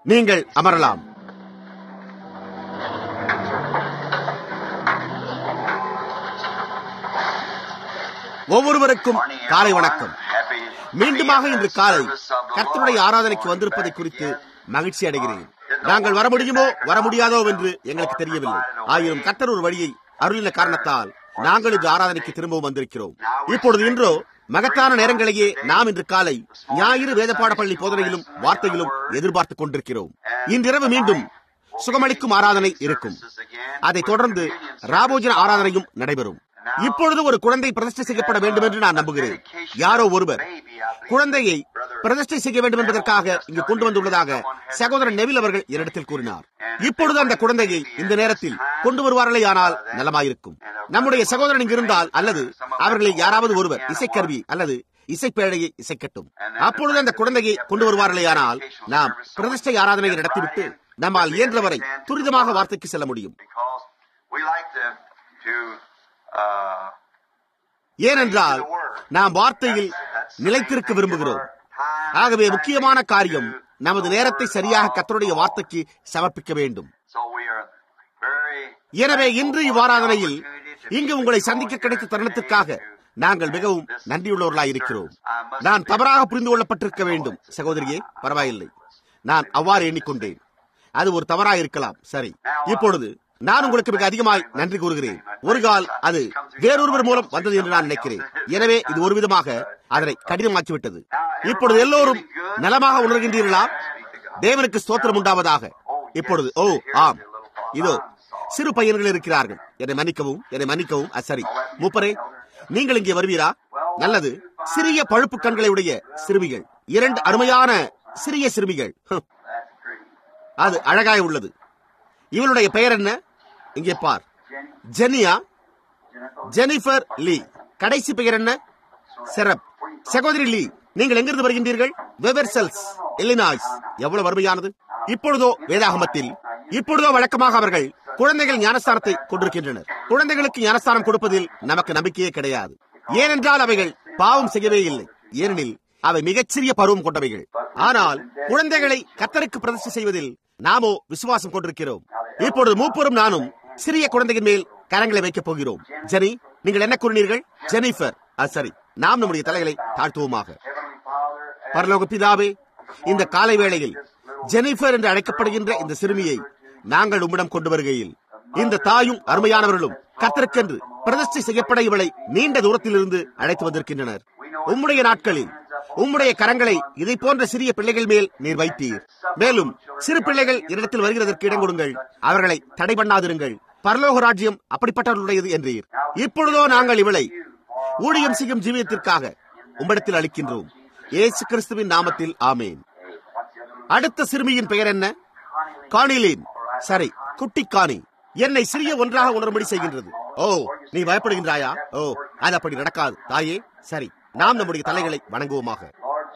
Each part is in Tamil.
நீங்கள் அமரலாம் ஒவ்வொருவருக்கும் காலை வணக்கம் மீண்டுமாக இன்று காலை கர்த்தருடைய ஆராதனைக்கு வந்திருப்பதை குறித்து மகிழ்ச்சி அடைகிறேன் நாங்கள் வர முடியுமோ வர முடியாதோ என்று எங்களுக்கு தெரியவில்லை ஆயினும் கர்த்தர் ஒரு வழியை அருளின காரணத்தால் நாங்கள் இன்று ஆராதனைக்கு திரும்பவும் வந்திருக்கிறோம் இப்பொழுது இன்றோ மகத்தான நேரங்களையே நாம் இன்று காலை ஞாயிறு வேதப்பாட பள்ளி போதனையிலும் வார்த்தையிலும் எதிர்பார்த்துக் கொண்டிருக்கிறோம் இன்றிரவு மீண்டும் சுகமளிக்கும் ஆராதனை இருக்கும் அதைத் தொடர்ந்து ராபோஜன ஆராதனையும் நடைபெறும் இப்பொழுது ஒரு குழந்தை பிரதிஷ்டை செய்யப்பட வேண்டும் என்று நான் நம்புகிறேன் யாரோ ஒருவர் குழந்தையை பிரதிஷ்டை செய்ய வேண்டும் என்பதற்காக இங்கு கொண்டு வந்துள்ளதாக சகோதரன் நெவில் அவர்கள் என்னிடத்தில் கூறினார் இப்பொழுது அந்த குழந்தையை இந்த நேரத்தில் கொண்டு வருவார்களே ஆனால் நலமாயிருக்கும் நம்முடைய சகோதரன் இங்கு இருந்தால் அல்லது அவர்களில் யாராவது ஒருவர் இசைக்கருவி அல்லது இசைப்பேழையை இசைக்கட்டும் அப்பொழுது அந்த குழந்தையை கொண்டு வருவார்களேயானால் நாம் பிரதிஷ்டை ஆராதனையை நடத்திவிட்டு நம்மால் இயன்றவரை துரிதமாக வார்த்தைக்கு செல்ல முடியும் ஏனென்றால் நாம் வார்த்தையில் நிலைத்திருக்க விரும்புகிறோம் ஆகவே முக்கியமான காரியம் நமது நேரத்தை சரியாக கத்தருடைய வார்த்தைக்கு சமர்ப்பிக்க வேண்டும் எனவே இன்று இவ்வாராதனையில் இங்கு உங்களை சந்திக்க கிடைத்த தருணத்திற்காக நாங்கள் மிகவும் நன்றியுள்ளவர்களாய் இருக்கிறோம் நான் தவறாக புரிந்து கொள்ளப்பட்டிருக்க வேண்டும் சகோதரியே பரவாயில்லை நான் அவ்வாறு எண்ணிக்கொண்டேன் அது ஒரு தவறாக இருக்கலாம் சரி இப்பொழுது நான் உங்களுக்கு மிக அதிகமாய் நன்றி கூறுகிறேன் ஒரு கால் அது வேறொருவர் மூலம் வந்தது என்று நான் நினைக்கிறேன் எனவே இது ஒரு விதமாக அதனை கடினமாக்கிவிட்டது இப்பொழுது எல்லோரும் நலமாக உணர்கின்றீர்களா தேவனுக்கு ஸ்தோத்திரம் உண்டாவதாக இப்பொழுது ஓ ஆம் இதோ சிறு பையன்கள் இருக்கிறார்கள் என்னை மன்னிக்கவும் என்னை மன்னிக்கவும் சரி மூப்பரே நீங்கள் இங்கே வருவீரா நல்லது சிறிய பழுப்பு கண்களை உடைய சிறுமிகள் இரண்டு அருமையான சிறிய சிறுமிகள் அது அழகாய் உள்ளது இவளுடைய பெயர் என்ன இங்கே பார் ஜெனியா ஜெனிஃபர் லீ கடைசி பெயர் என்ன செரப் சகோதரி லீ நீங்கள் எங்கிருந்து வருகின்றீர்கள் வெவர்செல்ஸ் இல்லினாய்ஸ் எவ்வளவு வறுமையானது இப்பொழுதோ வேதாகமத்தில் இப்பொழுதோ வழக்கமாக அவர்கள் குழந்தைகள் ஞானஸ்தானத்தை கொண்டிருக்கின்றனர் குழந்தைகளுக்கு ஞானஸ்தானம் கொடுப்பதில் நமக்கு நம்பிக்கையே கிடையாது ஏனென்றால் அவைகள் பாவம் செய்யவே இல்லை ஏனெனில் அவை மிகச்சிறிய பருவம் கொண்டவைகள் ஆனால் குழந்தைகளை கத்தருக்கு பிரதிஷ்டை செய்வதில் நாமோ விசுவாசம் கொண்டிருக்கிறோம் இப்பொழுது மூப்பரும் நானும் சிறிய குழந்தையின் மேல் கரங்களை வைக்கப் போகிறோம் ஜெனி நீங்கள் என்ன கூறினீர்கள் ஜெனிஃபர் சரி நாம் நம்முடைய தலைகளை தாழ்த்துவோமாக பரலோக பிதாவே இந்த காலை வேளையில் ஜெனிஃபர் என்று அழைக்கப்படுகின்ற இந்த சிறுமியை நாங்கள் உம்மிடம் கொண்டு வருகையில் இந்த தாயும் அருமையானவர்களும் கத்தருக்கென்று பிரதிஷ்டை செய்யப்பட இவளை நீண்ட தூரத்திலிருந்து அழைத்து வந்திருக்கின்றனர் உம்முடைய நாட்களில் உம்முடைய கரங்களை இதை போன்ற சிறிய பிள்ளைகள் மேல் நீர் வைத்தீர் மேலும் சிறு பிள்ளைகள் இடத்தில் வருகிறதற்கு இடம் கொடுங்கள் அவர்களை தடை பண்ணாதிருங்கள் பரலோக ராஜ்யம் அப்படிப்பட்டவர்களுடையது என்றீர் இப்பொழுதோ நாங்கள் இவளை ஊழியம் செய்யும் ஜீவியத்திற்காக உம்மிடத்தில் அளிக்கின்றோம் ஏசு கிறிஸ்துவின் நாமத்தில் ஆமேன் அடுத்த சிறுமியின் பெயர் என்ன காணிலின் சரி குட்டி காணி என்னை சிறிய ஒன்றாக உணரும்படி செய்கின்றது ஓ நீ பயப்படுகின்றாயா ஓ அது அப்படி நடக்காது தாயே சரி நாம் நம்முடைய தலைகளை வணங்குவோமாக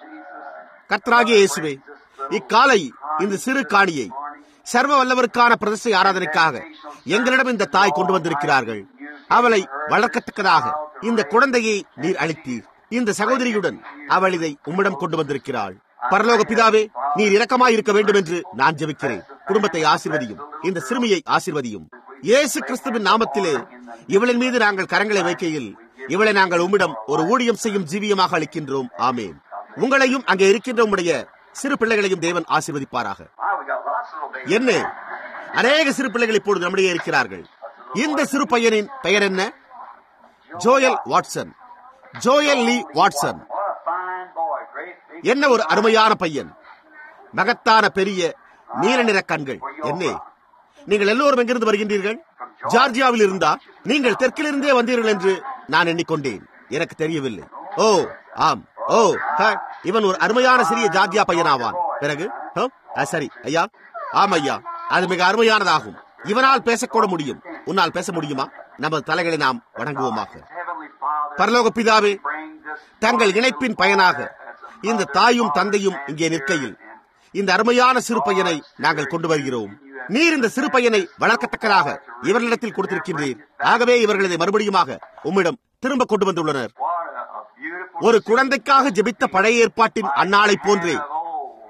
கர்த்தராகிய இயேசுவே இக்காலை இந்த சிறு காணியை சர்வ வல்லவருக்கான பிரதிஷ்டை ஆராதனைக்காக எங்களிடம் இந்த தாய் கொண்டு வந்திருக்கிறார்கள் அவளை வளர்க்கத்தக்கதாக இந்த குழந்தையை நீர் அளித்தீர் இந்த சகோதரியுடன் அவள் இதை உம்மிடம் கொண்டு வந்திருக்கிறாள் பரலோக பிதாவே நீர் இரக்கமாய் இருக்க வேண்டும் என்று நான் ஜெபிக்கிறேன் குடும்பத்தை ஆசிர்வதியும் இந்த சிறுமியை ஆசிர்வதியும் இயேசு கிறிஸ்துவின் நாமத்திலே இவளின் மீது நாங்கள் கரங்களை வைக்கையில் இவளை நாங்கள் உம்மிடம் ஒரு ஊழியம் செய்யும் ஜீவியமாக அளிக்கின்றோம் ஆமேன் உங்களையும் அங்கே இருக்கின்ற உம்முடைய சிறு பிள்ளைகளையும் தேவன் ஆசீர்வதிப்பாராக என்ன அநேக சிறு பிள்ளைகள் இப்பொழுது நம்முடைய இருக்கிறார்கள் இந்த சிறு பையனின் பெயர் என்ன Joel Watson Joel Lee Watson என்ன ஒரு அருமையான பையன் மகத்தான பெரிய நீல நிற கண்கள் என்ன நீங்கள் எல்லோரும் எங்கிருந்து வருகின்றீர்கள் ஜார்ஜியாவில் இருந்தா நீங்கள் தெற்கிலிருந்தே வந்தீர்கள் என்று நான் எண்ணிக்கொண்டேன் எனக்கு தெரியவில்லை ஓ ஆம் ஓ இவன் ஒரு அருமையான சிறிய ஜார்ஜியா பையனாவான் பிறகு சரி ஐயா ஆம் ஐயா அது மிக அருமையானதாகும் இவனால் பேசக்கூட முடியும் உன்னால் பேச முடியுமா நமது தலைகளை நாம் வணங்குவோமாக பரலோக பிதாவே தங்கள் இணைப்பின் பயனாக இந்த தாயும் தந்தையும் இங்கே நிற்கையில் இந்த அருமையான சிறு பையனை நாங்கள் கொண்டு வருகிறோம் நீர் இந்த சிறு பையனை வளர்க்கத்தக்கதாக இவர்களிடத்தில் கொடுத்திருக்கின்றீர் ஆகவே இவர்கள் இதை மறுபடியுமாக உம்மிடம் திரும்ப கொண்டு வந்துள்ளனர் ஒரு குழந்தைக்காக ஜெபித்த பழைய ஏற்பாட்டின் அந்நாளை போன்றே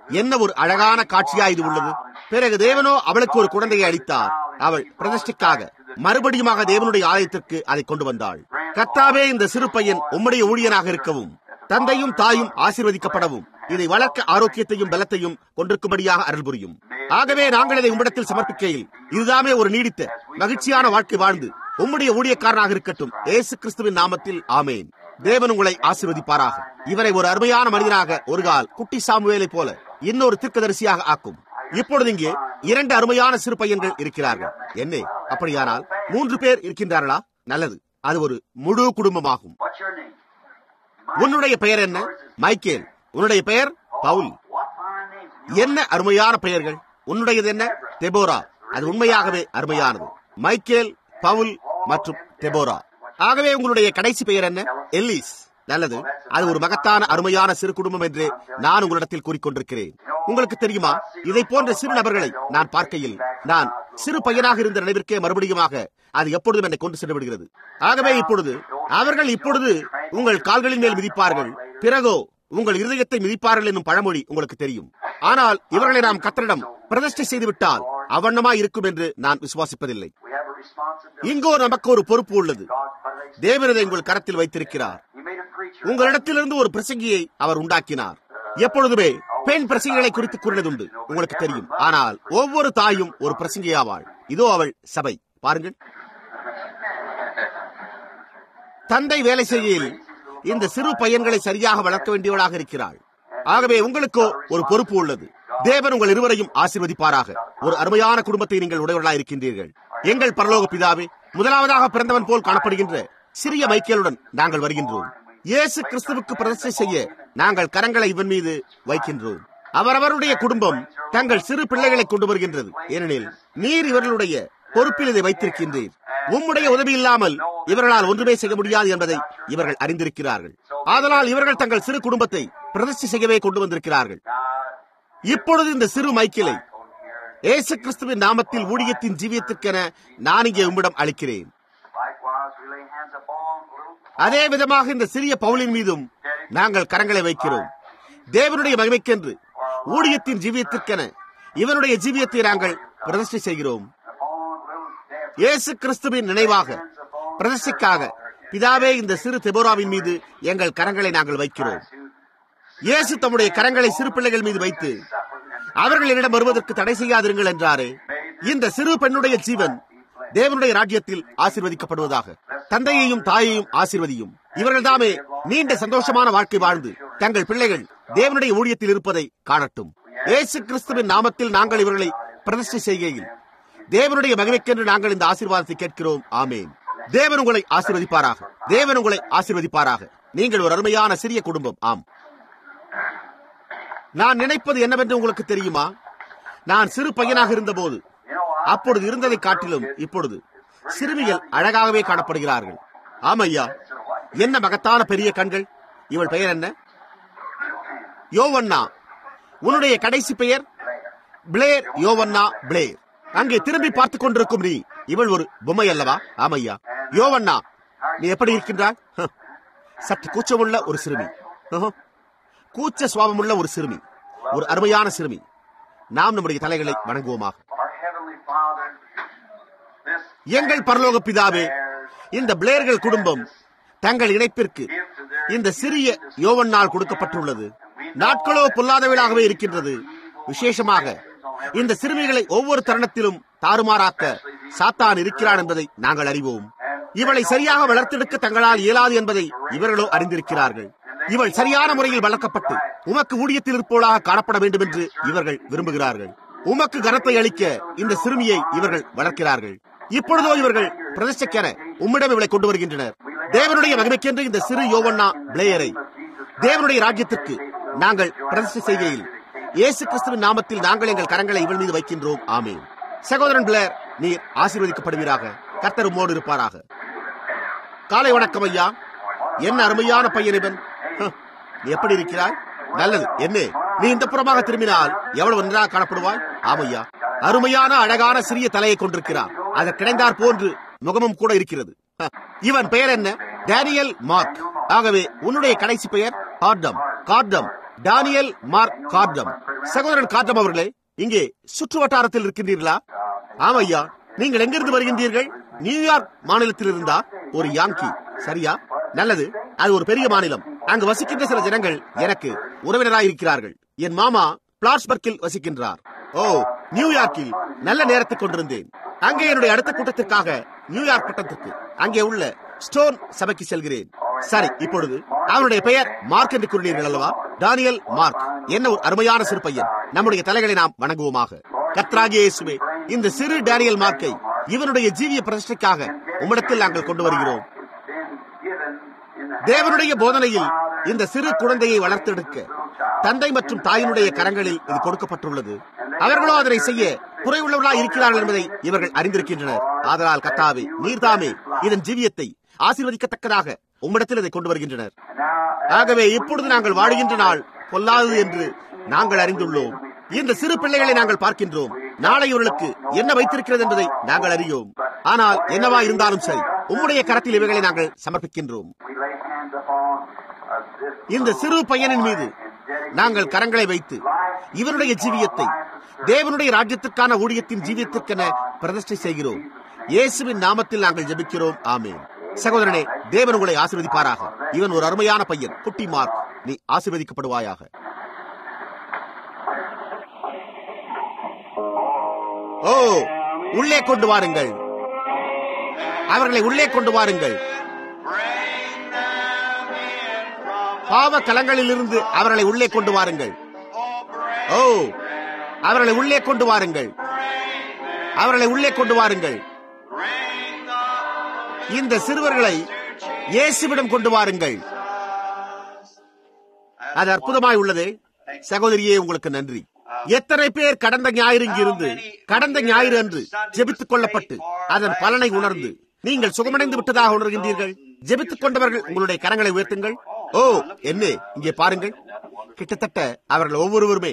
என்ன ஒரு அழகான காட்சியா இது உள்ளது பிறகு தேவனோ அவளுக்கு ஒரு குழந்தையை அளித்தார் அவள் பிரதிஷ்டைக்காக மறுபடியுமாக தேவனுடைய ஆலயத்திற்கு அதை கொண்டு வந்தாள் கத்தாவே இந்த சிறு பையன் உம்முடைய ஊழியனாக இருக்கவும் தந்தையும் தாயும் ஆசீர்வதிக்கப்படவும் இதை வளர்க்க ஆரோக்கியத்தையும் பலத்தையும் கொண்டிருக்கும்படியாக அருள் புரியும் ஆகவே நாங்கள் இதை உம்மிடத்தில் சமர்ப்பிக்கையில் இதுதாமே ஒரு நீடித்த மகிழ்ச்சியான வாழ்க்கை வாழ்ந்து உம்முடைய ஊழியக்காரனாக இருக்கட்டும் ஏசு கிறிஸ்துவின் நாமத்தில் ஆமேன் தேவன் உங்களை ஆசீர்வதிப்பாராக இவரை ஒரு அருமையான மனிதனாக ஒரு கால் குட்டி சாமுவேலை போல இன்னொரு தீர்க்கதரிசியாக ஆக்கும் இப்பொழுது இங்கே இரண்டு அருமையான சிறு பையன்கள் இருக்கிறார்கள் என்ன அப்படியானால் மூன்று பேர் இருக்கின்றார்களா நல்லது அது ஒரு முழு குடும்பமாகும் What's your name? உன்னுடைய பெயர் என்ன மைக்கேல் உன்னுடைய பெயர் பவுல் What fine names. என்ன அருமையான பெயர்கள் உன்னுடையது என்ன தெபோரா அது உண்மையாகவே அருமையானது மைக்கேல் பவுல் மற்றும் தெபோரா ஆகவே உங்களுடைய கடைசி பெயர் என்ன எல்லிஸ் நல்லது அது ஒரு மகத்தான அருமையான சிறு குடும்பம் என்று நான் உங்களிடத்தில் கூறிக்கொண்டிருக்கிறேன் உங்களுக்கு தெரியுமா இதை போன்ற சிறு நபர்களை நான் பார்க்கையில் நான் சிறு பையனாக இருந்த நினைவிற்கே மறுபடியுமாக அது எப்பொழுதும் என்னை கொண்டு சென்று விடுகிறது ஆகவே இப்பொழுது அவர்கள் இப்பொழுது உங்கள் கால்களின் மேல் மிதிப்பார்கள் பிறகோ உங்கள் இருதயத்தை மிதிப்பார்கள் என்னும் பழமொழி உங்களுக்கு தெரியும் ஆனால் இவர்களை நாம் கத்தரிடம் பிரதிஷ்டை செய்துவிட்டால் அவண்ணமாய் இருக்கும் என்று நான் விசுவாசிப்பதில்லை We have a responsibility. இங்கோ நமக்கு ஒரு பொறுப்பு உள்ளது God put it. தேவனதை உங்கள் கரத்தில் வைத்திருக்கிறார் He made a preacher. உங்களிடத்திலிருந்து ஒரு பிரசங்கியை அவர் உண்டாக்கினார் எப்பொழுதுமே பெண் பிரசங்கிகளை குறித்து கூறினதுண்டு உங்களுக்கு தெரியும் ஆனால் ஒவ்வொரு தாயும் ஒரு பிரசங்கியாவாள் இதோ அவள் சபை பாருங்கள் தந்தை வேலை செய்கையில் இந்த சிறு பையன்களை சரியாக வளர்க்க வேண்டியவளாக இருக்கிறாள் ஆகவே உங்களுக்கோ ஒரு பொறுப்பு உள்ளது தேவன் உங்கள் இருவரையும் ஆசீர்வதிப்பாராக ஒரு அருமையான குடும்பத்தை நீங்கள் உடையவர்களாக இருக்கின்றீர்கள் எங்கள் பரலோக பிதாவே முதலாவதாக பிறந்தவன் போல் காணப்படுகின்ற சிறிய மைக்கேலுடன் நாங்கள் வருகின்றோம் இயேசு கிறிஸ்துவுக்கு பிரதிஷ்டை செய்ய நாங்கள் கரங்களை இவன் மீது வைக்கின்றோம் அவரவருடைய குடும்பம் தங்கள் சிறு பிள்ளைகளை கொண்டு வருகின்றது ஏனெனில் நீர் இவர்களுடைய பொறுப்பில் இதை வைத்திருக்கின்றீர் உம்முடைய உதவி இல்லாமல் இவர்களால் ஒன்றுமே செய்ய முடியாது என்பதை இவர்கள் அறிந்திருக்கிறார்கள் ஆதலால் இவர்கள் தங்கள் சிறு குடும்பத்தை பிரதிஷ்டை செய்யவே கொண்டு வந்திருக்கிறார்கள் இப்பொழுது இந்த சிறு மைக்கிளை இயேசு கிறிஸ்துவின் நாமத்தில் ஊழியத்தின் ஜீவியத்திற்கென நான் இங்கே உம்மிடம் அளிக்கிறேன் Likewise, we lay hands upon little அதே விதமாக இந்த சிறிய பவுலின் மீதும் நாங்கள் கரங்களை வைக்கிறோம் தேவனுடைய மகிமைக்கென்று ஊழியத்தின் ஜீவியத்திற்கென இவனுடைய ஜீவியத்தை நாங்கள் பிரதிஷ்டை செய்கிறோம் upon little Deborah. இயேசு கிறிஸ்துவின் நினைவாக பிரதிஷ்டைக்காக பிதாவே இந்த சிறு தெபோராவின் மீது எங்கள் கரங்களை நாங்கள் வைக்கிறோம் இயேசு தம்முடைய கரங்களை சிறு பிள்ளைகள் மீது வைத்து அவர்கள் என்னிடம் வருவதற்கு தடை செய்யாதிருங்கள் என்றாரே இந்த சிறு பெண்ணுடைய ஜீவன் தேவனுடைய ராஜ்யத்தில் ஆசீர்வதிக்கப்படுவதாக தந்தையையும் தாயையும் ஆசீர்வதியும் இவர்கள் தாமே நீண்ட சந்தோஷமான வாழ்க்கை வாழ்ந்து தங்கள் பிள்ளைகள் தேவனுடைய ஊழியத்தில் இருப்பதை காணட்டும் இயேசு கிறிஸ்துவின் நாமத்தில் நாங்கள் இவர்களை பிரதிஷ்டை செய்கையில் தேவனுடைய மகிமைக்கென்று நாங்கள் இந்த ஆசீர்வாதத்தை கேட்கிறோம் ஆமேன் தேவன் உங்களை ஆசீர்வதிப்பாராக தேவன் உங்களை ஆசீர்வதிப்பாராக நீங்கள் ஒரு அருமையான சிறிய குடும்பம் ஆம் நான் நினைப்பது என்னவென்று உங்களுக்கு தெரியுமா நான் சிறு பையனாக இருந்தபோது அப்பொழுது இருந்ததை காட்டிலும் இப்பொழுது சிறுமிகள் அழகாகவே காணப்படுகிறார்கள் ஆமையா என்ன மகத்தான பெரிய கண்கள் இவள் பெயர் என்ன யோவண்ணா உன்னுடைய கடைசி பெயர் பிளேர் யோவண்ணா பிளேர் அங்கே திரும்பி பார்த்துக் கொண்டிருக்கும் நீ இவள் ஒரு பொம்மை அல்லவா ஆமையா யோவண்ணா நீ எப்படி இருக்கின்றாய் ஹ, சற்று கூச்சமுள்ள ஒரு சிறுமி ஹ, கூச்ச சுவாபமுள்ள ஒரு சிறுமி ஒரு அருமையான சிறுமி நாம் நம்முடைய தலைகளை வணங்குவோமாக Our Heavenly Father, this எங்கள் பரலோக பிதாவே இந்த பிளேர்கள் குடும்பம் தங்கள் இணைப்பிற்கு இந்த சிறிய யோவனால் கொடுக்கப்பட்டுள்ளது நாட்களோ பொல்லாதவைகளாகவே இருக்கின்றது விசேஷமாக இந்த சிறுமிகளை ஒவ்வொரு தருணத்திலும் தாறுமாறாக்க சாத்தான் இருக்கிறான் என்பதை நாங்கள் அறிவோம் இவளை சரியாக வளர்த்தெடுக்க தங்களால் இயலாது என்பதை இவர்களோ அறிந்திருக்கிறார்கள் இவள் சரியான முறையில் வளர்க்கப்பட்டு உமக்கு ஊழியத்தில் இருப்போளாக காணப்பட வேண்டும் என்று இவர்கள் விரும்புகிறார்கள் உமக்கு கனத்தை அளிக்க இந்த சிறுமியை இவர்கள் வளர்க்கிறார்கள் இப்பொழுதோ இவர்கள் பிரதிஷ்டைக்கென உம்மிடம் இவளை கொண்டு வருகின்றனர் தேவனுடைய மகிமைக்கென்று இந்த சிறு யோவண்ணா பிளேயரை தேவனுடைய ராஜ்யத்திற்கு நாங்கள் பிரதிஷ்டை செய்கையில் இயேசு கிறிஸ்துவின் நாமத்தில் நாங்கள் எங்கள் கரங்களை இவள் மீது வைக்கின்றோம் ஆமென் சகோதரன் பிளேர் நீர் ஆசீர்வதிக்கப்படுவீராக கர்த்தர் உம்மோடு இருப்பாராக காலை வணக்கம் ஐயா என்ன அருமையான பையன் இவன் ஹ, நீ எப்படி இருக்கிறாய் நல்லது என்ன நீ இந்த புறமாக திரும்பினால் எவ்வளவு நன்றாக காணப்படுவாய் ஆமையா அருமையான அழகான சிறிய தலையை கொண்டிருக்கிறார் அதை கிடைந்தார் போன்று முகமும் கூட இருக்கிறது ஹ, இவன் பெயர் என்ன டேனியல் மார்க் ஆகவே உன்னுடைய கடைசி பெயர் கார்டம் கார்டம் டானியல் மார்க் கார்டம் சகோதரன் கார்டம் அவர்களே இங்கே சுற்று வட்டாரத்தில் இருக்கின்றீர்களா ஆமா ஐயா நீங்கள் எங்கிருந்து வருகின்றீர்கள் நியூயார்க் மாநிலத்தில் இருந்தா ஒரு யாங்கி சரியா நல்லது அது ஒரு பெரிய மாநிலம் அங்கு வசிக்கின்ற சில ஜனங்கள் எனக்கு உறவினராய் இருக்கிறார்கள் என் மாமா பிளாட்ஸ்பர்க்கில் வசிக்கின்றார் ஓ நியூயார்க்கில் நல்ல நேரத்தை கொண்டிருந்தேன் அங்கே என்னுடைய அடுத்த கூட்டத்திற்காக நியூயார்க் கூட்டத்திற்கு அங்கே உள்ள ஸ்டோன் சபைக்கு செல்கிறேன் சரி இப்பொழுது அவனுடைய பெயர் மார்க் என்று கூறினீர்கள் அல்லவா டானியல் மார்க் என்ன ஒரு அருமையான சிறு பையன் நம்முடைய தலைகளை நாம் வணங்குவோமாக கத்ராகிய இயேசுவே இந்த சிறு டேனியல் மார்க்கை இவனுடைய ஜீவிய பிரதிஷ்டைக்காக உம்மிடத்தில் நாங்கள் கொண்டு வருகிறோம் தேவனுடைய போதனையில் இந்த சிறு குழந்தையை வளர்த்தெடுக்க தந்தை மற்றும் தாயினுடைய கரங்களில் இது கொடுக்கப்பட்டுள்ளது அவர்களோ அதனை செய்ய குறைவுள்ளவர்களாக இருக்கிறார்கள் என்பதை இவர்கள் அறிந்திருக்கின்றனர் ஆதலால் கத்தாவே நீர்தாமே இதன் ஜீவியத்தை ஆசீர்வதிக்கத்தக்கதாக உம்மிடத்தில் இதை கொண்டு வருகின்றனர் ஆகவே இப்பொழுது நாங்கள் வாழுகின்ற நாள் பொல்லாதது என்று நாங்கள் அறிந்துள்ளோம் இந்த சிறு பிள்ளைகளை நாங்கள் பார்க்கின்றோம் நாளை இவர்களுக்கு என்ன வைத்திருக்கிறது என்பதை நாங்கள் அறியோம் ஆனால் என்னவா இருந்தாலும் சரி உம்முடைய கரத்தில் இவைகளை நாங்கள் சமர்ப்பிக்கின்றோம் இந்த சிறு பையனின் மீது நாங்கள் கரங்களை வைத்து இவருடைய ஜீவியத்தை தேவனுடைய ராஜ்யத்திற்கான ஊழியத்தின் ஜீவியத்திற்கென பிரதிஷ்டை செய்கிறோம் இயேசுவின் நாமத்தில் நாங்கள் ஜெபிக்கிறோம் ஆமேன் சகோதரனே தேவன் உங்களை ஆசீர்வதிப்பாராக இவன் ஒரு அருமையான பையன் குட்டி மார்க் நீ ஆசீர்வதிக்கப்படுவாயாக ஓ உள்ளே கொண்டு வாருங்கள் அவர்களை உள்ளே கொண்டு வாருங்கள் பாவ கலங்களிலிருந்து அவர்களை உள்ளே கொண்டு வாருங்கள் ஓ அவர்களை உள்ளே கொண்டு வாருங்கள் அவர்களை உள்ளே கொண்டு வாருங்கள் இந்த சிறுவர்களை இயேசுவிடம் கொண்டு வாருங்கள் அது அற்புதமாய் உள்ளது சகோதரியே உங்களுக்கு நன்றி எத்தனை பேர் கடந்த ஞாயிறு இங்கிருந்து கடந்த ஞாயிறு அன்று ஜெபித்துக் கொள்ளப்பட்டு அதன் பலனை உணர்ந்து நீங்கள் சுகமடைந்து விட்டதாக உணர்கின்றீர்கள் ஜெபித்துக் கொண்டவர்கள் உங்களுடைய கரங்களை உயர்த்துங்கள் ஓ என்ன இங்கே பாருங்கள் கிட்டத்தட்ட அவர்கள் ஒவ்வொருவருமே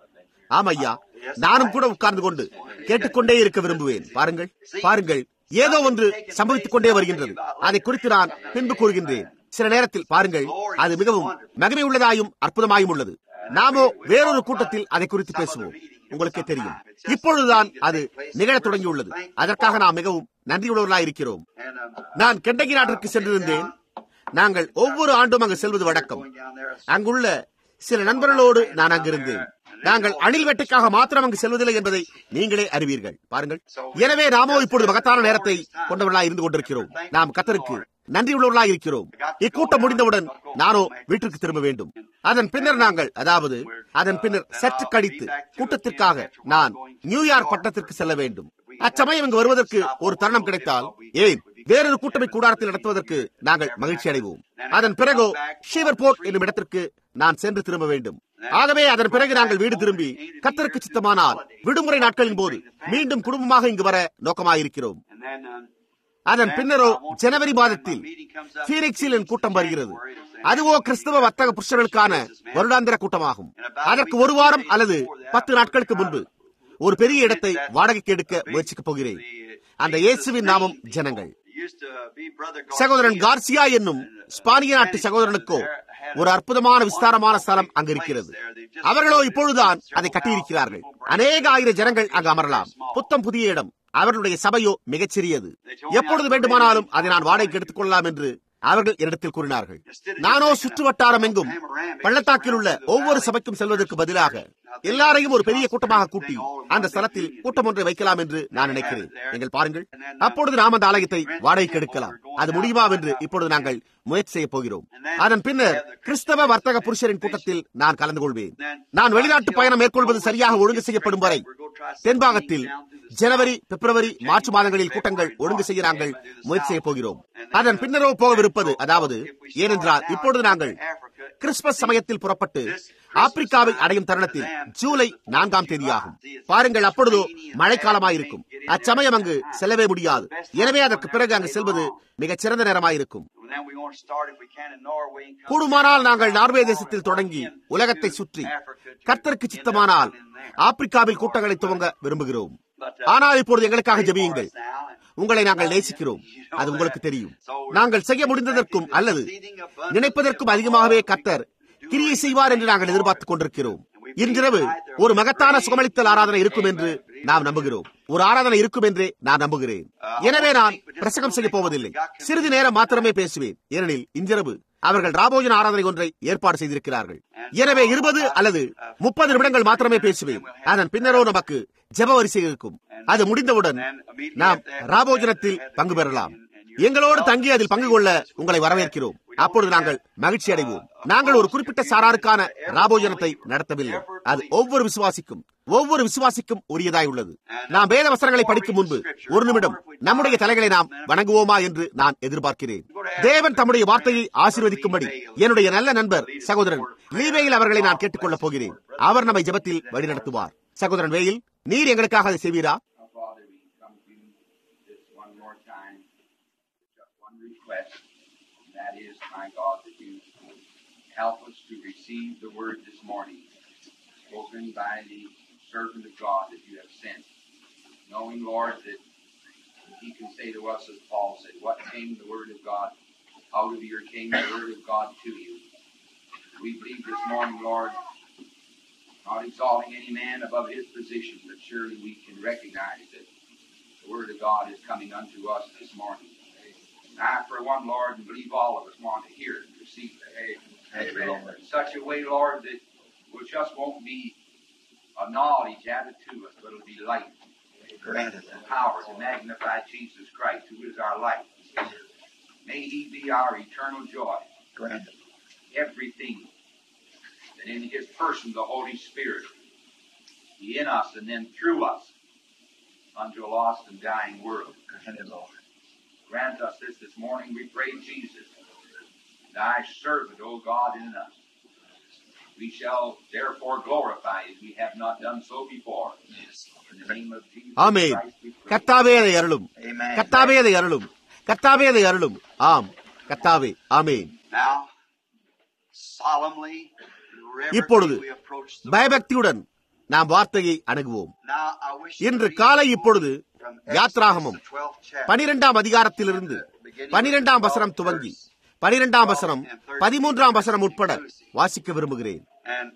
ஆமையா நானும் கூட உட்கார்ந்து கொண்டு கேட்டுக்கொண்டே இருக்க விரும்புவேன் பாருங்கள் பாருங்கள் ஏதோ ஒன்று சம்பவித்துக் கொண்டே வருகின்றது அதை குறித்து நான் பின்பு கூறுகின்றேன் சில நேரத்தில் பாருங்கள் அது மிகவும் மகிமை உள்ளதாயும் அற்புதமாயும் உள்ளது நாமோ வேறொரு கூட்டத்தில் அதை குறித்து பேசுவோம் உங்களுக்கே தெரியும் இப்பொழுதுதான் அது நிகழத் தொடங்கியுள்ளது அதற்காக நாம் மிகவும் நன்றியுள்ளவர்களாக இருக்கிறோம் நான் கெண்டகி நாட்டிற்கு சென்றிருந்தேன் நாங்கள் ஒவ்வொரு ஆண்டும் அங்கு செல்வது வழக்கம் அங்குள்ள சில நண்பர்களோடு நான் அங்கிருந்தேன் நாங்கள் அணில் வேட்டைக்காக மாத்திரம் அங்கு செல்வதில்லை என்பதை நீங்களே அறிவீர்கள் பாருங்கள் எனவே நாமோ இப்பொழுது மகத்தான நேரத்தை கொண்டவர்களாக இருந்து கொண்டிருக்கிறோம் நாம் கத்தருக்கு நன்றியுள்ளவர்களாக இருக்கிறோம் இக்கூட்டம் முடிந்தவுடன் நானோ வீட்டிற்கு திரும்ப வேண்டும் அதன் பின்னர் நாங்கள் அதாவது அதன் பின்னர் சற்று கழித்து கூட்டத்திற்காக நான் நியூயார்க் பட்டத்திற்கு செல்ல வேண்டும் அச்சமயம் இங்கு வருவதற்கு ஒரு தருணம் கிடைத்தால் ஏன் வேறொரு கூட்டமை கூடாரத்தில் நடத்துவதற்கு நாங்கள் மகிழ்ச்சி அடைவோம் அதன் பிறகோ ஷீவர் போர்ட் என்னும் இடத்திற்கு நான் சென்று திரும்ப வேண்டும் ஆகவே அதன் பிறகு நாங்கள் வீடு திரும்பி கத்தருக்கு சித்தமானால் விடுமுறை நாட்களின் போது மீண்டும் குடும்பமாக இங்கு வர நோக்கமாயிருக்கிறோம் அதன் பின்னரோ ஜனவரி மாதத்தில் பீனிக்ஸில் என் கூட்டம் வருகிறது அதுவோ கிறிஸ்தவ வர்த்தக புருஷர்களுக்கான வருடாந்திர கூட்டமாகும் அதற்கு ஒரு வாரம் அல்லது பத்து நாட்களுக்கு முன்பு ஒரு பெரிய இடத்தை வாடகைக்கு எடுக்க முயற்சிக்கப் போகிறேன் அந்த இயேசுவின் நாமம் ஜனங்கள் சகோதரன் கார்சியா என்னும் ஸ்பானிய நாட்டு சகோதரனுக்கோ ஒரு அற்புதமான விஸ்தாரமான ஸ்தலம் அங்கு இருக்கிறது அவர்களோ இப்பொழுதுதான் அதை கட்டியிருக்கிறார்கள் அநேக ஆயிரம் ஜனங்கள் அங்கு அமரலாம் புத்தம் புதிய இடம் அவர்களுடைய சபையோ மிகச்சிறியது எப்பொழுது வேண்டுமானாலும் அதை நான் வாடகைக்கு எடுத்துக் கொள்ளலாம் என்று அவர்கள் என்னிடத்தில் கூறினார்கள் நானோ சுற்று வட்டாரம் எங்கும் பள்ளத்தாக்கில் உள்ள ஒவ்வொரு சபைக்கும் செல்வதற்கு பதிலாக எல்லாரையும் ஒரு பெரிய கூட்டமாக கூட்டி அந்த ஸ்தலத்தில் கூட்டம் ஒன்றை வைக்கலாம் என்று நான் நினைக்கிறேன் நீங்கள் பாருங்கள் அப்பொழுது நாம் அந்த ஆலயத்தை வாடகைக்கு எடுக்கலாம் அது முடியுமா என்று இப்பொழுது நாங்கள் முயற்சி செய்ய போகிறோம் அதன் பின்னர் கிறிஸ்தவ வர்த்தக புருஷரின் கூட்டத்தில் நான் கலந்து கொள்வேன் நான் வெளிநாட்டு பயணம் மேற்கொள்வது சரியாக ஒழுங்கு செய்யப்படும் வரை தென்பாகத்தில் ஜனவரி பிப்ரவரி மார்ச் மாதங்களில் கூட்டங்கள் ஒழுங்கு செய்ய நாங்கள் முயற்சி செய்ய போகிறோம் அதன் பின்னரோ போகவிருப்பது அதாவது ஏனென்றால் இப்பொழுது நாங்கள் கிறிஸ்துமஸ் சமயத்தில் புறப்பட்டு ஆப்பிரிக்காவை அடையும் தருணத்தில் ஜூலை நான்காம் தேதியாகும் பாருங்கள் அப்பொழுதோ மழைக்காலமாயிருக்கும் அச்சமயம் அங்கு செல்லவே முடியாது எனவே அதற்கு பிறகு அங்கு செல்வது மிகச் சிறந்த நேரமாயிருக்கும் கூடுமானால் நாங்கள் நார்வே தேசத்தில் தொடங்கி உலகத்தை சுற்றி கர்த்தருக்கு சித்தமானால் ஆப்பிரிக்காவில் கூட்டங்களை துவங்க விரும்புகிறோம் ஆனால் இப்பொழுது எங்களுக்காக ஜெபியுங்கள் உங்களை நாங்கள் நேசிக்கிறோம் அது உங்களுக்கு தெரியும் நாங்கள் செய்ய முடிந்ததற்கும் அல்லது நினைப்பதற்கும் அதிகமாகவே கத்தர் கிரியை செய்வார் என்று நாங்கள் எதிர்பார்த்துக் கொண்டிருக்கிறோம் இன்றிரவு ஒரு மகத்தான சுகமளித்தல் ஆராதனை இருக்கும் என்று நாம் நம்புகிறோம் ஒரு ஆராதனை இருக்கும் என்றே நான் நம்புகிறேன் எனவே நான் பிரசங்கம் செய்ய போவதில்லை சிறிது நேரம் மாத்திரமே பேசுவேன் ஏனெனில் இன்றிரவு அவர்கள் ராபோஜன ஆராதனை ஒன்றை ஏற்பாடு செய்திருக்கிறார்கள் எனவே இருபது அல்லது முப்பது நிமிடங்கள் மாத்திரமே பேசுவேன் அதன் பின்னரோ நமக்கு ஜெப வரிசை இருக்கும் அது முடிந்தவுடன் நாம் ராபோஜனத்தில் பங்கு பெறலாம் எங்களோடு தங்கி அதில் பங்கு கொள்ள உங்களை வரவேற்கிறோம் அப்பொழுது நாங்கள் மகிழ்ச்சி அடைவோம் நாங்கள் ஒரு குறிப்பிட்ட சாராருக்கான ராபோஜனத்தை நடத்தவில்லை அது ஒவ்வொரு விசுவாசிக்கும் ஒவ்வொரு விசுவாசிக்கும் உரியதாய் உள்ளது நாம் வேத வசனங்களை படிக்கும் முன்பு ஒரு நிமிடம் நம்முடைய தலைகளை நாம் வணங்குவோமா என்று நான் எதிர்பார்க்கிறேன் தேவன் தம்முடைய வார்த்தையை ஆசீர்வதிக்கும்படி என்னுடைய நல்ல நண்பர் சகோதரன் லீவேயில் அவர்களை நான் கேட்டுக்கொள்ளப் போகிறேன் அவர் நம்மை ஜெபத்தில் வழிநடத்துவார் சகோதரன் வேயில் நீர் எங்களுக்காக அதை செய்வீரா Our Father, we come to you this one more time with just one request, and that is, my God, that you help us to receive the word this morning, spoken by the servant of God that you have sent, knowing, Lord, that he can say to us, as Paul said, what came the word of God out of your came the word of God to you. We believe this morning, Lord, not exalting any man above his position, but surely we can recognize that the Word of God is coming unto us this morning. And I, for one, Lord, and believe all of us want to hear it and receive it. Amen. In such a way, Lord, that it just won't be a knowledge added to us, but it'll be light Granted. and power to magnify Jesus Christ, who is our life. May He be our eternal joy Granted. everything that in his person the Holy Spirit be in us and then through us unto a lost and dying world. Granted, Lord. Grant us this this morning, we pray, Jesus, thy servant, O God, in us. We shall therefore glorify as we have not done so before. Yes, In Lord. the name of Jesus amen Christ we pray. கத்தாவே அதை அருளும் Amen. கத்தாவே அதை அருளும் கத்தாவே அதை அருளும் ஆம் கத்தாவே ஆமேன் Now, solemnly, இப்பொழுது reverently we approach the பயபக்தியுடன் நாம் வார்த்தையை அணுகுவோம் Now, I wish இன்று to read காலை இப்பொழுது from யாத்ராகமம் Exodus, the 12th chapter. பனிரெண்டாம் அதிகாரத்திலிருந்து பனிரெண்டாம் வசனம் துவங்கி பனிரெண்டாம் வசனம் பதிமூன்றாம் வசனம் உட்பட வாசிக்க விரும்புகிறேன் And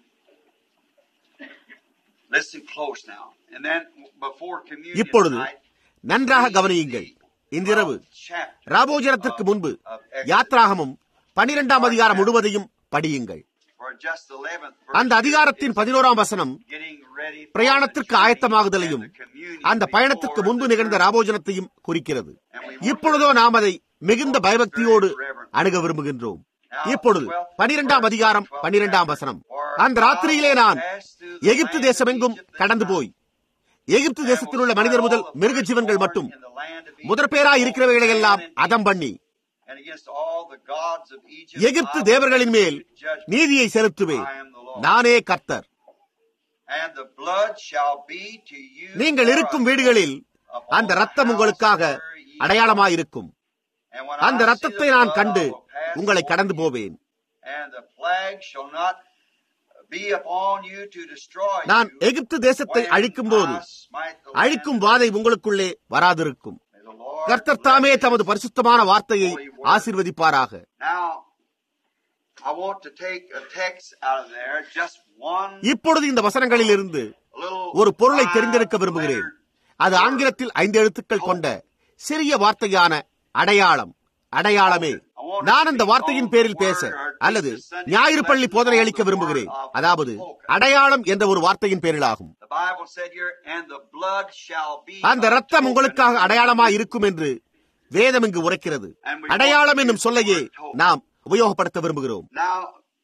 listen close now. And then before communion இப்பொழுது tonight, நன்றாக கவனியுங்கள் இன்றிரவு 12th chapter ராபோஜனத்திற்கு முன்பு யாத்ராகமம் பனிரெண்டாம் அதிகாரம் முழுவதையும் படியுங்கள் for just the 11th verse அந்த அதிகாரத்தின் பதினோராம் வசனம் getting ready for பிரயாணத்திற்கு the journey ஆயத்தமாகுதலையும் and the communion அந்த பயணத்திற்கு before முன்பு the நிகழ்ந்த journey. ராபோஜனத்தையும் குறிக்கிறது இப்பொழுதோ நாம் அதை மிகுந்த பயபக்தியோடு அணுக விரும்புகின்றோம் இப்பொழுது பனிரெண்டாம் அதிகாரம் பனிரெண்டாம் வசனம் அந்த ராத்திரியிலே நான் எகிப்து தேசமெங்கும் கடந்து போய் எகிப்து தேசத்தில் உள்ள மனிதர் முதல் மிருக ஜீவன்கள் மட்டும் முதற்பேராய் இருக்கிறவைகளை எல்லாம் அதம் பண்ணி And against all the gods of Egypt, Egypt I will தேவர்களின் மேல் execute judgment. நீதியை செலுத்துவேன் நானே கர்த்தர் And the blood shall be to you நீங்கள் for இருக்கும் a வீடுகளில் upon அந்த the ரத்தம் house உங்களுக்காக where ye அடையாளமாயிருக்கும் And when அந்த I see ரத்தத்தை the நான் blood, கண்டு I will pass உங்களை over கடந்து you. போவேன் And the plague shall not be upon you to destroy நான் you. எகிப்து தேசத்தை when அழிக்கும் போது I smite the அழிக்கும் land. வாதை உங்களுக்குள்ளே வராதிருக்கும் May the Lord கர்த்தர் தாமே bless you. தமது பரிசுத்தமான வார்த்தையை ஆசீர்வதிப்பாராக Now, I want to take a text out of there, just one இப்பொழுது இந்த வசனங்களில் இருந்து little ஒரு பொருளை five தெரிந்தெடுக்க விரும்புகிறேன் lettered அது ஆங்கிலத்தில் ஐந்து எழுத்துக்கள் கொண்ட சிறிய வார்த்தையான அடையாளம் அடையாளமே நான் அந்த வார்த்தையின் பேரில் பேச அல்லது ஞாயிறு பள்ளி போதனை அளிக்க விரும்புகிறேன் அதாவது அடையாளம் என்ற ஒரு வார்த்தையின் பேரிலாகும் The Bible said here, and the blood shall be அந்த a ரத்தம் token உங்களுக்காக of அடையாளமாய் இருக்கும் என்று வேதம் இங்கு உரைக்கிறது அடையாளம் என்னும் சொல்லையே நாம் உபயோகப்படுத்த விரும்புகிறோம் Now,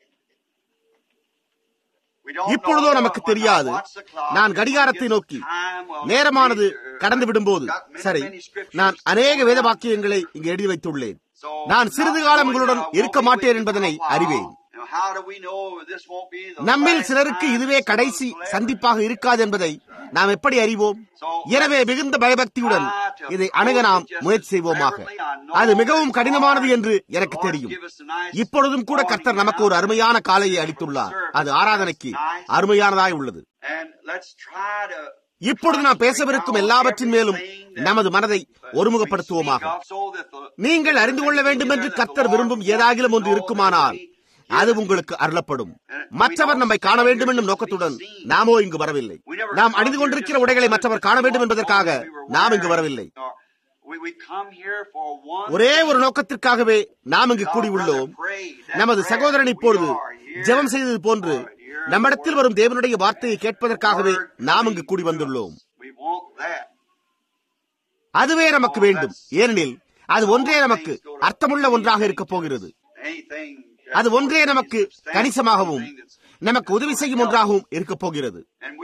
we don't இப்பொழுதோ know நமக்கு when I தெரியாது watch the clock, நான் if கடிகாரத்தை it gets நோக்கி time, well, நேரமானது uh, கடந்து விடும்போது got many, சரி many scriptures. நான் அநேக வேத வாக்கியங்களை இங்கு எழுதி வைத்துள்ளேன் So, நான் சிறிது not காலம் knowing உங்களுடன் that I won't இருக்க be மாட்டேன் with you என்பதனை for a while, அறிவேன் now how do we know this won't be the நம்மில் last சிலருக்கு time இதுவே some of கடைசி us will ever சந்திப்பாக இருக்காது என்பதை நாம் எப்படி அறிவோம் எனவே மிகுந்த பயபக்தியுடன் இதை அணுக நாம் முயற்சி செய்வோமாக அது மிகவும் கடினமானது என்று எனக்கு தெரியும் இப்பொழுதும் கூட கர்த்தர் நமக்கு ஒரு அருமையான காலையை அளித்துள்ளார் அது ஆராதனைக்கு அருமையானதாய் உள்ளது And let's try to இப்பொழுது நாம் பேசவிருக்கும் எல்லாவற்றின் மேலும் நமது மனதை ஒருமுகப்படுத்துவோமாக நீங்கள் அறிந்து கொள்ள வேண்டும் என்று கர்த்தர் விரும்பும் ஏதாகிலும் ஒன்று இருக்குமானால் அது உங்களுக்கு அருளப்படும் மற்றவர் நம்மை காண வேண்டும் என்னும் நோக்கத்துடன் நாமோ இங்கு வரவில்லை நாம் அணிந்து கொண்டிருக்கிற உடைகளை மற்றவர் காண வேண்டும் என்பதற்காக நாம் இங்கு வரவில்லை ஒரே ஒரு நோக்கத்திற்காகவே நாம் இங்கு கூடியுள்ளோம் நமது சகோதரன் இப்பொழுது ஜெபம் செய்தது போன்று நம்மிடத்தில் வரும் தேவனுடைய வார்த்தையை கேட்பதற்காகவே நாம் இங்கு கூடி வந்துள்ளோம் அதுவே நமக்கு வேண்டும் ஏனெனில் அது ஒன்றே நமக்கு அர்த்தமுள்ள ஒன்றாக இருக்க போகிறது அது ஒன்றே நமக்கு கணிசமாகவும் நமக்கு உதவி செய்யும் ஒன்றாகவும் இருக்க போகிறது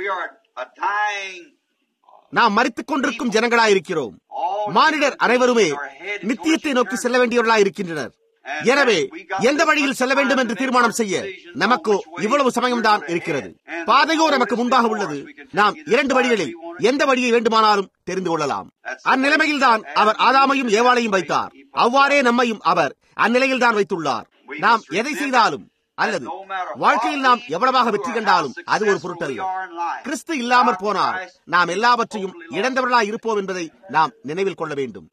நாம் மறித்துக் கொண்டிருக்கும் ஜனங்களாயிருக்கிறோம் மானிடர் அனைவருமே நித்தியத்தை நோக்கி செல்ல வேண்டியவர்களாய் இருக்கின்றனர் எனவே எந்த வழியில் செல்ல வேண்டும் என்று தீர்மானம் செய்ய நமக்கு இவ்வளவு சமயம்தான் இருக்கிறது பாதையோ நமக்கு முன்பாக உள்ளது நாம் இரண்டு வழிகளில் எந்த வழியை வேண்டுமானாலும் தெரிந்து கொள்ளலாம் அந்நிலைமையில் தான் அவர் ஆதாமையும் ஏவாளையும் வைத்தார் அவ்வாறே நம்மையும் அவர் அந்நிலையில் தான் வைத்துள்ளார் நாம் எதை செய்தாலும் அல்லது வாழ்க்கையில் நாம் எவ்வளவாக வெற்றி கண்டாலும் அது ஒரு பொருட்டல்ல கிறிஸ்து இல்லாமற் போனால் நாம் எல்லாவற்றையும் இழந்தவர்களாய் இருப்போம் என்பதை நாம் நினைவில் கொள்ள வேண்டும்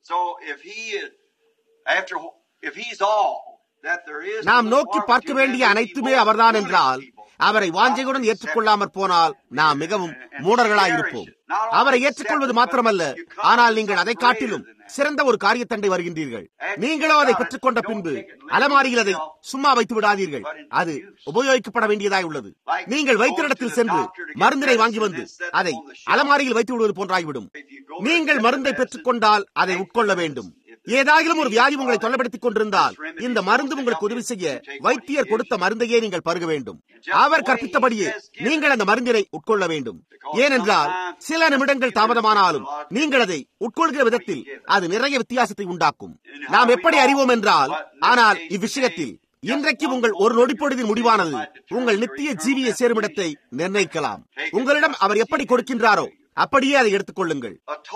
நாம் நோக்கி பார்க்க வேண்டிய அனைத்துமே அவர்தான் என்றால் அவரை வாஞ்சையுடன் ஏற்றுக்கொள்ளாமற் போனால் நாம் மிகவும் மூடர்களாய் இருப்போம் அவரை ஏற்றுக்கொள்வது மாத்திரமல்ல ஆனால் நீங்கள் அதை காட்டிலும் சிறந்த ஒரு காரியத்தண்டை வருகின்றீர்கள் நீங்களோ அதை பெற்றுக்கொண்ட பின்பு அலமாரியில் அதை சும்மா வைத்து விடாதீர்கள் அது உபயோகிக்கப்பட வேண்டியதாய் உள்ளது நீங்கள் வைத்த இடத்தில் சென்று மருந்தினை வாங்கி வந்து அதை அலமாரியில் வைத்து விடுவது போன்றாகிவிடும் நீங்கள் மருந்தை பெற்றுக்கொண்டால் அதை உட்கொள்ள வேண்டும் ஏதாயிலும் ஒரு வியாதி உங்களை தொல்லைப்படுத்திக் கொண்டிருந்தால் இந்த மருந்து உங்களுக்கு உதவி செய்ய வைத்தியர் கொடுத்த மருந்தையே நீங்கள் பருக வேண்டும் அவர் கற்பித்தபடியே நீங்கள் அந்த மருந்தினை உட்கொள்ள வேண்டும் ஏனென்றால் சில நிமிடங்கள் தாமதமானாலும் நீங்கள் அதை உட்கொள்கிற விதத்தில் அது நிறைய வித்தியாசத்தை உண்டாக்கும் நாம் எப்படி அறிவோம் என்றால் ஆனால் இவ்விஷயத்தில் இன்றைக்கு உங்கள் ஒரு நொடிப்பொழுதின் முடிவானது உங்கள் நித்திய ஜீவிய சேருமிடத்தை நிர்ணயிக்கலாம் உங்களிடம் அவர் எப்படி கொடுக்கின்றாரோ அப்படியே அதை எடுத்துக் கொள்ளுங்கள்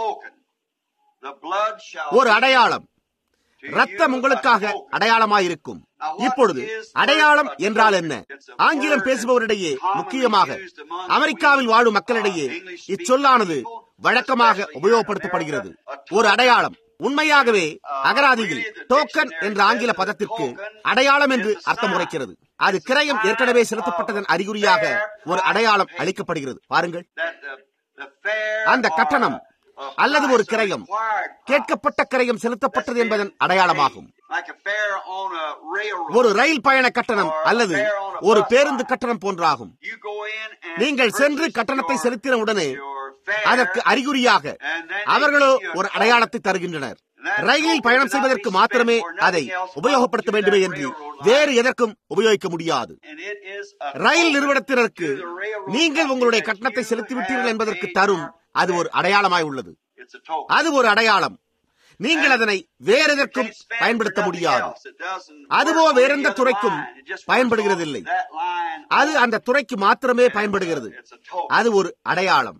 ஒரு அடையாளம் ரத்தம் உங்களுக்காக அடையாளமாயிருக்கும் இப்பொழுது அடையாளம் என்றால் என்ன ஆங்கிலம் பேசுபவரிடையே முக்கியமாக அமெரிக்காவில் வாழும் மக்களிடையே இச்சொல்லானது வழக்கமாக உபயோகப்படுத்தப்படுகிறது ஒரு அடையாளம் உண்மையாகவே அகராதியில் டோக்கன் என்ற ஆங்கில பதத்திற்கு அடையாளம் என்று அர்த்தம் உரைக்கிறது அது கிரயம் ஏற்கனவே செலுத்தப்பட்டதன் அறிகுறியாக ஒரு அடையாளம் அளிக்கப்படுகிறது பாருங்கள் அந்த கட்டணம் அல்லது ஒரு கிரயம் கேட்கப்பட்ட கிரயம் செலுத்தப்பட்டது என்பதன் அடையாளமாகும் ஒரு ரயில் பயண கட்டணம் அல்லது ஒரு பேருந்து கட்டணம் போன்றாகும் நீங்கள் சென்று கட்டணத்தை செலுத்தின உடனே அதற்கு அறிகுறியாக அவர்களோ ஒரு அடையாளத்தை தருகின்றனர் ரயிலில் பயணம் செய்வதற்கு மாத்திரமே அதை உபயோகப்படுத்த வேண்டுமே என்று வேறு எதற்கும் உபயோகிக்க முடியாது ரயில் நிறுவனத்தினருக்கு நீங்கள் உங்களுடைய கட்டணத்தை செலுத்திவிட்டீர்கள் என்பதற்கு தரும் அது ஒரு அடையாளமாய் உள்ளது அது ஒரு அடையாளம் நீங்கள் அதனை வேற எதற்கும் பயன்படுத்த முடியாது அதுவோ வேறெந்த துறைக்கும் பயன்படுகிறதில்லை அது அந்த துறைக்கு மாத்திரமே பயன்படுகிறது அது ஒரு அடையாளம்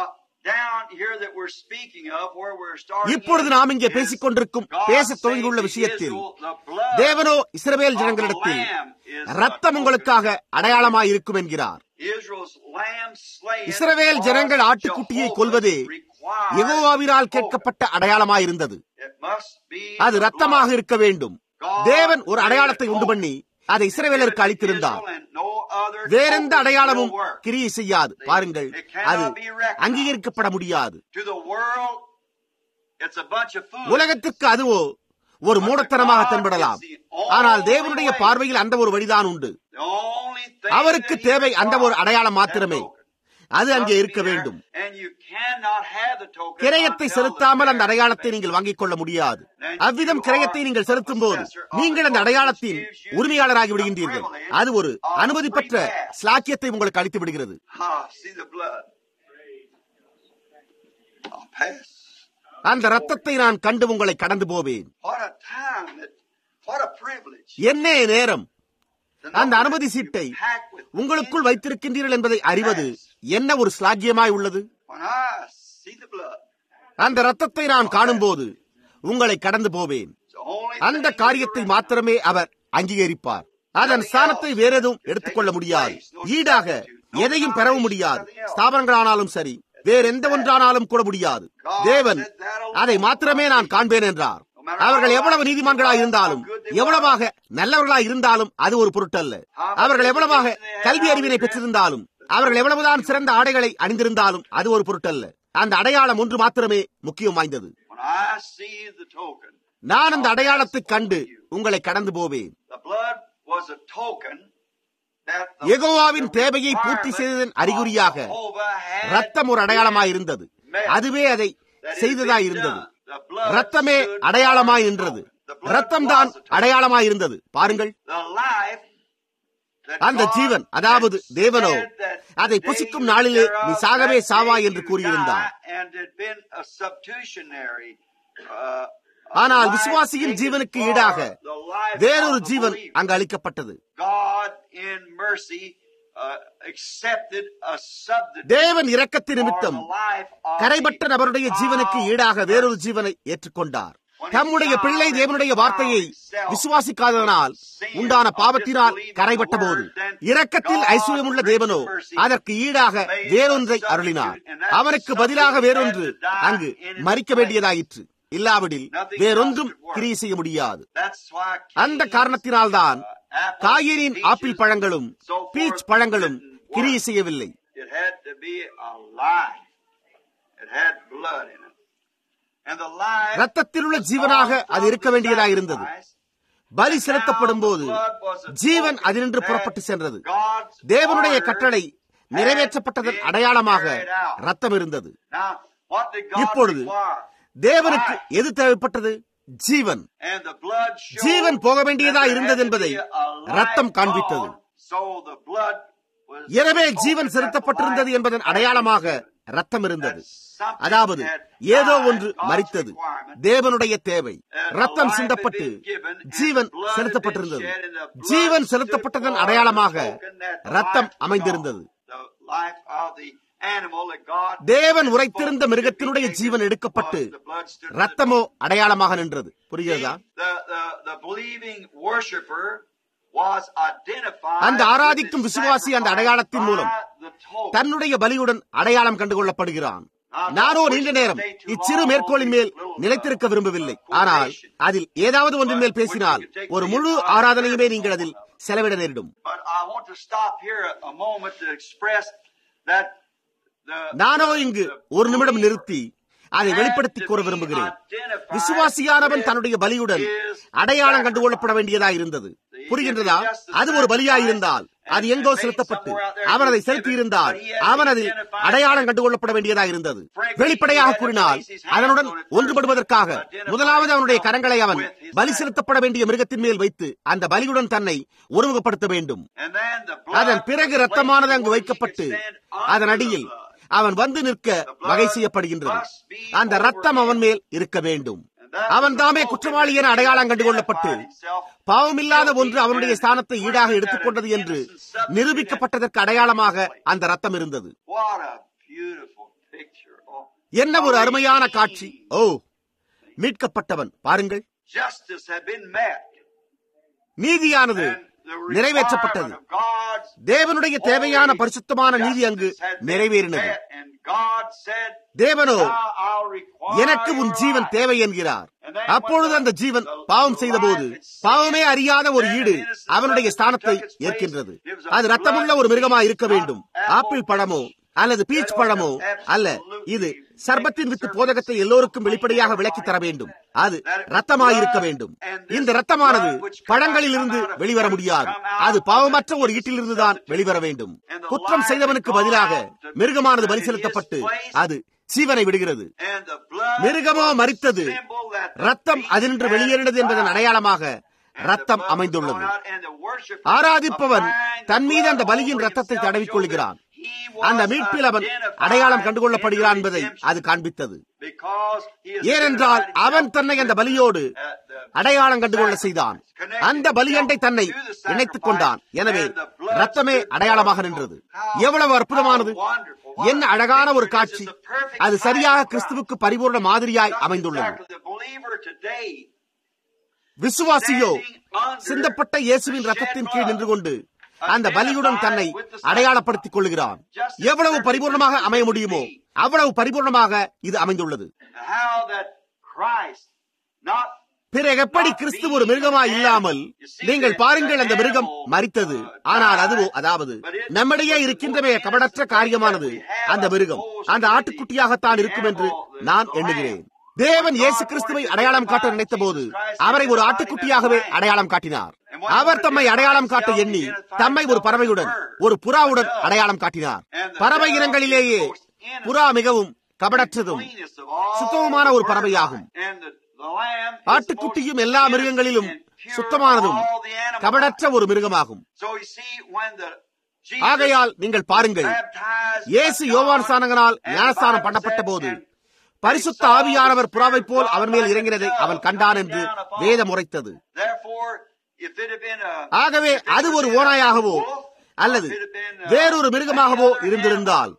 இப்பொழுது நாம் இங்கே பேசிக் கொண்டிருக்கும் பேச தொடங்கியுள்ள விஷயத்தில் தேவனோ இஸ்ரவேல் ஜனங்களிடத்தில் ரத்தம் உங்களுக்காக அடையாளமாய் இருக்கும் என்கிறார் இஸ்ரவேல் ஜனங்கள் ஆட்டுக்குட்டியை கொல்வதே யெகோவாவினால் கேட்கப்பட்ட அடையாளமாயிருந்தது அது ரத்தமாக இருக்க வேண்டும் தேவன் ஒரு அடையாளத்தை உண்டு பண்ணி அதை இஸ்ரவேலருக்கு அளித்திருந்தார் வேறெந்த அடையாளமும் கிரியை செய்யாது பாருங்கள் அது அங்கீகரிக்கப்பட முடியாது உலகத்திற்கு அதுவோ ஒரு மூடத்தனமாக தென்படலாம் ஆனால் தேவனுடைய பார்வையில் அந்த ஒரு வழிதான் உண்டு அவருக்கு தேவை அந்த ஒரு அடையாளம் மாத்திரமே அது அங்கே இருக்க வேண்டும் கிரயத்தை செலுத்தாமல் அந்த அடையாளத்தை நீங்கள் வாங்கிக் கொள்ள முடியாது அவ்விதம் கிரயத்தை நீங்கள் செலுத்தும் போது நீங்கள் அந்த அடையாளத்தின் உரிமையாளராகி விடுகின்றீர்கள் அது ஒரு அனுமதி பெற்ற ஸ்லாக்கியத்தை உங்களுக்கு அளித்து விடுகிறது அந்த ரத்தத்தை நான் கண்டு உங்களை கடந்து போவேன் என்ன நேரம் அந்த அனுமதி சீட்டை உங்களுக்குள் வைத்திருக்கின்றீர்கள் என்பதை அறிவது என்ன ஒரு ஸ்லாக்கியமாய் உள்ளது அந்த ரத்தத்தை நான் காணும்போது உங்களை கடந்து போவேன் அந்த காரியத்தை மாத்திரமே அவர் அங்கீகரிப்பார் அதன் ஸ்தானத்தை வேற எதுவும் எடுத்துக்கொள்ள முடியாது ஈடாக எதையும் பெறவும் முடியாது ஸ்தாபனங்களானாலும் சரி வேற எந்த ஒன்றானாலும் கூட முடியாது தேவன் அதை மாத்திரமே நான் காண்பேன் என்றார் அவர்கள் எவ்வளவு நீதிமான்களாய் இருந்தாலும் எவ்வளவாக நல்லவர்களாய் இருந்தாலும் அது ஒரு பொருட்டல்ல அவர்கள் எவ்வளவாக கல்வி அறிவினை பெற்றிருந்தாலும் அவர்கள் எவ்வளவுதான் சிறந்த ஆடைகளை அணிந்திருந்தாலும் அது ஒரு பொருட்டல்ல அந்த அடையாளம் ஒன்று மாத்திரமே முக்கியம் வாய்ந்தது When I see the token, நான் அந்த அடையாளத்தை கண்டு உங்களை கடந்து போவேன் the blood was a token that the யெகோவாவின் தேவையை பூர்த்தி செய்ததன் அறிகுறியாக Jehovah had ரத்தம் ஒரு அடையாளமாய் இருந்தது அதுவே அதை செய்ததாய் இருந்தது ரத்தமே அடையாளமாய் நின்றது ரத்தம் தான் அடையாளமாய் இருந்தது பாருங்கள் The life that அந்த God ஜீவன் அதாவது தேவனோ said that அதை day புசிக்கும் நாளிலே thereof நீ சாகவே that சாவா day என்று you கூறியிருந்தார் die, and had been a substitutionary, uh, ஆனால் life விசுவாசியின் taken ஜீவனுக்கு for ஈடாக the life வேறொரு of the ஜீவன் believer. அங்கு அளிக்கப்பட்டது God in mercy uh, accepted a substitute தேவன் இரக்கத்தின் for நிமித்தம் the life of கரைபட்ட the நபருடைய ஜீவனுக்கு child ஈடாக வேறொரு ஜீவனை ஏற்றுக்கொண்டார் தம்முடைய பிள்ளை தேவனுடைய வார்த்தையை விசுவாசிக்காததனால் உண்டான பாவத்தினால் கரைபட்ட போது இரக்கத்தில் ஐஸ்வர்யமுள்ள தேவனோ அதற்கு ஈடாக வேறொன்றை அருளினார் அவனுக்கு பதிலாக வேறொன்று அங்கு மறிக்க வேண்டியதாயிற்று இல்லாவிடில் வேறொன்றும் கிரியை செய்ய முடியாது That's why அந்த காரணத்தினால்தான் காயினின் ஆப்பிள் பழங்களும் பீச் பழங்களும் கிரியை செய்யவில்லை It had to be alive. It had blood in it. And the life ரத்தத்தில் உள்ள ஜீவனாக அது இருக்க வேண்டியதாக இருந்தது பலி செலுத்தப்படும் போது ஜீவன் அதினின்று புறப்பட்டு சென்றது தேவனுடைய கட்டளை நிறைவேற்றப்பட்டதன் அடையாளமாக ரத்தம் இருந்தது இப்பொழுது தேவனுக்கு எது தேவைப்பட்டது ஜீவன் ஜீவன் போக வேண்டியதா இருந்தது என்பதை ரத்தம் காண்பித்தது எனவே ஜீவன் செலுத்தப்பட்டிருந்தது என்பதன் அடையாளமாக ரத்தம் இருந்தது அதாவது ஏதோ ஒன்று மறித்தது தேவனுடைய தேவை ரத்தம் சிந்தப்பட்டு ஜீவன் செலுத்தப்பட்டிருந்தது ஜீவன் செலுத்தப்பட்டதன் அடையாளமாக ரத்தம் அமைந்திருந்தது தேவன் உரைத்திருந்த மிருகத்தினுடைய ஜீவன் எடுக்கப்பட்டு ரத்தமோ அடையாளமாக நின்றது புரிகிறதா அந்த ஆராதிக்கும் விசுவாசி அந்த அடையாளத்தின் மூலம் தன்னுடைய பலியுடன் அடையாளம் கண்டுகொள்ளப்படுகிறான் நானோ நீண்ட நேரம் இச்சிறு மேற்கோளின் மேல் நிலைத்திருக்க விரும்பவில்லை ஆனால் அதில் ஏதாவது ஒன்றின் மேல் பேசினால் ஒரு முழு ஆராதனையுமே நீங்கள் அதில் செலவிட நேரிடும் நானோ இங்கு ஒரு நிமிடம் நிறுத்தி அதை வெளிப்படுத்திக் கூற விரும்புகிறேன் விசுவாசியானவன் தன்னுடைய பலியுடன் அடையாளம் கண்டுகொள்ளப்பட வேண்டியதாக இருந்தது புரிகின்றதா அது ஒரு பலியாயிருந்தால் அது எங்கோ செலுத்தப்பட்டு அவன் அதை செலுத்தியிருந்தால் அவன் அதில் அடையாளம் கண்டுகொள்ளப்பட வேண்டியதாக இருந்தது வெளிப்படையாக கூறினால் அதனுடன் ஒன்றுபடுவதற்காக முதலாவது அவனுடைய கரங்களை அவன் பலி செலுத்தப்பட வேண்டிய மிருகத்தின் மேல் வைத்து அந்த பலியுடன் தன்னை ஒருமுகப்படுத்த வேண்டும் அதன் பிறகு ரத்தமானது அங்கு வைக்கப்பட்டு அதன் அடியில் அவன் வந்து நிற்க வகை செய்யப்படுகின்றது அந்த ரத்தம் அவன் மேல் இருக்க வேண்டும் அவன் தாமே குற்றவாளி என அடையாளம் கண்டுகொள்ளப்பட்டு பாவமில்லாத ஒன்று அவனுடைய ஸ்தானத்தை ஈடாக எடுத்துக்கொண்டது என்று நிரூபிக்கப்பட்டதற்கு அடையாளமாக அந்த ரத்தம் இருந்தது என்ன ஒரு அருமையான காட்சி ஓ மீட்கப்பட்டவன் பாருங்கள் நீதியானது நிறைவேற்றப்பட்டது தேவனுடைய தேவையான பரிசுத்தமான நீதி அங்கு நிறைவேறினது தேவனோ எனக்கு உன் ஜீவன் தேவை என்கிறார் அப்பொழுது அந்த ஜீவன் பாவம் செய்த போது பாவமே அறியாத ஒரு ஈடு அவனுடைய ஸ்தானத்தை ஏற்கின்றது அது ரத்தமுள்ள ஒரு மிருகமா இருக்க வேண்டும் ஆப்பிள் பழமோ அல்லது பீச் பழமோ அல்ல இது சர்பத்தின் வித்து போதகத்தை எல்லோருக்கும் வெளிப்படையாக விளக்கி தர வேண்டும் அது ரத்தமாயிருக்க வேண்டும் இந்த ரத்தமானது பழங்களில் இருந்து வெளிவர முடியாது அது பாவமற்ற ஒரு ஈட்டிலிருந்து தான் வெளிவர வேண்டும் குற்றம் செய்தவனுக்கு பதிலாக மிருகமானது பலி செலுத்தப்பட்டு அது ஜீவனை விடுகிறது மிருகமோ மறித்தது ரத்தம் அதினின்று வெளியேறினது என்பதன் அடையாளமாக ரத்தம் அமைந்துள்ளது ஆராதிப்பவன் தன் மீது அந்த பலியின் ரத்தத்தை தடவிக் கொள்கிறான் அந்த மீட்பில் அவன் அடையாளம் கண்டுகொள்ளப்படுகிறான் என்பதை அது காண்பித்தது ஏனென்றால் அவன் தன்னை அந்த பலியோடு அடையாளம் கண்டுகொள்ள செய்தான் அந்த பலியண்டை தன்னை இணைத்துக் கொண்டான் எனவே ரத்தமே அடையாளமாக நின்றது எவ்வளவு அற்புதமானது என்ன அழகான ஒரு காட்சி அது சரியாக கிறிஸ்துவுக்கு பரிபூர்ண மாதிரியாய் அமைந்துள்ளது விசுவாசியோ சிந்தப்பட்ட இயேசுவின் ரத்தத்தின் கீழ் நின்று கொண்டு அந்த பலியுடன் தன்னை அடையாளப்படுத்திக் கொள்கிறான் எவ்வளவு பரிபூர்ணமாக அமைய முடியுமோ அவ்வளவு பரிபூர்ணமாக இது அமைந்துள்ளது பிறகு எப்படி கிறிஸ்து ஒரு மிருகமா இல்லாமல் நீங்கள் பாருங்கள் அந்த மிருகம் மறித்தது ஆனால் அதுவோ அதாவது நம்மிடையே இருக்கின்றவே கபடற்ற காரியமானது அந்த மிருகம் அந்த ஆட்டுக்குட்டியாகத்தான் இருக்கும் என்று நான் எண்ணுகிறேன் தேவன் இயேசு கிறிஸ்துவை அடையாளம் காட்ட நினைத்த போது அவரை ஒரு ஆட்டுக்குட்டியாகவே அடையாளம் காட்டினார் அவர் தம்மை அடையாளம் காட்ட எண்ணி தம்மை ஒரு பறவையுடன் ஒரு புறாவுடன் அடையாளம் காட்டினார் பறவை இனங்களிலேயே புறா மிகவும் கபடற்றதும் சுத்தமுமான ஒரு பறவையாகும் ஆட்டுக்குட்டியும் எல்லா மிருகங்களிலும் சுத்தமானதும் கபடற்ற ஒரு மிருகமாகும் ஆகையால் நீங்கள் பாருங்கள் இயேசு யோவான் சானகனால் ஞானஸ்தானம் பண்ணப்பட்ட போது பரிசுத்த ஆவியானவர் புறாவை போல் அவன் மேல் இறங்கினதை அவன் கண்டான் என்று வேதம் உரைத்தது ஆகவே அது ஒரு ஓனாயாகவோ அல்லது வேறொரு மிருகமாகவோ இருந்திருந்தால்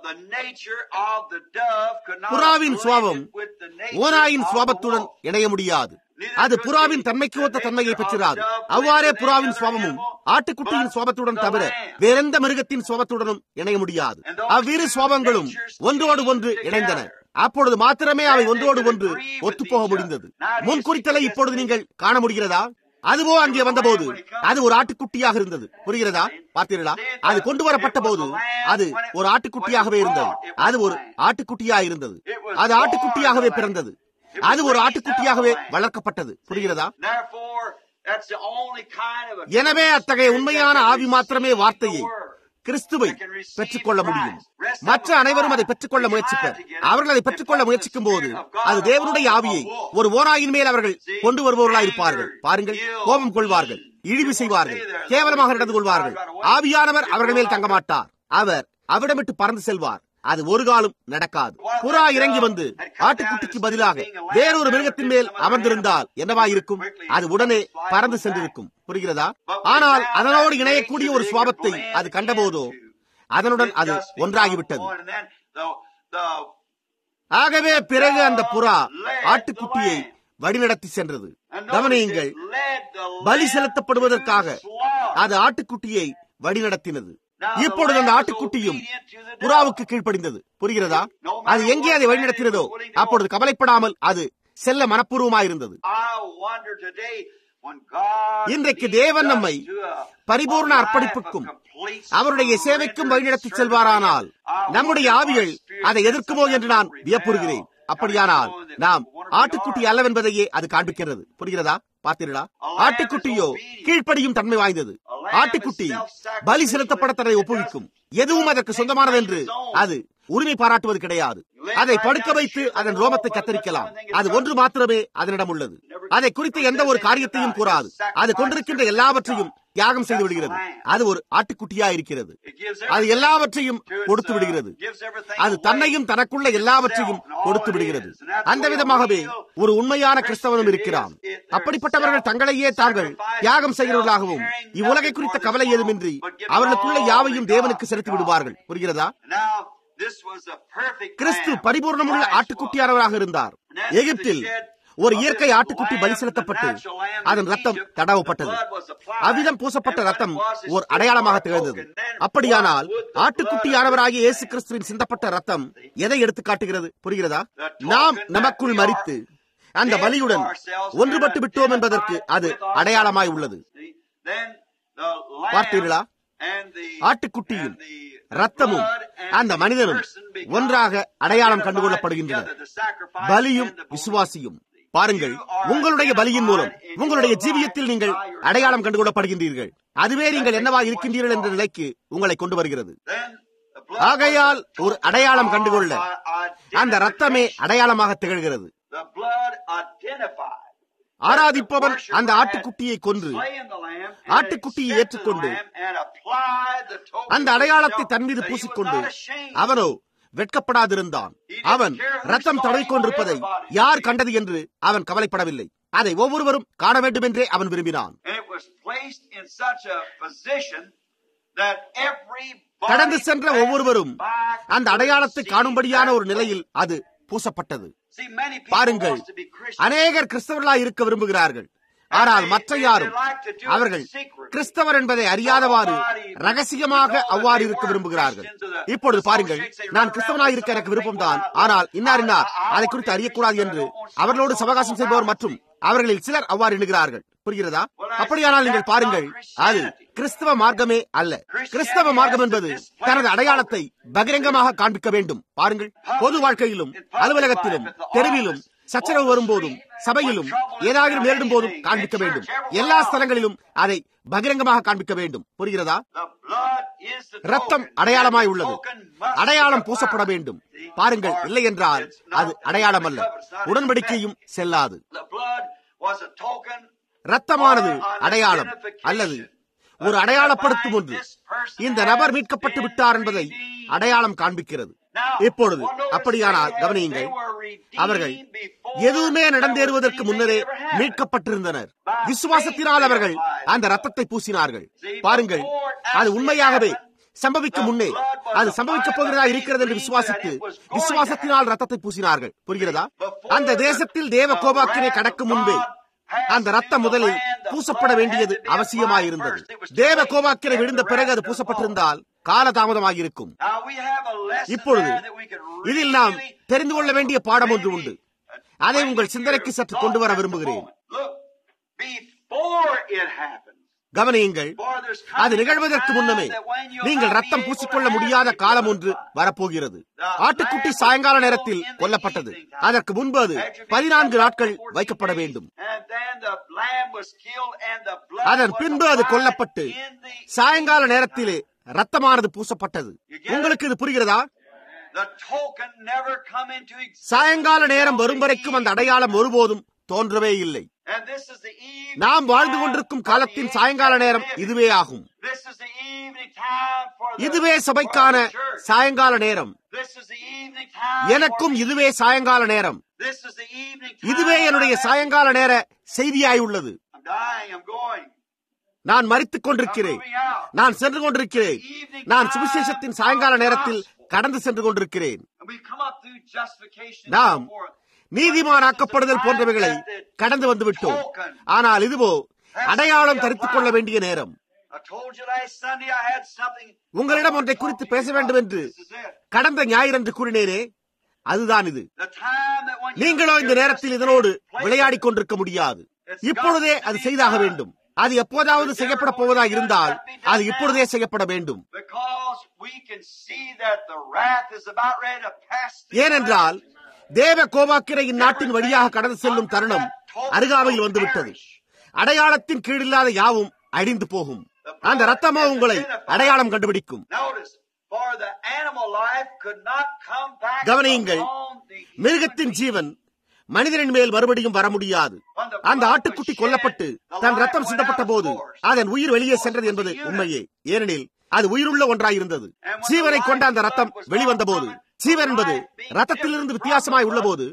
புறாவின் சுவாபம் ஓனாயின் சுவாபத்துடன் இணைய முடியாது அது புறாவின் தன்மைக்கு ஒத்த தன்மையை பெற்றிராது அவ்வாறே புறாவின் சுவாபமும் ஆட்டுக்குட்டியின் சுவாபத்துடன் தவிர வேறெந்த மிருகத்தின் சுவாபத்துடனும் இணைய முடியாது அவ்விரு சுவாபங்களும் ஒன்றோடு ஒன்று இணைந்தன அப்பொழுது மாத்திரமே அவை ஒன்றோடு ஒன்று ஒத்துப்போக முடிந்தது முன்குறித்தலை இப்பொழுது நீங்கள் காண முடிகிறதா அதுவோ அங்கே வந்தபோது அது ஒரு ஆட்டுக்குட்டியாக இருந்தது புரிகிறதா பார்த்தீர்களா அது கொண்டு வரப்பட்ட போது அது ஒரு ஆட்டுக்குட்டியாகவே இருந்தது அது ஒரு ஆட்டுக்குட்டியா இருந்தது அது ஆட்டுக்குட்டியாகவே பிறந்தது அது ஒரு ஆட்டுக்குட்டியாகவே வளர்க்கப்பட்டது புரிகிறதா எனவே அத்தகைய உண்மையான ஆவி மாத்திரமே வார்த்தையை கிறிஸ்துவை பெற்றுக்கொள்ள முடியும் மற்ற அனைவரும் அதை பெற்றுக்கொள்ள முயற்சிப்பர் அவர்கள் அதை பெற்றுக்கொள்ள முயற்சிக்கும் போது அது தேவனுடைய ஆவியை ஒரு ஓனாயின் மேல் அவர்கள் கொண்டு வருபவர்களாக இருப்பார்கள் பாருங்கள் கோபம் கொள்வார்கள் இழிவு செய்வார்கள் கேவலமாக நடந்து கொள்வார்கள் ஆவியானவர் அவர்கள் மேல் தங்க மாட்டார் அவர் அவிடமிட்டு பறந்து செல்வார் அது ஒரு காலம் நடக்காது புறா இறங்கி வந்து ஆட்டுக்குட்டிக்கு பதிலாக வேறொரு மிருகத்தின் மேல் அமர்ந்திருந்தால் என்னவா இருக்கும் அது உடனே பறந்து சென்றிருக்கும் புரிகிறதா ஆனால் அதனோடு இணையக்கூடிய ஒரு சுவாபத்தை அது கண்டபோதோ அதனுடன் அது ஒன்றாகிவிட்டது ஆகவே பிறகு அந்த புறா ஆட்டுக்குட்டியை வழிநடத்தி சென்றது கவனியுங்கள் பலி செலுத்தப்படுவதற்காக அது ஆட்டுக்குட்டியை வழிநடத்தினது இப்பொழுது அந்த ஆட்டுக்குட்டியும் புறாவுக்கு கீழ்ப்படிந்தது புரிகிறதா அது எங்கே அதை வழிநடத்தினதோ அப்பொழுது கவலைப்படாமல் அது செல்ல மனப்பூர்வமாயிருந்தது இன்றைக்கு தேவன் நம்மை பரிபூர்ண அர்ப்பணிப்புக்கும் அவருடைய சேவைக்கும் வழிநடத்தி செல்வாரானால் நம்முடைய ஆவிகள் அதை எதிர்க்குமோ என்று நான் வியப்புறுகிறேன் அப்படியானால் நாம் ஆட்டுக்குட்டி அல்லவென்பதையே அது காண்பிக்கிறது புரிகிறதா பார்த்தீர்களா ஆட்டுக்குட்டியோ கீழ்ப்படியும் தன்மை வாய்ந்தது ஆட்டுக்குட்டி பலி செலுத்தப்பட தன்னை ஒப்புவிக்கும் எதுவும் அதற்கு சொந்தமானது என்று அது உரிமை பாராட்டுவது கிடையாது அதை படுக்க வைத்து அதன் ரோமத்தை கத்தரிக்கலாம் அது ஒன்று மாத்திரமே அதனிடம் உள்ளது அதை குறித்த எந்த ஒரு காரியத்தையும் கூறாது அது கொண்டிருக்கின்ற எல்லாவற்றையும் தியாகம் செய்து விடுகிறது அது ஒரு ஆட்டுக்குட்டியா இருக்கிறது அது எல்லாவற்றையும் கொடுத்து விடுகிறது அது தன்னையும் தனக்குள்ள எல்லாவற்றையும் கொடுத்து விடுகிறது அந்த விதமாகவே ஒரு உண்மையான கிறிஸ்தவனும் இருக்கிறான் அப்படிப்பட்டவர்கள் தங்களையே தாங்கள் தியாகம் செய்கிறவர்களாகவும் இவ்வுலகை குறித்த கவலை ஏதுமின்றி அவர்களுக்குள்ள யாவையும் தேவனுக்கு செலுத்தி விடுவார்கள் புரிகிறதா கிறிஸ்து பரிபூர்ணமுள்ள ஆட்டுக்குட்டியானவராக இருந்தார் எகிப்தில் ஒரு இயற்கை ஆட்டுக்குட்டி பலி செலுத்தப்பட்டு அதன் ரத்தம் தடவப்பட்டது அவ்விதம் பூசப்பட்ட ரத்தம் ஒரு அடையாளமாக திகழ்ந்தது அப்படியானால் ஆட்டுக்குட்டியானவராகிய இயேசு கிறிஸ்துவின் சிந்தப்பட்ட ரத்தம் எதை எடுத்து காட்டுகிறது புரிகிறதா நாம் நமக்குள் மறித்து அந்த பலியுடன் ஒன்றுபட்டு விட்டோம் என்பதற்கு அது அடையாளமாய் உள்ளது பார்த்தீர்களா ஆட்டுக்குட்டியும் ரத்தமும் அந்த மனிதனும் ஒன்றாக அடையாளம் கண்டுகொள்ளப்படுகின்றன பலியும் விசுவாசியும் பாருங்கள் உங்களுடைய பலியின் மூலம் உங்களுடைய ஜீவியத்தில் நீங்கள் அடையாளம் கண்டுகொள்ளப்படுகின்றீர்கள் அதுவே நீங்கள் என்னவா இருக்கின்றீர்கள் என்ற நிலைக்கு உங்களை கொண்டு வருகிறது ஆகையால் ஒரு அடையாளம் கண்டுகொள்ள அந்த ரத்தமே அடையாளமாக திகழ்கிறது ஆராதிப்பவன் அந்த ஆட்டுக்குட்டியை கொன்று ஆட்டுக்குட்டியை ஏற்றுக்கொண்டு அந்த அடையாளத்தை தன் மீது பூசிக்கொண்டு அவனோ வெட்கப்படாதிருந்தான் அவன் ரத்தம் தடவிக் கொண்டிருப்பதை யார் கண்டது என்று அவன் கவலைப்படவில்லை அதை ஒவ்வொருவரும் காண வேண்டும் என்றே அவன் விரும்பினான் கடந்து சென்ற ஒவ்வொருவரும் அந்த அடையாளத்தை காணும்படியான ஒரு நிலையில் அது பூசப்பட்டது பாருங்கள் அநேகர் கிறிஸ்தவர்களாய் இருக்க விரும்புகிறார்கள் ஆனால் மற்ற யாரும் அவர்கள் கிறிஸ்தவர் என்பதை அறியாதவாறு ரகசியமாக அவ்வாறு இருக்க விரும்புகிறார்கள் இப்பொழுது பாருங்கள் நான் கிறிஸ்தவனாக இருக்க எனக்கு விருப்பம்தான் ஆனால் இன்னார் இன்னார் அதை குறித்து அறியக்கூடாது என்று அவர்களோடு சவகாசம் செய்பவர் மற்றும் அவர்களில் சிலர் அவ்வாறு எண்ணுகிறார்கள் புரிகிறதா அப்படியானால் நீங்கள் பாருங்கள் அது கிறிஸ்தவ மார்க்கமே அல்ல கிறிஸ்தவ மார்க்கம் என்பது தனது அடையாளத்தை பகிரங்கமாக காண்பிக்க வேண்டும் பாருங்கள் பொது வாழ்க்கையிலும் அலுவலகத்திலும் தெருவிலும் சச்சரவு வரும்போதும் சபையிலும் ஏதாவது நேரிடும் போதும் காண்பிக்க வேண்டும் எல்லா ஸ்தலங்களிலும் அதை பகிரங்கமாக காண்பிக்க வேண்டும் புரிகிறதா ரத்தம் அடையாளமாய் உள்ளது அடையாளம் பூசப்பட வேண்டும் பாருங்கள் இல்லை என்றால் அது அடையாளம் அல்ல உடன்படிக்கையும் செல்லாது ரத்தமானது அடையாளம் அல்லது ஒரு அடையாளப்படுத்தும் ஒன்று இந்த நபர் மீட்கப்பட்டு விட்டார் என்பதை அடையாளம் காண்பிக்கிறது இப்பொழுது அப்படியானால் கவனியுங்கள் அவர்கள் எதுவுமே நடந்தேறுவதற்கு முன்னரே மீட்கப்பட்டிருந்தனர் விசுவாசத்தினால் அவர்கள் அந்த ரத்தத்தை பூசினார்கள் பாருங்கள் அது உண்மையாகவே சம்பவிக்கும் முன்னே அது சம்பவிக்கப் போகிறதா இருக்கிறது என்று விசுவாசித்து விசுவாசத்தினால் ரத்தத்தை பூசினார்கள் புரிகிறதா அந்த தேசத்தில் தேவ கோபாக்கினை கடக்கும் முன்பே அந்த ரத்தம் முதலில் பூசப்பட வேண்டியது அவசியமாயிருந்தது தேவ கோபாக்கிரை விழுந்த பிறகு அது பூசப்பட்டிருந்தால் காலதாமதமாகியிருக்கும் இப்பொழுது இதில் நாம் தெரிந்து கொள்ள வேண்டிய பாடம் ஒன்று உண்டு அதை உங்கள் சிந்தனைக்கு சற்று கொண்டு வர விரும்புகிறேன் கவனியுங்கள் அது நிகழ்வதற்கு முன்னமே நீங்கள் ரத்தம் பூசிக்கொள்ள முடியாத காலம் ஒன்று வரப்போகிறது ஆட்டுக்குட்டி சாயங்கால நேரத்தில் கொல்லப்பட்டது அதற்கு முன்பு அது பதினான்கு நாட்கள் வைக்கப்பட வேண்டும் அதன் பின்பு அது கொல்லப்பட்டு சாயங்கால நேரத்திலே ரத்தமானது பூசப்பட்டது உங்களுக்கு இது புரிகிறதா சாயங்கால நேரம் வரும் வரைக்கும் அந்த அடையாளம் ஒருபோதும் தோன்றவே இல்லை நாம் வாழ்ந்து கொண்டிருக்கும் காலத்தின் சாயங்கால நேரம் இதுவே ஆகும் இதுவே சபைக்கான சாயங்கால நேரம் எனக்கும் இதுவே சாயங்கால நேரம் இதுவே என்னுடைய சாயங்கால நேர செய்தியாய் உள்ளது நான் மறித்துக் கொண்டிருக்கிறேன் நான் சென்று கொண்டிருக்கிறேன் நான் சுவிசேஷத்தின் சாயங்கால நேரத்தில் கடந்து சென்று கொண்டிருக்கிறேன் நாம் நீதிமானாக்கப்படுதல் போன்றவைகளை கடந்து வந்து விட்டோம் ஆனால் இதுவோ அடையாளம் தரித்துக் கொள்ள வேண்டிய நேரம் உங்களிடம் ஒன்றை குறித்து பேச வேண்டும் என்று கடந்த ஞாயிறன்று கூறினேனே அதுதான் இது நீங்களோ இந்த நேரத்தில் இதனோடு விளையாடிக் கொண்டிருக்க முடியாது இப்பொழுதே அது செய்தாக வேண்டும் அது எப்போதாவது செய்யப்பட போவதா இருந்தால் அது இப்பொழுதே செய்யப்பட வேண்டும் ஏனென்றால் தேவ கோபாக்கிரை இந்நாட்டின் வழியாக கடந்து செல்லும் தருணம் அருகாமையில் வந்துவிட்டது அடையாளத்தின் கீழில்லாத யாவும் அழிந்து போகும் அந்த ரத்தமோ உங்களை அடையாளம் கண்டுபிடிக்கும் கவனியுங்கள் மிருகத்தின் ஜீவன் மனிதனின் மேல் மறுபடியும் வர முடியாது அந்த ஆட்டுக்குட்டி கொல்லப்பட்டு தன் ரத்தம் சிந்தப்பட்ட போது அதன் உயிர் வெளியே சென்றது என்பது உண்மையே ஏனெனில் அது உயிருள்ள ஒன்றாயிருந்தது ஜீவனை கொண்ட அந்த ரத்தம் வெளிவந்த போது ஜீவன் என்பது ரத்தத்திலிருந்து வித்தியாசமாய் உள்ள போது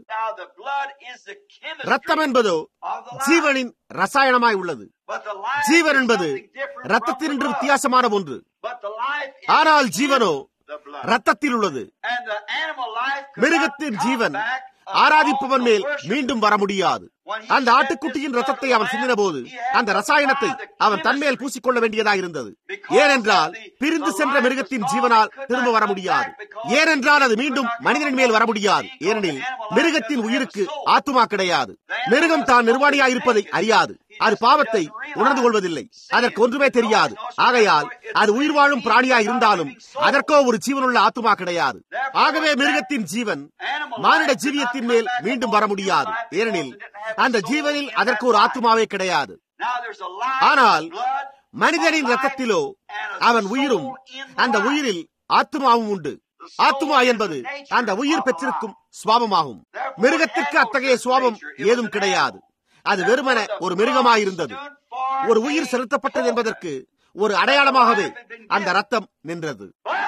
ரத்தம் என்பதோ ஜீவனின் ரசாயனமாய் உள்ளது ஜீவன் என்பது ரத்தத்தினின்று வித்தியாசமான ஒன்று ஆனால் ஜீவனோ ரத்தத்தில் உள்ளது மிருகத்தின் ஜீவன் ஆராதிப்பவன் மேல் மீண்டும் வர முடியாது அந்த ஆட்டுக்குட்டியின் ரத்தத்தை அவன் சிந்தின போது அந்த ரசாயனத்தை அவன் தன்மேல் பூசிக்கொள்ள வேண்டியதாக இருந்தது ஏனென்றால் பிரிந்து சென்ற மிருகத்தின் ஜீவனால் திரும்ப வர முடியாது ஏனென்றால் அது மீண்டும் மனிதனின் மேல் வர முடியாது ஏனெனில் மிருகத்தின் உயிருக்கு ஆத்துமா கிடையாது மிருகம் தான் நிர்வாணியாயிருப்பதை அறியாது அது பாவத்தை உணர்ந்து கொள்வதில்லை அதற்கு ஒன்றுமே தெரியாது ஆகையால் அது உயிர் வாழும் பிராணியா இருந்தாலும் அதற்கோ ஒரு ஜீவனுள்ள ஆத்துமா கிடையாது ஆகவே மிருகத்தின் ஜீவன் மானிட ஜீவியத்தின் மேல் மீண்டும் வர முடியாது ஏனெனில் அந்த ஜீவனில் அதற்கு ஒரு ஆத்துமாவே கிடையாது ஆனால் மனிதனின் ரத்தத்திலோ அவன் உயிரும் அந்த உயிரில் ஆத்துமாவும் உண்டு ஆத்துமா என்பது அந்த உயிர் பெற்றிருக்கும் சுவாபமாகும் மிருகத்திற்கு அத்தகைய சுவாபம் ஏதும் கிடையாது அது வெறுமன ஒரு மிருகமாயிருந்தது ஒரு உயிர் செலுத்தப்பட்டது என்பதற்கு ஒரு அடையாளமாகவே அந்த ரத்தம் நின்றது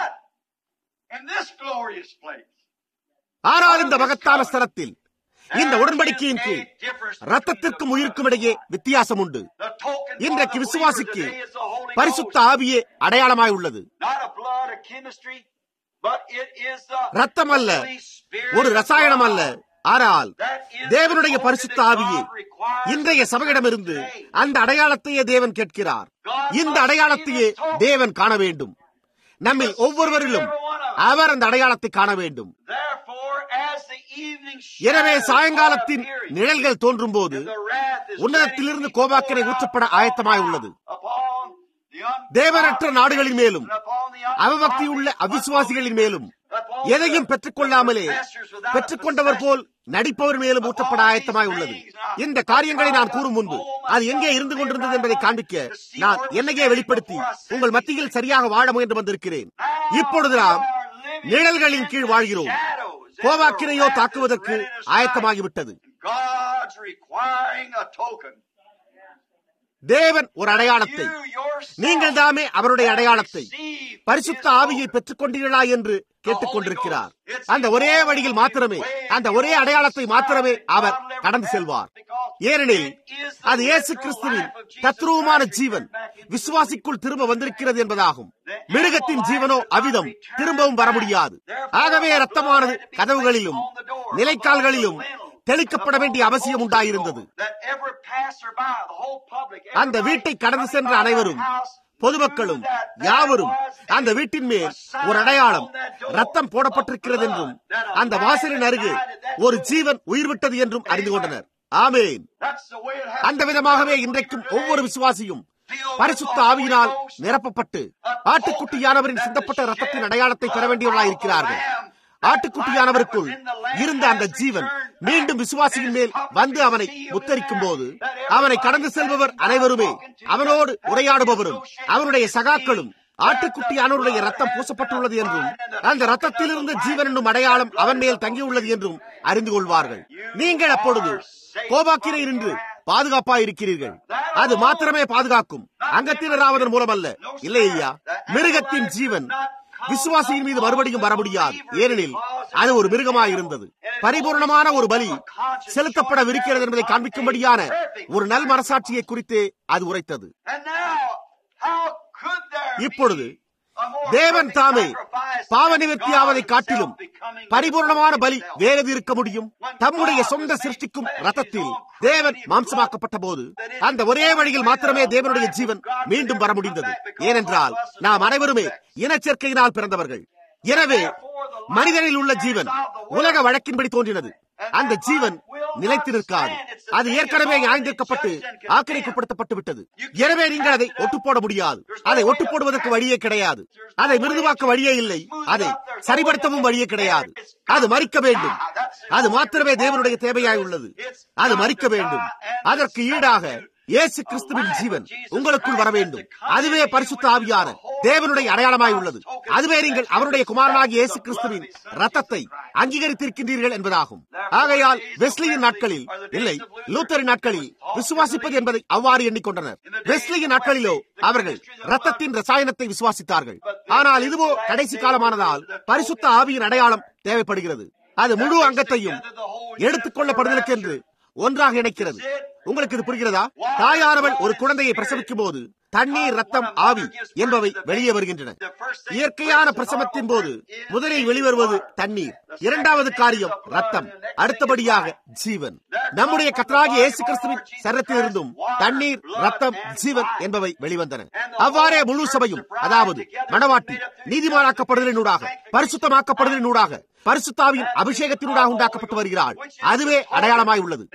ஆனால் இந்த மகத்தான ஸ்தலத்தில் இந்த உடன்படிக்கையின் கீழ் ரத்தத்திற்கும் உயிருக்கும் இடையே வித்தியாசம் உண்டு இன்றைக்கு விசுவாசிக்கு பரிசுத்த ஆவியே அடையாளமாய் உள்ளது ரத்தம் அல்ல ஒரு ரசாயனம் அல்ல ஆனால் தேவனுடைய பரிசுத்த ஆவியே இன்றைய சபையிடமிருந்து அந்த அடையாளத்தையே தேவன் கேட்கிறார் இந்த அடையாளத்தையே தேவன் காண வேண்டும் நம்மில் ஒவ்வொருவரிலும் அவர் அந்த அடையாளத்தை காண வேண்டும் எனவே சாயங்காலத்தின் நிழல்கள் தோன்றும் போது உன்னதத்திலிருந்து கோபாக்கினை ஊற்றப்பட ஆயத்தமாய் உள்ளது தேவனற்ற நாடுகளின் மேலும் அவபக்தி உள்ள அவிசுவாசிகளின் மேலும் எதையும் பெற்றுக் கொள்ளாமலே பெற்றுக்கொண்டவர் போல் நடிப்பவர் மேலும் ஊற்றப்பட ஆயத்தமாய் உள்ளது இந்த காரியங்களை நான் கூறும் முன்பு அது எங்கே இருந்து கொண்டிருந்தது என்பதை காண்பிக்க நான் என்னையே வெளிப்படுத்தி உங்கள் மத்தியில் சரியாக வாழ முயன்று வந்திருக்கிறேன் இப்பொழுது நாம் நிழல்களின் கீழ் வாழ்கிறோம் கோவாக்கினையோ தாக்குவதற்கு ஆயத்தமாகிவிட்டது தேவன் ஒரு அடையாளத்தை நீங்கள் தாமே அவருடைய அடையாளத்தை பரிசுத்த ஆவியை பெற்றுக் கொண்டீர்களா என்று கேட்டுக் கொண்டிருக்கிறார் அந்த ஒரே வழியில் மாத்திரமே அந்த ஒரே அடையாளத்தை மாத்திரமே அவர் கடந்து செல்வார் ஏனெனில் அது இயேசு கிறிஸ்துவின் தத்ரூபமான ஜீவன் விசுவாசிக்குள் திரும்ப வந்திருக்கிறது என்பதாகும் மிருகத்தின் ஜீவனோ அவிதம் திரும்பவும் வர முடியாது ஆகவே ரத்தமானது கதவுகளிலும் நிலைக்கால்களிலும் தெளிக்கப்பட வேண்டிய அவசியம் உண்டாயிருந்தது அந்த வீட்டை கடந்து சென்ற அனைவரும் பொதுமக்களும் யாவரும் அந்த வீட்டின் மேல் ஒரு அடையாளம் ரத்தம் போடப்பட்டிருக்கிறது என்றும் அந்த வாசலின் அருகே ஒரு ஜீவன் உயிர் விட்டது என்றும் அறிந்து கொண்டனர் ஆமேன் அந்த விதமாகவே இன்றைக்கும் ஒவ்வொரு விசுவாசியும் பரிசுத்த ஆவியினால் நிரப்பப்பட்டு ஆட்டுக்குட்டியானவரின் சிந்தப்பட்ட ரத்தத்தின் அடையாளத்தை பெற வேண்டியவர்களாக இருக்கிறார்கள் ஆட்டுக்குட்டியானவருக்குள் இருந்த அந்த ஜீவன் மீண்டும் விசுவாசியின் மேல் வந்து அவனை முத்தரிக்கும் போது அவனை கடந்து செல்பவர் அனைவருமே அவனோடு உரையாடுபவரும் அவனுடைய சகாக்களும் ஆட்டுக்குட்டியானவருடைய ரத்தம் பூசப்பட்டுள்ளது என்றும் அந்த ரத்தத்திலிருந்து ஜீவன் என்னும் அடையாளம் அவன் மேல் தங்கியுள்ளது என்றும் அறிந்து கொள்வார்கள் நீங்கள் அப்பொழுது கோபாக்கினை நின்று பாதுகாப்பா இருக்கிறீர்கள் அது மாத்திரமே பாதுகாக்கும் அங்கத்தினராவதன் மூலமல்ல இல்லை ஐயா மிருகத்தின் ஜீவன் விசுவாசியின் மீது மறுபடியும் வர முடியாது ஏனெனில் அது ஒரு மிருகமாய் இருந்தது பரிபூர்ணமான ஒரு பலி செலுத்தப்படவிருக்கிறது என்பதை காண்பிக்கும்படியான ஒரு நல் மனசாட்சியை குறித்து அது உரைத்தது இப்பொழுது தேவன் தாமே பாவ நிவர்த்தியாவதை காட்டிலும் பரிபூர்ணமான பலி வேறது இருக்க முடியும் தம்முடைய சொந்த சிருஷ்டிக்கும் ரத்தத்தில் தேவன் மாம்சமாக்கப்பட்ட போது அந்த ஒரே வழியில் மாத்திரமே தேவனுடைய ஜீவன் மீண்டும் வர முடிந்தது ஏனென்றால் நாம் அனைவருமே இனச்சேர்க்கையினால் பிறந்தவர்கள் எனவே மனிதனில் உள்ள ஜீவன் உலக வழக்கின்படி தோன்றினது அந்த ஜீவன் நிலைத்து நிற்காது அது ஏற்கனவே ஆய்ந்திருக்கப்பட்டு ஆக்கிரமிக்கப்படுத்தப்பட்டு விட்டது எனவே நீங்கள் அதை ஒட்டு போட முடியாது அதை ஒட்டு போடுவதற்கு வழியே கிடையாது அதை மிருதுவாக்க வழியே இல்லை அதை சரிபடுத்தவும் வழியே கிடையாது அது மறிக்க வேண்டும் அது மாத்திரமே தேவனுடைய தேவையாய் உள்ளது அது மறிக்க வேண்டும் அதற்கு ஈடாக இயேசு கிறிஸ்துவின் ஜீவன் உங்களுக்குள் வர வேண்டும் அதுவே பரிசுத்த ஆவியான தேவனுடைய அடையாளமாய் உள்ளது அதுவே நீங்கள் அவருடைய குமாரனாகிய இயேசு கிறிஸ்துவின் ரத்தத்தை அங்கீகரித்திருக்கின்றீர்கள் என்பதாகும் ஆகையால் வெஸ்லியின் நாட்களில் இல்லை லூத்தரின் நாட்களில் விசுவாசிப்பது என்பதை அவ்வாறு எண்ணிக்கொண்டனர் வெஸ்லியின் நாட்களிலோ அவர்கள் ரத்தத்தின் ரசாயனத்தை விசுவாசித்தார்கள் ஆனால் இதுவோ கடைசி காலமானதால் பரிசுத்த ஆவியின் அடையாளம் தேவைப்படுகிறது அது முழு அங்கத்தையும் எடுத்துக் கொள்ளப்படுவதற்கென்று ஒன்றாக இணைக்கிறது உங்களுக்கு இது புரிகிறதா தாயானவள் ஒரு குழந்தையை பிரசவிக்கும் போது தண்ணீர் ரத்தம் ஆவி என்பவை வெளியே வருகின்றன இயற்கையான பிரசவத்தின் போது முதலில் வெளிவருவது தண்ணீர் இரண்டாவது காரியம் ரத்தம் அடுத்தபடியாக ஜீவன் நம்முடைய கத்தராகிய இயேசு கிறிஸ்துவின் சரத்திலிருந்தும் தண்ணீர் ரத்தம் ஜீவன் என்பவை வெளிவந்தன அவ்வாறே முழு சபையும் அதாவது மணவாட்டி நீதிமானாக்கப்படுதலினூடாக பரிசுத்தமாக்கப்படுதலினூடாக பரிசுத்தாவின் அபிஷேகத்தினூடாக உண்டாக்கப்பட்டு வருகிறாள் அதுவே அடையாளமாய் உள்ளது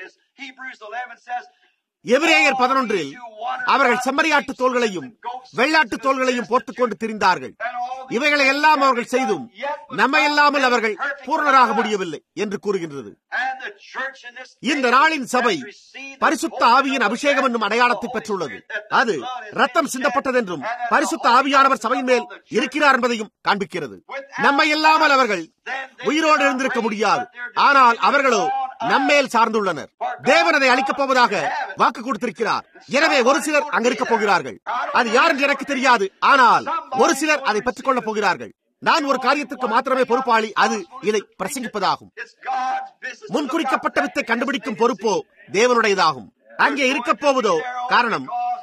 எபிரேயர் பதினொன்றில் அவர்கள் செம்மறியாட்டு தோள்களையும் வெள்ளாட்டு தோள்களையும் போட்டுக்கொண்டு திரிந்தார்கள் இவைகளை எல்லாம் அவர்கள் செய்தும் நம்ம இல்லாமல் அவர்கள் பூர்ணராக முடியவில்லை என்று கூறுகின்றது இந்த நாளின் சபை பரிசுத்த ஆவியின் அபிஷேகம் என்னும் அடையாளத்தை பெற்றுள்ளது அது ரத்தம் சிந்தப்பட்டதென்றும் பரிசுத்த ஆவியானவர் சபையின் மேல் இருக்கிறார் என்பதையும் காண்பிக்கிறது நம்மை இல்லாமல் அவர்கள் உயிரோடு இருந்திருக்க முடியாது ஆனால் அவர்களோ நம்மேல் சார்ந்துள்ளனர் தேவன் அதை அளிக்கப் போவதாக வாக்கு கொடுத்திருக்கிறார் எனவே ஒரு சிலர் அங்க இருக்க போகிறார்கள் அது யார் என்று எனக்கு தெரியாது ஆனால் ஒரு சிலர் அதை பெற்றுக் கொள்ளப் போகிறார்கள் நான் ஒரு காரியத்திற்கு மாத்திரமே பொறுப்பாளி அது இதை பிரசங்கிப்பதாகும் முன்குறிக்கப்பட்ட வித்தை கண்டுபிடிக்கும் பொறுப்போ தேவனுடையதாகும் அங்கே இருக்கப் போவதோ காரணம்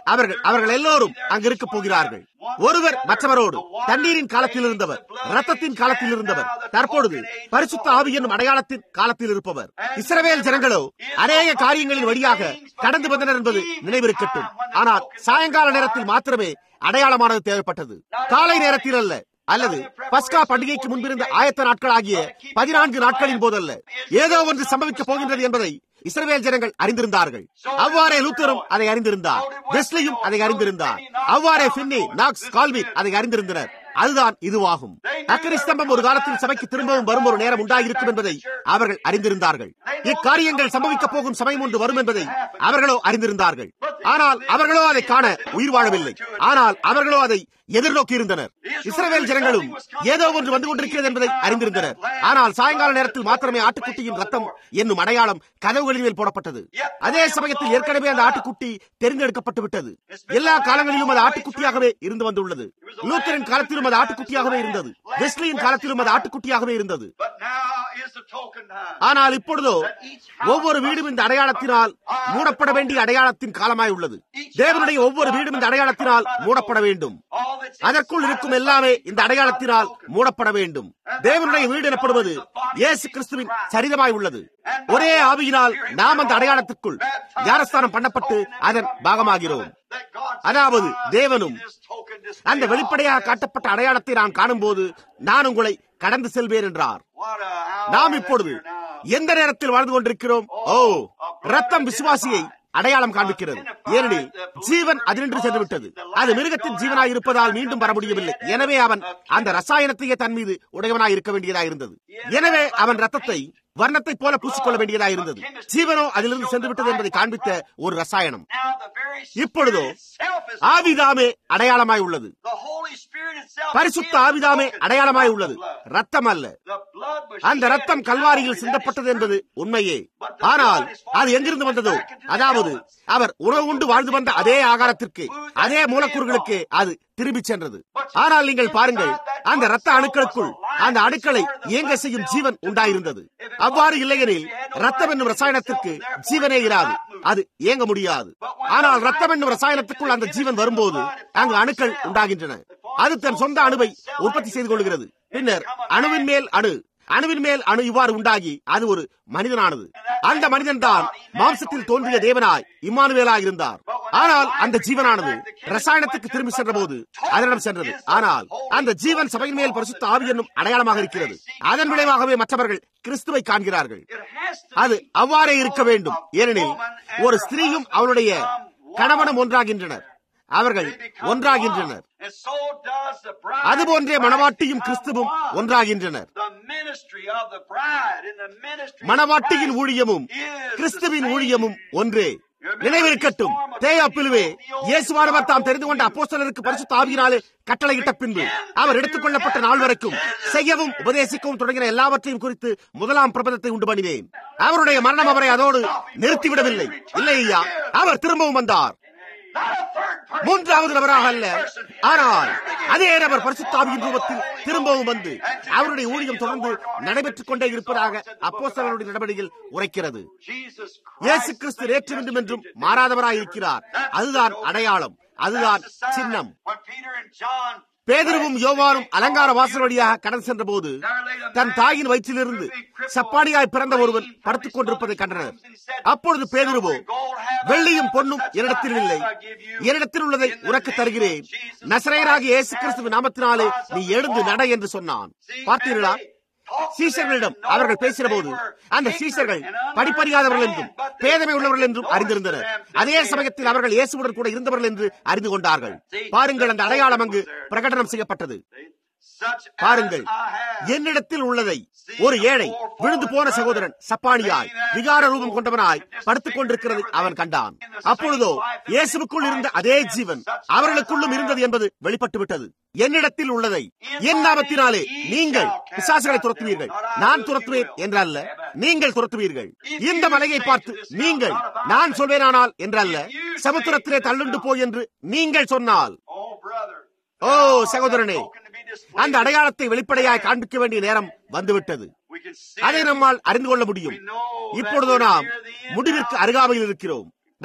அவர்கள் அவர்கள் எல்லோரும் அங்கிருக்க போகிறார்கள் ஒருவர் மற்றவரோடு தண்ணீரின் காலத்தில் இருந்தவர் ரத்தத்தின் காலத்தில் இருந்தவர் தற்பொழுது பரிசுத்த ஆவி என்னும் அடையாளத்தின் காலத்தில் இருப்பவர் இஸ்ரவேல் ஜனங்களோ அநேக காரியங்களின் வழியாக கடந்து வந்தனர் என்பது நினைவிருக்கட்டும் ஆனால் சாயங்கால நேரத்தில் மாத்திரமே அடையாளமானது தேவைப்பட்டது காலை நேரத்தில் அல்ல அல்லது பஸ்கா பண்டிகைக்கு முன்பிருந்த ஆயத்த நாட்கள் ஆகிய பதினான்கு நாட்களின் போதல்ல ஏதோ ஒன்று சம்பவிக்கப் போகின்றது என்பதை இஸ்ரவேல் ஜனங்கள் அறிந்திருந்தார்கள் அவ்வாறே லூத்தரும் அதை அறிந்திருந்தார் வெஸ்லியும் அதை அறிந்திருந்தார் அவ்வாறே பின்னி நாக்ஸ் கால்வின் அதை அறிந்திருந்தனர் அதுதான் இதுவாகும் அக்கறை ஸ்தம்பம் ஒரு காலத்தில் சபைக்கு திரும்பவும் வரும் ஒரு நேரம் உண்டாகிருக்கும் என்பதை அவர்கள் அறிந்திருந்தார்கள் இக்காரியங்கள் சம்பவிக்கப் போகும் சமயம் ஒன்று வரும் என்பதை அவர்களோ அறிந்திருந்தார்கள் ஆனால் அவர்களோ அதை காண உயிர் வாழவில்லை ஆனால் அவர்களோ அதை எதிர்நோக்கி இருந்தனர் இஸ்ரவேல் ஜனங்களும் ஏதோ ஒன்று வந்து கொண்டிருக்கிறது என்பதை அறிந்திருந்தனர் ஆனால் சாயங்கால நேரத்தில் மாத்திரமே ஆட்டுக்குட்டியின் ரத்தம் என்னும் அடையாளம் கதவுகளின் மேல் போடப்பட்டது அதே சமயத்தில் ஏற்கனவே அந்த ஆட்டுக்குட்டி தெரிந்தெடுக்கப்பட்டு விட்டது எல்லா காலங்களிலும் அது ஆட்டுக்குட்டியாகவே இருந்து வந்துள்ளது லூத்தரின் காலத்திலும் அது ஆட்டுக்குட்டியாகவே இருந்தது வெஸ்லியின் காலத்திலும் அது ஆட்டுக்குட்டியாகவே இருந்தது But now is the token time. ஆனால் இப்பொழுதோ ஒவ்வொரு வீடும் இந்த அடையாளத்தினால் மூடப்பட வேண்டிய அடையாளத்தின் காலமாய் உள்ளது தேவனுடைய ஒவ்வொரு வீடும் இந்த அடையாளத்தினால் மூடப்பட வேண்டும் All that's அதற்குள் இருக்கும் எல்லாமே இந்த அடையாளத்தினால் மூடப்பட வேண்டும் தேவனுடைய வீடு எனப்படுவது இயேசு கிறிஸ்துவின் சரிதமாய் உள்ளது ஒரே ஆவியினால் நாம் அந்த அடையாளத்திற்குள் ஞானஸ்தானம் பண்ணப்பட்டு அதன் பாகமாகிறோம் that God அதாவது தேவனும் this token this அந்த வெளிப்படையாக காட்டப்பட்ட அடையாளத்தை நான் காணும்போது நான் உங்களை கடந்து செல்வேன் என்றார் What a hour நாம் that இப்பொழுது you're now. எந்த நேரத்தில் வாழ்ந்து கொண்டிருக்கிறோம் ஓ ரத்தம் விசுவாசியை அடையாளம் காண்பிக்கிறது ஏனெனில் ஜீவன் அதினின்று சென்று விட்டது அது மிருகத்தின் ஜீவனாய் இருப்பதால் மீண்டும் வர முடியவில்லை எனவே அவன் அந்த ரசாயனத்தையே தன் மீது உடையவனாய் இருக்க வேண்டியதாக இருந்தது எனவே அவன் ரத்தத்தை வர்ணத்தை போல பூசிக்கொள்ள வேண்டியதாக இருந்தது ஜீவனோ அதிலிருந்து சென்று விட்டது என்பதை காண்பித்த ஒரு ரசாயனம் Now the very இப்பொழுதோ Spirit itself is ஆவிதாமே அடையாளமாய் உள்ளது the Holy Spirit itself. பரிசுத்த is the ஆவிதாமே token, அடையாளமாய் not the உள்ளது blood. ரத்தம் அல்ல The blood was அந்த shed ரத்தம் at கல்வாரியில் Calvary. சிந்தப்பட்டது That is என்பது true. உண்மையே ஆனால் அது எங்கிருந்து வந்ததோ அதாவது அவர் உணவு உண்டு வாழ்ந்து வந்த அதே ஆகாரத்திற்கு அதே மூலக்கூறுகளுக்கு அது திரும்பிச் சென்றது ஆனால் நீங்கள் பாருங்கள் அந்த ரத்த அணுக்களுக்குள் அந்த அணுக்களை இயங்க செய்யும் ஜீவன் உண்டாயிருந்தது அவ்வாறு இல்லையெனில் ரத்தம் என்னும் ரசாயனத்திற்கு ஜீவனே இராது அது இயங்க முடியாது ஆனால் ரத்தம் என்னும் ரசாயனத்துக்குள் அந்த ஜீவன் வரும்போது அங்கு அணுக்கள் உண்டாகின்றன அது தன் சொந்த அணுவை உற்பத்தி செய்து கொள்கிறது பின்னர் அணுவின் மேல் அணு அணுவின் மேல் அணு இவ்வாறு உண்டாகி அது ஒரு மனிதனானது அந்த மனிதன் தான் மாம்சத்தில் தோன்றிய தேவனாய் இம்மானுவேலாய் இருந்தார் ஆனால் அந்த ஜீவனானது ரசாயனத்துக்கு திரும்பி சென்ற போது அதனிடம் சென்றது ஆனால் அந்த ஜீவன் சபையின் மேல் பரிசுத்த ஆவி என்னும் அடையாளமாக இருக்கிறது அதன் விளைவாகவே மற்றவர்கள் கிறிஸ்துவை காண்கிறார்கள் It has to அது be அவ்வாறே இருக்க வேண்டும் ஏனெனில் ஒரு ஸ்திரீயும் அவளுடைய கணவனும் ஒன்றாகின்றனர் அவர்கள் ஒன்றாகின்றனர் And so does the bride. அதுபோன்றே மணவாட்டியும் கிறிஸ்துவும் ஒன்றாகின்றனர் The ministry of the bride and the ministry of மணவாட்டியின் Christ ஊழியமும் is the கிறிஸ்துவின் same. ஊழியமும் ஒன்றே நினைவிருக்கட்டும் தேயாப்பிலுவே இயேசுவானவர் தாம் தெரிந்து கொண்ட அப்போஸ்தலருக்கு பரிசுத்த ஆவியினாலே கட்டளையிட்ட பின்பு அவர் எடுத்துக் கொள்ளப்பட்ட நாள் வரைக்கும் செய்யவும் உபதேசிக்கவும் தொடங்கின எல்லாவற்றையும் குறித்து முதலாம் பிரபந்தத்தை உண்டு பண்ணினேன் அவருடைய மரணம் அவரை அதோடு நிறுத்திவிடவில்லை இல்லை ஐயா அவர் திரும்பவும் வந்தார் Not a third person. மூன்றாவது நபராக அல்ல ஆனால் அதே நபர் பரிசுத்தாவியின் ரூபத்தில் திரும்பவும் வந்து அவருடைய ஊழியம் தொடர்ந்து நடைபெற்றுக் கொண்டே இருப்பதாக அப்போஸ்தலருடைய நடவடிக்கையில் உரைக்கிறது Jesus இயேசு Christ. கிறிஸ்து நேற்று இன்றும் என்றும் மாறாதவராய் இருக்கிறார் அதுதான் அடையாளம் அதுதான் That's the sign. சின்னம் When Peter and John பேதருவும் யோவானும் அலங்கார வாசல் வழியாக கடந்து சென்ற போது தன் தாயின் வயிற்றிலிருந்து சப்பானியாய் பிறந்த ஒருவன் படுத்துக் கொண்டிருப்பதை கண்டனர் அப்பொழுது பேதுருவோ வெள்ளியும் பொன்னும் என்னிடத்தில் இல்லை என்னிடத்தில் உள்ளதை உனக்கு தருகிறேன் நசரேயராகிய இயேசு கிறிஸ்துவின் நாமத்தினாலே நீ எழுந்து நட என்று சொன்னான் பார்த்தீர்களா சீசர்களிடம் அவர்கள் பேசின போது அந்த சீசர்கள் படிப்பறியாதவர்கள் என்றும் பேதமை உள்ளவர்கள் என்றும் அறிந்திருந்தனர் அதே சமயத்தில் அவர்கள் இயேசுவுடன் கூட இருந்தவர்கள் என்று அறிந்து கொண்டார்கள் பாருங்கள் அந்த அடையாளம் அங்கு பிரகடனம் செய்யப்பட்டது such பாருங்கள் as I have. என்னிடத்தில் உள்ளதை ஒரு ஏழை விழுந்து போன சகோதரன் சப்பானியாய் விகார ரூபம் கொண்டவனாய் படுத்துக் கொண்டிருக்கிறதை அவன் கண்டான் அப்பொழுதோ இயேசுவுக்குள் இருந்த அதே ஜீவன் அவர்களுக்குள்ளும் இருந்தது என்பது வெளிப்பட்டு விட்டது என்னிடத்தில் உள்ளதை என் நாமத்தினாலே நீங்கள் பிசாசுகளை துரத்துவீர்கள் நான் துரத்துவேன் என்றல்ல நீங்கள் துரத்துவீர்கள் இந்த மலையை பார்த்து நீங்கள் நான் சொல்வேனானால் என்றல்ல சமுத்திரத்திலே தள்ளுண்டு போய் என்று நீங்கள் சொன்னால் Oh, brother. ஓ சகோதரனே Token to be displayed. அந்த அடையாளத்தை வெளிப்படையாய் காண்பிக்க வேண்டிய நேரம் வந்துவிட்டது We can see அதை it. நம்மால் அறிந்து கொள்ள முடியும் இப்பொழுதோ நாம் முடிவிற்கு அருகாமையில் இருக்கிறோம்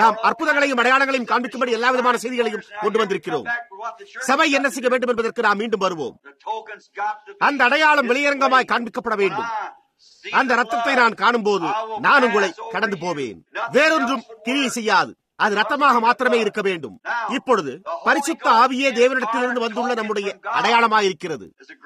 நாம் அற்புதங்களையும் அடையாளங்களையும் காண்பிக்கும்படி எல்லா விதமான செய்திகளையும் கொண்டு வந்திருக்கிறோம் சபை என்ன செய்ய வேண்டும் என்பதற்கு நாம் மீண்டும் வருவோம் அந்த அடையாளம் வெளியரங்கமாய் காண்பிக்கப்பட வேண்டும் அந்த ரத்தத்தை நான் காணும் போது நான் உங்களை கடந்து போவேன் வேறொன்றும் கிரியை செய்யாது அது ரத்தமாக மாத்திரமே இருக்க வேண்டும் இப்பொழுது பரிசுத்த ஆவியே தேவனிடத்திலிருந்து வந்துள்ள நம்முடைய அடையாளமாயிருக்கிறது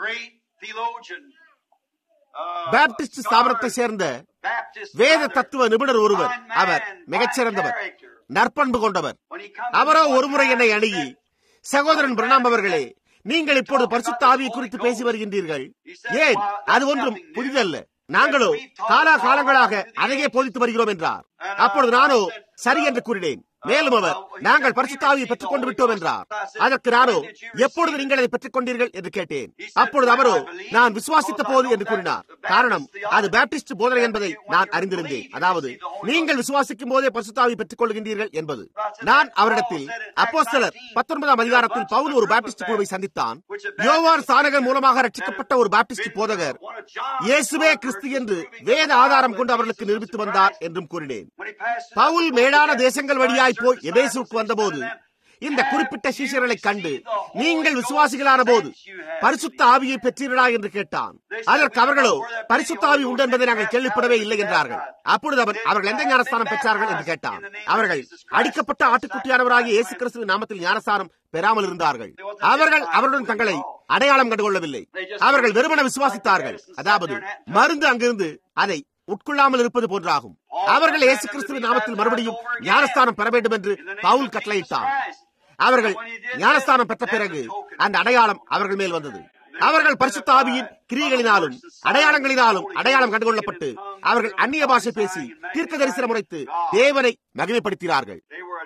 பேப்டிஸ்ட் ஸ்தாபனத்தை சேர்ந்த வேத தத்துவ நிபுணர் ஒருவர் அவர் மிகச்சிறந்தவர் நற்பண்பு கொண்டவர் அவரோ ஒருமுறை என்னை அணுகி சகோதரன் பிரணாம் அவர்களே நீங்கள் இப்பொழுது பரிசுத்த ஆவியை குறித்து பேசி வருகின்றீர்கள் ஏன் அது ஒன்றும் புதிதல்ல நாங்களோ காலா காலங்களாக அதையே போதித்து வருகிறோம் என்றார் அப்பொழுது நானோ சரி என்று கூறினேன் மேலும் அவர் நாங்கள் பரிசுத்தாவியை பெற்றுக் கொண்டு விட்டோம் என்றார் அதற்கு நானோ எப்பொழுது நீங்கள் அதை பெற்றுக் கொண்டீர்கள் என்று கேட்டேன் அப்பொழுது அவரோ நான் விசுவாசித்த போது என்று கூறினார் காரணம் அது பேப்டிஸ்ட் போதனை என்பதை நான் அறிந்திருந்தேன் அதாவது நீங்கள் விசுவாசிக்கும் போதே பரிசுத்தாவை பெற்றுக் கொள்கின்றீர்கள் என்பது நான் அவரிடத்தில் அப்போ சிலர் பத்தொன்பதாம் அதிகாரத்தில் பவுல் ஒரு பேப்டிஸ்ட் குழுவை சந்தித்தான் யோவான் சானகர் மூலமாக ரட்சிக்கப்பட்ட ஒரு பேப்டிஸ்ட் போதகர் இயேசுவே கிறிஸ்து என்று வேத ஆதாரம் கொண்டு அவர்களுக்கு நிரூபித்து வந்தார் என்றும் கூறினேன் பவுல் மேடான தேசங்கள் வழியாய் போய் எபேசுக்கு வந்தபோது இந்த குறிப்பிட்ட சீஷர்களை கண்டு நீங்கள் விசுவாசிகளான போது பரிசுத்த ஆவியை பெற்றீர்களா என்று கேட்டான் அதற்கு அவர்களோ பரிசுத்த ஆவி உண்டு என்பதை நாங்கள் கேள்விப்படவே இல்லை என்றார்கள் அப்பொழுது அவன் அவர்கள் எந்த ஞானஸ்தானம் பெற்றார்கள் என்று கேட்டான் அவர்கள் அடிக்கப்பட்ட ஆட்டுக்குட்டியானவராகிய இயேசு கிறிஸ்துவின் நாமத்தில் ஞானஸ்தானம் பெறாமல் இருந்தார்கள் அவர்கள் அவருடன் தங்களை அடையாளம் கண்டுகொள்ளவில்லை அவர்கள் வெறுமன விசுவாசித்தார்கள் அதாவது மருந்து அங்கிருந்து அதை உட்கொள்ளாமல் இருப்பது போன்றாகும் அவர்கள் இயேசு கிறிஸ்துவின் நாமத்தில் மறுபடியும் ஞானஸ்தானம் பெற வேண்டும் என்று பவுல் கட்டளையிட்டார் அவர்கள் ஞானஸ்தானம் பெற்ற பிறகு அந்த அடையாளம் அவர்கள் மேல் வந்தது அவர்கள் பரிசுத்த ஆவியின் கிரியைகளினாலும் அடையாளங்களினாலும் அடையாளம் கண்டுகொள்ளப்பட்டு அவர்கள் அந்நிய பாஷை பேசி தீர்க்க தரிசனம் உரைத்து தேவனை மகிமைப்படுத்தினார்கள்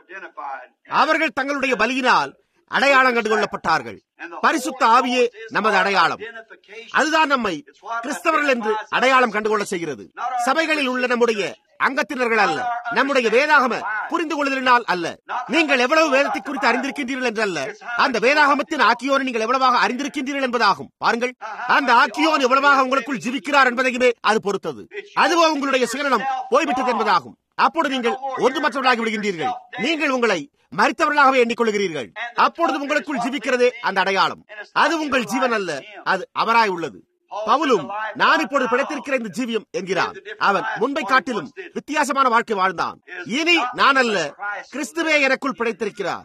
அவர்கள் தங்களுடைய பலியினால் அடையாளம் கண்டுகொள்ளப்பட்டார்கள் பரிசுத்த ஆவியே நமது அடையாளம் அதுதான் நம்மை கிறிஸ்தவர்கள் என்று அடையாளம் கண்டுகொள்ள செய்கிறது சபைகளில் உள்ள நம்முடைய அங்கத்தினர்கள் அல்ல நம்முடைய வேதாகம புரிந்து கொள்வதனால் அல்ல நீங்கள் எவ்வளவு வேதத்தை குறித்து அறிந்திருக்கின்றீர்கள் என்றல்ல அந்த வேதாகமத்தின் ஆக்கியோனை நீங்கள் எவ்வளவாக அறிந்திருக்கின்றீர்கள் என்பதாகும் பாருங்கள் அந்த ஆக்கியோன் எவ்வளவாக உங்களுக்குள் ஜீவிக்கிறார் என்பதையுமே அது பொறுத்தது அதுவோ உங்களுடைய சுயநலம் போய்விட்டது என்பதாகும் அப்பொழுது நீங்கள் ஒன்றுமற்றவர்களாகி விடுகின்றீர்கள் நீங்கள் உங்களை மறித்தவர்களாகவே எண்ணிக்கொள்கிறீர்கள் அப்பொழுது உங்களுக்குள் ஜீவிக்கிறதே அந்த அடையாளம் அது உங்கள் ஜீவன் அல்ல அது அவராய் உள்ளது பவுலும் நான் இப்பொழுது பிழைத்திருக்கிற இந்த ஜீவியம் என்கிறான் அவன் முன்பை காட்டிலும் வித்தியாசமான வாழ்க்கை வாழ்ந்தான் இனி நான் அல்ல கிறிஸ்துவே எனக்குள் பிழைத்திருக்கிறார்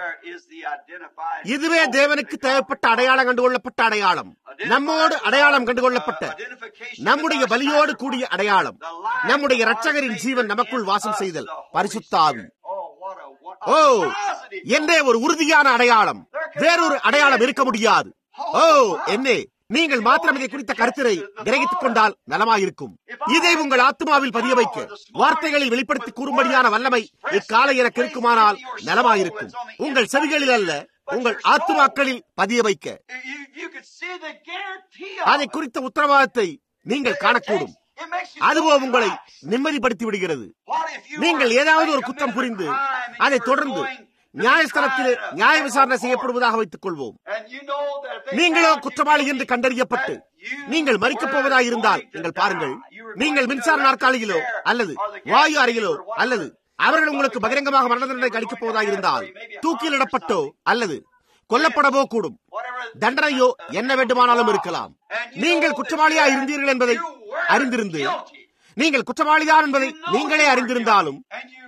இதுவே தேவனுக்கு தேவைப்பட்ட அடையாளம் கண்டுகொள்ளப்பட்ட அடையாளம் நம்மோடு அடையாளம் கண்டுகொள்ளப்பட்ட நம்முடைய பலியோடு கூடிய அடையாளம் நம்முடைய இரட்சகரின் ஜீவன் நமக்குள் வாசம் செய்தல் பரிசுத்தாவி ஓ என்றே ஒரு உறுதியான அடையாளம் வேறொரு அடையாளம் இருக்க முடியாது ஓ என்னே நீங்கள் மாத்திரம் இதை குறித்த கருத்தினை கிரகித்துக் கொண்டால் நலமாயிருக்கும் இதை உங்கள் ஆத்மாவில் பதிய வைக்க வார்த்தைகளை வெளிப்படுத்தி கூறும்படியான வல்லமை இக்காலை எனக்கு இருக்குமானால் நலமாயிருக்கும் உங்கள் செவிகளில் அல்ல உங்கள் ஆத்மாக்களில் பதிய வைக்க அதை குறித்த உத்தரவாதத்தை நீங்கள் காணக்கூடும் அதுவோ உங்களை நிம்மதிப்படுத்தி விடுகிறது நீங்கள் ஏதாவது ஒரு குற்றம் புரிந்து அதை தொடர்ந்து நியாயஸ்தலத்தில் நியாய விசாரணை செய்யப்படுவதாக வைத்துக் கொள்வோம் நீங்களோ குற்றவாளி என்று கண்டறியப்பட்டு நீங்கள் மறிக்கப் போவதாக இருந்தால் நீங்கள் பாருங்கள் நீங்கள் மின்சார நாற்காலியிலோ அல்லது வாயு அறையிலோ அல்லது அவர்கள் உங்களுக்கு பகிரங்கமாக மரண தண்டனை அளிக்கப் போவதாக இருந்தால் தூக்கிலிடப்பட்டோ அல்லது கொல்லப்படவோ கூடும் தண்டனையோ என்ன வேண்டுமானாலும் இருக்கலாம் நீங்கள் குற்றவாளியா இருந்தீர்கள் என்பதை அறிந்திருந்து நீங்கள் குற்றவாளிதான் என்பதை நீங்களே அறிந்திருந்தாலும்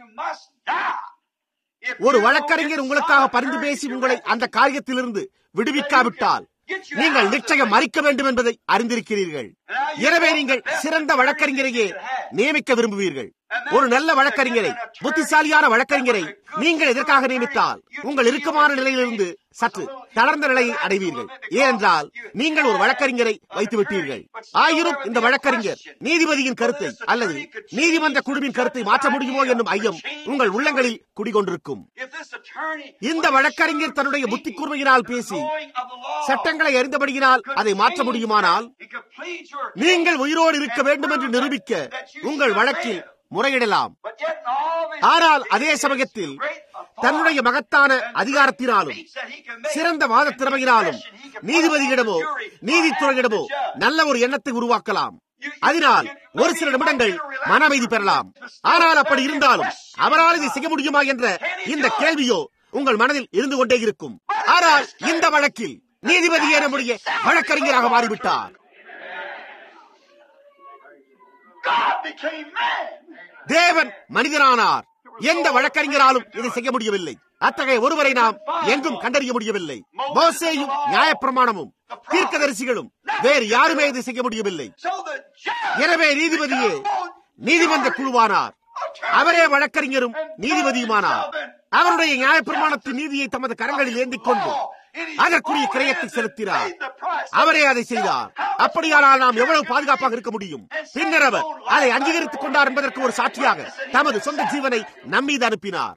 ஒரு வழக்கறிஞர் உங்களுக்காக பரிந்து பேசி உங்களை அந்த காரியத்திலிருந்து விடுவிக்காவிட்டால் நீங்கள் நிச்சயம் மறிக்க வேண்டும் என்பதை அறிந்திருக்கிறீர்கள் எனவே நீங்கள் சிறந்த வழக்கறிஞரையே நியமிக்க விரும்புவீர்கள் ஒரு நல்ல வழக்கறிஞரை புத்திசாலியான வழக்கறிஞரை நீங்கள் எதற்காக நியமித்தால் உங்கள் இறுக்கமான நிலையிலிருந்து சற்று தளர்ந்த நிலையை அடைவீர்கள் ஏனென்றால் நீங்கள் ஒரு வழக்கறிஞரை வைத்து விட்டீர்கள் ஆயினும் இந்த வழக்கறிஞர் நீதிபதியின் கருத்தை அல்லது நீதிமன்ற குழுவின் கருத்தை மாற்ற முடியுமோ என்னும் ஐயம் உங்கள் உள்ளங்களில் குடிகொண்டிருக்கும் இந்த வழக்கறிஞர் தன்னுடைய புத்தி கூர்மையினால் பேசி சட்டங்களை அறிந்தபடியினால் அதை மாற்ற முடியுமானால் நீங்கள் உயிரோடு இருக்க வேண்டும் என்று நிரூபிக்க உங்கள் வழக்கில் முறையிடலாம் ஆனால் அதே சமயத்தில் தன்னுடைய மகத்தான அதிகாரத்தினாலும் சிறந்த வாத திறமையினாலும் நீதிபதியிடமோ நீதித்துறையிடமோ நல்ல ஒரு எண்ணத்தை உருவாக்கலாம் அதனால் ஒரு சில நிமிடங்கள் மன அமைதி பெறலாம் ஆனால் அப்படி இருந்தாலும் அவரால் இதை செய்ய முடியுமா என்ற இந்த கேள்வியோ உங்கள் மனதில் இருந்து கொண்டே இருக்கும் ஆனால் இந்த வழக்கில் நீதிபதியே நம்முடைய வழக்கறிஞராக மாறிவிட்டார் God became man. தேவன் மனிதனானார் எந்த வழக்கறிஞராலும் இதை செய்ய முடியவில்லை அத்தகைய ஒருவரை நாம் எங்கும் கண்டறிய முடியவில்லை மோசேயும் நியாயப்பிரமாணமும் தீர்க்கதரிசிகளும் வேறு யாருமே இதை செய்ய முடியவில்லை So the judge எனவே நீதிபதியே நீதிமன்ற குழுவானார் அவரே வழக்கறிஞரும் நீதிபதியுமானார் அவருடைய நியாயப்பிரமாணத்தின் நீதியை தமது கரங்களில் ஏந்திக் கொண்டு அதற்குரிய கிரயத்தை செலுத்தினார் அவரே அதை செய்தார் அப்படியானால் நாம் எவ்வளவு பாதுகாப்பாக இருக்க முடியும் பின்னர் அவர் அதை அங்கீகரித்துக் கொண்டார் என்பதற்கு ஒரு சாட்சியாக தமது சொந்த ஜீவனை நம்மீது அனுப்பினார்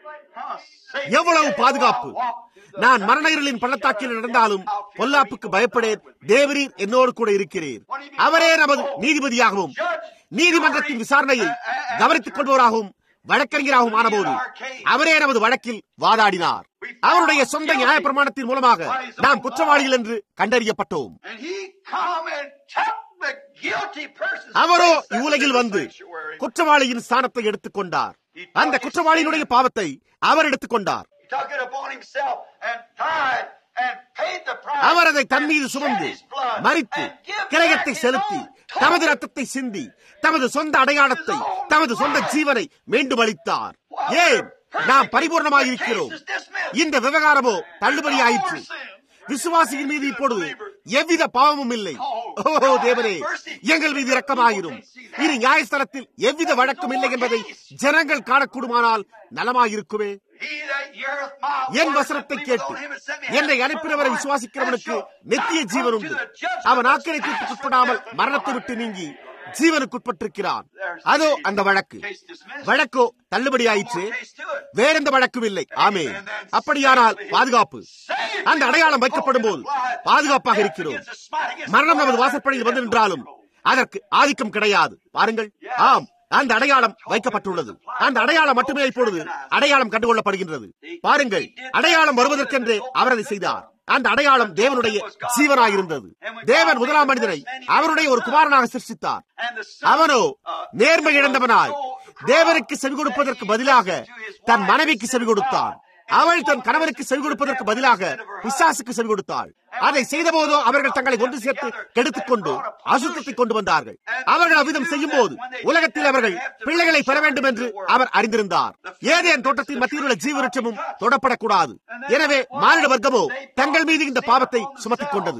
எவ்வளவு பாதுகாப்பு நான் மரண இருளின் பள்ளத்தாக்கில் நடந்தாலும் பொல்லாப்புக்கு பயப்படேன் தேவரீர் என்னோடு கூட இருக்கிறீர் அவரே நமது நீதிபதியாகவும் நீதிமன்றத்தின் விசாரணையை கவனித்துக் கொள்வோராகவும் வழக்கறிஞராகவும் ஆனபோது அவரே நமது வழக்கில் வாதாடினார் அவருடைய சொந்த நியாயப்பிரமாணத்தின் மூலமாக நாம் குற்றவாளிகள் என்று கண்டறியப்பட்டோம் And he come and took the guilty person's அவரோ place that இவ்வுலகில் was வந்து sanctuary. குற்றவாளியின் ஸ்தானத்தை எடுத்துக் கொண்டார் அந்த குற்றவாளியினுடைய பாவத்தை அவர் எடுத்துக் கொண்டார் He took it upon himself and died and paid the price. அவர் அதை தன் மீது and சுமந்து shed his blood மறித்து and give back கிரயத்தை his செலுத்தி own தமது token. ரத்தத்தை சிந்தி தமது சொந்த அடையாளத்தை தமது சொந்த ஜீவனை மீண்டும் அளித்தார் ஏன் நாம் பரிபூர்ணமாக இருக்கிறோம் இந்த விவகாரமோ தள்ளுபடி ஆயிற்று விசுவாசியின் மீது இப்பொழுது எவ்வித பாவமும் இல்லை ஓ தேவனே எங்கள் மீது இரக்கமாயிரும் இனி நியாயஸ்தலத்தில் எவ்வித வழக்கும் இல்லை என்பதை ஜனங்கள் காணக்கூடுமானால் நலமாயிருக்குமே He that heareth my N word வசனத்தை and கேட்டு believeth on him that sent me என்னை hath அனுப்பினவரை eternal life, விசுவாசிக்கிறவனுக்கு and shall நித்திய not ஜீவன் come உண்டு to the judgment, அவன் but ஆக்கிரத்திற்குட்படாமல் passed from மரணத்தை death விட்டு unto நீங்கி life. ஜீவனுக்குட்பட்டிருக்கிறான் அதோ அந்த வழக்கு வழக்கோ தள்ளுபடி ஆயிற்று வேறெந்த வழக்கும் இல்லை ஆமே அப்படியானால் பாதுகாப்பு அந்த அடையாளம் வைக்கப்படும் போது பாதுகாப்பாக இருக்கிறோம் மரணம் நமது வாசற்படியில் வந்து நின்றாலும் அதற்கு ஆதிக்கம் கிடையாது பாருங்கள் ஆம் அந்த அடையாளம் வைக்கப்பட்டுள்ளது அந்த அடையாளம் மட்டுமே இப்பொழுது அடையாளம் கண்டுகொள்ளப்படுகின்றது பாருங்கள் அடையாளம் வருவதற்கென்றே அவர் அதை செய்தார் அந்த அடையாளம் தேவனுடைய ஜீவனாயிருந்தது தேவன் முதலாம் மனிதனை அவருடைய ஒரு குமாரனாக சிருஷ்டித்தார் அவனோ நேர்மை இழந்தவனாய் தேவனுக்கு செவி கொடுப்பதற்கு பதிலாக தன் மனைவிக்கு செவி கொடுத்தான் அவள் தன் கணவனுக்கு செவி கொடுப்பதற்கு பதிலாக பிசாசுக்கு செவி கொடுத்தாள் அதை செய்த போதோ அவர்கள் தங்களை ஒன்று சேர்த்து கெடுத்துக் கொண்டு அசுத்தத்தை கொண்டு வந்தார்கள் அவர்கள் அவ்விதம் செய்யும் போது உலகத்தில் அவர்கள் பிள்ளைகளை பெற வேண்டும் என்று அவர் அறிந்திருந்தார் ஏதேன் தோட்டத்தின் மத்தியில் உள்ள ஜீவருட்சமும் தொடப்படக்கூடாது எனவே மானிட வர்க்கமோ தங்கள் மீது இந்த பாவத்தை சுமத்திக் கொண்டது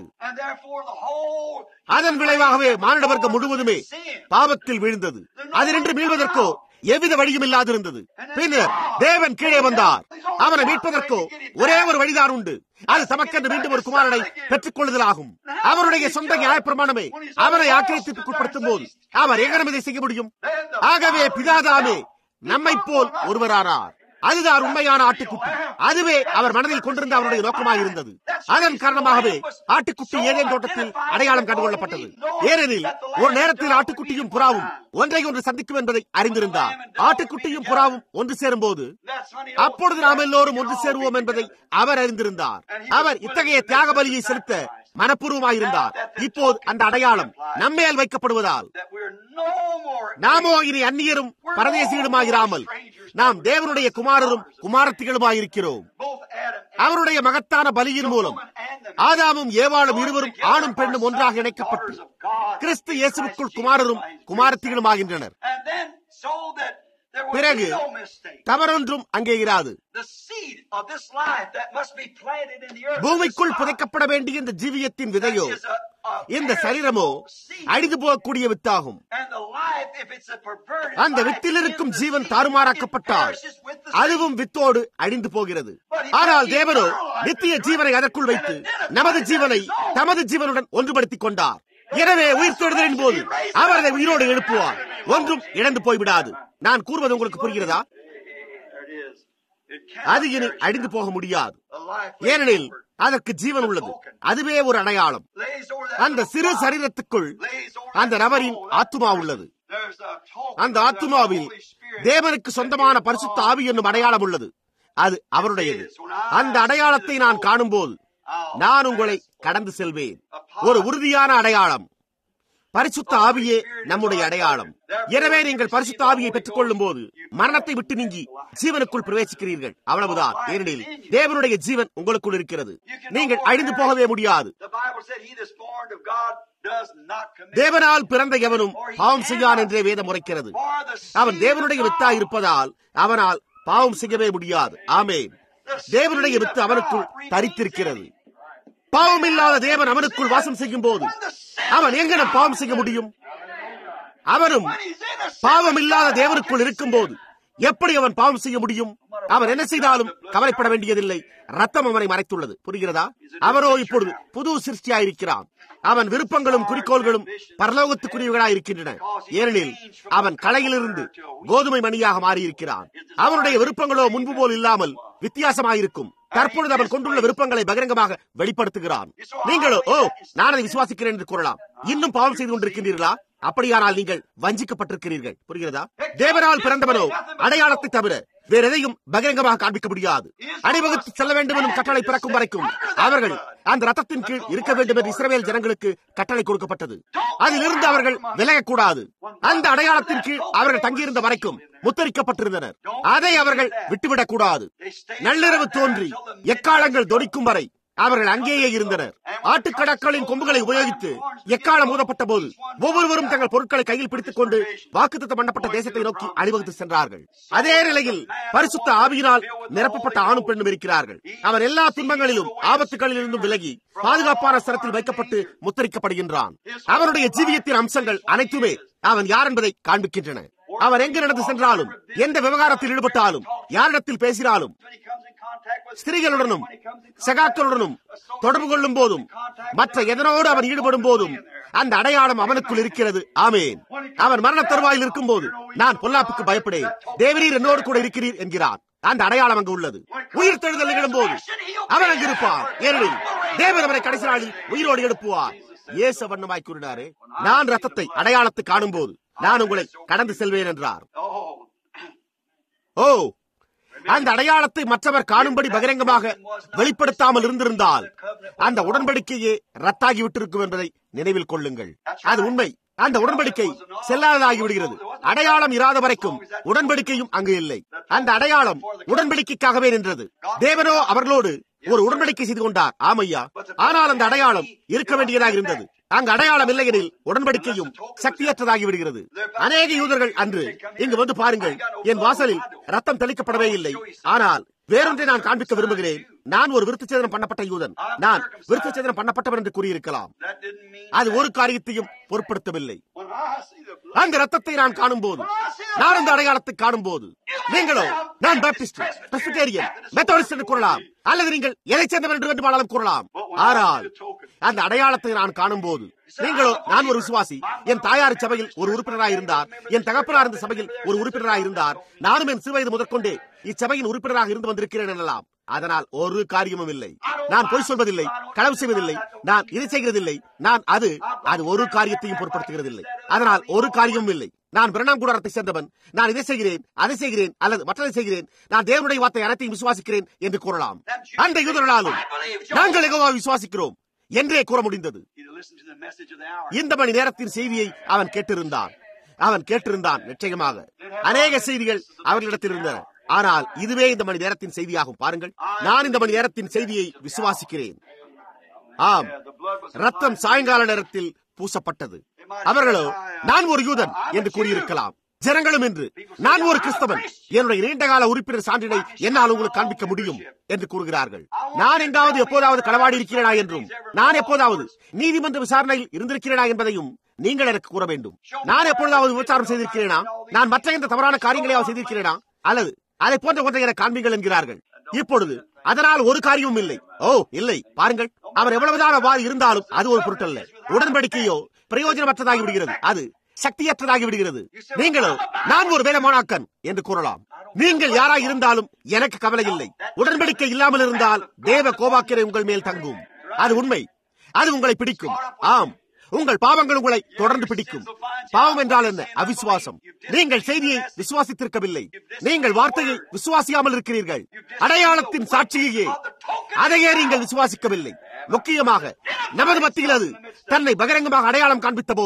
அதன் விளைவாகவே மானிட வர்க்கம் முழுவதுமே பாவத்தில் வீழ்ந்தது அதினின்று மீள்வதற்கோ எவ்வித வழியும் இல்லாதிருந்தது பின்னர் தேவன் கீழே வந்தார் அவனை மீட்பதற்கோ ஒரே ஒரு வழிதான் உண்டு அது தமக்கென்று மீண்டும் ஒரு குமாரனை பெற்றுக் கொள்ளுதலாகும் அவருடைய சொந்த நியாயப்பிரமாணமே அவரை ஆக்கிரத்திற்குட்படுத்தும் போது அவர் எங்கனம் இதை செய்ய முடியும் ஆகவே பிதாதாமே நம்மை போல் ஒருவரானார் அதுதான் உண்மையான ஆட்டுக்குட்டி அதுவே அவர் மனதில் கொண்டிருந்த அவருடைய நோக்கமாக இருந்தது அதன் காரணமாகவே ஆட்டுக்குட்டி ஏதேன் தோட்டத்தில் அடையாளம் கண்டுகொள்ளப்பட்டது ஏனெனில் ஒரு நேரத்தில் ஆட்டுக்குட்டியும் புறாவும் ஒன்றை ஒன்று சந்திக்கும் என்பதை அறிந்திருந்தார் ஆட்டுக்குட்டியும் புறாவும் ஒன்று சேரும் போது அப்பொழுது நாம் எல்லோரும் ஒன்று சேருவோம் என்பதை அவர் அறிந்திருந்தார் அவர் இத்தகைய தியாக பலியை செலுத்த மனப்பூர்வமாயிருந்தார் இப்போது அந்த அடையாளம் நம்மேல் வைக்கப்படுவதால் நாமோ இனி அந்நியரும் பரதேசிகளுமாயிராமல் நாம் தேவனுடைய குமாரரும் குமாரத்திகளுமாயிருக்கிறோம் அவருடைய மகத்தான பலியின் மூலம் ஆதாமும் ஏவாளும் இருவரும் ஆணும் பெண்ணும் ஒன்றாக இணைக்கப்பட்டு கிறிஸ்து இயேசுக்குள் குமாரரும் குமாரத்திகளுமாகின்றனர் பிறகு தவறொன்றும் அங்கே இராது பூமிக்குள் புதைக்கப்பட வேண்டிய இந்த ஜீவியத்தின் விதையோ இந்த சரீரமோ அழிந்து போகக்கூடிய வித்தாகும் அந்த வித்தில் இருக்கும் ஜீவன் தாறுமாறாக்கப்பட்டால் அதுவும் வித்தோடு அழிந்து போகிறது ஆனால் தேவனோ நித்திய ஜீவனை அதற்குள் வைத்து நமது ஜீவனை தமது ஜீவனுடன் ஒன்றுபடுத்திக் கொண்டார் எனவே உயிர் தேடுதலின் போது அவர் அதை உயிரோடு எழுப்புவார் ஒன்றும் இழந்து போய்விடாது நான் கூறுவது உங்களுக்கு புரிகிறதா அது இனி அழிந்து போக முடியாது ஏனெனில் அதற்கு ஜீவன் உள்ளது அதுவே ஒரு அடையாளம் அந்த சிறு சரீரத்துக்குள் அந்த நபரின் ஆத்துமா உள்ளது அந்த ஆத்துமாவில் தேவனுக்கு சொந்தமான பரிசுத்த ஆவி என்னும் அடையாளம் உள்ளது அது அவருடையது அந்த அடையாளத்தை நான் காணும்போது நான் உங்களை கடந்து செல்வேன் ஒரு உறுதியான அடையாளம் பரிசுத்த ஆவியே நம்முடைய அடையாளம் எனவே நீங்கள் பரிசுத்த ஆவியை பெற்றுக் கொள்ளும் போது மரணத்தை விட்டு நீங்கி ஜீவனுக்குள் பிரவேசிக்கிறீர்கள் அவ்வளவுதான் ஏனெனில் தேவனுடைய ஜீவன் உங்களுக்குள் இருக்கிறது நீங்கள் அழிந்து போகவே முடியாது The Bible said, He that's born of God does not commit. தேவனால் பிறந்த எவனும் பாவம் செய்யான் என்றே வேதம் உரைக்கிறது For the அவன் தேவனுடைய வித்தாய் இருப்பதால் அவனால் பாவம் செய்யவே முடியாது ஆமென் தேவனுடைய வித்து அவனுக்குள் தரித்திருக்கிறது பாவம் இல்லாத தேவன் அவனுக்குள் வாசம் செய்யும் போது அவன் எங்கன பாவம் செய்ய முடியும் அவனும் பாவம் இல்லாத தேவனுக்குள் இருக்கும்போது எப்படி அவன் பாவம் செய்ய முடியும் அவன் என்ன செய்தாலும் கவலைப்பட வேண்டியதில்லை ரத்தம் அவனை மறைத்துள்ளது புரிகிறதா அவரோ இப்பொழுது புது சிருஷ்டியாயிருக்கிறான் அவன் விருப்பங்களும் குறிக்கோள்களும் பரலோகத்துக்குரியவர்களாய் இருக்கின்றன ஏனெனில் அவன் கலையிலிருந்து கோதுமை மணியாக மாறியிருக்கிறான் அவனுடைய விருப்பங்களோ முன்பு போல் இல்லாமல் வித்தியாசமாயிருக்கும் தற்பொழுது அவன் கொண்டுள்ள விருப்பங்களை பகிரங்கமாக வெளிப்படுத்துகிறான் நீங்களோ ஓ நான் அதை விசுவாசிக்கிறேன் என்று கூறலாம் இன்னும் பாவம் செய்து கொண்டிருக்கின்றீர்களா அப்படியானால் நீங்கள் வஞ்சிக்கப்பட்டிருக்கிறீர்கள் புரிகிறதா தேவனால் பிறந்தவனோ அடையாளத்தை தவிர வேற எதையும் பகிரங்கமாக காண்பிக்க முடியாது அணிவகுத்து செல்ல வேண்டும் எனும் கட்டளை பிறக்கும் வரைக்கும் அவர்கள் அந்த ரத்தத்தின் கீழ் இருக்க வேண்டும் என்று இஸ்ரவேல் ஜனங்களுக்கு கட்டளை கொடுக்கப்பட்டது அதிலிருந்து அவர்கள் விலகக்கூடாது அந்த அடையாளத்தின் கீழ் அவர்கள் தங்கியிருந்த வரைக்கும் முத்தரிக்கப்பட்டிருந்தனர் அதை அவர்கள் விட்டுவிடக் கூடாது நள்ளிரவு தோன்றி எக்காலங்கள் தொனிக்கும் வரை அவர்கள் அங்கேயே இருந்தனர் ஆட்டுக்கடக்களின் கொம்புகளை உபயோகித்து எக்காலம் ஊதப்பட்ட போது ஒவ்வொருவரும் தங்கள் பொருட்களை கையில் பிடித்துக் கொண்டு வாக்குத்தத்தம் பண்ணப்பட்ட தேசத்தை நோக்கி அணிவகுத்து சென்றார்கள் அதே நிலையில் பரிசுத்த ஆவியினால் நிரப்பப்பட்ட ஆணும் பெண்ணும் இருக்கிறார்கள் அவர் எல்லா துன்பங்களிலும் ஆபத்துகளில் இருந்தும் விலகி பாதுகாப்பான ஸ்தலத்தில் வைக்கப்பட்டு முத்தரிக்கப்படுகின்றான் அவருடைய ஜீவியத்தின் அம்சங்கள் அனைத்துமே அவன் யார் என்பதை காண்பிக்கின்றன அவர் எங்கு நடந்து சென்றாலும் எந்த விவகாரத்தில் ஈடுபட்டாலும் யாரிடத்தில் பேசினாலும் ஸ்திரீகளுடனும் சகாக்களுடனும் தொடர்பு கொள்ளும் போதும் மற்ற எதனோடு அவன் ஈடுபடும் போதும் அந்த அடையாளம் அவனுக்குள் இருக்கிறது ஆமேன் அவன் மரண தருவாயில் இருக்கும் போது நான் பொல்லாப்புக்கு பயப்படேன் தேவரீர் என்னோடு கூட இருக்கிறீர் என்கிறார் அந்த அடையாளம் அங்கு உள்ளது உயிர் தெழுதல் நிகழும் போது அவன் அங்கு இருப்பார் ஏனெனில் தேவன் அவரை கடைசி நாளில் உயிரோடு எழுப்புவார் இயேசு வண்ணமாய் கூறினாரே நான் ரத்தத்தை அடையாளத்தை காணும் போது நான் உங்களை கடந்து செல்வேன் என்றார் ஓ அந்த அடையாளத்தை மற்றவர் காணும்படி பகிரங்கமாக வெளிப்படுத்தாமல் இருந்திருந்தால் அந்த உடன்படிக்கையே ரத்தாகி விட்டிருக்கும் என்பதை நினைவில் கொள்ளுங்கள் அது உண்மை அந்த உடன்படிக்கை செல்லாததாகி விடுகிறது அடையாளம் இராத வரைக்கும் உடன்படிக்கையும் அங்கு இல்லை அந்த அடையாளம் உடன்படிக்கைக்காகவே நின்றது தேவனோ அவர்களோடு ஒரு உடன்படிக்கை செய்து கொண்டார் ஆமையா ஆனால் அந்த அடையாளம் இருக்க வேண்டியதாக இருந்தது அங்கு அடையாளம் இல்லையெனில் உடன்படிக்கையும் சக்தியற்றதாகி விடுகிறது அநேக யூதர்கள் அன்று இங்கு வந்து பாருங்கள் என் வாசலில் ரத்தம் தெளிக்கப்படவே இல்லை ஆனால் வேறொன்றை நான் காண்பிக்க விரும்புகிறேன் நான் ஒரு விருத்தச்சேதனம் பண்ணப்பட்ட யூதன் நான் விருத்தச்சேதனம் பண்ணப்பட்டவன் என்று கூறியிருக்கலாம் அது ஒரு காரியத்தையும் பொருட்படுத்தவில்லை அந்த ரத்தத்தை நான் காணும் போது நான் அந்த அடையாளத்தை காணும் போது நீங்களோ நான் பாப்டிஸ்ட் பிரஸ்பிட்டேரியன் மெத்தோடிஸ்ட் என்று கூறலாம் அல்லது நீங்கள் எதை சேர்ந்தவர் என்று வேண்டுமானாலும் கூறலாம் ஆனால் அந்த அடையாளத்தை நான் காணும் போது நீங்களோ நான் ஒரு விசுவாசி என் தாயார் சபையில் ஒரு உறுப்பினராக இருந்தார் என் தகப்பனார் இந்த சபையில் ஒரு உறுப்பினராக இருந்தார் நானும் என் சிறுவயது முதற்கொண்டே இச்சபையின் உறுப்பினராக இருந்து வந்திருக்கிறேன் எனலாம் அதனால் ஒரு காரியமும் இல்லை நான் பொய் சொல்வதில்லை களவு செய்வதில்லை நான் இதை செய்கிறதில்லை நான் அது அது ஒரு காரியத்தையும் பொருட்படுத்துகிறதில்லை அதனால் ஒரு காரியமும் இல்லை நான் பிரணாம் கூடாரத்தை சேர்ந்தவன் நான் இதை செய்கிறேன் அதை செய்கிறேன் அல்லது மற்றதை செய்கிறேன் நான் தேவனுடைய வார்த்தை அனைத்தையும் விசுவாசிக்கிறேன் என்று கூறலாம் அந்த யூதர்களாலும் நாங்கள் எகோவா விசுவாசிக்கிறோம் என்றே கூற முடிந்தது இந்த மணி நேரத்தின் செய்தியை அவன் கேட்டிருந்தான் அவன் கேட்டிருந்தான் நிச்சயமாக அநேக செய்திகள் அவர்களிடத்தில் இருந்தன ஆனால் இதுவே இந்த மணி நேரத்தின் செய்தியாகும் பாருங்கள் நான் இந்த மணி நேரத்தின் செய்தியை விசுவாசிக்கிறேன் ஆம் ரத்தம் சாயங்கால நேரத்தில் பூசப்பட்டது அவர்களோ நான் ஒரு யூதன் என்று கூறியிருக்கலாம் ஜனங்களும் என்று நான் ஒரு கிறிஸ்தவன் என்னுடைய நீண்டகால உறுப்பினர் சான்றினை என்னால் உங்களுக்கு காண்பிக்க முடியும் என்று கூறுகிறார்கள் நான் எங்காவது எப்போதாவது களவாடி இருக்கிறேனா என்றும் நான் எப்போதாவது நீதிமன்ற விசாரணையில் இருந்திருக்கிறேனா என்பதையும் நீங்கள் எனக்கு கூற வேண்டும் நான் எப்பொழுதாவது விபச்சாரம் செய்திருக்கிறேனா நான் மற்ற எந்த தவறான காரியங்களையாவது செய்திருக்கிறேனா அல்லது அதை போன்ற ஒன்றை என காண்பீங்கள் என்கிறார்கள் இப்பொழுது அதனால் ஒரு காரியமும் இல்லை ஓ இல்லை பாருங்கள் அவர் எவ்வளவுதான் அவ்வாறு இருந்தாலும் அது ஒரு பொருட்டல்ல உடன்படிக்கையோ பிரயோஜனமற்றதாகி விடுகிறது அது சக்தியற்றதாகி விடுகிறது நீங்களோ நான் ஒரு வேலமானாக்கன் என்று கூறலாம் நீங்கள் யாராய் இருந்தாலும் எனக்கு கவலை இல்லை உடன்படிக்கை இல்லாமல் இருந்தால் தேவ கோபாக்கிரை உங்கள் மேல் தங்கும் அது உண்மை அது உங்களை பிடிக்கும் ஆம் உங்கள் பாவங்கள் உங்களை தொடர்ந்து பிடிக்கும் பாவம் என்றால் என்ன அவிசுவாசம் நீங்கள் செய்தியை விசுவாசித்திருக்கவில்லை நீங்கள் வார்த்தையை விசுவாசியாமல் இருக்கிறீர்கள் அடையாளத்தின் சாட்சியையே அதையே நீங்கள் விசுவாசிக்கவில்லை முக்கியமாக நமது மத்தியில் அது தன்னை பகிரங்கமாக அடையாளம் காண்பித்த போது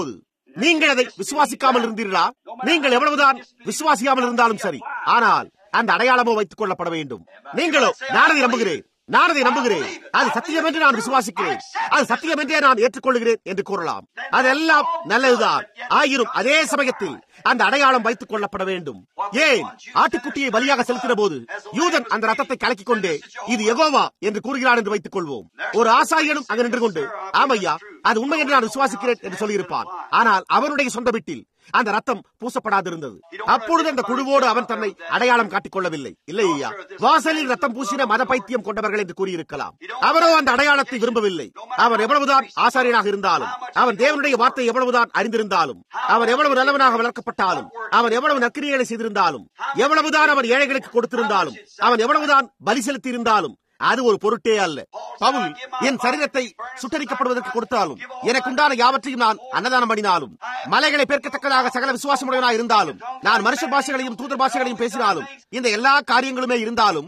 நீங்கள் அதை விசுவாசிக்காமல் இருந்தீர்களா நீங்கள் எவ்வளவுதான் விசுவாசியாமல் இருந்தாலும் சரி ஆனால் அந்த அடையாளமோ வைத்துக் கொள்ளப்பட வேண்டும் நீங்களோ நான் அதை நம்புகிறேன் நான் அதை நம்புகிறேன் அது சத்தியம் என்று நான் விசுவாசிக்கிறேன் அது சத்தியம் என்றே நான் ஏற்றுக்கொள்கிறேன் என்று கூறலாம் அதெல்லாம் நல்லதுதான் ஆயினும் அதே சமயத்தில் அந்த அடையாளம் வைத்துக் கொள்ளப்பட வேண்டும் ஏன் ஆட்டுக்குட்டியை பலியாக செலுத்தின போது யூதன் அந்த ரத்தத்தை கலக்கிக் கொண்டே இது எகோவா என்று கூறுகிறான் என்று வைத்துக் கொள்வோம் ஒரு ஆசாரியனும் அங்கு நின்று கொண்டு ஆமையா அது உண்மை என்று நான் விசுவாசிக்கிறேன் என்று சொல்லியிருப்பான் ஆனால் அவனுடைய சொந்த வீட்டில் அந்த ரத்தம் பூசப்படாதிருந்தது அப்பொழுது அந்த குழுவோடு அவன் தன்னை அடையாளம் காட்டிக் கொள்ளவில்லை இல்லையா வாசலில் ரத்தம் பூசின மத பைத்தியம் கொண்டவர்கள் என்று கூறியிருக்கலாம் அவரோ அந்த அடையாளத்தை விரும்பவில்லை அவன் எவ்வளவுதான் ஆசாரியனாக இருந்தாலும் அவன் தேவனுடைய வார்த்தை எவ்வளவுதான் அறிந்திருந்தாலும் அவன் எவ்வளவு நல்லவனாக வளர்க்கப்பட்டாலும் அவன் எவ்வளவு நக்கிரிகளை செய்திருந்தாலும் எவ்வளவுதான் அவன் ஏழைகளுக்கு கொடுத்திருந்தாலும் அவன் எவ்வளவுதான் பலி செலுத்தி இருந்தாலும் அது ஒரு பொருட்டே அல்ல பவுல் என் சரீரத்தை சுட்டரிக்கப்படுவதற்கு கொடுத்தாலும் எனக்குண்டான யாவற்றையும் நான் அன்னதானம் பண்ணினாலும் மலைகளை பெருக்கத்தக்கதாக சகல விசுவாசமுடையவனாக இருந்தாலும் நான் மனுஷ பாஷைகளையும் தூதர் பாஷைகளையும் பேசினாலும் இந்த எல்லா காரியங்களுமே இருந்தாலும்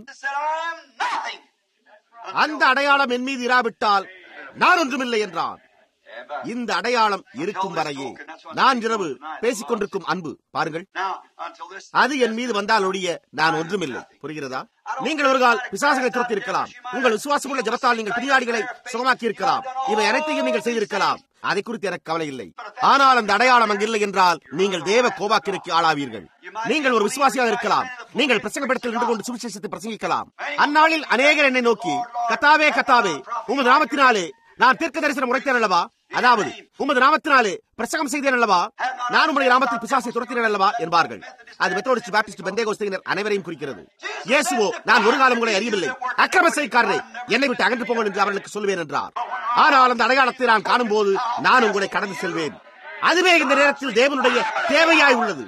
அந்த அடையாளம் என் மீது இராவிட்டால் நான் ஒன்றுமில்லை என்றான் இந்த அடையாளம் இருக்கும் வரையே நான் இரவு பேசிக் கொண்டிருக்கும் அன்பு பாருங்கள் அது என் மீது வந்தால் ஒழிய நான் ஒன்றுமில்லை புரிகிறதா நீங்கள் ஒரு கால் பிசாசுகளை துரத்தி இருக்கலாம் உங்கள் விசுவாசமுள்ள ஜபத்தால் நீங்கள் பிரியாடிகளை சுகமாக்கி இருக்கலாம் இவை அனைத்தையும் நீங்கள் செய்திருக்கலாம் அதை குறித்து எனக்கு கவலை இல்லை ஆனால் அந்த அடையாளம் அங்கு இல்லை என்றால் நீங்கள் தேவ கோபாக்கிற்கு ஆளாவீர்கள் நீங்கள் ஒரு விசுவாசியாக இருக்கலாம் நீங்கள் பிரசங்கப்படத்தில் நின்று கொண்டு சுவிசேஷத்தை பிரசங்கிக்கலாம் அந்நாளில் அநேகர் என்னை நோக்கி கத்தாவே கத்தாவே உமது நாமத்தினாலே நான் தீர்க்க தரிசனம் உரைத்தேன் அல்லவா அதாவது உமது நாமத்தினாலே பிரசங்கம் செய்தேன் அல்லவா நான் உங்களுடைய நாமத்தில் பிசாசை துரத்தினேன் அல்லவா என்பார்கள் அது மெத்தோடிஸ்ட் பாப்டிஸ்ட் பெந்தேகோஸ்தினர் அனைவரையும் குறிக்கிறது இயேசுவோ நான் ஒரு காலம் உங்களை அறியவில்லை அக்கிரம செய்காரரை என்னை விட்டு அகன்று போங்கள் என்று அவர்களுக்கு சொல்வேன் என்றார் ஆனால் அந்த அடையாளத்தை நான் காணும் போது நான் உங்களை கடந்து செல்வேன் அதுவே இந்த நேரத்தில் தேவனுடைய தேவையாய் உள்ளது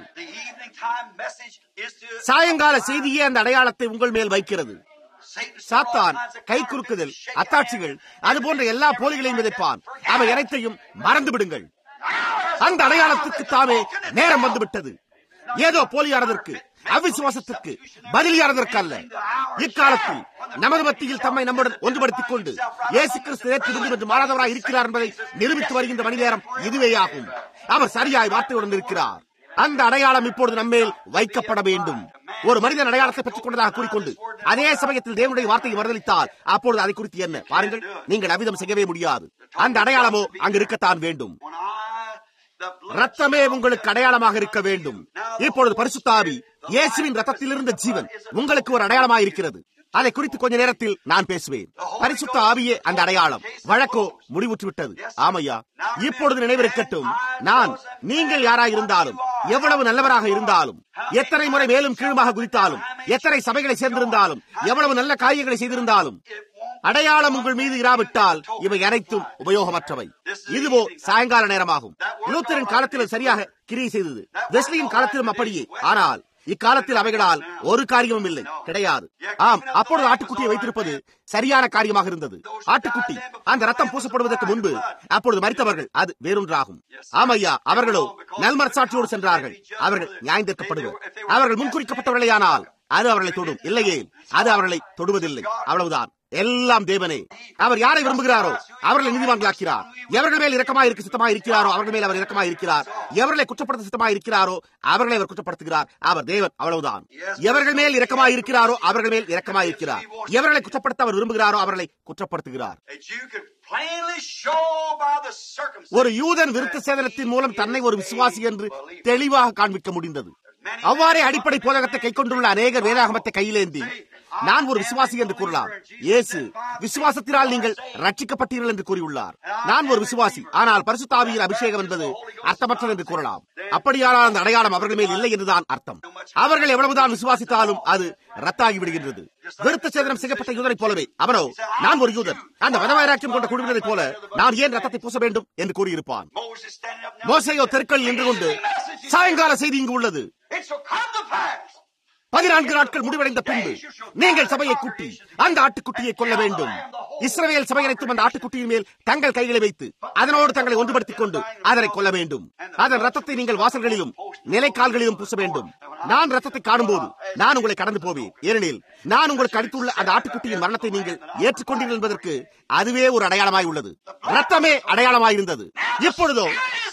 சாயங்கால செய்தியே அந்த அடையாளத்தை உங்கள் மேல் வைக்கிறது சாத்தான் கை குறுக்குதல் அத்தாட்சிகள் அது போன்ற எல்லா போலிகளையும் விதைப்பான் அவை அனைத்தையும் மறந்து விடுங்கள் அந்த அடையாளத்துக்கு தாமே நேரம் வந்துவிட்டது ஏதோ போலியானதற்கு அவிசுவாசத்திற்கு பதிலியானதற்கு அல்ல இக்காலத்தில் நமது மத்தியில் தம்மை நம்முடன் ஒன்றுபடுத்திக் கொண்டு இயேசு கிறிஸ்து நேற்று என்று மாறாதவராய் இருக்கிறார் என்பதை நிரூபித்து வருகின்ற மணி நேரம் இதுவேயாகும் அவர் சரியாய் வார்த்தையுடன் இருக்கிறார் அந்த அடையாளம் இப்பொழுது நம்மேல் வைக்கப்பட வேண்டும் ஒரு மனிதன் அடையாளத்தை பெற்றுக் கொண்டதாக கூறிக்கொண்டு அதே சமயத்தில் தேவனுடைய வார்த்தையை மறுதளித்தால் அப்பொழுது அதை குறித்து என்ன பாருங்கள் நீங்கள் அவிதம் செய்யவே முடியாது அந்த அடையாளமோ அங்கு இருக்கத்தான் வேண்டும் ரத்தமே உங்களுக்கு அடையாளமாக இருக்க வேண்டும் இப்பொழுது பரிசுத்தாவி இயேசுவின் ரத்தத்தில் இருந்த ஜீவன் உங்களுக்கு ஒரு அடையாளமாக இருக்கிறது அதை குறித்து கொஞ்ச நேரத்தில் நான் பேசுவேன் பரிசுத்த ஆவியே அந்த அடையாளம் வழக்கோ முடிவுற்று விட்டது ஆமையா இப்பொழுது நினைவிருக்கட்டும் நான் நீங்கள் யாராய் இருந்தாலும் எவ்வளவு நல்லவராக இருந்தாலும் எத்தனை முறை மேலும் கீழுமாக குதித்தாலும் எத்தனை சபைகளை சேர்ந்திருந்தாலும் எவ்வளவு நல்ல காரியங்களை செய்திருந்தாலும் அடையாளம் உங்கள் மீது இராவிட்டால் இவை அனைத்தும் உபயோகமற்றவை இதுவோ சாயங்கால நேரமாகும் லூத்தரின் காலத்தில் சரியாக கிரியை செய்தது வெஸ்லியின் காலத்திலும் அப்படியே ஆனால் இக்காலத்தில் அவைகளால் ஒரு காரியமும் இல்லை கிடையாது ஆம் அப்பொழுது ஆட்டுக்குட்டியை வைத்திருப்பது சரியான காரியமாக இருந்தது ஆட்டுக்குட்டி அந்த ரத்தம் பூசப்படுவதற்கு முன்பு அப்பொழுது மறித்தவர்கள் அது வேறொன்றாகும் ஆமையா அவர்களோ நல்மரசாட்சியோடு சென்றார்கள் அவர்கள் நியாயந்திருக்கப்படுவர் அவர்கள் முன்குறிக்கப்பட்டவர்களேயானால் அது அவர்களை தொடும் இல்லையே அது அவர்களை தொடுவதில்லை அவ்வளவுதான் எல்லாம் தேவனே அவர் யாரை விரும்புகிறாரோ அவர்களை நீதிவான்களாக்கிறார் எவர்கள் மேல் இரக்கமாக இருக்க சித்தமாக இருக்கிறாரோ அவர்கள் மேல் அவர் இரக்கமாக இருக்கிறார் எவர்களை குற்றப்படுத்த சித்தமாக இருக்கிறாரோ அவர்களை அவர் குற்றப்படுத்துகிறார் அவர் தேவன் அவ்வளவுதான் எவர்கள் மேல் இரக்கமாக இருக்கிறாரோ அவர்கள் மேல் இரக்கமாக இருக்கிறார் எவர்களை குற்றப்படுத்த அவர் விரும்புகிறாரோ அவர்களை குற்றப்படுத்துகிறார் ஒரு யூதன் விருத்த சேதனத்தின் மூலம் தன்னை ஒரு விசுவாசி என்று தெளிவாக காண்பிக்க முடிந்தது அவ்வாறே அடிப்படை போதகத்தை கை கொண்டுள்ள அநேகர் வேதாகமத்தை கையிலேந்தி நான் ஒரு விசுவாசி என்று கூறலாம் இயேசு விசுவாசத்தினால் நீங்கள் ரட்சிக்கப்பட்டீர்கள் என்று கூறியுள்ளார் நான் ஒரு விசுவாசி ஆனால் பரிசுத்தாவியின் அபிஷேகம் என்பது அர்த்தமற்றது என்று கூறலாம் அப்படியானால் அந்த அடையாளம் அவர்கள் மேல் இல்லை என்றுதான் அர்த்தம் அவர்கள் எவ்வளவுதான் விசுவாசித்தாலும் அது ரத்தாகி விடுகின்றது விருத்த சேதனம் செய்யப்பட்ட யூதனை போலவே அவனோ நான் ஒரு யூதன் அந்த மதவாயிராட்சியம் கொண்ட குழுவினரைப் போல நான் ஏன் ரத்தத்தை பூச வேண்டும் என்று கூறியிருப்பான் மோசையோ தெருக்கள் நின்று கொண்டு சாயங்கால செய்தி இங்கு உள்ளது பதினான்கு நாட்கள் முடிவடைந்த பின்பு நீங்கள் சபையை கூட்டி அந்த ஆட்டுக்குட்டியை கொள்ள வேண்டும் இஸ்ரவேல் சபை அனைத்தும் அந்த ஆட்டுக்குட்டியின் மேல் தங்கள் கைகளை வைத்து அதனோடு தங்களை ஒன்றுபடுத்திக் கொண்டு அதனை கொல்ல வேண்டும் அதன் ரத்தத்தை நீங்கள் வாசல்களிலும் நிலைக்கால்களிலும் பூச வேண்டும் நான் ரத்தத்தை காணும்போது நான் உங்களை கடந்து போவேன் ஏனெனில் நான் உங்களுக்கு அடித்துள்ள அந்த ஆட்டுக்குட்டியின் மரணத்தை நீங்கள் ஏற்றுக்கொண்டீர்கள் என்பதற்கு அதுவே ஒரு அடையாளமாய் உள்ளது ரத்தமே அடையாளமாய் இருந்தது இப்பொழுதோ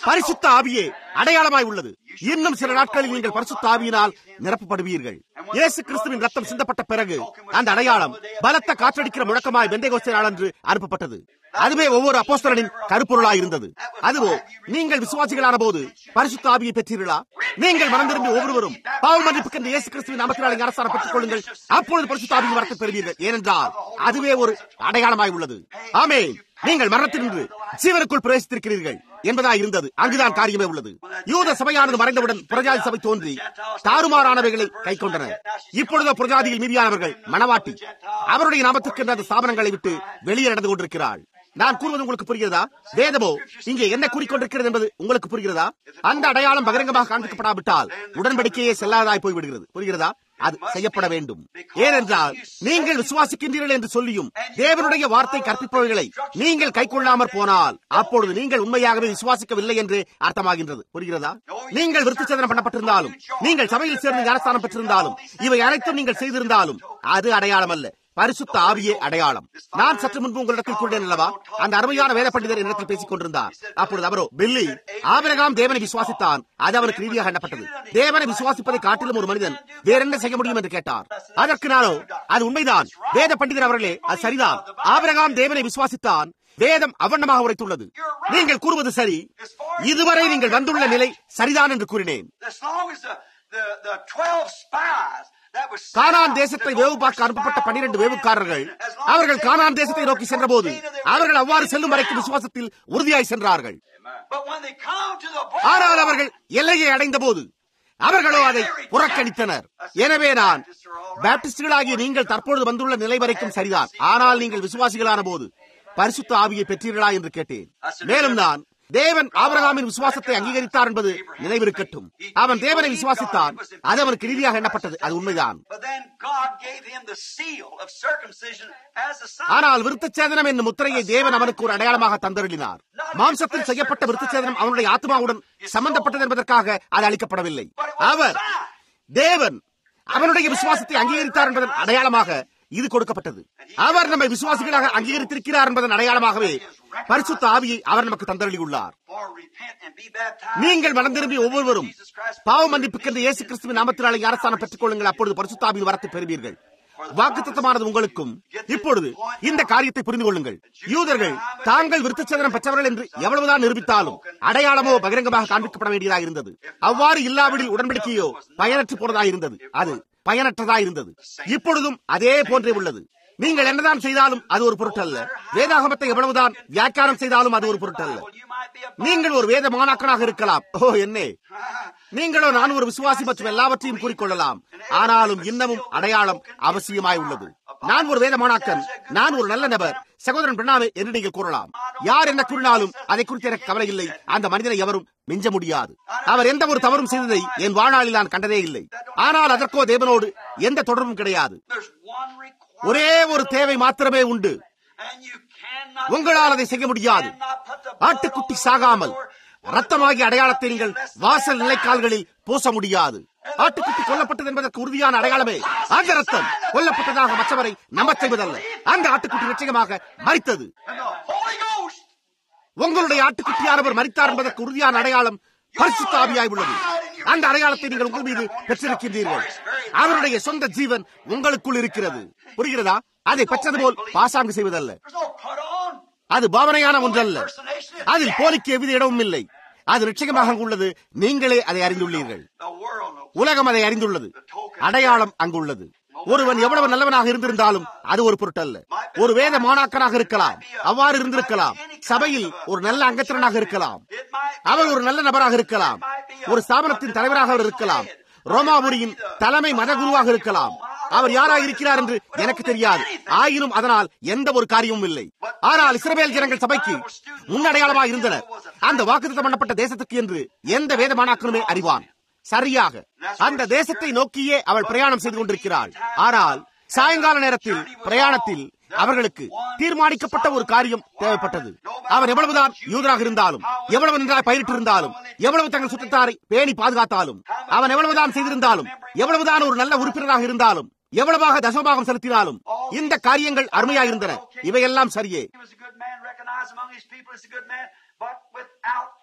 பரிசுத்த ஆவியே அடையாளமாய் உள்ளது இன்னும் சில நாட்களில் நீங்கள் பரிசுத்த ஆவியினால் நிரப்பப்படுவீர்கள் இயேசு கிறிஸ்துவின் ரத்தம் சிந்தப்பட்ட பிறகு அந்த அடையாளம் பலத்த காற்றடிக்கிற முழக்கமாய் வெந்தைகோஸ்தே நாளன்று அனுப்பப்பட்டது அதுவே ஒவ்வொரு அப்போஸ்தலனின் கருப்பொருளாய் இருந்தது அதுவோ நீங்கள் விசுவாசிகளான போது பரிசுத்த ஆவியை பெற்றீர்களா நீங்கள் மனம் திரும்பி ஒவ்வொருவரும் பாவ மன்னிப்புக்கு இயேசு கிறிஸ்துவின் நாமத்தினாலே அரசாணம் பெற்றுக் கொள்ளுங்கள் அப்பொழுது பரிசுத்த ஆவியின் வரத்தை பெறுவீர்கள் ஏனென்றால் அதுவே ஒரு அடையாளமாய் உள்ளது ஆமே நீங்கள் மரணத்தினின்று ஜீவனுக்குள் பிரவேசித்திருக்கிறீர்கள் என்பதாய் இருந்தது அங்குதான் காரியமே உள்ளது யூத சபையானது மறைந்தவுடன் புரஜாதி சபை தோன்றி தாறுமாறானவைகளை கை கொண்டன இப்பொழுது புரஜாதியில் மீதியானவர்கள் மனவாட்டி அவருடைய நாமத்திற்கு அந்த ஸ்தாபனங்களை விட்டு வெளியே நடந்து கொண்டிருக்கிறாள் நான் கூறுவது உங்களுக்கு புரிகிறதா வேதமோ இங்கே என்ன கூறிக்கொண்டிருக்கிறது என்பது உங்களுக்கு புரிகிறதா அந்த அடையாளம் பகிரங்கமாக காண்பிக்கப்படாவிட்டால் உடன்படிக்கையே செல்லாததாய் போய்விடுகிறது புரிகிறதா அது செய்யப்பட வேண்டும் ஏனென்றால் நீங்கள் விசுவாசிக்கின்றீர்கள் என்று சொல்லியும் தேவனுடைய வார்த்தை கற்பிப்பவர்களை நீங்கள் கை கொள்ளாமற் போனால் அப்பொழுது நீங்கள் உண்மையாகவே விசுவாசிக்கவில்லை என்று அர்த்தமாகின்றது புரிகிறதா நீங்கள் விருத்தச்சேதனம் பண்ணப்பட்டிருந்தாலும் நீங்கள் சபையில் சேர்ந்து ஞானஸ்தானம் பெற்றிருந்தாலும் இவை அனைத்தும் நீங்கள் செய்திருந்தாலும் அது அடையாளம் அல்ல பரிசுத்த ஆவியே அடையாளம் நான் சற்று முன்பு உங்களிடத்தில் கூறினேன் அல்லவா அந்த அருமையான வேத பண்டிதர் என்னிடத்தில் பேசிக் கொண்டிருந்தார் அப்பொழுது அவரோ பில்லி ஆபிரகாம் தேவனை விசுவாசித்தான் அது அவனுக்கு ரீதியாக எண்ணப்பட்டது தேவனை விசுவாசிப்பதை காட்டிலும் ஒரு மனிதன் வேற என்ன செய்ய முடியும் என்று கேட்டார் அதற்கு நானோ அது உண்மைதான் வேத பண்டிதர் அவர்களே அது சரிதான் ஆபிரகாம் தேவனை விசுவாசித்தான் வேதம் அவண்ணமாக உரைத்துள்ளது நீங்கள் கூறுவது சரி இதுவரை நீங்கள் வந்துள்ள நிலை சரிதான் என்று கூறினேன் As long as the, the, the 12 spies that was sent Canaan out தேசத்தை to வேவு go பார்க்க அனுப்பப்பட்ட பன்னிரண்டு வேவுக்காரர்கள் அவர்கள் கானான் தேசத்தை நோக்கி சென்றபோது அவர்கள் அவ்வாறு செல்லும் வரைக்கும் விசுவாசத்தில் உறுதியாய் சென்றார்கள் But when they come to the ஆனால் border, அவர்கள் எல்லையை அடைந்த போது அவர்களோ அதை புறக்கணித்தனர் எனவே நான் பேப்டிஸ்டுகளாகிய நீங்கள் தற்பொழுது வந்துள்ள நிலை வரைக்கும் சரிதான் ஆனால் நீங்கள் விசுவாசிகளான போது பரிசுத்த ஆவியை பெற்றீர்களா என்று கேட்டேன் மேலும் நான் தேவன் ஆபிரகாமின் விசுவாசத்தை அங்கீகரித்தார் என்பது நினைவிருக்கட்டும் அவன் தேவனை விசுவாசித்தான் அது அவனுக்கு ரீதியாக எண்ணப்பட்டது அது உண்மைதான் but then God gave him the seal of circumcision as a sign. ஆனால் விருத்தச்சேதனம் என்னும் முத்திரையை தேவன் அவனுக்கு ஒரு அடையாளமாக தந்தருளினார் மாம்சத்தில் செய்யப்பட்ட விருத்தச்சேதனம் அவனுடைய ஆத்மாவுடன் சம்பந்தப்பட்டது என்பதற்காக அது அளிக்கப்படவில்லை அவர் தேவன் அவனுடைய விசுவாசத்தை அங்கீகரித்தார் என்பதன் அடையாளமாக இது கொடுக்கப்பட்டது அவர் நம்மை விசுவாசிகளாக அங்கீகரித்திருக்கிறார் என்பதன் அடையாளமாகவே பரிசுத்த ஆவியை அவர் நமக்கு தந்தருளியுள்ளார் For repent and be baptized. நீங்கள் மனம் திரும்பி ஒவ்வொருவரும் பாவ மன்னிப்புக்கென்று இயேசு கிறிஸ்துவின் நாமத்தினாலே அரசாணம் பெற்றுக் கொள்ளுங்கள் அப்பொழுது பரிசுத்தாவின் வரத்தை பெறுவீர்கள் வாக்குத்தத்தமானது உங்களுக்கும் இப்பொழுது இந்த காரியத்தை புரிந்து கொள்ளுங்கள் யூதர்கள் தாங்கள் விருத்தச்சேதனம் பெற்றவர்கள் என்று எவ்வளவுதான் நிரூபித்தாலும் அடையாளமோ பகிரங்கமாக காண்பிக்கப்பட வேண்டியதாக இருந்தது அவ்வாறு இல்லாவிடில் உடன்படிக்கையோ பயனற்று போனதாக இருந்தது அது பயனற்றதா இருந்தது இப்பொழுதும் அதே போன்றே உள்ளது நீங்கள் என்னதான் செய்தாலும் அது ஒரு பொருட்டல்ல வேதாகமத்தை எவ்வளவுதான் வியாக்கியானம் செய்தாலும் அது ஒரு பொருட்டல்ல You might be a நீங்கள் ஒரு வேத மாணாக்கனாக இருக்கலாம் ஓ என்னே நீங்களோ நான் ஒரு விசுவாசி மற்றும் எல்லாவற்றையும் கூறிக்கொள்ளலாம் ஆனாலும் இன்னமும் அடையாளம் அவசியமாய் உள்ளது நான் ஒரு வேத மாணாக்கன் நான் ஒரு நல்ல நபர் சகோதரன் பிரணாமே என்று நீங்கள் கூறலாம் யார் என்ன கூறினாலும் அதை குறித்து எனக்கு கவலை இல்லை அந்த மனிதனை எவரும் மிஞ்ச முடியாது அவர் எந்த ஒரு தவறும் செய்ததை என் வாழ்நாளில் நான் கண்டதே இல்லை ஆனால் அதற்கோ தேவனோடு எந்த தொடர்பும் கிடையாது There's one requirement. ஒரே ஒரு தேவை மாத்திரமே உண்டு And you cannot உங்களால் அதை செய்ய முடியாது cannot put the blood ஆட்டுக்குட்டி on the சாகாமல் door. ரத்தமாகிய அடையாளத்தை நீங்கள் வாசல் நிலைக்கால்களில் பூச முடியாது ஆட்டுக்குட்டி கொல்லப்பட்டது என்பதற்கு உறுதியான அடையாளமே அந்த ரத்தம் கொல்லப்பட்டதாக மற்றவரை நம்பச் செய்வதல்ல அந்த ஆட்டுக்குட்டி நிச்சயமாக மறித்தது And the Holy Ghost. உங்களுடைய ஆட்டுக்குட்டியானவர் மறித்தார் என்பதற்கு உறுதியான அடையாளம் பரிசுத்த ஆவியாய் உள்ளது அந்த அடையாளத்தை நீங்கள் உங்கள் மீது பெற்றிருக்கின்றீர்கள் அவருடைய சொந்த ஜீவன் உங்களுக்குள் இருக்கிறது புரிகிறதா அதை பெற்றது போல் பாசாங்கு செய்வதல்ல There's no put on. அது பாவனையான ஒன்றல்ல அதில் போலிக்கு எவ்வித இடமும் இல்லை அது நிச்சயமாக அங்குள்ளது நீங்களே அதை அறிந்துள்ளீர்கள் The world knows. உலகம் அதை அறிந்துள்ளது அடையாளம் அங்குள்ளது ஒருவன் எவ்வளவு நல்லவனாக இருந்திருந்தாலும் அது ஒரு பொருட்டல்ல ஒரு வேத மாணாக்கனாக இருக்கலாம் அவ்வாறு இருந்திருக்கலாம் சபையில் ஒரு நல்ல அங்கத்தினனாக இருக்கலாம் It might அவர் ஒரு நல்ல நபராக இருக்கலாம் ஒரு ஸ்தாபனத்தின் தலைவராக அவர் இருக்கலாம் ரோமாபுரியின் தலைமை மத குருவாக இருக்கலாம் அவர் யாராக இருக்கிறார் என்று எனக்கு தெரியாது ஆயினும் அதனால் எந்த ஒரு காரியமும் இல்லை ஆனால் இஸ்ரவேல் ஜனங்கள் சபைக்கு முன்னடையாளமாக இருந்தனர் அந்த வாக்குத்தத்தம் பண்ணப்பட்ட தேசத்துக்கு என்று எந்த வேதமானாக்கனுமே அறிவான் சரியாக அந்த தேசத்தை நோக்கியே அவள் பிரயாணம் செய்து கொண்டிருக்கிறாள் ஆனால் சாயங்கால நேரத்தில் பிரயாணத்தில் அவர்களுக்கு தீர்மானிக்கப்பட்ட ஒரு காரியம் தேவைப்பட்டது அவர் எவ்வளவுதான் யூதராக இருந்தாலும் எவ்வளவு நன்றாக பயிரிட்டு இருந்தாலும் எவ்வளவு தங்கள் சுற்றத்தாரை பேணி பாதுகாத்தாலும் அவன் எவ்வளவுதான் செய்திருந்தாலும் எவ்வளவுதான் ஒரு நல்ல உறுப்பினராக இருந்தாலும் எவ்வளவாக தசமபாகம் செலுத்தினாலும் இந்த காரியங்கள் அருமையாக இருந்தன இவையெல்லாம் சரியே he was a good man, recognized among his people as a good man, but without the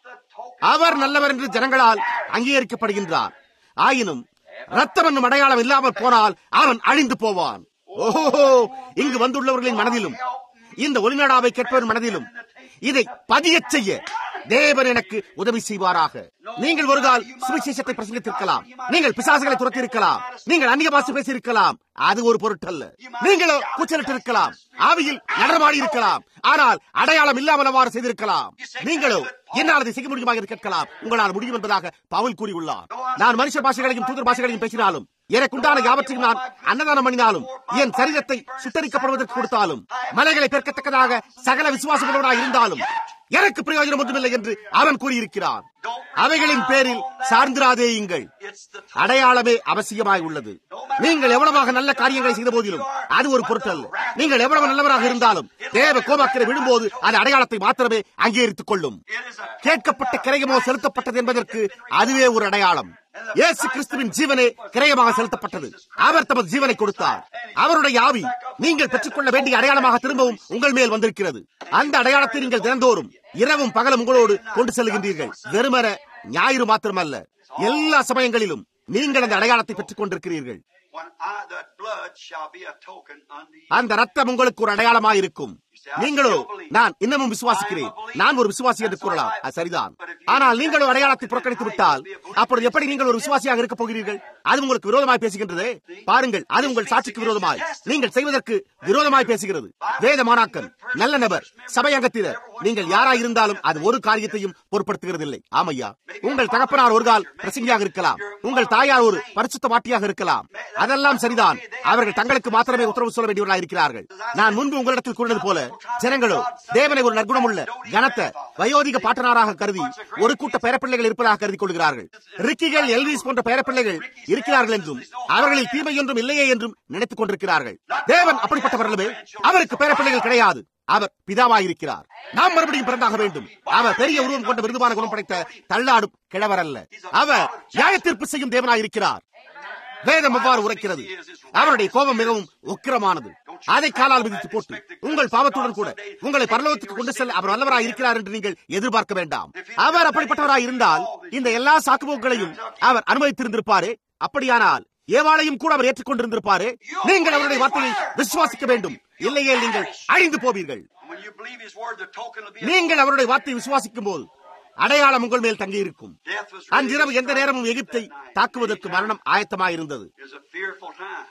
அவர் நல்லவர் என்று ஜனங்களால் அங்கீகரிக்கப்படுகின்றார் ஆயினும் ரத்தம் என்னும் அடையாளம் இல்லாமல் போனால் அவன் அழிந்து போவான் ஓஹோ இங்கு வந்துள்ளவர்களின் மனதிலும் இந்த ஒளிநாடாவை கேட்பவர் மனதிலும் இதை பதியச் செய்ய தேவன் எனக்கு உதவி செய்வாராக நீங்கள் ஒரு கால் சுவிசேஷத்தை பிரசங்கித்திருக்கலாம் நீங்கள் பிசாசுகளை துரத்திருக்கலாம் நீங்கள் அந்நிய பாசை பேசியிருக்கலாம் அது ஒரு பொருட்டல்ல நீங்களோ கூச்சலிட்டு இருக்கலாம் ஆவியில் நடமாடி இருக்கலாம் ஆனால் அடையாளம் இல்லாமல் அவ்வாறு செய்திருக்கலாம் நீங்களோ என்னால் அதை செய்ய முடியுமா என்று கேட்கலாம் உங்களால் முடியும் என்பதாக பவுல் கூறியுள்ளார் நான் மனுஷ பாஷைகளையும் தூதர் பாஷைகளையும் பேசினாலும் எனக்கு உண்டான யாவற்றையும் நான் அன்னதானம் பண்ணினாலும் என் சரீரத்தை சுத்தரிக்கப்படுவதற்கு கொடுத்தாலும் மலைகளை பெருக்கத்தக்கதாக சகல விசுவாசங்களோட இருந்தாலும் எனக்கு பிரயோஜனம் ஒன்றுமில்லை என்று அவன் கூறியிருக்கிறான் அவைகளின் பேரில் சார்ந்திராதேயுங்கள் அடையாளமே அவசியமாய் உள்ளது நீங்கள் எவ்வளவாக நல்ல காரியங்களை செய்த போதிலும் அது ஒரு பொருட்டல்ல நீங்கள் எவ்வளவு நல்லவராக இருந்தாலும் தேவ கோபாக்கிரை விழும்போது அது அடையாளத்தை மாத்திரமே அங்கீகரித்துக் கொள்ளும் கேட்கப்பட்ட கிரயமோ செலுத்தப்பட்டது என்பதற்கு அதுவே ஒரு அடையாளம் இயேசு கிறிஸ்துவின் ஜீவனே கிரயமாக செலுத்தப்பட்டது அவர் தமது ஜீவனை கொடுத்தார் அவருடைய ஆவி நீங்கள் பெற்றுக்கொள்ள வேண்டிய அடையாளமாக திரும்பவும் உங்கள் மேல் வந்திருக்கிறது அந்த அடையாளத்தை நீங்கள் தினந்தோறும் இரவும் பகலும் உங்களோடு கொண்டு செல்கின்றீர்கள் வெறுமர ஞாயிறு மாத்திரமல்ல எல்லா சமயங்களிலும் நீங்கள் அந்த அடையாளத்தை பெற்றுக் கொண்டிருக்கிறீர்கள் When I, the blood shall be a token unto you. அந்த ரத்தம் உங்களுக்கு ஒரு அடையாளமாக இருக்கும் நீங்களோ நான் இன்னமும் விசுவாசிக்கிறேன் நான் ஒரு விசுவாசி என்று கூறலாம் அது சரிதான் ஆனால் நீங்கள் ஒரு அடையாளத்தை புறக்கணித்து விட்டால் அப்பொழுது எப்படி நீங்கள் ஒரு விசுவாசியாக இருக்க போகிறீர்கள் அது உங்களுக்கு விரோதமாய் பேசுகின்றது பாருங்கள் அது உங்கள் சாட்சிக்கு விரோதமாய் நீங்கள் செய்வதற்கு விரோதமாய் பேசுகிறது வேத மாணாக்கன் நல்ல நபர் சபை அங்கத்தினர் நீங்கள் யாராய் இருந்தாலும் அது ஒரு காரியத்தையும் பொருட்படுத்துகிறதில்லை ஆமையா உங்கள் தகப்பனார் ஒரு கால் பிரசங்கியாக இருக்கலாம் உங்கள் தாயார் ஒரு பரிசுத்த வாட்டியாக இருக்கலாம் அதெல்லாம் சரிதான் அவர்கள் தங்களுக்கு மாத்திரமே உத்தரவு சொல்ல வேண்டியவர்களாக இருக்கிறார்கள் நான் முன்பு உங்களிடத்தில் கூறினது போல ஜனங்களோ தேவனை ஒரு நற்குணமுள்ள கனத்த வயோதிக பாட்டனாராக கருதி ஒரு கூட்ட பேரப்பிள்ளைகள் இருப்பதாக கருதி கொள்கிறார்கள் ரிக்கிகள் எல்விஸ் போன்ற பேரப்பிள்ளைகள் இருக்கிறார்கள் என்றும் அவர்களில் தீமை ஒன்றும் இல்லையே என்றும் நினைத்துக் கொண்டிருக்கிறார்கள் தேவன் அப்படிப்பட்டவர் அல்லவே அவருக்கு பேரப்பிள்ளைகள் கிடையாது அவர் பிதாவாயிருக்கிறார் நாம் மறுபடியும் பிறந்தாக வேண்டும் அவர் பெரிய உருவம் கொண்ட விருதுமான குணம் படைத்த தள்ளாடும் கிழவர் அல்ல அவர் நியாயத்தீர்ப்பு செய்யும் தேவனாயிருக்கிறார் வேதம் எவ்வாறு உரைக்கிறது அவருடைய கோபம் மிகவும் உக்கிரமானது அதை காலால் விதித்து போட்டு உங்கள் பாவத்துடன் கூட உங்களை பரலோகத்துக்கு கொண்டு செல்ல அவர் நல்லவராய் இருக்கிறார் என்று நீங்கள் எதிர்பார்க்க வேண்டாம் அவர் அப்படிப்பட்டவராய் இருந்தால் இந்த எல்லா சாக்குபோக்களையும் அவர் அனுமதித்திருந்திருப்பாரு அப்படியானால் ஏவாளையும் கூட அவர் ஏற்றுக்கொண்டிருந்திருப்பாரு நீங்கள் அவருடைய வார்த்தையை விசுவாசிக்க வேண்டும் இல்லையே நீங்கள் அழிந்து போவீர்கள் When you believe His word, the token will be. நீங்கள் அவருடைய வார்த்தையை விசுவாசிக்கும் போது அடையாளம் உங்கள் மேல் தங்கியிருக்கும் Death was அன்றிரவு எந்த நேரமும் எகிப்தை தாக்குவதற்கு மரணம் ஆயத்தமாயிருந்தது It was a fearful time.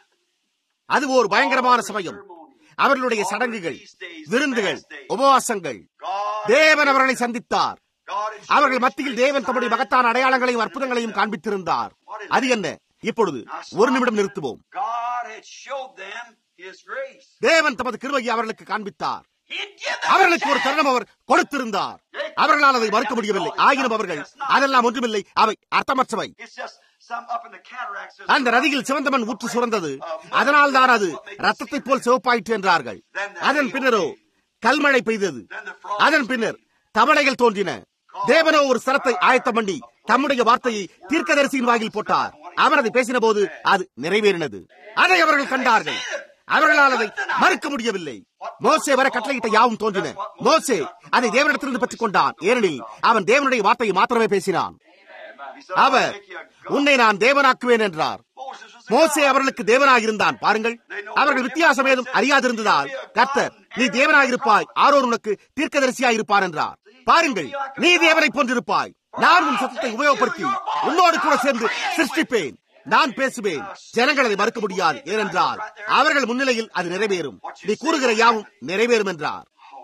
அது ஒரு பயங்கரமான சமயம் அவர்களுடைய சடங்குகள் விருந்துகள் உபவாசங்கள் God, தேவன் அவர்களை சந்தித்தார் God had அவர்கள் மத்தியில் தேவன் தம்முடைய மகத்தான அடையாளங்களையும் அற்புதங்களையும் காண்பித்திருந்தார் அது என்ன இப்பொழுது ஒரு நிமிடம் நிறுத்துவோம் God had showed them His grace. தேவன் தமது கிருபையை அவர்களுக்கு காண்பித்தார் He'd give them அவர்களுக்கு ஒரு தருணம் அவர் கொடுத்திருந்தார் அவர்களால் அதை மறுக்க முடியவில்லை ஆயினும் அவர்கள் அதெல்லாம் ஒன்றுமில்லை அவை அர்த்தமற்றவை It's just some up in the cataracts. there's அந்த நதியில் சிவந்தமன் ஊற்று சுரந்தது அதனால் தான் அது ரத்தத்தைப் போல் சிவப்பாயிற்று என்றார்கள் அதன் பின்னரோ கல்மழை பெய்தது அதன் பின்னர் தவளைகள் தோன்றின தேவனோ ஒரு சரத்தை ஆயத்தம் பண்ணி தம்முடைய வார்த்தையை தீர்க்கதரிசியின் வாயில் போட்டார் அவர் அதை பேசின போது அது நிறைவேறினது அதை அவர்கள் கண்டார்கள் அவர்களால் அதை மறுக்க முடியவில்லை மோசே வர கட்டளையிட்ட யாவும் தோன்றின மோசே அதை தேவனிடத்திலிருந்து பெற்றுக் கொண்டான் ஏனெனில் அவன் தேவனுடைய வார்த்தையை மாத்திரமே பேசினான் He said, our "I'll make you a God." உன்னை நான் தேவனாக்குவேன் என்றார் Moses was a மோசே God. அவர்களுக்கு தேவனாக இருந்தான் பாருங்கள் அவர்கள் வித்தியாசம் ஏதும் அறியாதிருந்ததால் கர்த்தர் நீ தேவனாயிருப்பாய் ஆரோர் உனக்கு தீர்க்கதரிசியாய் இருப்பார் என்றார் பாருங்கள் நீ தேவனை போன்றிருப்பாய் நான் உன் சத்தத்தை உபயோகப்படுத்தி உன்னோடு கூட சேர்ந்து சிருஷ்டிப்பேன் நான் பேசுவேன் ஜனங்கள் அதை மறுக்க முடியாது ஏனென்றால் அவர்கள் முன்னிலையில் அது நிறைவேறும் நீ கூறுகிற யாவும் நிறைவேறும் என்றார்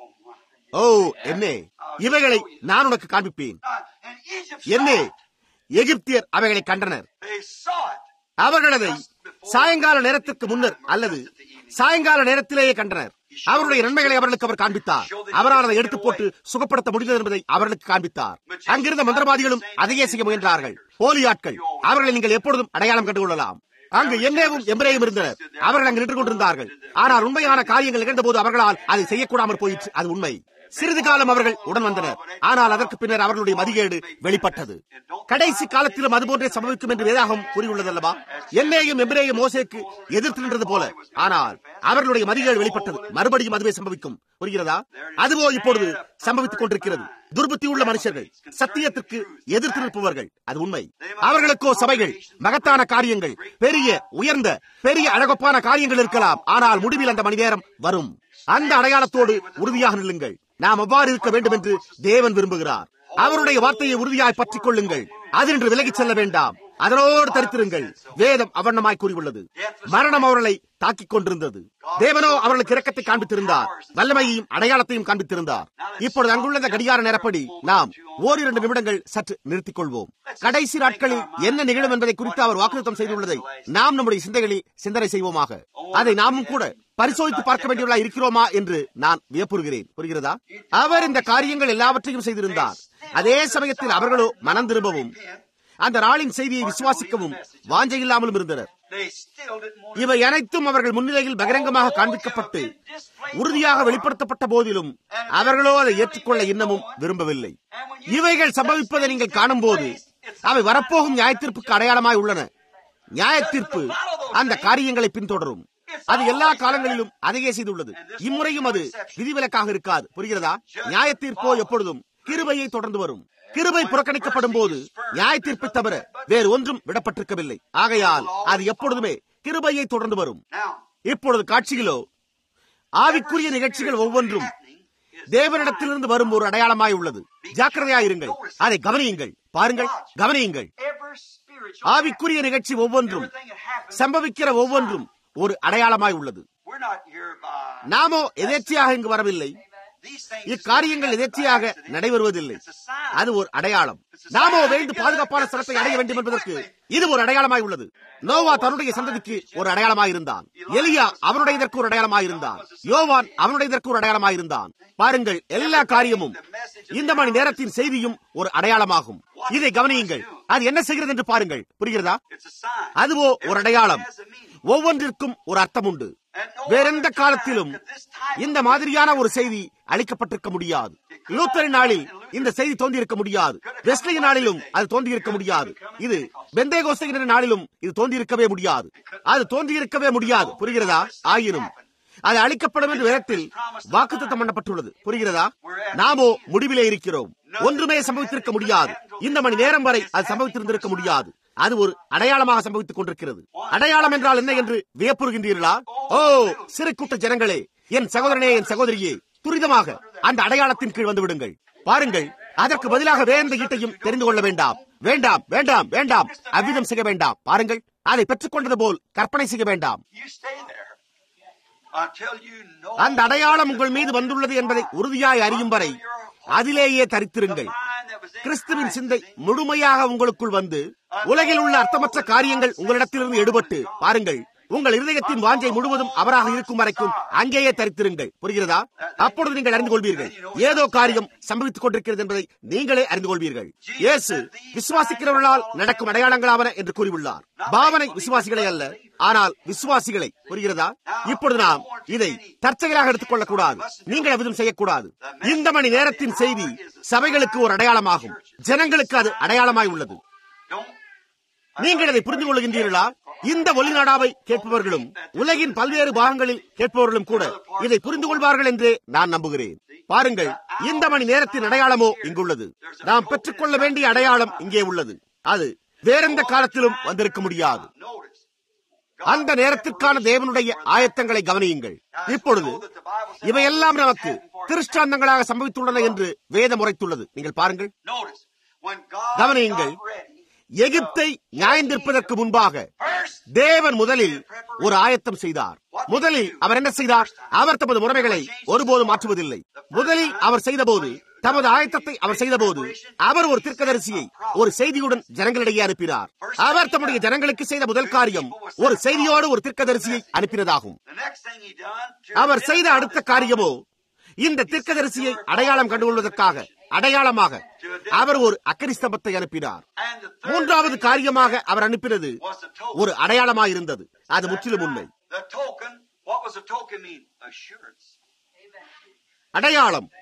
ஓ என்னே இவைகளை நான் உனக்கு காண்பிப்பேன் And Egypt என்னே saw it. எகிப்தியர் அவைகளை கண்டனர் They saw it. அவர்கள் அதை சாயங்கால நேரத்திற்கு முன்னர் அல்லது சாயங்கால நேரத்திலேயே கண்டனர் அவருடைய நன்மைகளை அவர்களுக்கு அவர் காண்பித்தார் அவரால் அதை எடுத்து போட்டு சுகப்படுத்த முடிந்தது என்பதை அவர்களுக்கு காண்பித்தார் அங்கிருந்த மந்திரவாதிகளும் அதையே செய்ய முயன்றார்கள் போலி ஆட்கள் அவர்களை நீங்கள் எப்பொழுதும் அடையாளம் கண்டு கொள்ளலாம் அங்கு என்னேவும் எம்பிரேயும் இருந்தனர் அவர்கள் அங்கு நின்று கொண்டிருந்தார்கள் ஆனால் உண்மையான காரியங்கள் நிகழ்ந்த போது அவர்களால் அதை செய்யக்கூடாமல் போயிற்று அது உண்மை சிறிது காலம் அவர்கள் உடன் வந்தனர் ஆனால் அதற்கு பின்னர் அவர்களுடைய மதிகேடு வெளிப்பட்டது கடைசி காலத்திலும் அதுபோன்றே சம்பவிக்கும் என்று வேதாகம் கூறியுள்ளதல்லவா என்னையும் எம்பிரேயும் மோசேக்கு எதிர்த்து நின்றது போல ஆனால் அவர்களுடைய மதிகேடு வெளிப்பட்டது மறுபடியும் அதுவே சம்பவிக்கும் புரிகிறதா அதுவோ இப்பொழுது சம்பவித்துக் கொண்டிருக்கிறது துர்புத்தி உள்ள மனுஷர்கள் சத்தியத்திற்கு எதிர்த்து நிற்பவர்கள் அது உண்மை அவர்களுக்கோ சபைகள் மகத்தான காரியங்கள் பெரிய உயர்ந்த பெரிய அழகப்பான காரியங்கள் இருக்கலாம் ஆனால் முடிவில் அந்த மணி நேரம் வரும் அந்த அடையாளத்தோடு உறுதியாக நில்லுங்கள் நாம் அவ்வாறு இருக்க வேண்டும் என்று தேவன் விரும்புகிறார் அவருடைய வார்த்தையை உறுதியாய் பற்றிக் கொள்ளுங்கள் அதினின்று விலகிச் செல்ல வேண்டாம் அதனோடு தரித்திருங்கள் வேதம் அவர்ணமாய் கூறியுள்ளது மரணம் அவர்களை தாக்கிக் கொண்டிருந்தது தேவனோ அவர்களுக்கு இரக்கத்தை காண்பித்திருந்தார் வல்லமையையும் அடையாளத்தையும் காண்பித்திருந்தார் இப்பொழுது அங்குள்ள இந்த கடிகார நேரப்படி நாம் ஓரிரண்டு நிமிடங்கள் சற்று நிறுத்திக் கொள்வோம் கடைசி நாட்களில் என்ன நிகழும் என்பதை குறித்து அவர் வாக்குத்தம் செய்துள்ளதை நாம் நம்முடைய சிந்தைகளில் சிந்தனை செய்வோமாக அதை நாமும் கூட பரிசோதித்து பார்க்க வேண்டியவர்களா இருக்கிறோமா என்று நான் வியப்புறுகிறேன் புரிகிறதா அவர் இந்த காரியங்கள் எல்லாவற்றையும் செய்திருந்தார் அதே சமயத்தில் அவர்களோ மனம் திரும்பவும் அந்த நாளின் செய்தியை விசுவாசிக்கவும் வாஞ்சை இல்லாமலும் இருந்தனர் They still didn't want இவை அனைத்தும் அவர்கள் முன்னிலையில் பகிரங்கமாக காண்பிக்கப்பட்டு உறுதியாக வெளிப்படுத்தப்பட்ட போதிலும் அவர்களோ அதை ஏற்றுக்கொள்ள இன்னமும் விரும்பவில்லை இவைகள் சம்பவிப்பதை நீங்கள் காணும்போது அவை வரப்போகும் நியாயத்தீர்ப்புக்கு அடையாளமாய் உள்ளன நியாயத்தீர்ப்பு அந்த காரியங்களை பின்தொடரும் அது எல்லா காலங்களிலும் அதையே செய்துள்ளது இம்முறையும் அது விதிவிலக்காக இருக்காது புரிகிறதா நியாயத்தீர்ப்போ எப்பொழுதும் கிருபையை தொடர்ந்து வரும் கிருபை புறக்கணிக்கப்படும் போது நியாய தீர்ப்பை தவிர வேறு ஒன்றும் விடப்பட்டிருக்கவில்லை ஆகையால் அது எப்பொழுதுமே கிருபையை தொடர்ந்து வரும் Now, இப்பொழுது காட்சியிலோ ஆவிக்குரிய நிகழ்ச்சிகள் ஒவ்வொன்றும் தேவனிடத்திலிருந்து வரும் ஒரு அடையாளமாய் உள்ளது ஜாக்கிரதையாயிருங்கள் அதை கவனியுங்கள் பாருங்கள் கவனியுங்கள் every spiritual ஆவிக்குரிய நிகழ்ச்சி ஒவ்வொன்றும் everything that happens, சம்பவிக்கிற ஒவ்வொன்றும் ஒரு அடையாளமாய் உள்ளது we're not here by நாமோ எதேச்சையாக இங்கு வரவில்லை these things. இக்காரியங்கள் எதேச்சையாக நடைபெறுவதில்லை அது ஒரு அடையாளம் நாமோ விரைந்து பாதுகாப்பான ஸ்தலத்தை அடைய வேண்டும் என்பதற்கு இது ஒரு அடையாளமாய் உள்ளது நோவா தன்னுடைய சந்ததிக்கு ஒரு அடையாளமாய் இருந்தான் எலியா அவனுடையதற்கு ஒரு அடையாளமாய் இருந்தான் யோவான் அவனுடையதற்கு ஒரு அடையாளமாய் இருந்தான் பாருங்கள் எல்லா காரியமும் இந்த மணி நேரத்தின் செய்தியும் ஒரு அடையாளமாகும் இதை கவனியுங்கள் அது என்ன செய்கிறது என்று பாருங்கள் புரிகிறதா It's a sign. அதுவோ ஒரு அடையாளம் ஒவ்வொன்றிற்கும் ஒரு அர்த்தம் உண்டு வேறெந்த காலத்திலும் இந்த மாதிரியான ஒரு செய்தி அளிக்கப்பட்டிருக்க முடியாது லூத்தரின் நாளில் இந்த செய்தி தோன்றியிருக்க முடியாது வெஸ்லியின் நாளிலும் அது தோன்றியிருக்க முடியாது இது பெந்தேகோஸ்தையினர் நாளிலும் இது தோன்றியிருக்கவே முடியாது அது தோன்றியிருக்கவே முடியாது புரிகிறதா ஆயினும் அது அளிக்கப்படும் என்று வேதத்தில் வாக்குத்தத்தம் பண்ணப்பட்டுள்ளது புரிகிறதா நாமோ முடிவிலே இருக்கிறோம் ஒன்றுமே சம்பவித்திருக்க முடியாது இந்த மணி நேரம் வரை அது சம்பவித்திருந்திருக்க முடியாது அது ஒரு அடையாளமாக சம்பவித்துக் கொண்டிருக்கிறது அடையாளம் என்றால் என்ன என்று வியப்புறுகின்றீர்களா ஓ சிறு கூட்ட ஜனங்களே என் சகோதரனே என் சகோதரியே துரிதமாக அந்த அடையாளத்தின் கீழ் வந்து விடுங்கள் பாருங்கள் அதற்கு பதிலாக வேந்த ஈட்டையும் தெரிந்து கொள்ள வேண்டாம் வேண்டாம் வேண்டாம் வேண்டாம் அவ்விதம் செய்ய வேண்டாம் பாருங்கள் அதை பெற்றுக்கொண்டது போல் கற்பனை செய்ய வேண்டாம் You stay there until you know அந்த அடையாளம் உங்கள் மீது வந்துள்ளது என்பதை உறுதியாய் அறியும் வரை அதிலேயே தரித்திருங்கள் கிறிஸ்துவின் சிந்தை முழுமையாக உங்களுக்குள் வந்து உலகில் உள்ள அர்த்தமற்ற காரியங்கள் உங்களிடத்திலிருந்து எடுபட்டு பாருங்கள் உங்கள் இருதயத்தின் வாஞ்சை முழுவதும் அவராக இருக்கும் வரைக்கும் அங்கேயே தரித்திருங்கள் புரிகிறதா அப்பொழுது நீங்கள் அறிந்து கொள்வீர்கள் ஏதோ காரியம் சம்பவித்துக் கொண்டிருக்கிறது என்பதை நீங்களே அறிந்து கொள்வீர்கள் இயேசு விசுவாசிக்கிறவர்களால் நடக்கும் அடையாளங்களாவன என்று கூறியுள்ளார் பாவனை விசுவாசிகளை அல்ல ஆனால் விசுவாசிகளை புரிகிறதா இப்பொழுது நாம் இதை தற்செயலாக எடுத்துக் கொள்ளக்கூடாது நீங்கள் எதுவும் செய்யக்கூடாது இந்த மணி நேரத்தின் செய்தி சபைகளுக்கு ஒரு அடையாளமாகும் ஜனங்களுக்கு அது அடையாளமாய் உள்ளது don't நீங்கள் இதை புரிந்து கொள்கின்றீர்களா இந்த ஒளிநாடாவை கேட்பவர்களும் உலகின் பல்வேறு பாகங்களில் கேட்பவர்களும் கூட இதை புரிந்து கொள்வார்கள் என்றே நான் நம்புகிறேன் பாருங்கள் இந்த மணி நேரத்தின் அடையாளமோ இங்குள்ளது நாம் பெற்றுக்கொள்ள வேண்டிய அடையாளம் இங்கே உள்ளது அது வேறெந்த காலத்திலும் வந்திருக்க முடியாது notice. அந்த நேரத்திற்கான தேவனுடைய ஆயத்தங்களை கவனியுங்கள் இப்பொழுது இவையெல்லாம் நமக்கு திருஷ்டாந்தங்களாக சம்பவித்துள்ளன என்று வேதம் உரைத்துள்ளது நீங்கள் பாருங்கள் Notice. When God கவனியுங்கள். got ready, எகிப்தை நியாயந்திருப்பதற்கு முன்பாக first தேவன் முதலில் ஒரு ஆயத்தம் செய்தார் முதலில் அவர் என்ன செய்தார் அவர் தமது முறைமைகளை ஒருபோதும் மாற்றுவதில்லை முதலில் அவர் செய்தபோது தமது ஆயத்தத்தை அவர் செய்தபோது அவர் ஒரு தீர்க்கதரிசியை ஒரு செய்தியுடன் ஜனங்களிடையே அனுப்பினார் அவர் தம்முடைய ஜனங்களுக்கு செய்த முதல் காரியம் ஒரு செய்தியோடு ஒரு தீர்க்கதரிசியை அனுப்பினதாகும் the next thing he done to அவர் செய்த அடுத்த காரியமோ இந்த தீர்க்கதரிசியை அடையாளம் கண்டுகொள்வதற்காக அடையாளமாக அவர் ஒரு அக்கரி ஸ்தம்பத்தை அனுப்பினார் and the third மூன்றாவது thing காரியமாக அவர் அனுப்பினது was the token. ஒரு அடையாளமாயிருந்தது அது முற்றிலும் உண்மை The token, what was the token mean? Assurance. அடையாளம்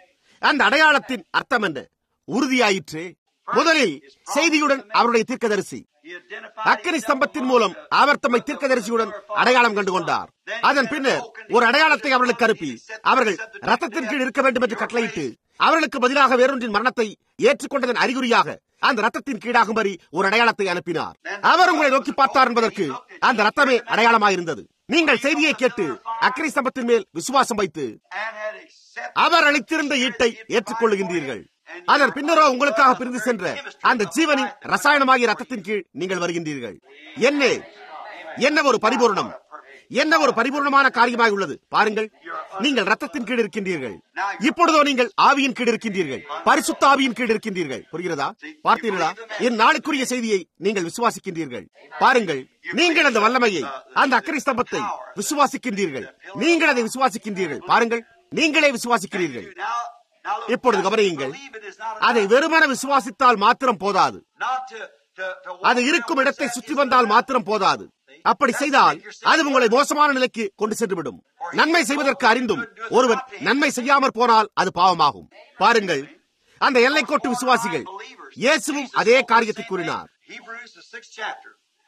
அந்த அடையாளத்தின் அர்த்தம் என்ன உறுதியாயிற்று முதலில் செய்தியுடன் அவருடைய தீர்க்கதரிசி He identified அக்கினி ஸ்தம்பத்தின் மூலம் அவர் தம்மை தீர்க்கதரிசியுடன் அடையாளம் கண்டு கொண்டார் அதன் பின்னர் ஒரு அடையாளத்தை அவர்களுக்கு அனுப்பி அவர்கள் ரத்தத்தின் கீழ் இருக்க வேண்டும் என்று கட்டளையிட்டு அவர்களுக்கு பதிலாக வேறொன்றின் மரணத்தை ஏற்றுக்கொண்டதன் அறிகுறியாக அந்த ரத்தத்தின் கீழாகும்படி ஒரு அடையாளத்தை அனுப்பினார் அவர் உங்களை நோக்கி பார்த்தார் என்பதற்கு அந்த ரத்தமே அடையாளமாயிருந்தது நீங்கள் செய்தியை கேட்டு அக்கினி ஸ்தம்பத்தின் மேல் விசுவாசம் வைத்து and had accepted அவர் அளித்திருந்த ஈட்டை ஏற்றுக்கொள்ளுகின்றீர்கள் அதன் பின்னரோ உங்களுக்காக பிரிந்து சென்ற அந்த ஜீவனின் ரசாயனமாகிய ரத்தத்தின் கீழ் நீங்கள் வருகின்றீர்கள் என்ன என்ன ஒரு பரிபூர்ணம் என்ன ஒரு பரிபூர்ணமான காரியமாய் உள்ளது பாருங்கள் நீங்கள் ரத்தத்தின் கீழ் இருக்கின்றீர்கள் இப்பொழுதோ நீங்கள் ஆவியின் கீழ் இருக்கின்றீர்கள் பரிசுத்த ஆவியின் கீழ் இருக்கின்றீர்கள் புரிகிறதா பார்த்தீர்களா என் நாளுக்குரிய செய்தியை நீங்கள் விசுவாசிக்கின்றீர்கள் பாருங்கள் நீங்கள் அந்த வல்லமையை அந்த அக்கறை ஸ்தம்பத்தை விசுவாசிக்கின்றீர்கள் நீங்கள் அதை விசுவாசிக்கின்றீர்கள் பாருங்கள் நீங்களே விசுவாசிக்கிறீர்கள் now now look, இப்பொழுது just கவனியுங்கள் believe it is not அதை enough. வெறுமன விசுவாசித்தால் மாத்திரம் போதாது not to to to walk அது இருக்கும் around இடத்தை with சுற்றி that வந்தால் மாத்திரம் போதாது அப்படி செய்தால் அது உங்களை மோசமான நிலைக்கு கொண்டு சென்றுவிடும் நன்மை செய்வதற்கு அறிந்தும் ஒருவன் நன்மை செய்யாமற் போனால் அது பாவமாகும் பாருங்கள் அந்த எல்லைக்கோட்டு விசுவாசிகள் இயேசுவும் அதே காரியத்தை கூறினார் Hebrews the sixth chapter.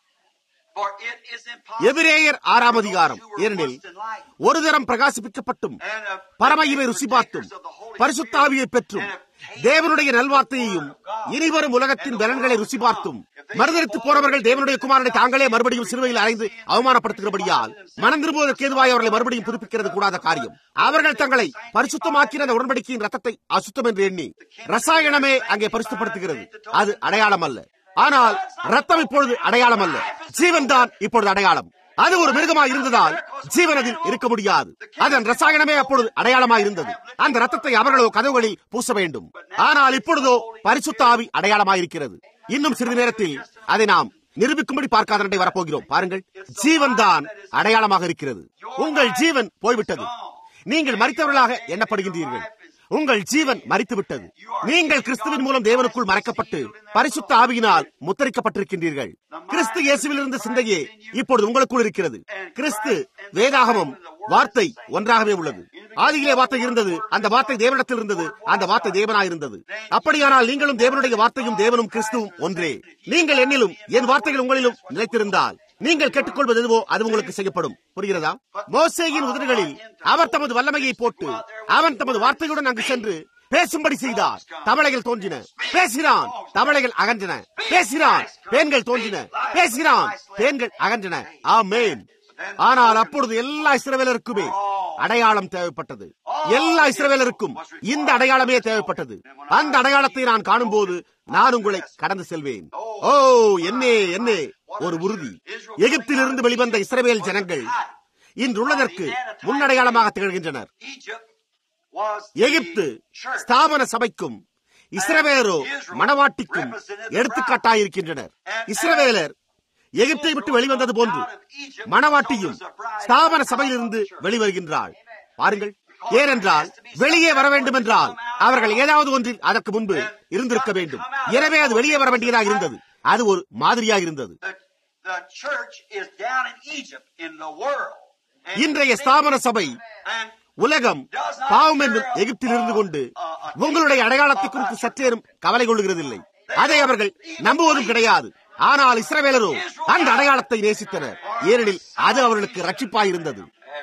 For it is impossible எபிரேயர் ஆறாம் அதிகாரம் ஏனெனில் ஒரு தரம் பிரகாசிப்பிக்கப்பட்டும் பரமையுவை ருசி பார்த்தும் பரிசுத்தாவியை பெற்றும் தேவனுடைய நல்வார்த்தையையும் இனிவரும் உலகத்தின் பலன்களை ருசி பார்த்தும் மறுதளித்து போறவர்கள் தேவனுடைய குமாரனை தாங்களே மறுபடியும் சிறுவையில் அறைந்து அவமானப்படுத்துகிறபடியால் மனம் திரும்புவதற்கு ஏதுவாய் அவர்களை மறுபடியும் புதுப்பிக்கிறது கூடாத காரியம் அவர்கள் தங்களை பரிசுத்தமாக்கின அந்த உடன்படிக்கையின் ரத்தத்தை அசுத்தம் என்று எண்ணி ரசாயனமே அங்கே பரிசுத்தப்படுத்துகிறது அது அடையாளம் அல்ல ஆனால் ரத்தம் இப்பொழுது அடையாளம் அல்ல ஜீவன் தான் இப்பொழுது அடையாளம் அது ஒரு மிருகமாய் இருந்ததால் ஜீவன் அதில் இருக்க முடியாது அதன் ரசாயனமே அப்பொழுது அடையாளமாய் இருந்தது அந்த ரத்தத்தை அவர்களோ கதவுகளில் பூச வேண்டும் ஆனால் இப்பொழுதோ பரிசுத்த ஆவி அடையாளமாய் இருக்கிறது இன்னும் சிறிது நேரத்தில் அதை நாம் நிரூபிக்கும்படி பார்க்காதனை வரப்போகிறோம் பாருங்கள் ஜீவன் தான் அடையாளமாக இருக்கிறது உங்கள் ஜீவன் போய்விட்டது நீங்கள் மறித்தவர்களாக எண்ணப்படுகின்றீர்கள் உங்கள் ஜீவன் மறித்து விட்டது நீங்கள் கிறிஸ்துவின் மூலம் தேவனுக்குள் மறைக்கப்பட்டு பரிசுத்த ஆவியினால் முத்தரிக்கப்பட்டிருக்கின்றீர்கள் கிறிஸ்து இயேசுவிலிருந்து சிந்தையே இப்பொழுது உங்களுக்குள் இருக்கிறது கிறிஸ்து வேதாகமம் வார்த்தை ஒன்றாகவே உள்ளது ஆதியிலே வார்த்தை இருந்தது அந்த வார்த்தை தேவனிடத்தில் இருந்தது அந்த வார்த்தை தேவனாயிருந்தது அப்படியானால் நீங்களும் தேவனுடைய வார்த்தையும் தேவனும் கிறிஸ்துவும் ஒன்றே நீங்கள் என்னிலும் என் வார்த்தைகள் உங்களிலும் நிலைத்திருந்தால் நீங்கள் கேட்டுக்கொள்வது எதுவோ அது உங்களுக்கு செய்யப்படும் புரிகிறதா மோசேயின் உதடுகளில் அவர் தமது வல்லமையை போட்டு அவன் தமது வார்த்தையுடன் அங்கு சென்று பேசும்படி செய்தார் தவளைகள் தோன்றின பேசினான் தவளைகள் அகன்றன பேசினான் பேன்கள் தோன்றின பேசினான் பேன்கள் அகன்றன ஆமேன் ஆனால் அப்பொழுது எல்லா இஸ்ரவேலருக்குமே அடையாளம் தேவைப்பட்டது எல்லா இஸ்ரவேலருக்கும் இந்த அடையாளமே தேவைப்பட்டது அந்த அடையாளத்தை நான் காணும்போது நான் உங்களை கடந்து செல்வேன் ஓ என்னே என்னே ஒரு உறுதி எகிப்திலிருந்து வெளிவந்த இஸ்ரவேல் ஜனங்கள் இன்றுள்ளதற்கு முன்னடையாளமாக திகழ்கின்றனர் Egypt was Egypt the church. ஸ்தாபன சபைக்கும் இஸ்ரவேலரோ மணவாட்டிக்கும் எடுத்துக்காட்டாயிருக்கின்றனர் இஸ்ரவேலர் எகிப்தை விட்டு வெளிவந்தது போன்று மணவாட்டியும் ஸ்தாபன சபையிலிருந்து வெளிவருகின்றாள் பாருங்கள் ஏனென்றால் வெளியே வர வேண்டும் என்றால் அவர்கள் ஏதாவது ஒன்றில் அதற்கு முன்பு இருந்திருக்க வேண்டும் எனவே அது வெளியே வர வேண்டியதாக இருந்தது அது ஒரு மாதிரியாக இருந்தது The, the church is down in Egypt in the world. And இன்றைய ஸ்தாபன சபை and உலகம் பாவம் என்னும் எகிப்தில் இருந்து கொண்டு உங்களுடைய அடையாளத்தை குறித்து சற்றேனும் கவலை கொள்கிறதில்லை அதை அவர்கள் நம்புவதும் கிடையாது ஆனால் இஸ்ரவேலரோ அந்த அடையாளத்தை நேசித்தனர் ஏனெனில் அது அவர்களுக்கு ரட்சிப்பாயிருந்தது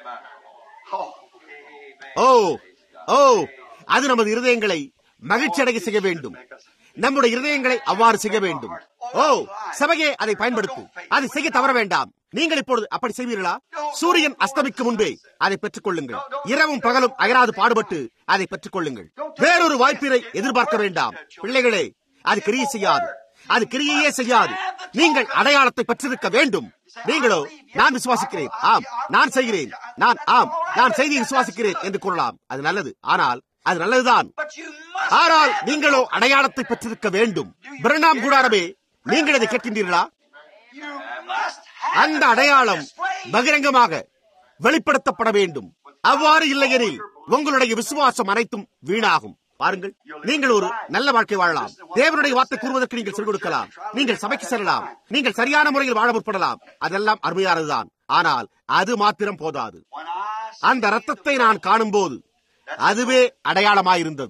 ஓ ஓ அது நமது இருதயங்களை மகிழ்ச்சி அடைய செய்ய வேண்டும் நம்முடைய இருதயங்களை அவ்வாறு செய்ய வேண்டும் ஓ சபையே அதை பயன்படுத்து அதை செய்ய தவற வேண்டாம் நீங்கள் இப்பொழுது அப்படி செய்வீர்களா சூரியன் அஸ்தமிக்கு முன்பே அதை பெற்றுக் கொள்ளுங்கள் இரவும் பகலும் அயராது பாடுபட்டு அதை பெற்றுக் கொள்ளுங்கள் வேறொரு வாய்ப்பினை எதிர்பார்க்க வேண்டாம் பிள்ளைகளே அது கிரியை செய்யாது அது கிரியையே செய்யாது நீங்கள் அடையாளத்தை பெற்றிருக்க வேண்டும் நீங்களோ நான் விசுவாசிக்கிறேன் ஆம் நான் செய்கிறேன் நான் ஆம் நான் செய்தியை விசுவாசிக்கிறேன் என்று கூறலாம் அது நல்லது ஆனால் அது நல்லதுதான் but you must ஆனால் நீங்களோ அடையாளத்தை பெற்றிருக்க வேண்டும் பிரணாம் கூடாரமே நீங்கள் அதை கேட்கின்றீர்களா you must have அந்த அடையாளம் பகிரங்கமாக வெளிப்படுத்தப்பட வேண்டும் அவ்வாறு இல்லையெனில் உங்களுடைய விசுவாசம் அனைத்தும் வீணாகும் பாருங்கள் நீங்கள் ஒரு நல்ல வாழ்க்கை வாழலாம் தேவனுடைய வார்த்தை கூறுவதற்கு நீங்கள் சொல்லிக் கொடுக்கலாம் நீங்கள் சபைக்கு செல்லலாம் நீங்கள் சரியான முறையில் வாழ முற்படலாம் அதெல்லாம் அருமையானதுதான் ஆனால் அது மாத்திரம் போதாது when I அந்த ரத்தத்தை நான் காணும்போது அதுவே அடையாளமாயிருந்தது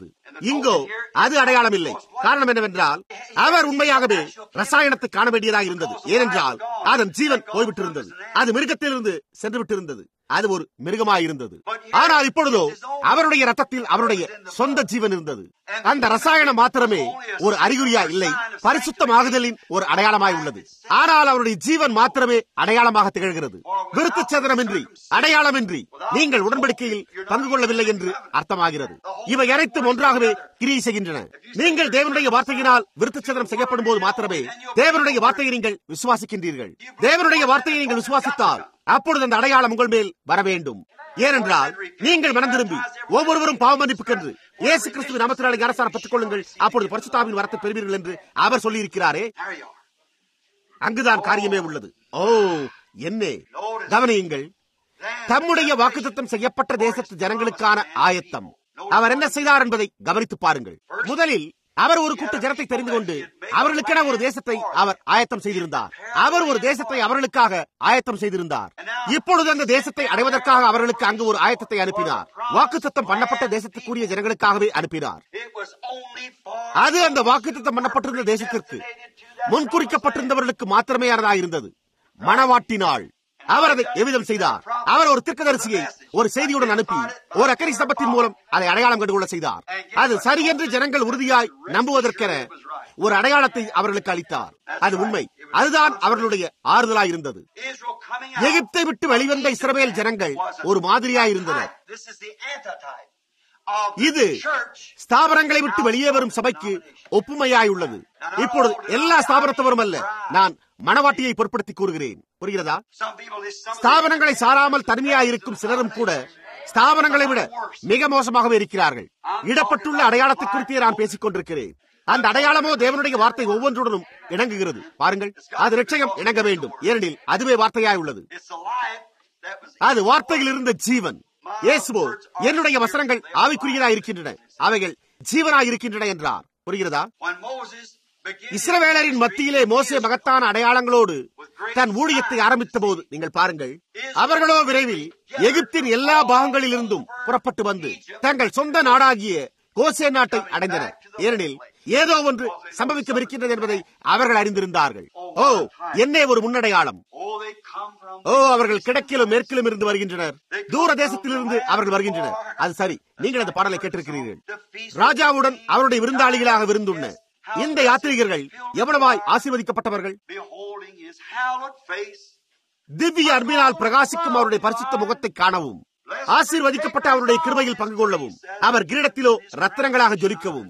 இங்கோ அது அடையாளம் இல்லை காரணம் என்னவென்றால் அவர் உண்மையாகவே ரசாயனத்தை காண வேண்டியதாக இருந்தது ஏனென்றால் அதன் ஜீவன் போய்விட்டிருந்தது அது மிருகத்திலிருந்து சென்று விட்டிருந்தது அது ஒரு மிருகமாயிருந்தது ஆனால் இப்பொழுதோ அவருடைய ரத்தத்தில் அவருடைய சொந்த ஜீவன் இருந்தது அந்த ரசாயனம் மாத்திரமே ஒரு அறிகுறியா இல்லை பரிசுத்தமாகுதலின் ஒரு அடையாளமாய் உள்ளது ஆனால் அவருடைய ஜீவன் மாத்திரமே அடையாளமாக திகழ்கிறது விருத்து சதனமின்றி அடையாளமின்றி நீங்கள் உடன்படிக்கையில் பங்கு கொள்ளவில்லை என்று அர்த்தமாகிறது இவை அனைத்தும் ஒன்றாகவே கிரியை செய்கின்றன நீங்கள் தேவனுடைய வார்த்தையினால் விருத்து சதனம் செய்யப்படும் போது மாத்திரமே தேவனுடைய வார்த்தையை நீங்கள் விசுவாசிக்கின்றீர்கள் தேவனுடைய வார்த்தையை நீங்கள் விசுவாசித்தால் அப்பொழுது அந்த அடையாளம் உங்கள் மேல் வர வேண்டும் ஏனென்றால் நீங்கள் மனம் திரும்பி ஒவ்வொருவரும் பாவ மன்னிப்புக்கென்று இயேசு கிறிஸ்துவின் நாமத்தினாலே அரசாண பெற்றுக் கொள்ளுங்கள் அப்பொழுது பரிசுத்தாவின் வரத்தை பெறுவீர்கள் என்று அவர் சொல்லியிருக்கிறாரே There you are. அங்குதான் காரியமே உள்ளது ஓ என்னே கவனியுங்கள் தம்முடைய வாக்குத்தத்தம் செய்யப்பட்ட தேசத்து ஜனங்களுக்கான ஆயத்தம் அவர் என்ன செய்தார் என்பதை கவனித்து பாருங்கள் முதலில் அவர் ஒரு கூட்ட ஜனத்தை தெரிந்து கொண்டு அவர்களுக்கென ஒரு தேசத்தை அவர் ஆயத்தம் செய்திருந்தார் அவர் ஒரு தேசத்தை அவர்களுக்காக ஆயத்தம் செய்திருந்தார் இப்பொழுது அந்த தேசத்தை அடைவதற்காக அவர்களுக்கு அங்கு ஒரு ஆயத்தத்தை அனுப்பினார் வாக்குத்தத்தம் பண்ணப்பட்ட தேசத்துக்குரிய ஜனங்களுக்காகவே அனுப்பினார் It was only for அது அந்த வாக்குத்தத்தம் பண்ணப்பட்டிருந்த தேசத்திற்கு முன்குறிக்கப்பட்டிருந்தவர்களுக்கு மாத்திரமே இருந்தது மணவாட்டினாள் அவர் அதை எவ்விதம் செய்தார் அவர் ஒரு திர்க்கதரிசியை ஒரு செய்தியுடன் அனுப்பி ஒரு அக்கறை சபத்தின் மூலம் அதை அடையாளம் கண்டுகொள்ள செய்தார் அது சரி என்று ஜனங்கள் உறுதியாய் நம்புவதற்கென ஒரு அடையாளத்தை அவர்களுக்கு அளித்தார் அது உண்மை அதுதான் அவர்களுடைய ஆறுதலாய் இருந்தது Israel coming out. எகிப்தை விட்டு வெளிவந்த இஸ்ரவேல் ஜனங்கள் ஒரு மாதிரியாய் இருந்தனர் This is the antitype of the இது church. ஸ்தாபனங்களை விட்டு வெளியே வரும் சபைக்கு ஒப்புமையாய் உள்ளது இப்பொழுது எல்லா ஸ்தாபனத்தவரும் அல்ல நான் மணவாட்டியை பொருட்படுத்தி கூறுகிறேன் புரிகிறதா Some people is some of the- ஸ்தாபனங்களை சாராமல் தனிமையாய் இருக்கும் சிலரும் கூட ஸ்தாபனங்களை விட மிக மோசமாகவே இருக்கிறார்கள் இடப்பட்டுள்ள அடையாளத்தை குறித்தே நான் பேசிக் கொண்டிருக்கிறேன் அந்த அடையாளமோ தேவனுடைய வார்த்தை ஒவ்வொன்றுடனும் இணங்குகிறது பாருங்கள் அது நிச்சயம் இணங்க வேண்டும் ஏனெனில் அதுவே வார்த்தையாய் உள்ளது It's the life that was அது வார்த்தையில் இருந்த ஜீவன் இயேசுவோ என்னுடைய வசனங்கள் ஆவிக்குரியதாய் இருக்கின்றன அவைகள் ஜீவனாய் இருக்கின்றன என்றார் புரிகிறதா when Moses began இஸ்ரவேலரின் மத்தியிலே மோசே மகத்தான அடையாளங்களோடு தன் ஊழியத்தை ஆரம்பித்த போது நீங்கள் பாருங்கள் அவர்களோ விரைவில் எகிப்தின் எல்லா பாகங்களிலிருந்தும் புறப்பட்டு வந்து தங்கள் சொந்த நாடாகிய கோசே நாட்டை அடைந்தனர் ஏனெனில் ஏதோ ஒன்று சம்பவிக்கவிருக்கின்றது என்பதை அவர்கள் அறிந்திருந்தார்கள் ஓ என்னே ஒரு முன்னடையாளம் Oh, they come from ஓ அவர்கள் கிழக்கிலும் மேற்கிலும் இருந்து வருகின்றனர் தூர தேசத்திலிருந்து அவர்கள் வருகின்றனர் அது சரி நீங்கள் அந்த பாடலை கேட்டிருக்கிறீர்கள் the feast ராஜாவுடன் அவருடைய விருந்தாளிகளாக விருந்துண்ண இந்த யாத்ரீகர்கள் எவ்வளவாய் ஆசீர்வதிக்கப்பட்டவர்கள் beholding his hallowed face. திவ்ய அன்பினால் பிரகாசிக்கும் அவருடைய பரிசுத்த முகத்தை காணவும் ஆசீர்வதிக்கப்பட்ட அவருடைய கிருபையில் பங்கு கொள்ளவும் அவர் கிரீடத்திலோ ரத்தினங்களாக ஜொலிக்கவும்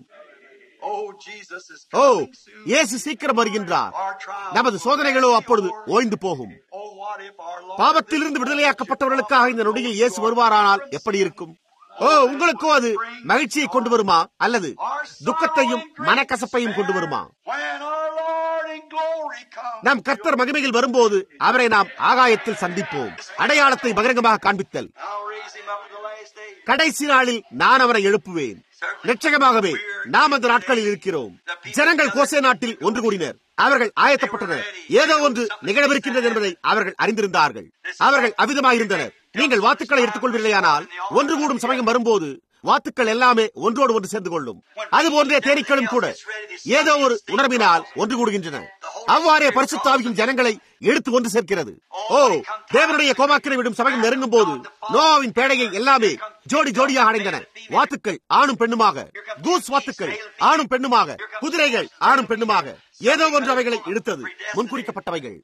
Oh, Jesus is O coming soon. இயேசு சீக்கிரம் வருகின்றார் Our trials. நமது சோதனைகளோ அப்பொழுது ஓய்ந்து போகும் Oh, what if our Lord பாவத்திலிருந்து விடுதலையாக்கப்பட்டவர்களுக்காக இந்த நொடியில் இயேசு வருவாரானால் எப்படி இருக்கும் ஓ உங்களுக்கோ அது மகிழ்ச்சியை கொண்டு வருமா அல்லது துக்கத்தையும் மனக்கசப்பையும் கொண்டு வருமா When our Lord in glory comes. நம் கர்த்தர் மகிமையில் வரும்போது அவரை நாம் ஆகாயத்தில் சந்திப்போம் அடையாளத்தை பகிரங்கமாக காண்பித்தல் I'll raise him up at the last day. கடைசி நாளில் நான் அவரை எழுப்புவேன் நிச்சயமாகவே நாம் அந்த நாட்களில் இருக்கிறோம் ஜனங்கள் கோசே நாட்டில் ஒன்று கூடினர் அவர்கள் ஆயத்தப்பட்டனர் ஏதோ ஒன்று நிகழவிருக்கின்றது என்பதை அவர்கள் அறிந்திருந்தார்கள் அவர்கள் அவிதமாயிருந்தனர் நீங்கள் வாத்துக்களை எடுத்துக்கொள்வில்லையானால் ஒன்று கூடும் சமயம் வரும்போது வாத்துக்கள் எல்லாமே ஒன்றோடு ஒன்று சேர்ந்து கொள்ளும் அதுபோன்றே தேனீக்களும் கூட ஏதோ ஒரு உணர்வினால் ஒன்று கூடுகின்றன அவ்வாறே பரிசுத்தாவியின் ஜனங்களை எடுத்து ஒன்று சேர்க்கிறது ஓ தேவனுடைய கோமாக்கினை விடும் சமயம் நெருங்கும் போது நோவாவின் பேடையை எல்லாமே ஜோடி ஜோடியாக அடைந்தன வாத்துக்கள் ஆணும் பெண்ணுமாக கூஸ் வாத்துக்கள் ஆணும் பெண்ணுமாக குதிரைகள் ஆணும் பெண்ணுமாக ஏதோ ஒன்று அவைகளை இழுத்தது முன்குறிக்கப்பட்டவைகள்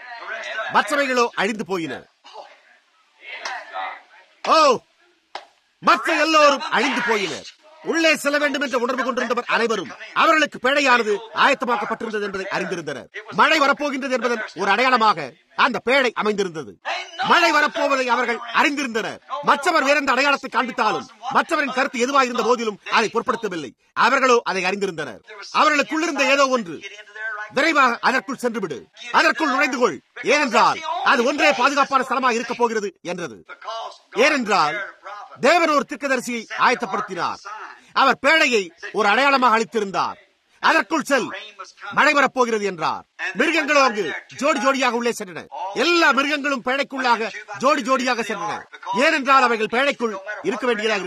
மற்றவைகளோ அழிந்து போயின ஓ மற்ற எல்லோரும் அழிந்து போயினர் உள்ளே செல்ல வேண்டும் என்ற உணர்வு கொண்டிருந்தவர் அனைவரும் அவர்களுக்கு பேழையானது ஆயத்தமாக்கப்பட்டிருந்தது என்பதை அறிந்திருந்தனர் மழை வரப்போகின்றது என்பதன் ஒரு அடையாளமாக அந்த பேழை அமைந்திருந்தது மழை வரப்போவதை அவர்கள் அறிந்திருந்தனர் மற்றவர் வேறெந்த அடையாளத்தை காண்பித்தாலும் மற்றவரின் கருத்து எதுவாக இருந்த போதிலும் அதை பொருட்படுத்தவில்லை அவர்களோ அதை அறிந்திருந்தனர் அவர்களுக்குள்ளிருந்த ஏதோ ஒன்று விரைவாக அதற்குள் சென்று விடு அதற்குள் நுழைந்து கொள் ஏனென்றால் அது ஒன்றே பாதுகாப்பான ஸ்தலமாக இருக்கப் போகிறது என்றது ஏனென்றால் தேவன் ஒரு திர்க்கதரிசியை ஆயத்தப்படுத்தினார் அவர் பேழையை ஒரு அடையாளமாக அளித்திருந்தார் அதற்குள் செல் மழை வரப்போகிறது என்றார் மிருகங்களோ அங்கு ஜோடி ஜோடியாக உள்ளே சென்றன எல்லா மிருகங்களும் பேழைக்குள்ளாக ஜோடி ஜோடியாக சென்றன ஏனென்றால் அவைகள் பேழைக்குள் இருக்க வேண்டியதாக இருந்தது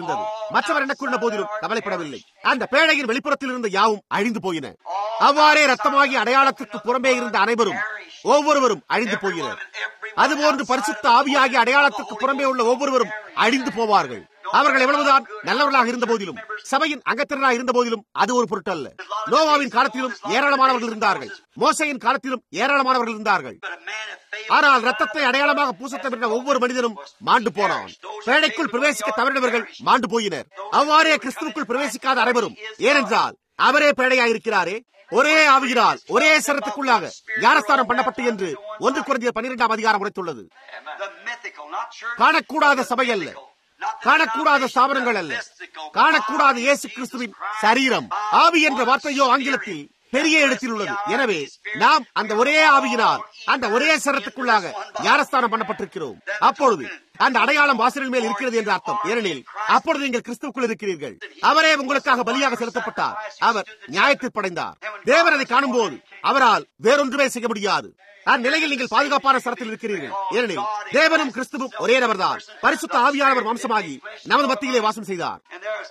மற்றவர் என்ன கூறின போதிலும் கவலைப்படவில்லை அந்த பேழையின் வெளிப்புறத்தில் இருந்த யாவும் அழிந்து போயின அவ்வாறே ரத்தமாகி அடையாளத்திற்கு புறம்பே இருந்த அனைவரும் ஒவ்வொருவரும் அழிந்து போயினர் அதுபோன்று பரிசுத்த ஆவியாகி அடையாளத்திற்கு புறம்பே உள்ள ஒவ்வொருவரும் அழிந்து போவார்கள் அவர்கள் எவ்வளவுதான் நல்லவர்களாக இருந்த போதிலும் சபையின் அங்கத்தினராக இருந்த போதிலும் அது ஒரு பொருட்டல்ல நோவாவின் காலத்திலும் ஏராளமானவர்கள் இருந்தார்கள் மோசையின் காலத்திலும் ஏராளமானவர்கள் இருந்தார்கள் ஆனால் ரத்தத்தை அடையாளமாக பூசத் தவிர்த்த ஒவ்வொரு மனிதனும் மாண்டு போனான் பேழைக்குள் பிரவேசிக்க தவறினவர்கள் மாண்டு போயினர் அவ்வாறே கிறிஸ்துவுக்குள் பிரவேசிக்காத அனைவரும் ஏனென்றால் அவரே பேழையாயிருக்கிறாரே ஒரே ஆவியினால் ஒரே சரத்துக்குள்ளாக ஞானஸ்தானம் பண்ணப்பட்டு என்று ஒன்று குறைந்த பன்னிரெண்டாம் அதிகாரம் உரைத்துள்ளது காணக்கூடாத சபை அல்ல காணக்கூடாத ஸ்தாபனங்கள் அல்ல காணக்கூடாத இயேசு கிறிஸ்துவின் சரீரம் ஆவி என்ற வார்த்தையோ ஆங்கிலத்தில் பெரிய இடத்தில் உள்ளது எனவே நாம் அந்த ஒரே ஆவியினால் அந்த ஒரே சரத்துக்குள்ளாக ஞானஸ்தானம் பண்ணப்பட்டிருக்கிறோம் அப்பொழுது அந்த அடையாளம் வாசலின் மேல் இருக்கிறது என்று அர்த்தம் ஏனெனில் அப்பொழுது நீங்கள் கிறிஸ்துவுக்குள் இருக்கிறீர்கள் அவரே உங்களுக்காக பலியாக செலுத்தப்பட்டார் அவர் நியாயத்திற்படைந்தார் தேவன் அதை காணும் போது அவரால் வேறொன்றுமே செய்ய முடியாது அந்நிலையில் நீங்கள் பாதுகாப்பான சரத்தில் இருக்கிறீர்கள் ஏனெனில் தேவனும் கிறிஸ்துவும் ஒரே நபர்தான் பரிசுத்த ஆவியானவர் வம்சமாகி நமது மத்தியிலே வாசம் செய்தார்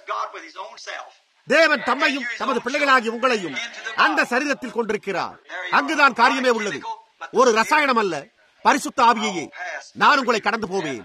தேவன் தம்மையும் தமது பிள்ளைகளாகி உங்களையும் அந்த சரீரத்தில் கொண்டிருக்கிறார் அங்குதான் காரியமே உள்ளது ஒரு ரசாயனம் அல்ல பரிசுத்த ஆவியையே நான் உங்களை கடந்து போவேன்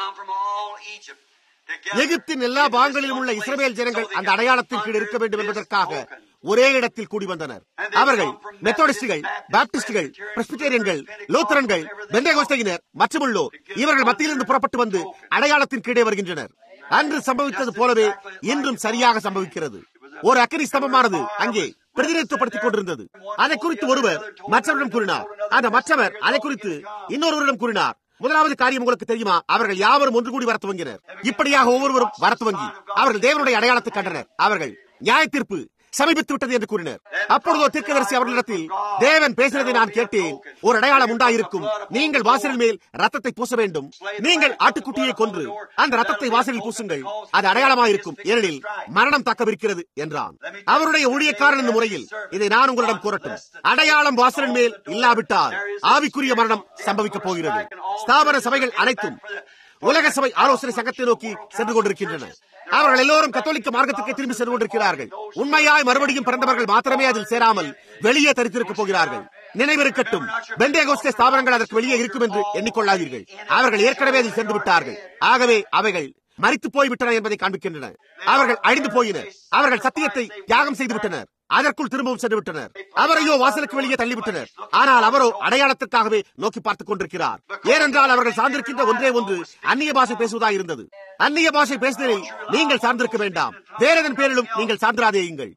எகிப்தின் எல்லா பாகங்களிலும் உள்ள இஸ்ரேல் ஜனங்கள் அந்த அடையாளத்தின் கீழ் இருக்க வேண்டும் என்பதற்காக ஒரே இடத்தில் கூடி வந்தனர் அவர்கள் மெத்தோடிஸ்டுகள் பாப்டிஸ்டுகள் பிரஸ்பிட்டேரியன்கள் லூத்தரன்கள் பெந்தேகோஸ்தையினர் மற்றுமுள்ளோர் இவர்கள் மத்தியிலிருந்து புறப்பட்டு வந்து அடையாளத்தின் கீழே வருகின்றனர் அன்று சம்பவித்தது போலவே இன்றும் சரியாக சம்பவிக்கிறது ஒரு அக்கனி ஸ்தம்பமானது அங்கே பிரதிநிதித்துவப்படுத்திக் கொண்டிருந்தது அதை குறித்து ஒருவர் மற்றவரிடம் கூறினார் அந்த மற்றவர் அதை குறித்து இன்னொருவரிடம் கூறினார் முதலாவது காரியம் உங்களுக்கு தெரியுமா அவர்கள் யாவரும் ஒன்று கூடி வர துவங்கினர் இப்படியாக ஒவ்வொருவரும் வர துவங்கி அவர்கள் தேவனுடைய அடையாளத்தை கண்டனர் அவர்கள் நியாய தீர்ப்பு சமீபித்து விட்டது என்று கூறினர் அப்பொழுதோ தீர்க்கதரிசி அவர்களிடத்தில் தேவன் பேசினதை நான் கேட்டேன் ஒரு அடையாளம் உண்டாயிருக்கும் நீங்கள் வாசலின் மேல் ரத்தத்தை பூச வேண்டும் நீங்கள் ஆட்டுக்குட்டியை கொன்று அந்த ரத்தத்தை வாசலில் பூசுங்கள் அது அடையாளமாயிருக்கும் ஏனெனில் மரணம் தக்கவிருக்கிறது என்றான் அவருடைய ஊழியக்காரன் என்ற முறையில் இதை நான் உங்களிடம் கூறட்டும் அடையாளம் வாசலின் மேல் இல்லாவிட்டால் ஆவிக்குரிய மரணம் சம்பவிக்கப் போகிறது ஸ்தாபன சபைகள் அனைத்தும் உலக சபை ஆலோசனை சங்கத்தை நோக்கி சென்று கொண்டிருக்கின்றன அவர்கள் எல்லோரும் கத்தோலிக்க மார்க்கத்துக்கு திரும்பி சென்று கொண்டிருக்கிறார்கள் உண்மையாய் மறுபடியும் பிறந்தவர்கள் மாத்திரமே அதில் சேராமல் வெளியே தரித்திருக்கப் போகிறார்கள் நினைவிருக்கட்டும் பெண்டேகோஸ்தே ஸ்தாபனங்கள் அதற்கு வெளியே இருக்கும் என்று எண்ணிக்கொள்ளாதீர்கள் அவர்கள் ஏற்கனவே அதில் சென்று விட்டார்கள் ஆகவே அவைகள் மறித்து போய்விட்டன என்பதை காண்பிக்கின்றன அவர்கள் அழிந்து போயினர் அவர்கள் சத்தியத்தை தியாகம் செய்து விட்டனர் அதற்குள் திரும்பவும் சென்று விட்டனர் அவரையோ வாசலுக்கு வெளியே தள்ளிவிட்டனர் ஆனால் அவரோ அடையாளத்திற்காகவே நோக்கி பார்த்துக் கொண்டிருக்கிறார் ஏனென்றால் அவர்கள் சார்ந்திருக்கின்ற ஒன்றே ஒன்று அந்நிய பாஷை பேசுவதாக இருந்தது அந்நிய பாஷை பேசுதலில் நீங்கள் சார்ந்திருக்க வேண்டாம் வேறெதன் பேரிலும் நீங்கள் சார்ந்திராதேயுங்கள்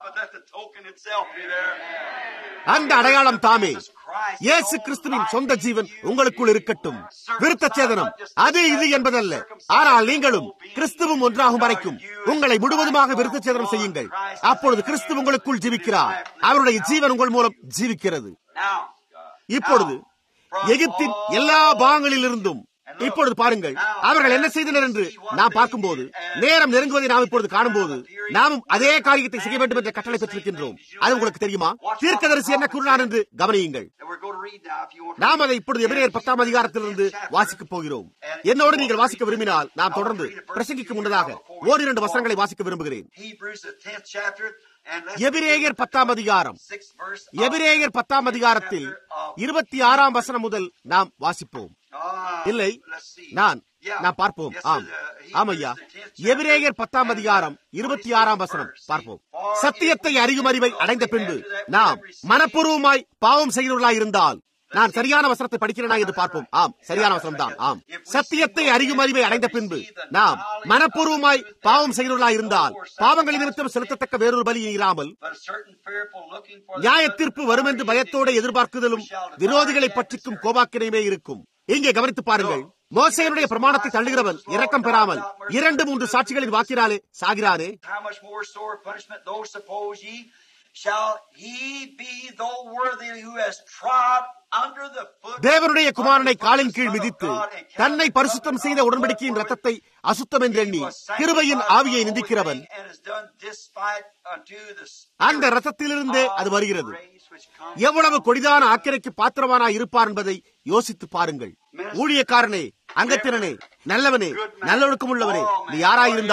அந்த அடையாளம் தாமே இயேசு கிறிஸ்துவின் சொந்த ஜீவன் உங்களுக்குள் இருக்கட்டும் விருத்த சேதனம் அது இது என்பதல்ல ஆனால் நீங்களும் கிறிஸ்துவும் ஒன்றாகும் வரைக்கும் உங்களை முழுவதுமாக விருத்த சேதனம் செய்யுங்கள் அப்பொழுது கிறிஸ்து உங்களுக்குள் ஜீவிக்கிறார் அவருடைய ஜீவன் உங்கள் மூலம் ஜீவிக்கிறது இப்பொழுது எகிப்தின் எல்லா பாகங்களிலிருந்தும் இப்பொழுது பாருங்கள் அவர்கள் என்ன செய்தனர் என்று நாம் பார்க்கும்போது நேரம் நெருங்குவதை நாம் இப்பொழுது காணும்போது நாமும் அதே காரியத்தை செய்ய வேண்டும் என்ற கட்டளை பெற்றிருக்கின்றோம் அது உங்களுக்கு தெரியுமா தீர்க்கதரிசி என்ன கூறினார் என்று கவனியுங்கள் நாம் அதை இப்பொழுது எபிரேயர் பத்தாம் அதிகாரத்திலிருந்து வாசிக்கப் போகிறோம் என்னோடு நீங்கள் வாசிக்க விரும்பினால் நாம் தொடர்ந்து பிரசங்கிக்கு முன்னதாக ஓரிரண்டு வசனங்களை வாசிக்க விரும்புகிறேன் எபிரேயர் பத்தாம் அதிகாரம் எபிரேயர் பத்தாம் அதிகாரத்தில் இருபத்தி ஆறாம் வசனம் முதல் நாம் வாசிப்போம் இல்லை நான் நான் பார்ப்போம் ஆம் ஆமையா எபிரேயர் பத்தாம் அதிகாரம் இருபத்தி ஆறாம் வசனம் பார்ப்போம் சத்தியத்தை அறியும் அறிவை அடைந்த பின்பு நாம் மனப்பூர்வமாய் பாவம் செய்கிறவர்களாய் இருந்தால் நான் சரியான வசனத்தை படிக்கிறேனா என்று பார்ப்போம் ஆம் சரியான வசனம் தான் ஆம் சத்தியத்தை அறியும் அறிவை அடைந்த பின்பு நாம் மனப்பூர்வமாய் பாவம் செய்கிறவர்களாய் இருந்தால் பாவங்களின் நிமித்தம் செலுத்தத்தக்க வேறொரு பலி இராமல் நியாய தீர்ப்பு வரும் என்று பயத்தோடு எதிர்பார்க்குதலும் விரோதிகளை பற்றிக்கும் கோபாக்கினையுமே இருக்கும் இங்கே கவனித்து பாருங்கள் மோசையனுடைய பிரமாணத்தை தள்ளுகிறவன் இரக்கம் பெறாமல் இரண்டு மூன்று சாட்சிகளின் வாக்கினாலே சாகிறானே தேவனுடைய குமாரனை காலின் கீழ் மிதித்து தன்னை பரிசுத்தம் செய்த உடன்படிக்கையின் ரத்தத்தை அசுத்தம் என்று எண்ணி கிருபையின் ஆவியை நிந்திக்கிறவன் அந்த ரத்தத்திலிருந்தே அது வருகிறது எவ்வளவு கொடிதான ஆக்கிரைக்கு பாத்திரமானா இருப்பார் என்பதை யோசித்து பாருங்கள் ஊழியக்காரனே அங்கத்தினனே நல்லவனே நல்லொழுக்கம் உள்ளவனே நீ யாராயிருந்தாலும்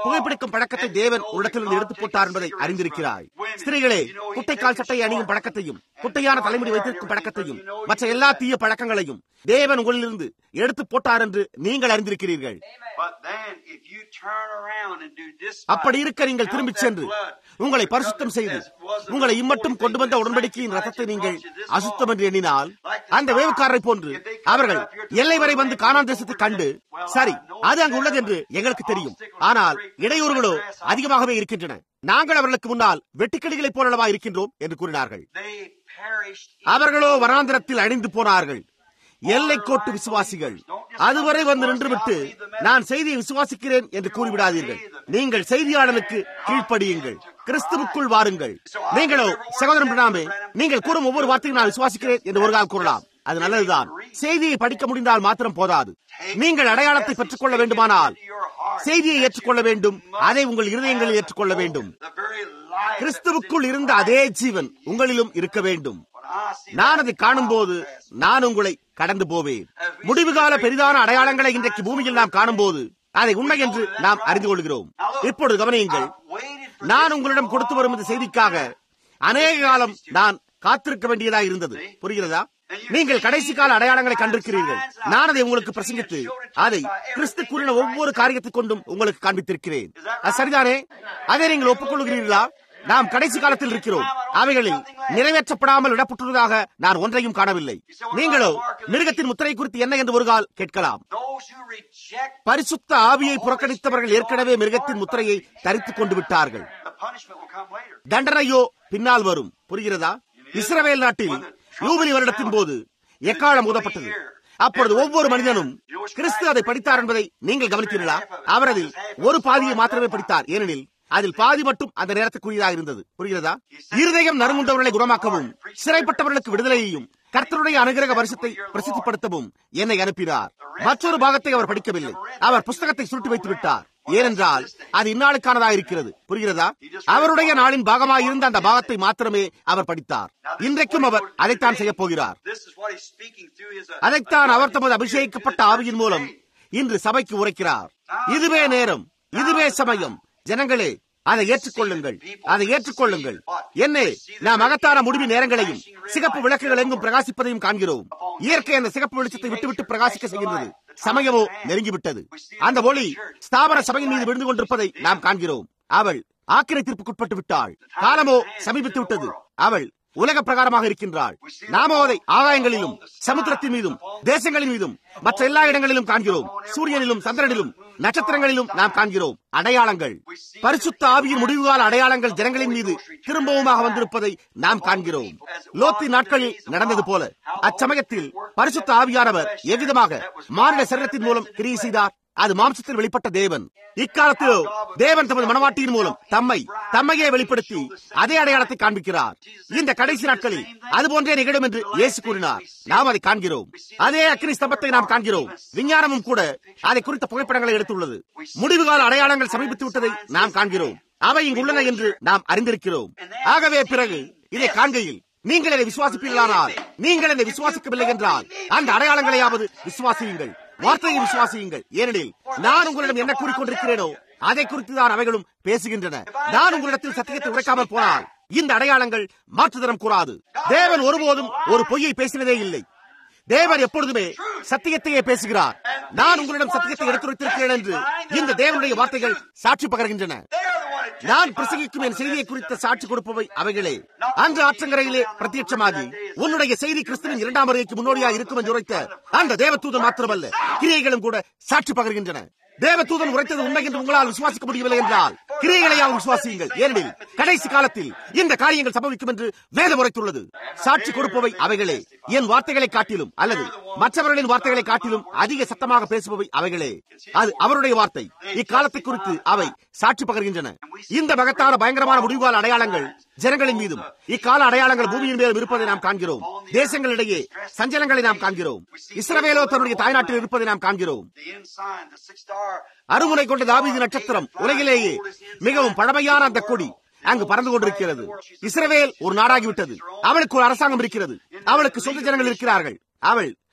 புகைப்பிடிக்கும் பழக்கத்தை தேவன் உன்னிடத்திலிருந்து எடுத்து போட்டார் என்பதை அறிந்திருக்கிறாய் ஸ்திரீகளே குட்டைக்கால் சட்டையை அணியும் பழக்கத்தையும் குட்டையான தலைமுடி வைத்திருக்கும் பழக்கத்தையும் மற்ற எல்லா தீய பழக்கங்களையும் தேவன் உங்களிலிருந்து எடுத்து போட்டார் என்று நீங்கள் அறிந்திருக்கிறீர்கள் But then, if you turn around and do this, அப்படி இருக்க நீங்கள் திரும்பிச் சென்று உங்களை பரிசுத்தம் செய்து உங்களை இம்மட்டும் கொண்டு வந்த உடன்படிக்கையின் ரத்தத்தை நீங்கள் அசுத்தம் என்று எண்ணினால் அந்த வேவுக்காரரை போன்று அவர்கள் எல்லை வரை வந்து கானான் தேசத்தை கண்டு சரி அது அங்கு உள்ளது என்று எங்களுக்கு தெரியும் ஆனால் இடையூறுகளோ அதிகமாகவே இருக்கின்றன நாங்கள் அவர்களுக்கு முன்னால் வெட்டுக்கிளிகளைப் போலவா இருக்கின்றோம் என்று கூறினார்கள் they perished. அவர்களோ வனாந்திரத்தில் அழிந்து போனார்கள் எல்லைக்கோட்டு விசுவாசிகள் அதுவரை வந்து நின்றுவிட்டு நான் செய்தியை விசுவாசிக்கிறேன் என்று கூறிவிடாதீர்கள் நீங்கள் செய்தியாளனுக்கு கீழ்ப்படியுங்கள் கிறிஸ்துவுக்குள் வாருங்கள் நீங்களோ சகோதரன் பிரணாமே நீங்கள் கூறும் ஒவ்வொரு வார்த்தையும் நான் விசுவாசிக்கிறேன் என்று ஒரு கால் கூறலாம் அது நல்லதுதான் செய்தியை படிக்க முடிந்தால் மாத்திரம் போதாது நீங்கள் அடையாளத்தை பெற்றுக் கொள்ள வேண்டுமானால் செய்தியை ஏற்றுக்கொள்ள வேண்டும் அதை உங்கள் இருதயங்களில் ஏற்றுக்கொள்ள வேண்டும் The very life கிறிஸ்துவுக்குள் இருந்த அதே ஜீவன் உங்களிலும் இருக்க வேண்டும் when I see நான் அதை காணும்போது நான் உங்களை கடந்து போவேன் முடிவு கால பெரிதான அடையாளங்களை இன்றைக்கு பூமியில் நாம் காணும்போது அதை உண்மை என்று நாம் அறிந்து கொள்கிறோம் இப்பொழுது கவனியுங்கள் waited for நான் உங்களிடம் கொடுத்து வரும் இந்த செய்திக்காக அநேக காலம் நான் காத்திருக்க வேண்டியதாக இருந்தது புரிகிறதா நீங்கள் கடைசி கால அடையாளங்களை கண்டிருக்கிறீர்கள் நான் அதை உங்களுக்கு பிரசங்கித்து அதை கிறிஸ்து கூறின ஒவ்வொரு காரியத்தை கொண்டும் உங்களுக்கு காண்பித்திருக்கிறேன் அது சரிதானே அதை நீங்கள் ஒப்புக்கொள்கிறீர்களா நாம் கடைசி காலத்தில் இருக்கிறோம் அவைகளில் நிறைவேற்றப்படாமல் விடப்பட்டுள்ளதாக நான் ஒன்றையும் காணவில்லை நீங்களோ மிருகத்தின் முத்திரை குறித்து என்ன என்று ஒரு கால் கேட்கலாம் those who reject பரிசுத்த ஆவியை புறக்கணித்தவர்கள் ஏற்கனவே மிருகத்தின் முத்திரையை தரித்துக் கொண்டு விட்டார்கள் the punishment will come later. தண்டனையோ பின்னால் வரும் புரிகிறதா இஸ்ரவேல் நாட்டில் யூபிலி வருடத்தின் போது எக்காலம் ஊதப்பட்டது அப்பொழுது ஒவ்வொரு மனிதனும் கிறிஸ்து அதை படித்தார் என்பதை நீங்கள் கவனித்தீர்களா அவர் அதில் ஒரு பாதியை மாத்திரமே படித்தார் ஏனெனில் அதில் பாதி மட்டும் அந்த நேரத்துக்குரியதாக இருந்தது புரிகிறதா இருதயம் நறுங்குண்டவர்களை குணமாக்கவும் சிறைப்பட்டவர்களுக்கு விடுதலையையும் கர்த்தருடைய அனுகிரக வருஷத்தை பிரசித்திப்படுத்தவும் என்னை அனுப்பினார் மற்றொரு பாகத்தை அவர் படிக்கவில்லை அவர் புஸ்தகத்தை சுருட்டி வைத்து விட்டார் ஏனென்றால் அது இந்நாளுக்கானதாக இருக்கிறது புரிகிறதா அவருடைய நாளின் பாகமாக இருந்த அந்த பாகத்தை மாத்திரமே அவர் படித்தார் இன்றைக்கும் அவர் அதைத்தான் செய்யப் போகிறார் This is what he's speaking through his. uh, அதைத்தான் அவர் தமது அபிஷேகிக்கப்பட்ட ஆவியின் மூலம் இன்று சபைக்கு உரைக்கிறார் இதுவே நேரம் இதுவே சமயம் ஜனங்களே அதை ஏற்றுக்கொள்ளுங்கள் அதை ஏற்றுக்கொள்ளுங்கள் என்ன நாம் மகத்தான முடிவு நேரங்களையும் சிகப்பு விளக்குகள் எங்கும் பிரகாசிப்பதையும் காண்கிறோம் இயற்கை அந்த சிகப்பு வெளிச்சத்தை விட்டுவிட்டு பிரகாசிக்க செய்கின்றது சமயமோ நெருங்கிவிட்டது அந்த ஒளி ஸ்தாபன சபையின் மீது விழுந்து கொண்டிருப்பதை நாம் காண்கிறோம் அவள் ஆக்கிரை தீர்ப்புக்குட்பட்டு விட்டாள் காலமோ சமீபித்து விட்டது அவள் உலக பிரகாரமாக இருக்கின்றாள் நாமோ அதை ஆகாயங்களிலும் சமுத்திரத்தின் மீதும் தேசங்களின் மீதும் மற்ற எல்லா இடங்களிலும் காண்கிறோம் சூரியனிலும் சந்திரனிலும் நட்சத்திரங்களிலும் நாம் காண்கிறோம் அடையாளங்கள் பரிசுத்த ஆவியின் முடிவுகால அடையாளங்கள் ஜனங்களின் மீது திரும்பவுமாக வந்திருப்பதை நாம் காண்கிறோம் லோத்தி நாட்களில் நடந்தது போல அச்சமயத்தில் பரிசுத்த ஆவியானவர் எவ்விதமாக மாநில சரீரத்தின் மூலம் கிரியை செய்தார் அது மாம்சத்தில் வெளிப்பட்ட தேவன் இக்காலத்திலோ தேவன் தமது மனவாட்டியின் மூலம் தம்மை தம்மையே வெளிப்படுத்தி அதே அடையாளத்தை காண்பிக்கிறார் இந்த கடைசி நாட்களில் அதுபோன்றே நிகழும் என்று இயேசு கூறினார் நாம் அதை காண்கிறோம் அதே அக்னி ஸ்தம்பத்தை நாம் காண்கிறோம் விஞ்ஞானமும் கூட அதை குறித்த புகைப்படங்களை எடுத்துள்ளது முடிவுகால அடையாளங்கள் சமீபித்து விட்டதை நாம் காண்கிறோம் அவை இங்கு உள்ளன என்று நாம் அறிந்திருக்கிறோம் ஆகவே பிறகு இதை காண்கையில் நீங்கள் என்னை விசுவாசிப்பீர்களானால் நீங்கள் என்னை விசுவாசிக்கவில்லை என்றால் அந்த அடையாளங்களையாவது விசுவாசியுங்கள் வார்த்தையை விசுவாசியுங்கள் ஏனெனில் நான் உங்களிடம் என்ன கூறிக்கொண்டிருக்கிறேனோ அதை குறித்து தான் அவைகளும் பேசுகின்றன நான் உங்களிடத்தில் சத்தியத்தை உரைக்காமல் போனால் இந்த அடையாளங்கள் மாற்றுதரம் கூறாது தேவன் ஒருபோதும் ஒரு பொய்யை பேசினதே இல்லை தேவன் எப்பொழுதுமே சத்தியத்தையே பேசுகிறார் நான் உங்களிடம் சத்தியத்தை எடுத்துரைத்திருக்கிறேன் என்று இந்த தேவனுடைய வார்த்தைகள் சாட்சி பகர்கின்றன நான் பிரசங்கிக்கும் என் செய்தியை குறித்த சாட்சி கொடுப்பவை அவைகளே அன்று ஆற்றங்கரையிலே பிரத்யட்சமாகி உன்னுடைய செய்தி கிறிஸ்துவின் இரண்டாம் வருகைக்கு முன்னோடியாக இருக்கும் என்று உரைத்த அந்த தேவதூதன் மாத்திரமல்ல கிரியைகளும் கூட சாட்சி பகர்கின்றன தேவதூதன் உரைத்தது உண்மை என்று உங்களால் விசுவாசிக்க முடியவில்லை என்றால் கிரியைகளையாவது விசுவாசியுங்கள் ஏனெனில் கடைசி காலத்தில் இந்த காரியங்கள் சம்பவிக்கும் என்று வேதம் உரைத்துள்ளது சாட்சி கொடுப்பவை அவைகளே என் வார்த்தைகளை காட்டிலும் அல்லது மற்றவர்களின் வார்த்தைகளை காட்டிலும் அதிக சத்தமாக பேசுபவை அவைகளே அது அவருடைய வார்த்தை இக்காலத்தை குறித்து அவை சாட்சி பகர்கின்றன இந்த மகத்தான பயங்கரமான முடிவுகால அடையாளங்கள் ஜனங்களின் மீதும் இக்கால அடையாளங்கள் பூமியின் மேலும் இருப்பதை நாம் காண்கிறோம் தேசங்களிடையே சஞ்சலங்களை நாம் காண்கிறோம் இஸ்ரவேலோ தன்னுடைய தாய்நாட்டில் இருப்பதை நாம் காண்கிறோம் The ensign, the six star. அருமுனை கொண்ட தாவீது நட்சத்திரம் உலகிலேயே மிகவும் பழமையான அந்த கொடி அங்கு பறந்து கொண்டிருக்கிறது இஸ்ரவேல் ஒரு நாடாகிவிட்டது அவளுக்கு ஒரு அரசாங்கம் இருக்கிறது அவளுக்கு சொந்த ஜனங்கள் இருக்கிறார்கள் அவள்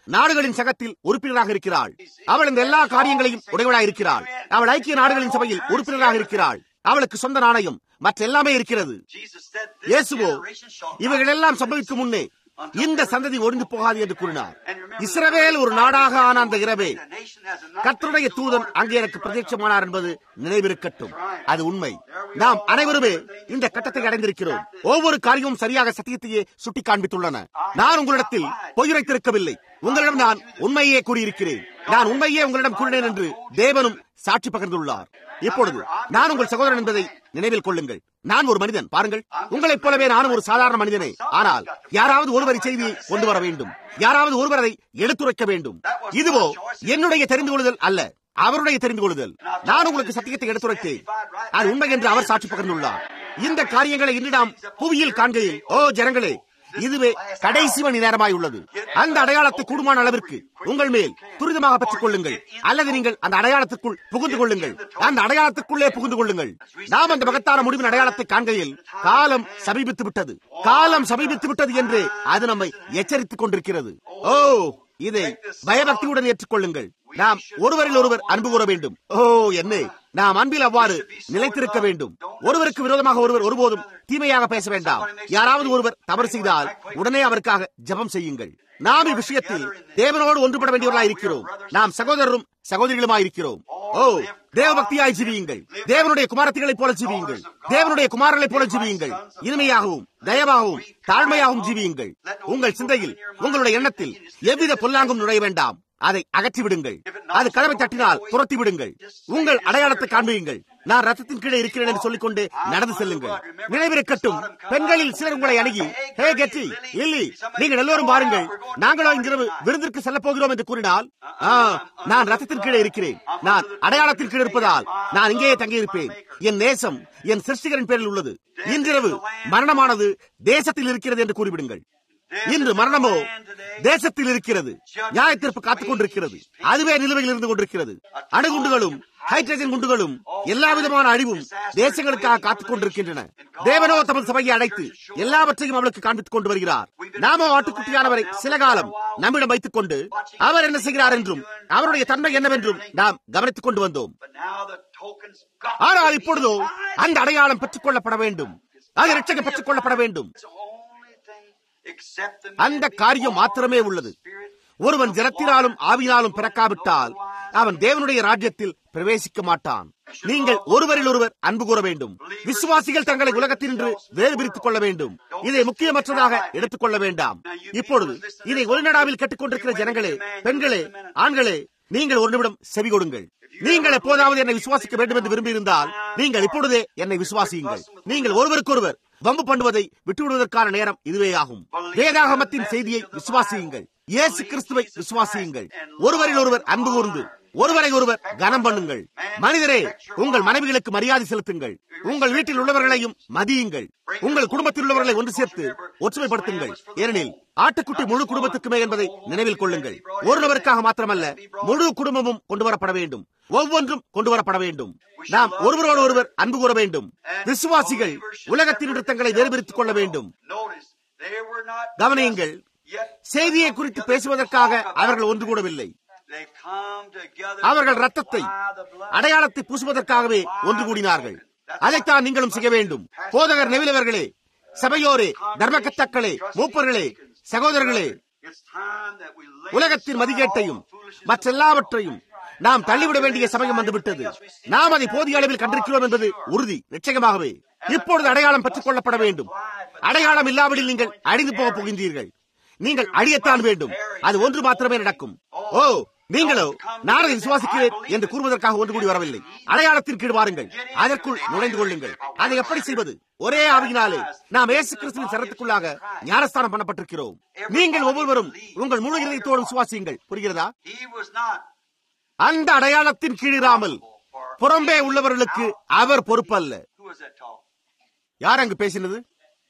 நாடுகளின் சங்கத்தில் உறுப்பினராக இருக்கிறாள் அவள் இந்த எல்லா காரியங்களையும் உடையவளாக இருக்கிறாள் அவள் ஐக்கிய நாடுகளின் சபையில் உறுப்பினராக இருக்கிறாள் அவளுக்கு சொந்த நாணயம் மற்ற எல்லாமே இருக்கிறது Jesus said, This இயேசுவோ generation shall not இவைகள் எல்லாம் சம்பவிக்கும் முன்னே இந்த சந்ததி ஒழிந்து போகாது என்று கூறினார் இஸ்ரவேல் ஒரு நாடாக ஆன அந்த இரவே The nation has a கர்த்தருடைய தூதன் அங்கே எனக்கு பிரத்யட்சமானார் என்பது நினைவிருக்கட்டும் அது உண்மை நாம் அனைவருமே இந்த கட்டத்தை அடைந்திருக்கிறோம் ஒவ்வொரு காரியமும் சரியாக சத்தியத்தையே சுட்டி காண்பித்துள்ளன நான் உங்களிடத்தில் பொய்யுரைத்திருக்கவில்லை உங்களிடம் நான் உண்மையே கூறியிருக்கிறேன் நான் உண்மையே உங்களிடம் கூறினேன் என்று தேவனும் சாட்சி பகிர்ந்துள்ளார் இப்பொழுது நான் உங்கள் சகோதரன் என்பதை நினைவில் கொள்ளுங்கள் நான் ஒரு மனிதன் பாருங்கள் உங்களைப் போலவே நானும் ஒரு சாதாரண மனிதனே ஆனால் யாராவது ஒருவர் செய்தியை கொண்டு வர வேண்டும் யாராவது ஒருவர் அதை எடுத்துரைக்க வேண்டும் இதுவோ என்னுடைய தெரிந்து கொள்ளுதல் அல்ல அவருடைய தெரிந்து கொள்ளுதல் நான் உங்களுக்கு சத்தியத்தை எடுத்துரைத்தேன் அது உண்மை என்று அவர் சாட்சி பகிர்ந்துள்ளார் இந்த காரியங்களை இன்று நாம் புவியில் காண்கையில் ஓ ஜனங்களே இதுவே கடைசி மணி நேரமாய் உள்ளது அந்த அடையாளத்தை கூடுமான அளவிற்கு உங்கள் மேல் துரிதமாக பெற்றுக் கொள்ளுங்கள் அல்லது நீங்கள் அந்த அடையாளத்திற்குள் புகுந்து கொள்ளுங்கள் அந்த அடையாளத்திற்குள்ளே புகுந்து கொள்ளுங்கள் நாம் அந்த மகத்தான முடிவின் அடையாளத்தை காண்கையில் காலம் சமீபித்து விட்டது காலம் சமீபித்து விட்டது என்று அது நம்மை எச்சரித்துக் கொண்டிருக்கிறது ஓ இதை பயபக்தியுடன் ஏற்றுக்கொள்ளுங்கள் நாம் ஒருவரில் ஒருவர் அன்பு கூற வேண்டும் ஓ என்ன நாம் அன்பில் அவ்வாறு நிலைத்திருக்க வேண்டும் ஒருவருக்கு விரோதமாக ஒருவர் ஒருபோதும் தீமையாக பேச வேண்டாம் யாராவது ஒருவர் தவறு செய்தால் உடனே அவருக்காக ஜெபம் செய்யுங்கள் நாம் இவ்விஷயத்தில் தேவனோடு ஒன்றுபட வேண்டியவர்களாய் இருக்கிறோம் நாம் சகோதரரும் சகோதரிகளுமாய் இருக்கிறோம் ஓ தேவபக்தியாய் ஜீவியுங்கள் தேவனுடைய குமாரத்திகளைப் போல ஜீவியுங்கள் தேவனுடைய குமாரர்களைப் போல ஜீவியுங்கள் இனிமையாகவும் தயவாகவும் தாழ்மையாகவும் ஜீவியுங்கள் உங்கள் சிந்தையில் உங்களுடைய எண்ணத்தில் எவ்வித பொல்லாங்கும் நுழைய வேண்டாம் அதை அகற்றி விடுங்கள் அது கதவை தட்டினால் துரத்தி விடுங்கள் உங்கள் அடையாளத்தை காண்பியுங்கள் நான் ரத்தத்தின் கீழே இருக்கிறேன் என்று சொல்லிக்கொண்டு நடந்து செல்லுங்கள் நினைவிருக்கட்டும் பெண்களில் சிலர் உங்களை அணுகி ஹே கெட்டி இல்லி நீங்கள் எல்லோரும் பாருங்கள் நாங்களோ இங்கிரவு விருந்திற்கு செல்ல போகிறோம் என்று கூறினால் ஆ, நான் ரத்தத்தின் கீழே இருக்கிறேன் நான் அடையாளத்தின் கீழே இருப்பதால் நான் இங்கேயே தங்கியிருப்பேன் என் நேசம் என் சிருஷ்டிகரின் பேரில் உள்ளது இன்றிரவு மரணமானது தேசத்தில் இருக்கிறது என்று கூறிவிடுங்கள் இன்று மரணமோ தேசத்தில் இருக்கிறது நியாயத்திற்கு காத்துக் கொண்டிருக்கிறது அதுவே நிலுவையில் இருந்து கொண்டிருக்கிறது அணுகுண்டுகளும் ஹைட்ரஜன் குண்டுகளும் எல்லா விதமான அழிவும் தேசங்களுக்காக காத்துக் கொண்டிருக்கின்றன தேவனோ தமது சபையை அழைத்து எல்லாவற்றையும் அவளுக்கு காண்பித்துக் கொண்டு வருகிறார் நாமோ ஆட்டுக்குட்டியானவரை சில காலம் நம்மிடம் வைத்துக் கொண்டு அவர் என்ன செய்கிறார் என்றும் அவருடைய தன்மை என்னவென்றும் நாம் கவனித்துக் கொண்டு வந்தோம் But now the tokens got ஆனால் இப்பொழுதோ அந்த அடையாளம் பெற்றுக் கொள்ளப்பட வேண்டும் அது ரட்சகம் பெற்றுக் கொள்ளப்பட வேண்டும் It's the only thing except the அந்த காரியம் மாத்திரமே உள்ளது ஒருவன் ஜலத்தினாலும் ஆவியினாலும் பிறக்காவிட்டால் அவன் தேவனுடைய ராஜ்யத்தில் பிரவேசிக்க மாட்டான் நீங்கள் ஒருவரில் ஒருவர் அன்பு கூற வேண்டும் விசுவாசிகள் தங்களை உலகத்தினின்று வேறு பிரித்துக் கொள்ள வேண்டும் இதை முக்கியமற்றதாக எடுத்துக் கொள்ள வேண்டாம் இப்பொழுது இதை ஒளிநடாவில் கேட்டுக்கொண்டிருக்கிற ஜனங்களே பெண்களே ஆண்களே நீங்கள் ஒரு நிமிடம் செவி கொடுங்கள் நீங்கள் எப்போதாவது என்னை விசுவாசிக்க வேண்டும் என்று விரும்பியிருந்தால் நீங்கள் இப்பொழுதே என்னை விசுவாசியுங்கள் நீங்கள் ஒருவருக்கொருவர் வம்பு பண்ணுவதை விட்டுவிடுவதற்கான நேரம் இதுவே ஆகும் வேதாகமத்தின் செய்தியை விசுவாசியுங்கள் இயேசு கிறிஸ்துவை விசுவாசியுங்கள் ஒருவரில் ஒருவர் அன்பு கூர்ந்து ஒருவரை ஒருவர் கனம் பண்ணுங்கள் மனிதரே உங்கள் மனைவிகளுக்கு மரியாதை செலுத்துங்கள் உங்கள் வீட்டில் உள்ளவர்களையும் மதியுங்கள் உங்கள் குடும்பத்தில் உள்ளவர்களை ஒன்று சேர்த்து ஒற்றுமைப்படுத்துங்கள் ஏனெனில் ஆட்டுக்குட்டி முழு குடும்பத்துக்குமே என்பதை நினைவில் கொள்ளுங்கள் ஒரு நபருக்காக மாத்திரமல்ல முழு குடும்பமும் கொண்டு வரப்பட வேண்டும் ஒவ்வொன்றும் கொண்டு வரப்பட வேண்டும் நாம் ஒருவரோடு ஒருவர் அன்பு கூற வேண்டும் விசுவாசிகள் உலகத்தின் தங்களை வேறுபிரித்துக் கொள்ள வேண்டும் Notice, they were not கவனியுங்கள் yet செய்தியை குறித்து பேசுவதற்காக அவர்கள் ஒன்று கூடவில்லை they come together அவர்கள் ரத்தத்தை by the blood. அடையாளத்தை பூசுவதற்காகவே ஒன்று கூடினார்கள் அதைத்தான் நீங்களும் செய்ய வேண்டும் போதகர் நெவிலவர்களே சபையோரே தர்மக்கத்தாக்களே மூப்பர்களே சகோதரர்களே It's time that we lay உலகத்தின் aside மதிகேட்டையும் all the foolishness மற்றெல்லாவற்றையும் நாம் தள்ளிவிட வேண்டிய சமயம் வந்துவிட்டது நாம் அதை போதிய அளவில் கண்டிருக்கிறோம் என்பது உறுதி நிச்சயமாகவே இப்பொழுது அடையாளம் பெற்றுக் கொள்ளப்பட வேண்டும் அடையாளம் இல்லாவிடில் நீங்கள் அழிந்து போக போகின்றீர்கள் நீங்கள் அழியத்தான் வேண்டும் அது ஒன்று மாத்திரமே நடக்கும் ஓ நீங்களோ நான் அதை விசுவாசிக்கிறேன் என்று கூறுவதற்காக ஒன்று கூடி வரவில்லை அடையாளத்தின் கீழ் வாருங்கள் அதற்குள் நுழைந்து கொள்ளுங்கள் அதை எப்படி செய்வது ஒரே ஆவியினாலே நாம் இயேசு கிறிஸ்துவின் சரத்துக்குள்ளாக ஞானஸ்தானம் பண்ணப்பட்டிருக்கிறோம் நீங்கள் ஒவ்வொருவரும் உங்கள் முழு இதயத்தோடு விசுவாசியுங்கள் புரிகிறதா He was not அந்த அடையாளத்தின் கீழிராமல் புறம்பே உள்ளவர்களுக்கு அவர் பொறுப்பல்ல who was that talk? யார் அங்கு பேசினது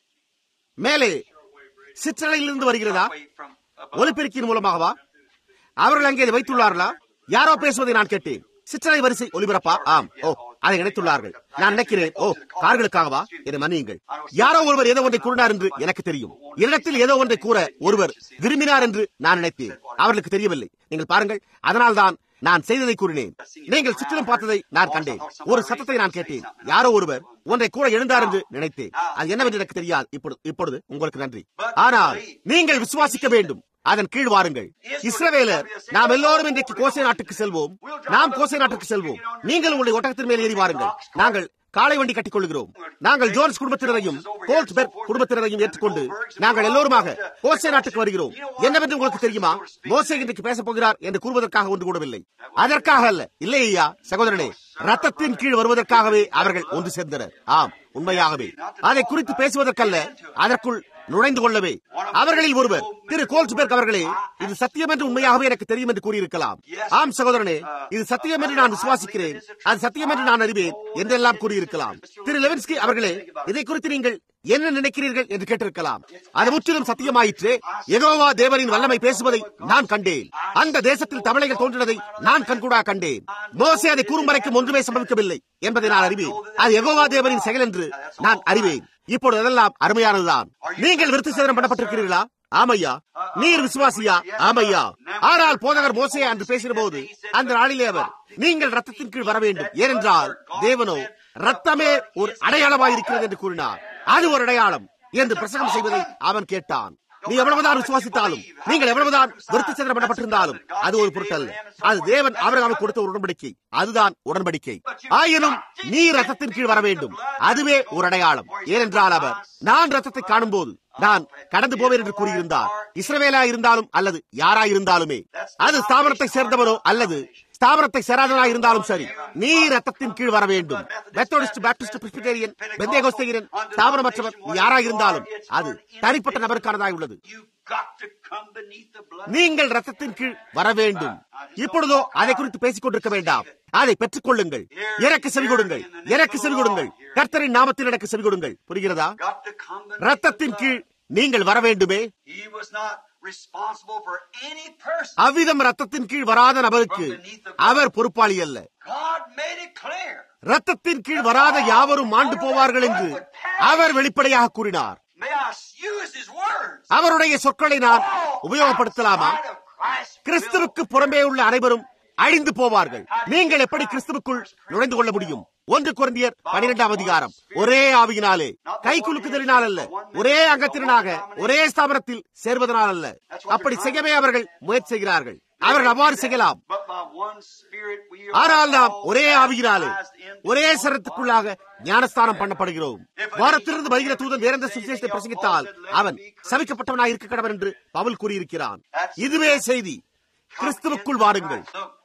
மேலே சிற்றலையிலிருந்து வருகிறதா Away from above. ஒலிபெருக்கின் மூலமாகவா அவர்கள் அங்கே இதை வைத்துள்ளார்களா யாரோ பேசுவதை நான் கேட்டேன் சிற்றலை வரிசை ஒலிபரப்பா ஆம் ஓ அதை நினைத்துள்ளார்கள் நான் நினைக்கிறேன் ஓ கார்களுக்காகவா என்னை மன்னியுங்கள் யாரோ ஒருவர் ஏதோ ஒன்றை கூறினார் என்று எனக்கு தெரியும் இடத்தில் ஏதோ ஒன்றை கூற ஒருவர் விரும்பினார் என்று நான் நினைத்தேன் அவர்களுக்கு தெரியவில்லை நீங்கள் பாருங்கள் அதனால்தான் நான் செய்ததை கூறினேன் நீங்கள் சுற்றிலும் பார்த்ததை நான் கண்டேன் ஒரு சத்தத்தை நான் கேட்டேன் யாரோ ஒருவர் ஒன்றை கூட எழுந்தார் என்று நினைத்தேன் அது என்னவென்று எனக்கு தெரியாது இப்பொழுது இப்பொழுது உங்களுக்கு நன்றி ஆனால் நீங்கள் விசுவாசிக்க வேண்டும் அதன் கீழ் வாருங்கள் இஸ்ரவேலர் நாம் எல்லோரும் இன்றைக்கு கோசை நாட்டுக்கு செல்வோம் நாம் கோசை நாட்டுக்கு செல்வோம் நீங்கள் உங்களுடைய ஒட்டகத்தின் மேல் ஏறி வாருங்கள் நாங்கள் காலை வண்டி கட்டிக் கொள்கிறோம் நாங்கள் ஜோன்ஸ் குடும்பத்தினரையும் கோல்ட்பெர்க் குடும்பத்தினரையும் ஏற்றுக்கொண்டு நாங்கள் எல்லோருமாக கோசை நாட்டுக்கு வருகிறோம் என்னவென்று உங்களுக்கு தெரியுமா மோசே இன்றைக்கு பேசப் போகிறார் என்று கூறுவதற்காக ஒன்று கூடவில்லை அதற்காக அல்ல இல்லை ஐயா சகோதரனே ரத்தத்தின் கீழ் வருவதற்காகவே அவர்கள் ஒன்று சேர்ந்தனர் ஆம் உண்மையாகவே அதை குறித்து பேசுவதற்கல்ல அதற்குள் நுழைந்து கொள்ளவே அவர்களில் ஒருவர் திரு கோல்ஸ்பெர்க் அவர்களே இது சத்தியம் என்று உண்மையாகவே எனக்கு தெரியும் என்று கூறியிருக்கலாம் ஆம் சகோதரனே இது சத்தியம் என்று நான் விசுவாசிக்கிறேன் அது சத்தியம் என்று நான் அறிவேன் என்றெல்லாம் கூறியிருக்கலாம் திரு லெவின்ஸ்கி அவர்களே இதை குறித்து நீங்கள் என்ன நினைக்கிறீர்கள் என்று கேட்டிருக்கலாம் அது முற்றிலும் சத்தியமாயிற்று எகோவா தேவனின் வல்லமை பேசுவதை நான் கண்டேன் அந்த தேசத்தில் தமிழைகள் தோன்றினதை நான் கண்கூடா கண்டேன் மோசே அதை கூறும் வரைக்கும் ஒன்றுமே சம்பவிக்கவில்லை என்பதை நான் அறிவேன் அது எகோவா தேவனின் செயல் என்று நான் அறிவேன் இப்பொழுது அதெல்லாம் அருமையானதுதான் நீங்கள் விருத்தி சேதனம் பண்ணப்பட்டிருக்கிறீர்களா ஆமையா நீர் விசுவாசியா ஆமையா ஆனால் போதகர் மோசே அன்று பேசின போது அந்த நாளிலே அவர் நீங்கள் ரத்தத்தின் கீழ் வர வேண்டும் ஏனென்றால் தேவனோ ரத்தமே ஒரு அடையாளமாய் இருக்கிறது என்று கூறினார் அது ஒரு அடையாளம் என்று பிரசங்கம் செய்வதை அவன் கேட்டான் நீ எவ்வளவுதான் விசுவாசித்தாலும் நீங்கள் எவ்வளவுதான் விருத்தி சேதனம் பண்ணப்பட்டிருந்தாலும் அது ஒரு பொருட்டல்ல அது தேவன் அவர்களுக்கு கொடுத்த ஒரு உடன்படிக்கை அதுதான் உடன்படிக்கை ஆயினும் நீ ரத்தத்தின் கீழ் வர வேண்டும் அதுவே ஒரு அடையாளம் ஏனென்றால் அவர் நான் ரத்தத்தை காணும் போது நான் கடந்து போவேன் என்று கூறியிருந்தார் இஸ்ரவேலா இருந்தாலும் அல்லது யாரா இருந்தாலுமே அது ஸ்தாபனத்தை சேர்ந்தவனோ அல்லது ஸ்தாபனத்தை சேராதவனா இருந்தாலும் சரி நீ ரத்தத்தின் கீழ் வர வேண்டும் மெத்தோடிஸ்ட் பாப்டிஸ்ட் பிரிஸ்பிடேரியன் பெந்தேகோஸ்தேயன் ஸ்தாபனமற்றவர் யாரா இருந்தாலும் அது தனிப்பட்ட நபருக்கானதாய் உள்ளது நீங்கள் ரத்தத்தின் கீழ் வர வேண்டும் இப்பொழுதோ அதை குறித்து பேசிக் கொண்டிருக்க வேண்டாம் அதை பெற்றுக் கொள்ளுங்கள் எனக்கு செவி கொடுங்கள் எனக்கு செவி கொடுங்கள் கர்த்தரின் நாமத்தில் எனக்கு செவி கொடுங்கள் புரிகிறதா ரத்தத்தின் கீழ் நீங்கள் வர வேண்டுமே அவ்விதம் ரத்தத்தின் கீழ் வராத நபருக்கு அவர் பொறுப்பாளி அல்ல ரத்தத்தின் கீழ் வராத யாவரும் மாண்டு போவார்கள் என்று அவர் வெளிப்படையாக கூறினார் அவருடைய சொற்களை நான் உபயோகப்படுத்தலாமா கிறிஸ்துவுக்கு புறம்பே உள்ள அனைவரும் அழிந்து போவார்கள் நீங்கள் எப்படி கிறிஸ்துவுக்குள் நுழைந்து கொள்ள முடியும் ஒன்று குழந்தையர் பனிரெண்டாம் அதிகாரம் ஒரே ஆவியினாலே கை குலுக்குதலினால் அல்ல ஒரே அங்கத்தினாக ஒரே ஸ்தாபனத்தில் சேர்வதனால் அல்ல அப்படி செய்யவே அவர்கள் முயற்சி செய்கிறார்கள் அவர்கள் அவ்வாறு செய்யலாம் ஆனால் நாம் ஒரே ஆவியினாலே ஒரே சரத்துக்குள்ளாக ஞானஸ்தானம் பண்ணப்படுகிறோம் வாரத்திலிருந்து வருகிற தூதன் வேற எந்த சுவிசேஷத்தை பிரசங்கித்தால் அவன் சவிக்கப்பட்டவனாய் இருக்க கடவன் என்று பவுல் கூறியிருக்கிறான் இதுவே செய்தி கிறிஸ்துவுக்குள் வாருங்கள்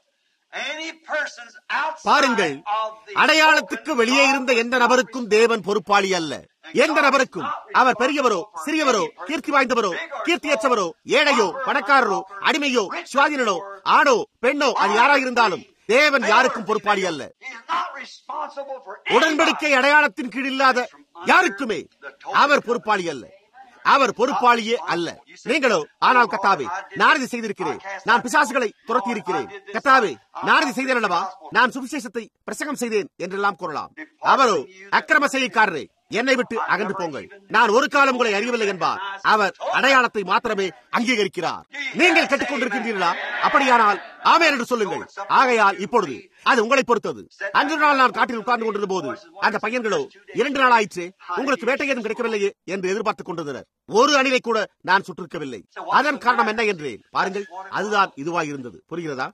பாருங்கள் அடையாளத்துக்கு வெளியே இருந்த எந்த நபருக்கும் தேவன் பொறுப்பாளி அல்ல எந்த நபருக்கும் அவர் பெரியவரோ சிறியவரோ கீர்த்தி வாய்ந்தவரோ கீர்த்தியற்றவரோ ஏழையோ பணக்காரரோ அடிமையோ சுவாதினோ ஆணோ பெண்ணோ அது யாராக இருந்தாலும் தேவன் யாருக்கும் பொறுப்பாளி அல்ல உடன்படிக்கை அடையாளத்தின் கீழ் இல்லாத யாருக்குமே அவர் பொறுப்பாளி அல்ல அவர் பொறுப்பாளியே அல்ல நீங்களோ ஆனால் கத்தாவே நான் இதை செய்திருக்கிறேன் நான் பிசாசுகளை துரத்தி இருக்கிறேன் கத்தாவே நான் இதை செய்தேன் அல்லவா நான் சுவிசேஷத்தை பிரசங்கம் செய்தேன் என்றெல்லாம் கூறலாம் அவரோ அக்கிரம செய்யக்காரரே என்னை விட்டு அகன்று போங்கள் நான் ஒரு காலம் உங்களை அறியவில்லை என்பார் அவர் அடையாளத்தை மாத்திரமே அங்கீகரிக்கிறார் நீங்கள் கேட்டுக்கொண்டிருக்கின்றீர்களா அப்படியானால் ஆமே என்று சொல்லுங்கள் ஆகையால் இப்பொழுது அது உங்களை பொறுத்தது அன்று நாள் நான் காட்டில் உட்கார்ந்து கொண்டிருந்த போது அந்த பையன்களோ இரண்டு நாள் ஆயிற்று உங்களுக்கு வேட்டை ஏதும் கிடைக்கவில்லையே என்று எதிர்பார்த்துக் கொண்டிருந்தனர் ஒரு அணிலை கூட நான் சுற்றிருக்கவில்லை அதன் காரணம் என்ன என்றேன் பாருங்கள் அதுதான் இதுவாய் இருந்தது புரிகிறதா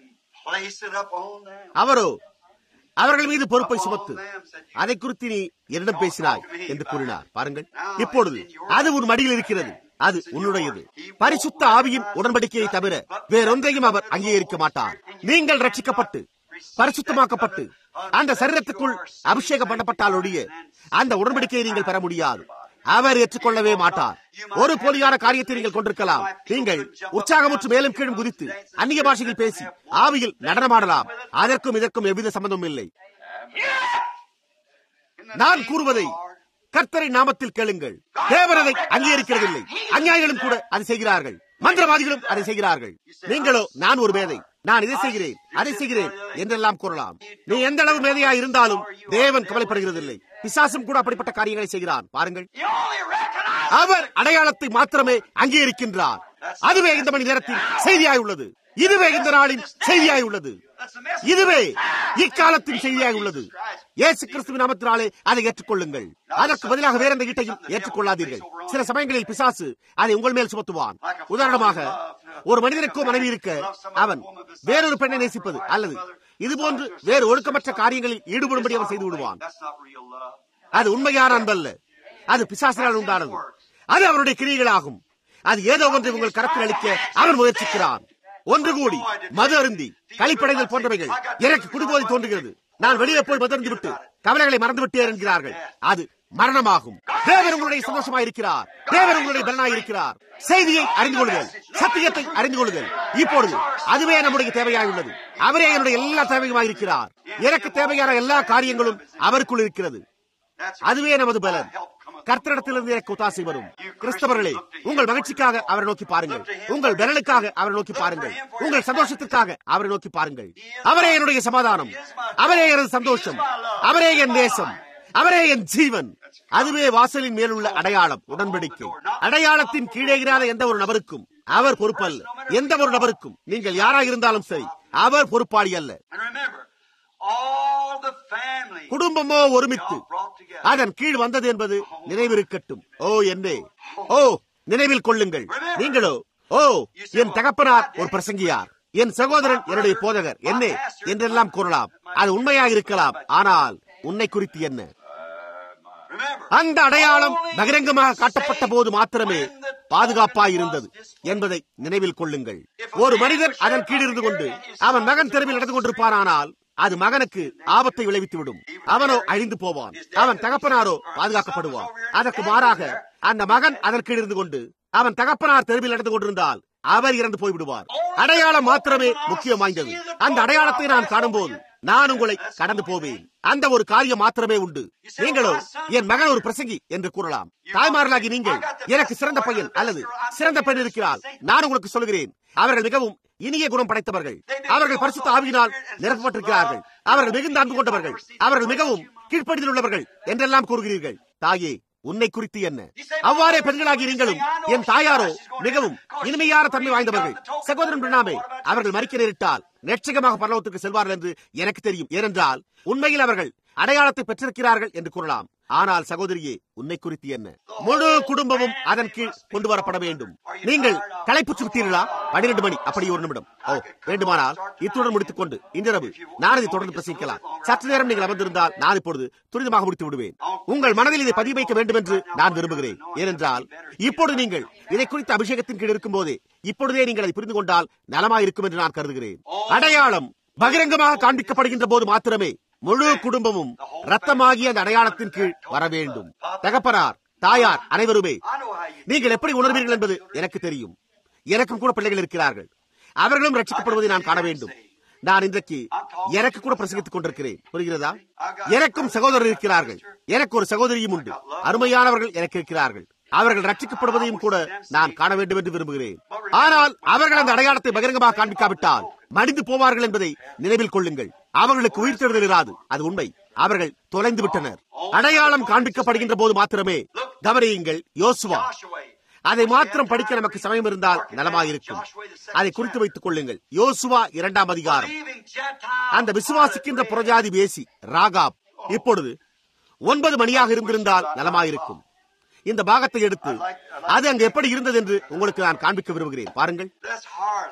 அவரோ அவர்கள் மீது பொறுப்பை சுமத்து அதை குறித்து நீ என்னிடம் பேசினாய் என்று கூறினார் பாருங்கள் இப்பொழுது அது உன் மடியில் இருக்கிறது அது உன்னுடையது பரிசுத்த ஆவியின் உடன்படிக்கையை தவிர வேறொன்றையும் அவர் அங்கீகரிக்க மாட்டார் நீங்கள் ரட்சிக்கப்பட்டு பரிசுத்தமாக்கப்பட்டு அந்த சரீரத்துக்குள் அபிஷேகம் பண்ணப்பட்டால் ஒழிய அந்த உடன்படிக்கையை நீங்கள் பெற முடியாது அவர் ஏற்றுக்கொள்ளவே மாட்டார் ஒரு போலியான காரியத்தை நீங்கள் கொண்டிருக்கலாம் நீங்கள் உற்சாகமுற்று மேலும் கீழும் குதித்து அந்நிய பாஷையில் பேசி ஆவியில் நடனமாடலாம் அதற்கும் இதற்கும் எவ்வித சம்பந்தமும் இல்லை நான் கூறுவதை கர்த்தரை நாமத்தில் கேளுங்கள் தேவன் அதை அங்கீகரிக்கிறதில்லை அந்நியாயிகளும் கூட அதை செய்கிறார்கள் மந்திரவாதிகளும் அதை செய்கிறார்கள் நீங்களோ நான் ஒரு மேதை நான் இதை செய்கிறேன் அதை செய்கிறேன் என்றெல்லாம் கூறலாம் நீ எந்த அளவு மேதையா இருந்தாலும் தேவன் கவலைப்படுகிறதில்லை பிசாசும் கூட அப்படிப்பட்ட காரியங்களை செய்கிறான் பாருங்கள் He only recognizes அவர் அடையாளத்தை மாத்திரமே அங்கீகரிக்கின்றார் அதுவே இந்த மணி நேரத்தில் செய்தியாய் உள்ளது இதுவே இந்த நாளின் செய்தியாய் உள்ளது that's the message. இதுவே இக்காலத்தின் செய்தியாய் உள்ளது இயேசு கிறிஸ்துவின் நாமத்தினாலே அதை ஏற்றுக்கொள்ளுங்கள் அதற்கு பதிலாக வேற எந்த ஈட்டையும் ஏற்றுக்கொள்ளாதீர்கள் சில சமயங்களில் பிசாசு அதை உங்கள் மேல் சுமத்துவான் உதாரணமாக ஒரு மனிதனுக்கோ மனைவி இருக்க அவன் வேறொரு பெண்ணை நேசிப்பது அல்லது இதுபோன்று வேறு ஒழுக்கமற்ற காரியங்களில் ஈடுபடும்படி அவன் செய்து விடுவான் That's not real love. அது உண்மையான அன்பல்ல அது பிசாசினால் உண்டானது அது அவருடைய கிரியைகளாகும் அது ஏதோ ஒன்றை உங்கள் கரத்தில் அளிக்க அவன் முயற்சிக்கிறான் ஒன்று கூடி மது அருந்தி களிப்படைதல் போன்றவைகள் எனக்கு குடிபோதை தோன்றுகிறது நான் வெளியே போய் மதர்ந்து விட்டு கவலைகளை மறந்து விட்டேன் என்கிறார்கள் அது மரணமாகும் தேவன் உங்களுடைய சந்தோஷமாக இருக்கிறார் தேவன் உங்களுடைய பலனாய் இருக்கிறார் செய்தியை அறிந்து கொள்ளுதல் சத்தியத்தை அறிந்து கொள்ளுதல் இப்பொழுது அதுவே நம்முடைய தேவையாய் உள்ளது அவரே என்னுடைய எல்லா தேவையுமாய் இருக்கிறார் எனக்கு தேவையான எல்லா காரியங்களும் அவருக்குள் இருக்கிறது That's அதுவே நமது பலன் கர்த்தரிடத்திலிருந்து எனக்கு ஒத்தாசை வரும் கிறிஸ்தவர்களே உங்கள் மகிழ்ச்சிக்காக அவரை நோக்கி பாருங்கள் உங்கள் பலனுக்காக அவரை நோக்கி பாருங்கள் உங்கள் சந்தோஷத்திற்காக அவரை நோக்கி பாருங்கள் அவரே என்னுடைய சமாதானம் அவரே எனது சந்தோஷம் அவரே என் தேசம் அவரே என் ஜீவன் அதுவே வாசலின் மேலுள்ள அடையாளம் உடன்படிக்கை அடையாளத்தின் கீழே இராத எந்த ஒரு நபருக்கும் அவர் பொறுப்பல்ல எந்த ஒரு நபருக்கும் நீங்கள் யாராக இருந்தாலும் சரி அவர் பொறுப்பாளி அல்ல And remember, all the family குடும்பமோ ஒருமித்து all brought together. அதன் கீழ் வந்தது என்பது நினைவிருக்கட்டும் ஓ என்னே ஓ நினைவில் கொள்ளுங்கள் நீங்களோ ஓ என் தகப்பனார் ஒரு பிரசங்கியார் என் சகோதரன் என்னுடைய போதகர் என்னே என்றெல்லாம் கூறலாம் அது உண்மையாக இருக்கலாம் ஆனால் உன்னை குறித்து என்ன Remember, அந்த அடையாளம் பகிரங்கமாக காட்டப்பட்ட போது மாத்திரமே பாதுகாப்பாய் இருந்தது என்பதை நினைவில் கொள்ளுங்கள் ஒரு மனிதன் அதன் கீழ் இருந்து கொண்டு அவன் மகன் தெருவில் நடந்து கொண்டிருப்பானானால் அது மகனுக்கு ஆபத்தை விளைவித்துவிடும் அவனோ அழிந்து போவான் அவன் தகப்பனாரோ பாதுகாக்கப்படுவான் அதற்கு மாறாக அந்த மகன் அதன் கீழ் இருந்து கொண்டு அவன் தகப்பனார் தெருவில் நடந்து கொண்டிருந்தால் அவர் இறந்து போய்விடுவார் அடையாளம் மாத்திரமே முக்கியம் வாய்ந்தது அந்த அடையாளத்தை நான் காணும்போது நான் உங்களை கடந்து போவேன் அந்த ஒரு காரியம் மாத்திரமே உண்டு நீங்களோ என் மகன் ஒரு பிரசங்கி என்று கூறலாம் தாய்மார்களாகி நீங்கள் எனக்கு சிறந்த பையன் அல்லது சிறந்த பெண் இருக்கிறார் நான் உங்களுக்கு சொல்கிறேன் அவர்கள் மிகவும் இனிய குணம் படைத்தவர்கள் அவர்கள் பரிசுத்த ஆவியினால் நிரப்பப்பட்டிருக்கிறார்கள் அவர்கள் மிகுந்த அன்பு கொண்டவர்கள் அவர்கள் மிகவும் கீழ்ப்படிதல் உள்ளவர்கள் என்றெல்லாம் கூறுகிறீர்கள் தாயே உன்னை குறித்து என்ன அவ்வாறே பெண்களாகி நீங்களும் என் தாயாரோ மிகவும் இனிமையான தன்மை வாய்ந்தவர்கள் சகோதரன் பிரணாமே அவர்கள் மறிக்க நேரிட்டால் நிச்சயமாக பரலோகத்துக்கு செல்வார்கள் என்று எனக்கு தெரியும் ஏனென்றால் உண்மையில் அவர்கள் அடையாளத்தை பெற்றிருக்கிறார்கள் என்று கூறலாம் ஆனால் சகோதரியே உன்னை குறித்து என்ன முழு குடும்பமும் அதன் கீழ் கொண்டு வரப்பட வேண்டும் நீங்கள் களைப்புற்று விட்டீர்களா பன்னிரண்டு மணி அப்படி ஒரு நிமிடம் ஓ வேண்டுமானால் இத்துடன் முடித்துக் கொண்டு இன்றிரவு நான் இதை தொடர்ந்து பிரசங்கிக்கலாம் சற்று நேரம் நீங்கள் அமர்ந்திருந்தால் நான் இப்பொழுது துரிதமாக முடித்து விடுவேன் உங்கள் மனதில் இதை பதிவு வைக்க வேண்டும் என்று நான் விரும்புகிறேன் ஏனென்றால் இப்பொழுது நீங்கள் இதை குறித்த அபிஷேகத்தின் கீழ் இருக்கும் போதே இப்பொழுதே நீங்கள் அதை புரிந்து கொண்டால் நலமாயிருக்கும் என்று நான் கருதுகிறேன் அடையாளம் பகிரங்கமாக காண்பிக்கப்படுகின்ற போது மாத்திரமே முழு குடும்பமும் ரத்தமாகிய அந்த அடையாளத்தின் கீழ் வர வேண்டும் தகப்பனார் தாயார் அனைவருமே I know how you நீங்கள் எப்படி உணர்வீர்கள் என்பது எனக்கு தெரியும் எனக்கும் கூட பிள்ளைகள் இருக்கிறார்கள் அவர்களும் ரட்சிக்கப்படுவதை நான் காண வேண்டும் நான் இன்றைக்கு எனக்கு கூட பிரசங்கித்துக் கொண்டிருக்கிறேன் புரிகிறதா எனக்கும் சகோதரர் இருக்கிறார்கள் எனக்கு ஒரு சகோதரியும் உண்டு அருமையானவர்கள் எனக்கு இருக்கிறார்கள் அவர்கள் ரட்சிக்கப்படுவதையும் கூட நான் காண வேண்டும் என்று விரும்புகிறேன் ஆனால் அவர்கள் அந்த அடையாளத்தை பகிரங்கமாக காண்பிக்காவிட்டால் மடிந்து போவார்கள் என்பதை நினைவில் கொள்ளுங்கள் அவர்களுக்கு உயிர் தேடுதல் இராது அது உண்மை அவர்கள் தொலைந்து விட்டனர் அடையாளம் காண்பிக்கப்படுகின்ற போது மாத்திரமே கவனியுங்கள் யோசுவா Joshua. அதை மாத்திரம் படிக்க நமக்கு சமயம் இருந்தால் நலமாயிருக்கும் அதை குறித்து வைத்துக் கொள்ளுங்கள் யோசுவா இரண்டாம் அதிகாரம் Believing Gentiles. அந்த விசுவாசிக்கின்ற புறஜாதி பேசி ராகாப் இப்பொழுது ஒன்பது மணியாக இருந்திருந்தால் நலமாயிருக்கும் இந்த பாகத்தை எடுத்து அது அங்கு எப்படி இருந்தது என்று உங்களுக்கு நான் காண்பிக்க விரும்புகிறேன் பாருங்கள் This harlot.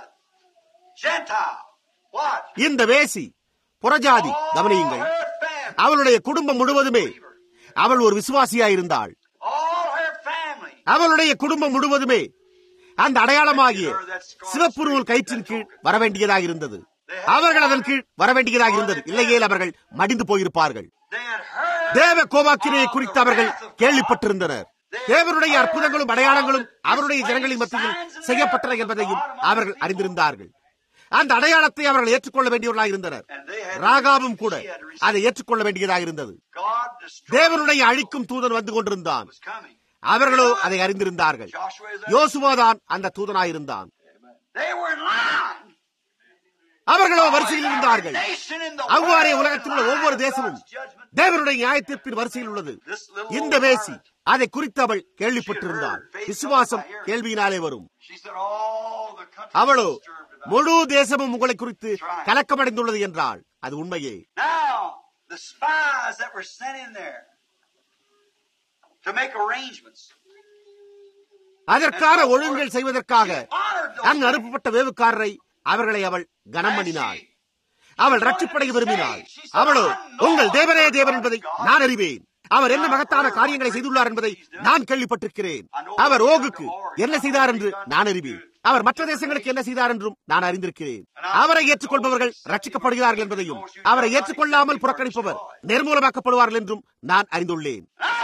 Gentile. What? இந்த வேசி புறஜாதி கவனியுங்கள் All her family. அவளுடைய குடும்பம் முழுவதுமே அவள் ஒரு விசுவாசியாயிருந்தாள் All her family. அவளுடைய குடும்பம் முழுவதுமே அந்த அடையாளமாகிய சிவப்பு நூல் கயிற்றின் கீழ் வரவேண்டியதாக இருந்தது அவர்கள் அதன் கீழ் வரவேண்டியதாக இருந்தது இல்லையேல் அவர்கள் மடிந்து போயிருப்பார்கள் They had heard தேவ கோபாக்கினையை குறித்து அவர்கள் கேள்விப்பட்டிருந்தனர் தேவனுடைய அற்புதங்களும் அடையாளங்களும் அவருடைய ஜனங்களின் மத்தியில் செய்யப்பட்டன என்பதையும் அவர்கள் அறிந்திருந்தார்கள் அந்த அடையாளத்தை அவர்கள் ஏற்றுக்கொள்ள வேண்டியவர்களாக இருந்தனர் ராகாவும் கூட அதை ஏற்றுக்கொள்ள வேண்டியதாக இருந்தது God destroyed தேவனுடைய அழிக்கும் தூதன் வந்து கொண்டிருந்தான் was coming. அவர்களோ அதை அறிந்திருந்தார்கள் Joshua is யோசுவாதான் அந்த தூதனாயிருந்தான் They were in line. அவர்களோ வரிசையில் இருந்தார்கள் Nation in the அவ்வாறே world உலகத்தில் உள்ள in ஒவ்வொரு line of தேசமும் God's judgment. தேவனுடைய நியாயத்தீர்ப்பின் வரிசையில் உள்ளது This little இந்த old வேசி harlot, அதை குறித்து அவள் கேள்விப்பட்டிருந்தாள் விசுவாசம் கேள்வியினாலே வரும் She said, all the country அவளோ is disturbed about it." முழு தேசமும் உங்களை குறித்து கலக்கமடைந்துள்ளது என்றாள் அது உண்மையே Now, the spies that were sent in there to make arrangements அதற்கான ஒழுங்குகள் செய்வதற்காக honored those அங்கு அனுப்பப்பட்ட வேவுக்காரரை அவர்களை அவள் கனம் பண்ணினாள் அவள் ரட்சிப்படைய விரும்பினாள் அவளோ உங்கள் தேவனே தேவன் என்பதை நான் அறிவேன் அவர் என்ன மகத்தான காரியங்களை செய்துள்ளார் என்பதை நான் கேள்விப்பட்டிருக்கிறேன் அவர் ஓகுக்கு என்ன செய்தார் என்று நான் அறிவேன் அவர் மற்ற தேசங்களுக்கு என்ன செய்தார் என்றும் நான் அறிந்திருக்கிறேன் அவரை ஏற்றுக்கொள்பவர்கள் ரட்சிக்கப்படுகிறார்கள் என்பதையும் அவரை ஏற்றுக்கொள்ளாமல் புறக்கணிப்பவர் நிர்மூலமாக்கப்படுவார்கள் என்றும் நான் அறிந்துள்ளேன்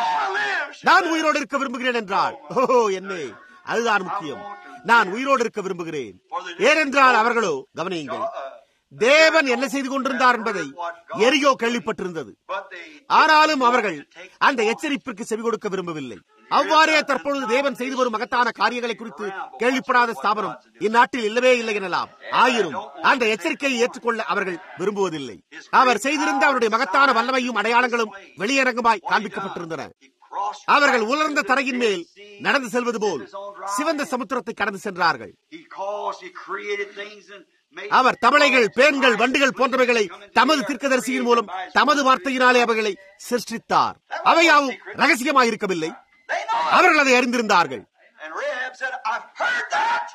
நான் உயிரோடு இருக்க விரும்புகிறேன் என்றால் ஓஹோ என்னே அதுதான் முக்கியம் நான் உயிரோடு இருக்க விரும்புகிறேன் ஏனென்றால் அவர்களோ கவனியுங்கள் தேவன் என்ன செய்து கொண்டிருந்தார் என்பதை எரியோ கேள்விப்பட்டிருந்தது But they ஆனாலும் அவர்கள் அந்த எச்சரிப்பிற்கு செவி கொடுக்க விரும்பவில்லை அவ்வாறே தற்பொழுது தேவன் செய்து வரும் மகத்தான காரியங்களை குறித்து கேள்விப்படாத ஸ்தாபனம் இந்நாட்டில் இல்லவே இல்லை எனலாம் ஆயினும் அந்த எச்சரிக்கையை ஏற்றுக்கொள்ள அவர்கள் விரும்புவதில்லை அவர் செய்திருந்த அவருடைய மகத்தான வல்லமையும் அடையாளங்களும் வெளியரங்கமாய் காண்பிக்கப்பட்டிருந்தன he crossed அவர்கள் உலர்ந்த தரையின் மேல் நடந்து செல்வது போல் சிவந்த சமுத்திரத்தை கடந்து சென்றார்கள் He caused, he created things and made அவர் தவளைகள் பேன்கள் வண்டுகள் போன்றவைகளை தமது தீர்க்கதரிசியின் மூலம் தமது வார்த்தையினாலே அவைகளை சிருஷ்டித்தார் அவையாவும் ரகசியமாக இருக்கவில்லை They know it. அவர்கள் அதை அறிந்திருந்தார்கள் And Rahab said, I've heard that.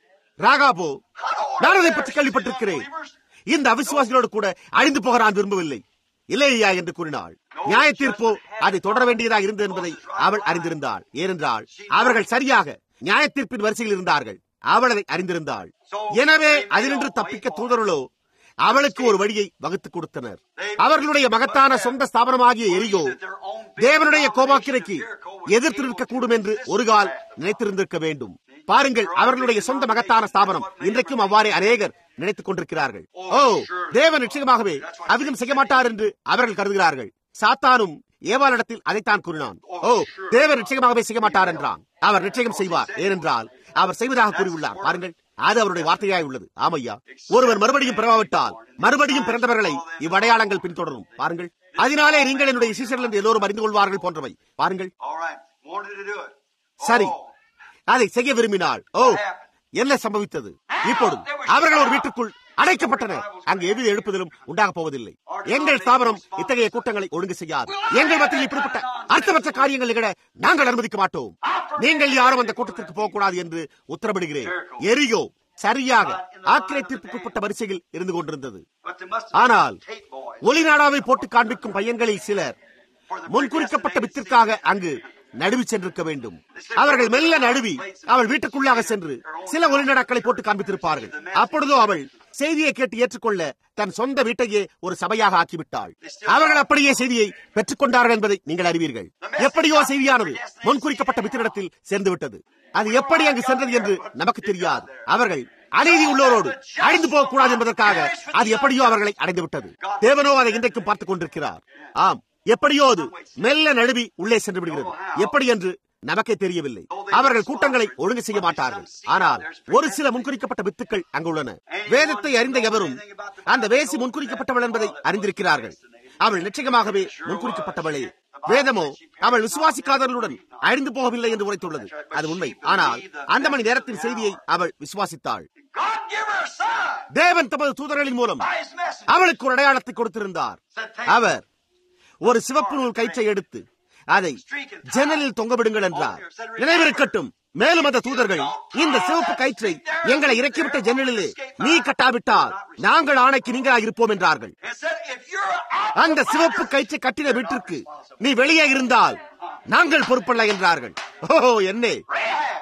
ராகாபோ I don't want நான் to அதை perish பற்றி with கேள்விப்பட்டிருக்கிறேன் unbelievers. இந்த அவிசுவாசிகளோடு கூட அழிந்து போக நான் விரும்பவில்லை இல்லையா என்று கூறினாள் நியாய தீர்ப்போ அதை தொடர வேண்டியதாக இருந்தது என்பதை அவள் அறிந்திருந்தாள் ஏனென்றால் அவர்கள் சரியாக நியாய தீர்ப்பின் வரிசையில் இருந்தார்கள் அவள் அதை அறிந்திருந்தாள் எனவே அதினின்று தப்பிக்க தூதர்களோ அவளுக்கு ஒரு வழியை வகுத்துக் கொடுத்தனர் அவர்களுடைய மகத்தான சொந்த ஸ்தாபனமாகிய எரியோ தேவனுடைய கோபாக்கிரைக்கு எதிர்த்து நிற்கக்கூடும் என்று ஒரு கால் நினைத்திருந்திருக்க வேண்டும் பாருங்கள் அவர்களுடைய சொந்த மகத்தான ஸ்தாபனம் இன்றைக்கும் அவ்வாறே அநேகர் நினைத்துக் கொண்டிருக்கிறார்கள் ஓ தேவன் நிச்சயமாகவே அவ்விதம் செய்ய மாட்டார் என்று அவர்கள் கருதுகிறார்கள் சாத்தானும் ஏவாளிடத்தில் அதைத்தான் கூறினான் ஓ தேவன் நிச்சயமாகவே செய்ய மாட்டார் என்றான் அவர் நிச்சயம் செய்வார் ஏனென்றால் அவர் செய்வதாக கூறியுள்ளார் பாருங்கள் அது அவருடைய வார்த்தையாய் உள்ளது ஆமையா ஒருவர் மறுபடியும் பிறவாவிட்டால் மறுபடியும் பிறந்தவர்களை இவ்வடையாளங்கள் பின்தொடரும் பாருங்கள் அதனாலே நீங்கள் என்னுடைய சீசர்கள் என்று எல்லோரும் அறிந்து கொள்வார்கள் போன்றவை பாருங்கள் All right. Wanted to do it. சரி Oh. அதை செய்ய விரும்பினாள் ஓ என்ன சம்பவித்தது இப்பொழுது அவர்கள் ஒரு வீட்டுக்குள் அடைக்கப்பட்டனர் அங்கு எது எழுப்புதலும் உண்டாக போவதில்லை எங்கள் ஸ்தாபனம் இத்தகைய கூட்டங்களை ஒழுங்கு செய்யாது எங்கள் மத்தியில் இப்படிப்பட்ட அர்த்தமற்ற காரியங்கள் நிகழ நாங்கள் அனுமதிக்க மாட்டோம் நீங்கள் யாரும் அந்த கூட்டத்திற்கு போகக்கூடாது என்று உத்தரவிடுகிறேன் எரியோ சரியாக ஆக்கிரத்திற்குட்பட்ட வரிசையில் இருந்து கொண்டிருந்தது But there must ஆனால் have been tape boys. ஒளிநாடாவை போட்டு காண்பிக்கும் பையன்களில் சிலர் முன்குறிக்கப்பட்ட வித்திற்காக அங்கு நடுவி சென்றிருக்க வேண்டும் அவர்கள் மெல்ல நடுவி அவள் வீட்டுக்குள்ளாக சென்று சில ஒளிநடாக்களை போட்டு காண்பித்திருப்பார்கள் அப்பொழுதோ அவள் செய்தியை கேட்டு ஏற்றுக்கொள்ள தன் சொந்த வீட்டையே ஒரு சபையாக ஆக்கிவிட்டாள் அவர்கள் அப்படியே செய்தியை பெற்றுக் கொண்டார்கள் என்பதை நீங்கள் அறிவீர்கள் எப்படியோ செய்தியானது முன்குறிக்கப்பட்ட வித்திரிடத்தில் சேர்ந்து விட்டது அது எப்படி அங்கு சென்றது என்று நமக்கு தெரியாது அவர்கள் அநீதி உள்ளோரோடு அழிந்து போகக்கூடாது என்பதற்காக அது எப்படியோ அவர்களை அடைந்து விட்டது தேவனோ அதை இன்றைக்கும் பார்த்துக் கொண்டிருக்கிறார் ஆம் எப்படியோ அது மெல்ல நழுவி உள்ளே சென்று விடுகிறது எப்படி என்று நமக்கே தெரியவில்லை அவர்கள் கூட்டங்களை ஒழுங்கு செய்ய மாட்டார்கள் ஆனால் ஒரு சில முன்குறிக்கப்பட்ட வித்துக்கள் அங்குள்ளன வேதத்தை அறிந்த எவரும் அந்த வேசி முன்குறிக்கப்பட்டவள் என்பதை அறிந்திருக்கிறார்கள் அவள் நிச்சயமாகவே முன்குறிக்கப்பட்டவளே வேதமோ அவள் விசுவாசிக்காதவர்களுடன் அழிந்து போகவில்லை என்று உரைத்துள்ளது அது உண்மை ஆனால் அந்த மணி நேரத்தின் செய்தியை அவள் விசுவாசித்தாள் God give her a sign தேவன் தமது தூதர்களின் மூலம் by his message. அவளுக்கு ஒரு அடையாளத்தை கொடுத்திருந்தார் அவர் ஒரு சிவப்பு நூல் கயிற்றை எடுத்து அதை ஜன்னலில் தொங்கவிடுங்கள் என்றார் நினைவிருக்கட்டும் மேலும் அந்த தூதர்கள் இந்த சிவப்பு கயிற்றை எங்களை இறக்கிவிட்ட ஜன்னலிலே நீ கட்டாவிட்டால் நாங்கள் ஆணைக்கு நீங்களாக இருப்போம் என்றார்கள் And said, if you're out அந்த சிவப்பு கயிற்றை கட்டின வீட்டிற்கு நீ வெளியே இருந்தால் நாங்கள் பொறுப்பல்ல என்றார்கள் ஓ என்னே Rahab,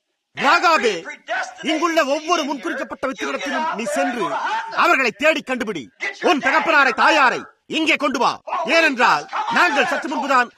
ராகாவே இங்குள்ள ஒவ்வொரு முன்குறிக்கப்பட்ட வித்திரிடத்திலும் நீ சென்று அவர்களை தேடி கண்டுபிடி உன் தகப்பனாரை தாயாரை இங்கே கொண்டு வா ஏனென்றால் நாங்கள் சற்று முன்புதான்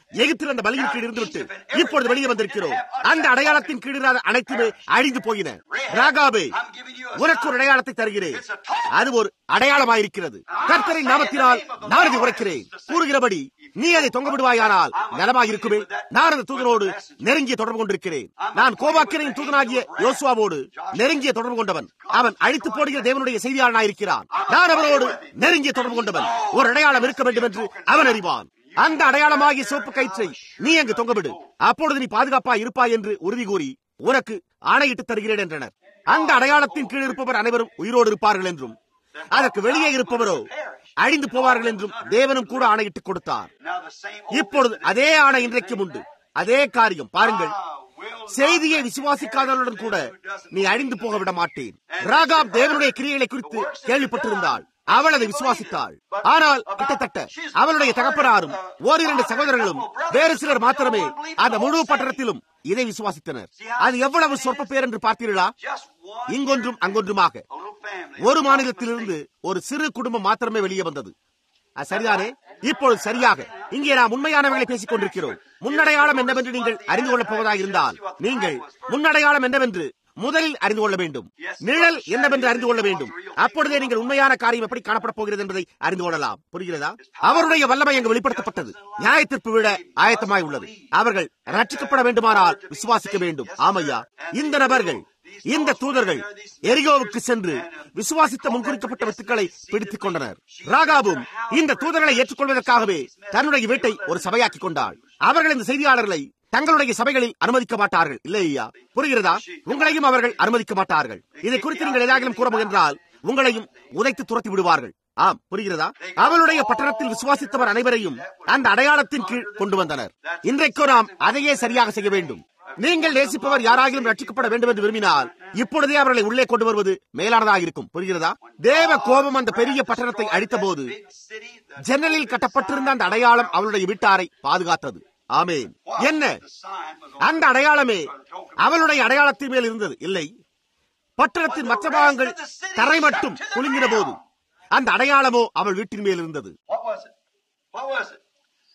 எகிப்தில் அந்த பலியின் கீழ் இருந்துவிட்டு இப்பொழுது வெளியே வந்திருக்கிறோம் அந்த அடையாளத்தின் கீழ் இராத அனைத்துமே அழிந்து போயின ராகாபே உனக்கு ஒரு அடையாளத்தை தருகிறேன் அது ஒரு அடையாளமாயிருக்கிறது கர்த்தரின் நாமத்தினால் நான் இதை உரைக்கிறேன் கூறுகிறபடி நீ அதை தொங்க விடுவாயானால் நலமாயிருக்குமே நான் அந்த தூதனோடு நெருங்கிய தொடர்பு கொண்டிருக்கிறேன் நான் கோபாக்கிரின் தூதனாகிய யோசுவாவோடு நெருங்கிய தொடர்பு கொண்டவன் அவன் அழித்து போடுகிற தேவனுடைய செய்தியாளனாயிருக்கிறான் நான் அவனோடு நெருங்கிய தொடர்பு கொண்டவன் ஒரு அடையாளம் இருக்க வேண்டும் என்று அவன் அறிவான் அந்த அடையாளமாகிய சிவப்பு கயிற்றை நீ அங்கு தொங்கவிடு அப்பொழுது நீ பாதுகாப்பா இருப்பாய் என்று உறுதி கூறி உனக்கு ஆணையிட்டு தருகிறேன் என்றனர் அந்த அடையாளத்தின் கீழ் இருப்பவர் அனைவரும் உயிரோடு இருப்பார்கள் என்றும் அதற்கு வெளியே இருப்பவரோ அழிந்து போவார்கள் என்றும் தேவனும் கூட ஆணையிட்டு கொடுத்தார் இப்பொழுது அதே ஆணை இன்றைக்கும் உண்டு அதே காரியம் பாருங்கள் செய்தியை விசுவாசிக்காதவர்களுடன் கூட நீ அழிந்து போக விட மாட்டேன் ராகாப் தேவனுடைய கிரியைகளை குறித்து கேள்விப்பட்டிருந்தாள் அவள் அதை விசுவாசித்தாள் ஆனால் கிட்டத்தட்ட அவளுடைய தகப்பனாரும் ஓரிரண்டு சகோதரர்களும் வேறு சிலர் மாத்திரமே அந்த முழு பட்டணத்திலும் இதை விசுவாசித்தனர் அது எவ்வளவு சொற்ப பேர் என்று பார்த்தீர்களா இங்கொன்றும் அங்கொன்றுமாக ஒரு மாநிலத்திலிருந்து ஒரு சிறு குடும்பம் மாத்திரமே வெளியே வந்தது அது சரிதானே இப்பொழுது சரியாக இங்கே நாம் உண்மையானவர்களை பேசிக் கொண்டிருக்கிறோம் முன்னடையாளம் என்னவென்று நீங்கள் அறிந்து கொள்ளப் போவதாக இருந்தால் நீங்கள் முன்னடையாளம் என்னவென்று முதலில் அறிந்து கொள்ள வேண்டும் நிழல் என்னவென்று அறிந்து கொள்ள வேண்டும் அப்பொழுதே நீங்கள் உண்மையான காரியம் எப்படி காணப்பட போகிறது என்பதை அறிந்து கொள்ளலாம் புரிகிறதா அவருடைய வல்லமை அங்கு வெளிப்படுத்தப்பட்டது நியாயத்திற்கு விட ஆயத்தமாய் உள்ளது அவர்கள் ரட்சிக்கப்பட வேண்டுமானால் விசுவாசிக்க வேண்டும் ஆமையா இந்த நபர்கள் இந்த தூதர்கள் எரிகோவுக்கு சென்று விசுவாசித்த முன்குறிக்கப்பட்ட வித்துக்களை பிடித்துக் கொண்டனர் ராகாவும் இந்த தூதர்களை ஏற்றுக்கொள்வதற்காகவே தன்னுடைய வீட்டை ஒரு சபையாக்கிக் கொண்டாள் அவர்கள் இந்த செய்தியாளர்களை தங்களுடைய சபைகளில் அனுமதிக்க மாட்டார்கள் இல்லையா புரிகிறதா உங்களையும் அவர்கள் அனுமதிக்க மாட்டார்கள் இதை குறித்து நீங்கள் ஏதாகிலும் கூற முயன்றால் உங்களையும் உதைத்து துரத்தி விடுவார்கள் ஆம் புரிகிறதா அவளுடைய பட்டணத்தில் விசுவாசித்தவர் அனைவரையும் அந்த அடையாளத்தின் கீழ் கொண்டு வந்தனர் இன்றைக்கு நாம் அதையே சரியாக செய்ய வேண்டும் நீங்கள் நேசிப்பவர் யாராகிலும் ரட்சிக்கப்பட வேண்டும் என்று விரும்பினால் இப்பொழுதே அவர்களை உள்ளே கொண்டு வருவது மேலானதாக இருக்கும் புரிகிறதா தேவ கோபம் அந்த பெரிய பட்டணத்தை அழித்த போது ஜன்னலில் கட்டப்பட்டிருந்த அந்த அடையாளம் அவளுடைய வீட்டாரை பாதுகாத்தது ஆமேன் என்ன அந்த அடையாளமே அவளுடைய அடையாளத்தின் மேல் இருந்தது இல்லை பட்டணத்தின் மற்ற பாகங்கள் தரை மட்டும் குலுங்கின போது அந்த அடையாளமோ அவள் வீட்டின் மேல் இருந்தது What was it? What was it?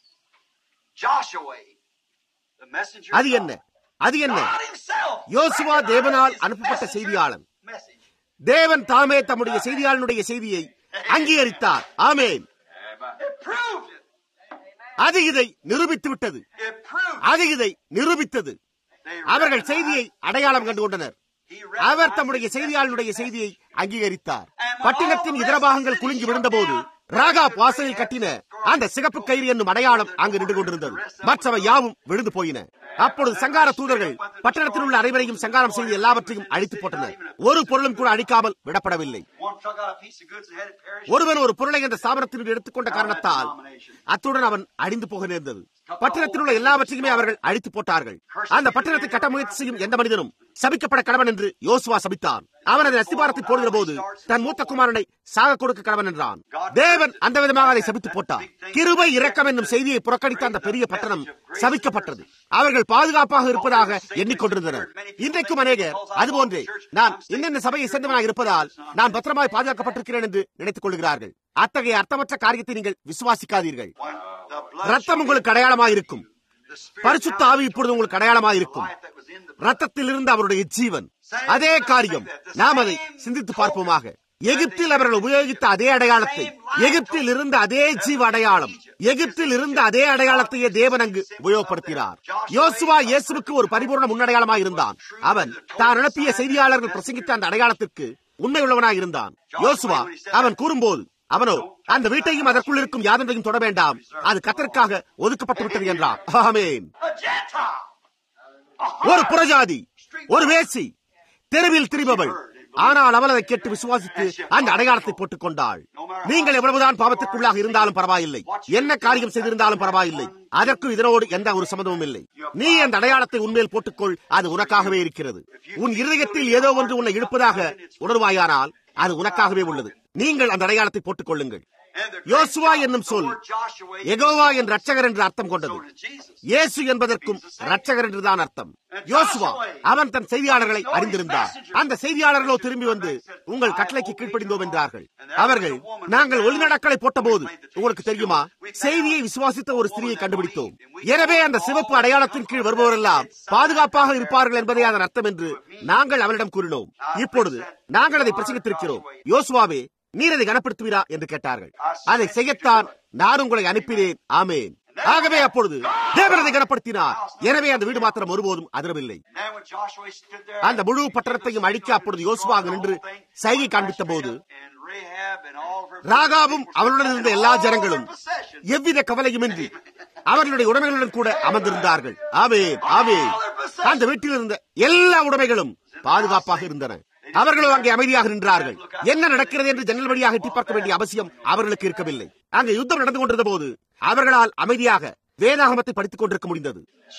Joshua, the messenger. of அது என்ன God. அது என்ன God himself யோசுவா recognized தேவனால் his அனுப்பப்பட்ட messenger's செய்தியாளன் message. தேவன் தாமே தம்முடைய செய்தியாளனுடைய செய்தியை அங்கீகரித்தார் ஆமேன் It proved it. அது இதை நிரூபித்து விட்டது It proved it. அது இதை நிரூபித்தது They அவர்கள் recognized செய்தியை அடையாளம் கண்டு கொண்டனர் He அவர் recognized தம்முடைய his செய்தியாளனுடைய messenger's செய்தியை அங்கீகரித்தார் பட்டினத்தின் இதர பாகங்கள் குலுங்கி விழுந்தபோது ராகாப் வாசலில் கட்டின அந்த சிகப்பு கயிறு என்னும் அடையாளம் அங்கு நின்று கொண்டிருந்தது மற்றவை யாவும் விழுந்து போயின அப்பொழுது சங்கார தூதர்கள் பட்டணத்தில் உள்ள அனைவரையும் சங்காரம் செய்து எல்லாவற்றையும் அழித்து போட்டனர் ஒரு பொருளும் கூட அழிக்காமல் விடப்படவில்லை One took out a piece of goods and had it perished. ஒருவன் ஒரு பொருளை அந்த ஸ்தாபனத்தில் எடுத்துக்கொண்ட காரணத்தால் அத்துடன் அவன் அழிந்து போக நேர்ந்தது பட்டணத்தில் உள்ள எல்லாவற்றையுமே அவர்கள் அழித்து போட்டார்கள் அந்த பட்டணத்தை கட்ட முயற்சி செய்யும் எந்த மனிதனும் சபிக்கப்பட கடவன் என்று யோசுவா சபித்தான் அவன் அதை அஸ்திபாரத்தை போடுகிற போது தன் மூத்த குமாரனை சாக கொடுக்க கடவன் என்றான் தேவன் அந்த விதமாக அதை சபித்து போட்டார் கிருபை இரக்கம் என்னும் செய்தியை புறக்கணித்த அந்த பெரிய பட்டணம் சபிக்கப்பட்டது அவர்கள் பாதுகாப்பாக இருப்பதாக எண்ணிக்கொண்டிருந்தனர் இன்றைக்கும் அநேகர் அதுபோன்றே நான் என்னென்ன சபையை சேர்ந்தவனாக இருப்பதால் நான் பத்திரமாய் பாதுகாக்கப்பட்டிருக்கிறேன் என்று நினைத்துக் கொள்கிறார்கள் அத்தகைய அர்த்தமற்ற காரியத்தை நீங்கள் விசுவாசிக்காதீர்கள் When the blood ரத்தம் உங்களுக்கு அடையாளமாயிருக்கும் the spirit பரிசுத்த ஆவி இப்பொழுது உங்களுக்கு அடையாளமாயிருக்கும் life that was in the ரத்தத்தில் இருந்து அவருடைய ஜீவன் அதே காரியம் நாம் அதை சிந்தித்து பார்ப்போமாக எகிப்தில் அவர்கள் உபயோகித்த அதே அடையாளத்தை எகிப்தில் இருந்த அதே ஜீவ அடையாளம் எகிப்தில் இருந்த அதே அடையாளத்தையே தேவன் அங்கு உபயோகப்படுத்தினார் யோசுவா இயேசுவுக்கு ஒரு பரிபூர்ண முன்னடையாளமாக இருந்தான் அவன் தான் அனுப்பிய செய்தியாளர்கள் பிரசங்கித்த அந்த அடையாளத்திற்கு உண்மை உள்ளவனாக இருந்தான் யோசுவா அவன் கூறும்போது அவனோ அந்த வீட்டையும் அதற்குள் இருக்கும் யாதொன்றையும் தொட வேண்டாம் அது கத்தற்காக ஒதுக்கப்பட்டு விட்டது என்றான் ஆமென் a Gentile. ஒரு புறஜாதி ஒரு வேசி தெருவில் திரிபவள் ஆனால் அவள் அதை கேட்டு விசுவாசித்து அந்த அடையாளத்தை போட்டுக் கொண்டாள் நீங்கள் எவ்வளவுதான் பாவத்திற்குள்ளாக இருந்தாலும் பரவாயில்லை என்ன காரியம் செய்திருந்தாலும் பரவாயில்லை அதற்கு இதனோடு எந்த ஒரு சம்மதமும் இல்லை நீ அந்த அடையாளத்தை உண்மையில் போட்டுக்கொள் அது உனக்காகவே இருக்கிறது உன் இருதயத்தில் ஏதோ ஒன்று உன்னை இழுப்பதாக உணர்வாயானால் அது உனக்காகவே உள்ளது நீங்கள் அந்த அடையாளத்தை போட்டுக் கொள்ளுங்கள் யோசுவா என்னும் சொல் எகோவா என் ரட்சகர் என்று அர்த்தம் கொண்டது இயேசு என்பதற்கும் ரட்சகர் என்றுதான் அர்த்தம் யோசுவா அவன் தன் செய்தியாளர்களை அறிந்திருந்தார் அந்த செய்தியாளர்களோ திரும்பி வந்து உங்கள் கட்டளைக்கு கீழ்ப்படிந்தோம் என்றார்கள் அவர்கள் நாங்கள் ஒளிநடக்கலை போட்டபோது உங்களுக்கு தெரியுமா செய்தியை விசுவாசித்த ஒரு ஸ்திரியை கண்டுபிடித்தோம் எனவே அந்த சிவப்பு அடையாளத்தின் கீழ் வருபவரெல்லாம் பாதுகாப்பாக இருப்பார்கள் என்பதே அதன் அர்த்தம் என்று நாங்கள் அவரிடம் கூறினோம் இப்பொழுது நாங்கள் அதை பிரசங்கித்திருக்கிறோம் யோசுவாவே நீர் அதை கனப்படுத்துவீரா என்று கேட்டார்கள் அதை செய்யத்தான் நான் உங்களை அனுப்பினேன் ஆமேன் ஆகவே அப்பொழுது தேவனதை கனப்படுத்தினார் எனவே அந்த வீடு மாத்திரம் ஒருபோதும் அதிரவில்லை அந்த முழு பட்டணத்தையும் அழிக்க அப்பொழுது யோசுவாக நின்று சைகை காண்பித்த போது ராகாவும் அவளுடன் இருந்த எல்லா ஜனங்களும் எவ்வித கவலையுமின்றி அவர்களுடைய உடைமைகளுடன் கூட அமர்ந்திருந்தார்கள் ஆவே ஆவே அந்த வீட்டில் இருந்த எல்லா உடைமைகளும் பாதுகாப்பாக இருந்தன அவர்களும் அங்கே அமைதியாக நின்றார்கள் என்ன நடக்கிறது என்று ஜன்னல் வழியாக எட்டி பார்க்க வேண்டிய அவசியம் அவர்களுக்கு இருக்கவில்லை அங்கே யுத்தம் நடந்து கொண்டிருந்த போது அவர்களால் அமைதியாக வேதாகமத்தை படித்துக் கொண்டிருக்க முடிந்தது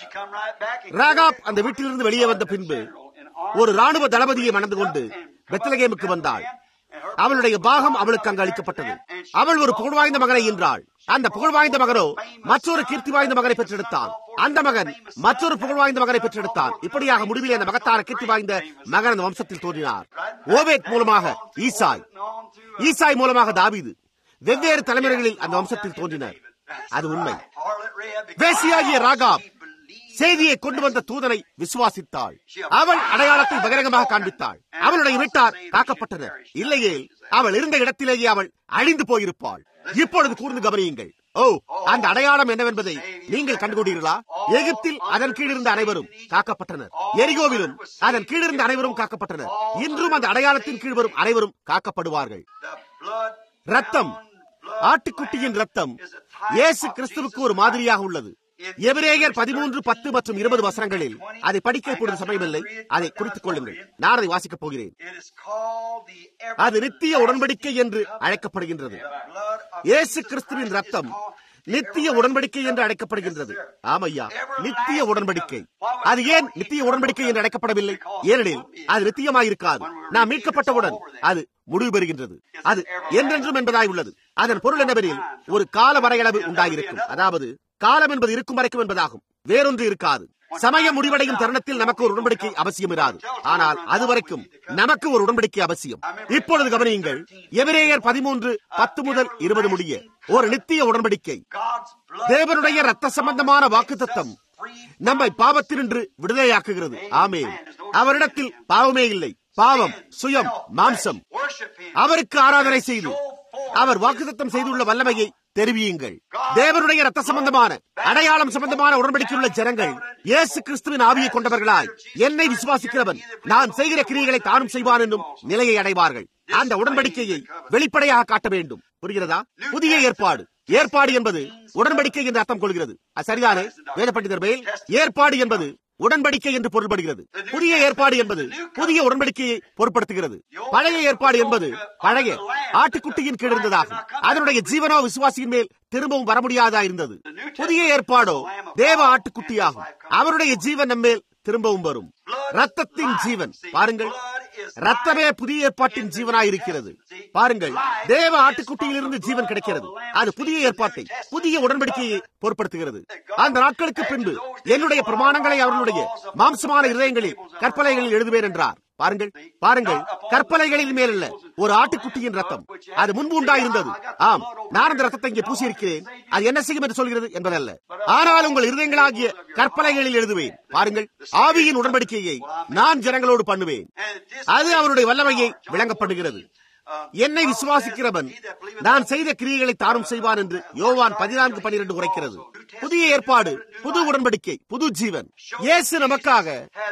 ராகாப் அந்த வீட்டிலிருந்து வெளியே வந்த பின்பு ஒரு ராணுவ தளபதியை மணந்து கொண்டு பெத்தலகேமுக்கு வந்தாள் அவளுடைய பாகம் அவளுக்கு அங்கு அளிக்கப்பட்டது அவள் ஒரு புகழ்வாய்ந்த மகனை என்றாள் அந்த புகழ்வாய்ந்த மகனோ மற்றொரு கீர்த்தி வாய்ந்த மகனை பெற்றெடுத்தான் அந்த மகன் மற்றொரு புகழ்வாய்ந்த மகனை பெற்றெடுத்தான் இப்படியாக முடிவில் அந்த மகத்தான கீர்த்தி வாய்ந்த மகன் அந்த வம்சத்தில் தோன்றினார் ஓபேத் மூலமாக ஈசாய் ஈசாய் மூலமாக தாவீது வெவ்வேறு தலைமுறைகளில் அந்த வம்சத்தில் தோன்றினர் அது உண்மை வேசியாகிய ராகாப் செய்தியை கொண்டு வந்த தூதனை விசுவாசித்தாள் அவள் அடையாளத்தை பகிரங்கமாக காண்பித்தாள் அவளுடைய வீட்டார் காக்கப்பட்டனர் இல்லையே அவள் இருந்த இடத்திலேயே அவள் அழிந்து போயிருப்பாள் இப்பொழுது கூர்ந்து கவனியுங்கள் ஓ அந்த அடையாளம் என்னவென்பதை நீங்கள் கண்டுகொண்டீர்களா எகிப்தில் அதன் கீழ் இருந்த அனைவரும் காக்கப்பட்டனர் எரிகோவிலும் அதன் கீழ் இருந்த அனைவரும் காக்கப்பட்டனர் இன்றும் அந்த அடையாளத்தின் கீழ் வரும் அனைவரும் காக்கப்படுவார்கள் ரத்தம் ஆட்டுக்குட்டியின் ரத்தம் இயேசு கிறிஸ்துவுக்கு ஒரு மாதிரியாக உள்ளது எபிரேயர் பதிமூன்று பத்து மற்றும் இருபது வசனங்களில் அதை படிக்க இப்பொழுது சமயமில்லை அதை குறித்துக் கொள்ளுங்கள் நான் அதை வாசிக்கப் போகிறேன் அது நித்திய உடன்படிக்கை என்று அழைக்கப்படுகின்றது இயேசு கிறிஸ்துவின் ரத்தம் நித்திய உடன்படிக்கை என்று அழைக்கப்படுகின்றது ஆமையா நித்திய உடன்படிக்கை அது ஏன் நித்திய உடன்படிக்கை என்று அழைக்கப்படவில்லை ஏனெனில் அது நித்தியமாயிருக்காது நாம் மீட்கப்பட்டவுடன் அது முடிவு பெறுகின்றது அது என்றென்றும் என்பதாய் உள்ளது அதன் பொருள் என்னவெனில் ஒரு கால வரையளவு உண்டாயிருக்கும் அதாவது காலம் என்பது இருக்கும் வரைக்கும் என்பதாகும் வேறொன்று இருக்காது சமயம் முடிவடையும் தருணத்தில் நமக்கு ஒரு உடன்படிக்கை அவசியம் இராது ஆனால் அதுவரைக்கும் நமக்கு ஒரு உடன்படிக்கை அவசியம் இப்பொழுது கவனியுங்கள் எபிரேயர் பதிமூன்று பத்து முதல் இருபது முடிய ஒரு நித்திய உடன்படிக்கை தேவனுடைய ரத்த சம்பந்தமான வாக்கு தத்தம் நம்மை பாவத்தினின்று விடுதலையாக்குகிறது ஆமே அவரிடத்தில் பாவமே இல்லை பாவம் சுயம் மாம்சம் அவருக்கு ஆராதனை செய்து அவர் வாக்குத்தத்தம் செய்துள்ள வல்லமையை தெரிவியுங்கள் தேவனுடைய ரத்த சம்பந்தமான அடையாளம் சம்பந்தமான உடன்படிக்கையுள்ள ஜனங்கள் இயேசு கிறிஸ்துவின் ஆவியை கொண்டவர்களாய் என்னை விசுவாசிக்கிறவன் நான் செய்கிற கிரியைகளை தானும் செய்வான் என்னும் நிலையை அடைவார்கள் அந்த உடன்படிக்கையை வெளிப்படையாக காட்ட வேண்டும் புரிகிறதா புதிய ஏற்பாடு ஏற்பாடு என்பது உடன்படிக்கை என்று அர்த்தம் கொள்கிறது சரிதானே வேத பண்டிதர் மேல் ஏற்பாடு என்பது உடன்படிக்கை என்று பொருள்படுகிறது புதிய ஏற்பாடு என்பது புதிய உடன்படிக்கையை பொருட்படுத்துகிறது பழைய ஏற்பாடு என்பது பழைய ஆட்டுக்குட்டியின் கீழ் இருந்ததாகும் அதனுடைய ஜீவனோ விசுவாசியின் மேல் திரும்பவும் வர முடியாதா இருந்தது புதிய ஏற்பாடோ தேவ ஆட்டுக்குட்டியாகும் அவருடைய ஜீவன் நம்மேல் திரும்பவும் வரும் ரத்தத்தின் ஜீவன் பாருங்கள் ரத்தமே புதிய ஏற்பாட்டின் ஜீவனாயிருக்கிறது பாருங்கள் தேவ ஆட்டுக்குட்டியிலிருந்து ஜீவன் கிடைக்கிறது அது புதிய ஏற்பாட்டை புதிய உடன்படிக்கையை பொருட்படுத்துகிறது அந்த நாட்களுக்கு பின்பு என்னுடைய பிரமாணங்களை அவர்களுடைய மாம்சமான இதயங்களில் கற்பனைகளில் எழுதுவேன் என்றார் பாருங்கள் பாருங்கள் கற்பனைகளின் மேல் அல்ல ஒரு ஆட்டுக்குட்டியின் ரத்தம் அது முன்பு உண்டாயிருந்தது ஆம் நான் அந்த ரத்தத்தை இங்கே பூசியிருக்கிறேன் அது என்ன செய்யும் என்று சொல்கிறது என்பதல்ல ஆனால் உங்கள் இருதயங்களாகிய கற்பனைகளில் எழுதுவேன் பாருங்கள் ஆவியின் உடன்படிக்கையை நான் ஜனங்களோடு பண்ணுவேன் அது அவருடைய வல்லமையை விளங்கப்படுகிறது என்னை விசுவாசிக்கிறவன் நான் செய்த கிரியைகளை தானும் செய்வான் என்று யோவான் பதினான்கு பனிரெண்டு உரைக்கிறது புதிய ஏற்பாடு புது உடன்படிக்கை புது ஜீவன் இயேசு நமக்காக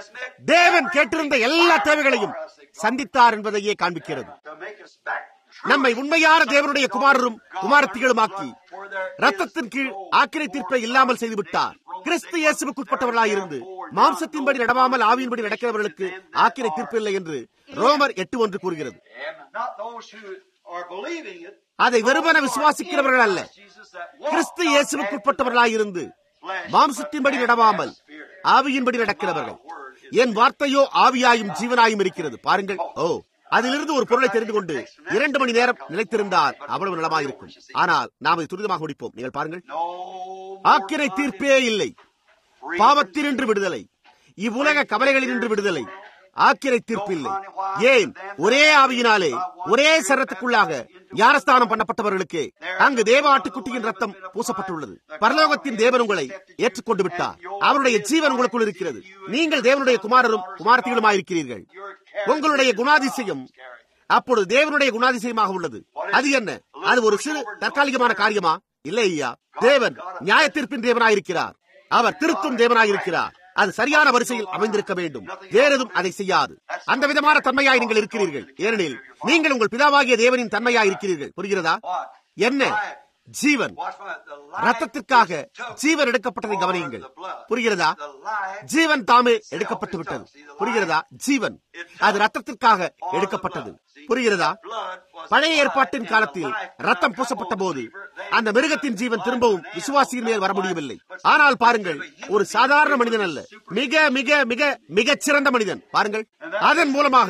தேவன் கேட்டிருந்த எல்லா தேவைகளையும் சந்தித்தார் என்பதையே காண்பிக்கிறது நம்மை உண்மையான தேவனுடைய குமாரரும் குமாரத்திகளுமாக்கி ரத்தத்தின் கீழ் ஆக்கிரை தீர்ப்பை இல்லாமல் செய்துவிட்டார் கிறிஸ்து இயேசுக்குட்பட்டவர்களாயிருந்து மாம்சத்தின்படி நடவாமல் ஆவியின்படி நடக்கிறவர்களுக்கு ஆக்கிரை தீர்ப்பு இல்லை என்று ரோமர் எட்டு ஒன்று கூறுகிறது அதை வெறுமன விசுவாசிக்கிறவர்கள் அல்ல கிறிஸ்து இயேசுக்குட்பட்டவர்களாயிருந்து மாம்சத்தின்படி நடவாமல் ஆவியின்படி நடக்கிறவர்கள் என் வார்த்தையோ ஆவியாயும் ஜீவனாயும் இருக்கிறது பாருங்கள் ஓ அதிலிருந்து ஒரு பொருளை தெரிந்து கொண்டு இரண்டு மணி நேரம் நிலைத்திருந்தால் அவ்வளவு நலமாயிருக்கும் ஆனால் நாம் அதை துரிதமாக முடிப்போம் நீங்கள் பாருங்கள் No ஆக்கினை தீர்ப்பே இல்லை பாவத்தினின்று விடுதலை இவ்வுலக கவலைகளினின்று விடுதலை ஆக்கிரை தீர்ப்பில்லை ஏன் ஒரே ஆவியினாலே ஒரே சரத்துக்குள்ளாக ஞானஸ்தானம் பண்ணப்பட்டவர்களுக்கு அங்கு தேவ ஆட்டுக்குட்டியின் ரத்தம் பூசப்பட்டுள்ளது பரலோகத்தின் தேவன் உங்களை ஏற்றுக்கொண்டு விட்டார் அவருடைய ஜீவன் உங்களுக்குள் இருக்கிறது நீங்கள் தேவனுடைய குமாரரும் குமாரத்திகளுமாயிருக்கிறீர்கள் உங்களுடைய குணாதிசயம் அப்பொழுது தேவனுடைய குணாதிசயமாக உள்ளது அது என்ன அது ஒரு சிறு தற்காலிகமான காரியமா இல்லை ஐயா தேவன் நியாய தீர்ப்பின் தேவனாயிருக்கிறார் அவர் திருத்தும் தேவனாயிருக்கிறார் அது சரியான வரிசையில் அமைந்திருக்க வேண்டும் வேறெதும் அதை செய்யாது அந்த விதமான தன்மையாய் நீங்கள் இருக்கிறீர்கள் ஏனெனில் நீங்கள் உங்கள் பிதாவாகிய தேவனின் தன்மையாய் இருக்கிறீர்கள் புரிகிறதா என்ன ஜீவன் ரத்தத்திற்காக ஜீவன் எடுக்கப்பட்டதை கவனியுங்கள் புரிகிறதா ஜீவன் தாமே எடுக்கப்பட்டு விட்டது புரிகிறதா ஜீவன் அது ரத்தத்திற்காக எடுக்கப்பட்டது புரிகிறதா பழைய ஏற்பாட்டின் காலத்தில் ரத்தம் பூசப்பட்ட போது அந்த மிருகத்தின் ஜீவன் திரும்பவும் விசுவாசியின் மேல் வர முடியவில்லை ஆனால் பாருங்கள் ஒரு சாதாரண மனிதன் அல்ல மிக மிக மிக மிகச் சிறந்த மனிதன் பாருங்கள் அதன் மூலமாக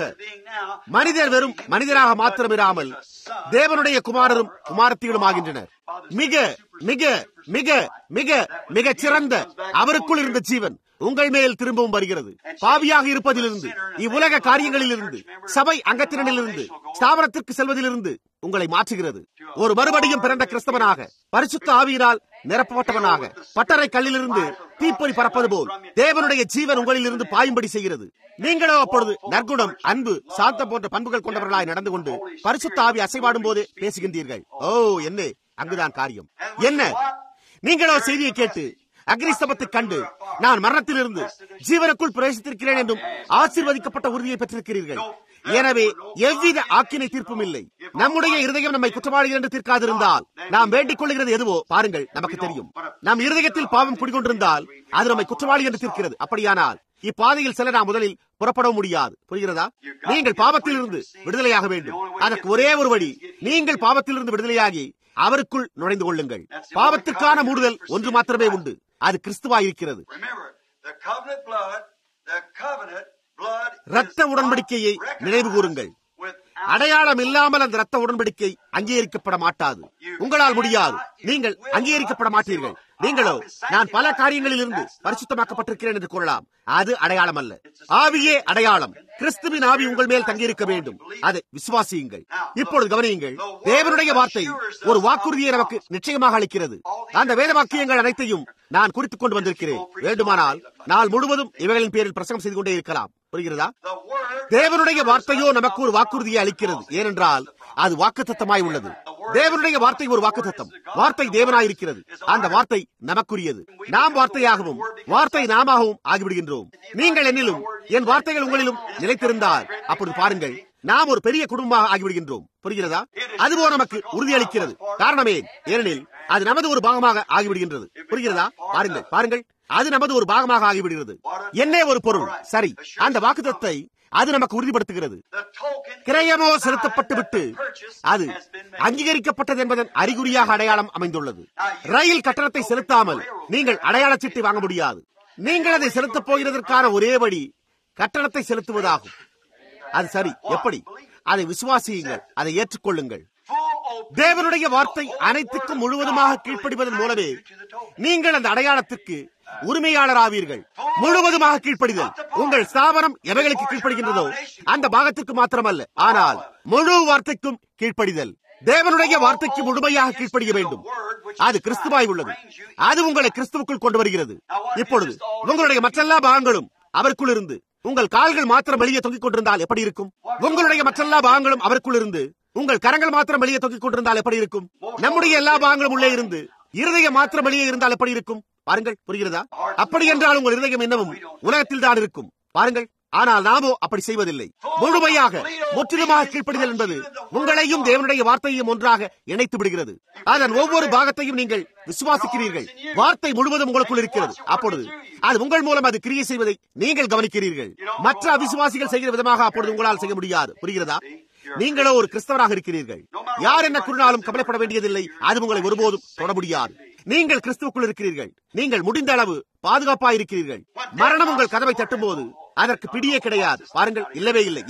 மனிதர் வெறும் மனிதராக மாத்திரமிராமல் தேவனுடைய குமாரரும் குமாரத்திகளும் ஆகின்றனர் மிக மிக மிக மிக மிக சிறந்த அவருக்குள் இருந்த ஜீவன் உங்கள் மேல் திரும்பவும் வருகிறது பாவியாக இருப்பதிலிருந்து இவ்வுலக காரியங்களிலிருந்து சபை அங்கத்தினரிலிருந்து ஸ்தாபனத்திற்கு செல்வதிலிருந்து உங்களை மாற்றுகிறது ஒரு மறுபடியும் பிறந்த கிறிஸ்தவனாக பரிசுத்த ஆவியினால் நிரப்பப்பட்டவனாக பட்டறை கல்லிலிருந்து தீப்பொறி பறப்பது போல் தேவனுடைய ஜீவன் உங்களில் இருந்து பாயும்படி செய்கிறது நீங்களோ அப்பொழுது நற்குணம் அன்பு சாந்தம் போன்ற பண்புகள் கொண்டவர்களாய் நடந்து கொண்டு பரிசுத்த ஆவி அசைவாடும் போதே பேசுகின்றீர்கள் ஓ என்ன அங்குதான் காரியம் என்ன நீங்களோ செய்தியை கேட்டு அக்னிஸ்தபத்தை கண்டு நான் மரணத்திலிருந்து ஜீவனுக்குள் பிரவேசித்திருக்கிறேன் என்றும் ஆசீர்வதிக்கப்பட்ட உறுதியை பெற்றிருக்கிறீர்கள் எனவே எவ்வித ஆக்கினை தீர்ப்பும் இல்லை நம்முடைய இருதயம் நம்மை குற்றவாளிகள் என்று தீர்க்காதிருந்தால் நாம் வேண்டிக் கொள்கிறது எதுவோ பாருங்கள் நமக்கு தெரியும் நம் இருதயத்தில் பாவம் குடிகொண்டிருந்தால் அது நம்மை குற்றவாளி என்று தீர்க்கிறது அப்படியானால் இப்பாதையில் செல்ல நாம் முதலில் புறப்பட முடியாது புரிகிறதா நீங்கள் பாவத்தில் இருந்து விடுதலையாக வேண்டும் அதற்கு ஒரே ஒரு வழி நீங்கள் பாவத்தில் இருந்து விடுதலையாகி அவருக்குள் நுழைந்து கொள்ளுங்கள் பாவத்திற்கான மூடுதல் ஒன்று மாத்திரமே உண்டு அது கிறிஸ்துவாய் இருக்கிறது Remember, the covenant blood, the covenant blood is இரத்த உடன்படிக்கையை நினைவு கூறுங்கள் அடையாளம் இல்லாமல் அந்த ரத்த உடன்படிக்கை அங்கீகரிக்கப்பட மாட்டாது உங்களால் முடியாது நீங்கள் அங்கீகரிக்கப்பட மாட்டீர்கள் நீங்களோ நான் பல காரியங்களில் இருந்து பரிசுத்தமாக்கப்பட்டிருக்கிறேன் என்று கூறலாம் அது அடையாளம் அல்ல ஆவியே அடையாளம் கிறிஸ்துவின் ஆவி உங்கள் மேல் தங்கியிருக்க வேண்டும் அதை விசுவாசியுங்கள் இப்பொழுது கவனியுங்கள் தேவனுடைய வார்த்தை ஒரு வாக்குறுதியை நமக்கு நிச்சயமாக அளிக்கிறது அந்த வேத வாக்கியங்கள் அனைத்தையும் நான் குறித்துக் கொண்டு வந்திருக்கிறேன் வேண்டுமானால் நாள் முழுவதும் இவைகளின் பேரில் பிரசங்கம் செய்து கொண்டே இருக்கலாம் புரிகிறதா the word தேவனுடைய வார்த்தையோ நமக்கு ஒரு வாக்குறுதியை அளிக்கிறது ஏனென்றால் அது வாக்குத்தத்தமாய் உள்ளது தேவனுடைய வார்த்தை ஒரு வாக்குத்தத்தம் வார்த்தை தேவனாயிருக்கிறது அந்த வார்த்தை நமக்குரியது நாம் வார்த்தையாகவும் வார்த்தை நாமாகவும் ஆகிவிடுகின்றோம் நீங்கள் என்னிலும் என் வார்த்தைகள் உங்களிலும் நிலைத்திருந்தால் அப்பொழுது பாருங்கள் நாம் ஒரு பெரிய குடும்பமாக ஆகிவிடுகின்றோம் புரிகிறதா அதுவோ நமக்கு உறுதியளிக்கிறது காரணமே ஏனெனில் அது நமது ஒரு பாகமாக ஆகிவிடுகின்றது புரிகிறதா பாருங்கள் பாருங்கள் அது நமது ஒரு பாகமாக ஆகிவிடுகிறது என்னே ஒரு பொருள் சரி அந்த வாக்குத்தத்தை அது நமக்கு உறுதிப்படுத்துகிறது the token கிரயமோ செலுத்தப்பட்டு விட்டு அது அங்கீகரிக்கப்பட்டது என்பதன் அறிகுறியாக அடையாளம் அமைந்துள்ளது ரயில் கட்டணத்தை செலுத்தாமல் நீங்கள் அடையாள சீட்டை வாங்க முடியாது நீங்கள் அதை செலுத்தப் போகிறதற்கான ஒரே வழி கட்டணத்தை செலுத்துவதாகும் அது சரி எப்படி அதை விசுவாசியுங்கள் அதை ஏற்றுக்கொள்ளுங்கள் full obedience தேவனுடைய வார்த்தை அனைத்துக்கும் முழுவதுமாக கீழ்ப்படிவதன் மூலமே நீங்கள் அந்த அடையாளத்திற்கு உரிமையாளராவீர்கள் முழுவதுமாக கீழ்ப்படிதல் உங்கள் ஸ்தாபனம் எவைகளுக்கு கீழ்ப்படுகின்றதோ அந்த பாகத்திற்கு மாத்திரமல்ல ஆனால் முழு வார்த்தைக்கும் கீழ்ப்படிதல் தேவனுடைய வார்த்தைக்கு முழுமையாக கீழ்ப்படிய வேண்டும் அது கிறிஸ்துவாய் உள்ளது அது உங்களை கிறிஸ்துவுக்குள் கொண்டு வருகிறது இப்பொழுது உங்களுடைய மற்றெல்லா பாகங்களும் அவருக்குள் இருந்து உங்கள் கால்கள் மாத்திரம் வெளியே தொங்கிக் கொண்டிருந்தால் எப்படி இருக்கும் உங்களுடைய மற்றெல்லா பாகங்களும் அவருக்குள் இருந்து உங்கள் கரங்கள் மாத்திரம் வெளியே தொங்கிக் கொண்டிருந்தால் எப்படி இருக்கும் நம்முடைய எல்லா பாகங்களும் உள்ளே இருந்து இருதயம் மாத்திரம் வெளியே இருந்தால் எப்படி இருக்கும் பாருங்கள் புரிகிறதா அப்படி என்றால் உங்கள் இருதயம் இன்னமும் உலகத்தில் தான் இருக்கும் பாருங்கள் ஆனால் நாமோ அப்படி செய்வதில்லை முழுமையாக முற்றிலுமாக கீழ்ப்படிதல் என்பது உங்களையும் தேவனுடைய வார்த்தையும் ஒன்றாக இணைத்து விடுகிறது அதன் ஒவ்வொரு பாகத்தையும் நீங்கள் விசுவாசிக்கிறீர்கள் வார்த்தை முழுவதும் உங்களுக்குள் இருக்கிறது அப்பொழுது அது உங்கள் மூலம் அது கிரியை செய்வதை நீங்கள் கவனிக்கிறீர்கள் மற்ற அவிசுவாசிகள் செய்கிற விதமாக அப்பொழுது உங்களால் செய்ய முடியாது புரிகிறதா நீங்களோ ஒரு கிறிஸ்தவராக இருக்கிறீர்கள் யார் என்ன கூறினாலும் கவலைப்பட வேண்டியதில்லை அது உங்களை ஒருபோதும் தொட முடியாது நீங்கள் கிறிஸ்துவுக்குள் இருக்கிறீர்கள் நீங்கள் முடிந்த அளவு பாதுகாப்பாக இருக்கிறீர்கள் மரணம் உங்கள் கதவை தட்டும் போது அதற்கு பிடியே கிடையாது பாருங்கள் இல்லவே இல்லை ஏன்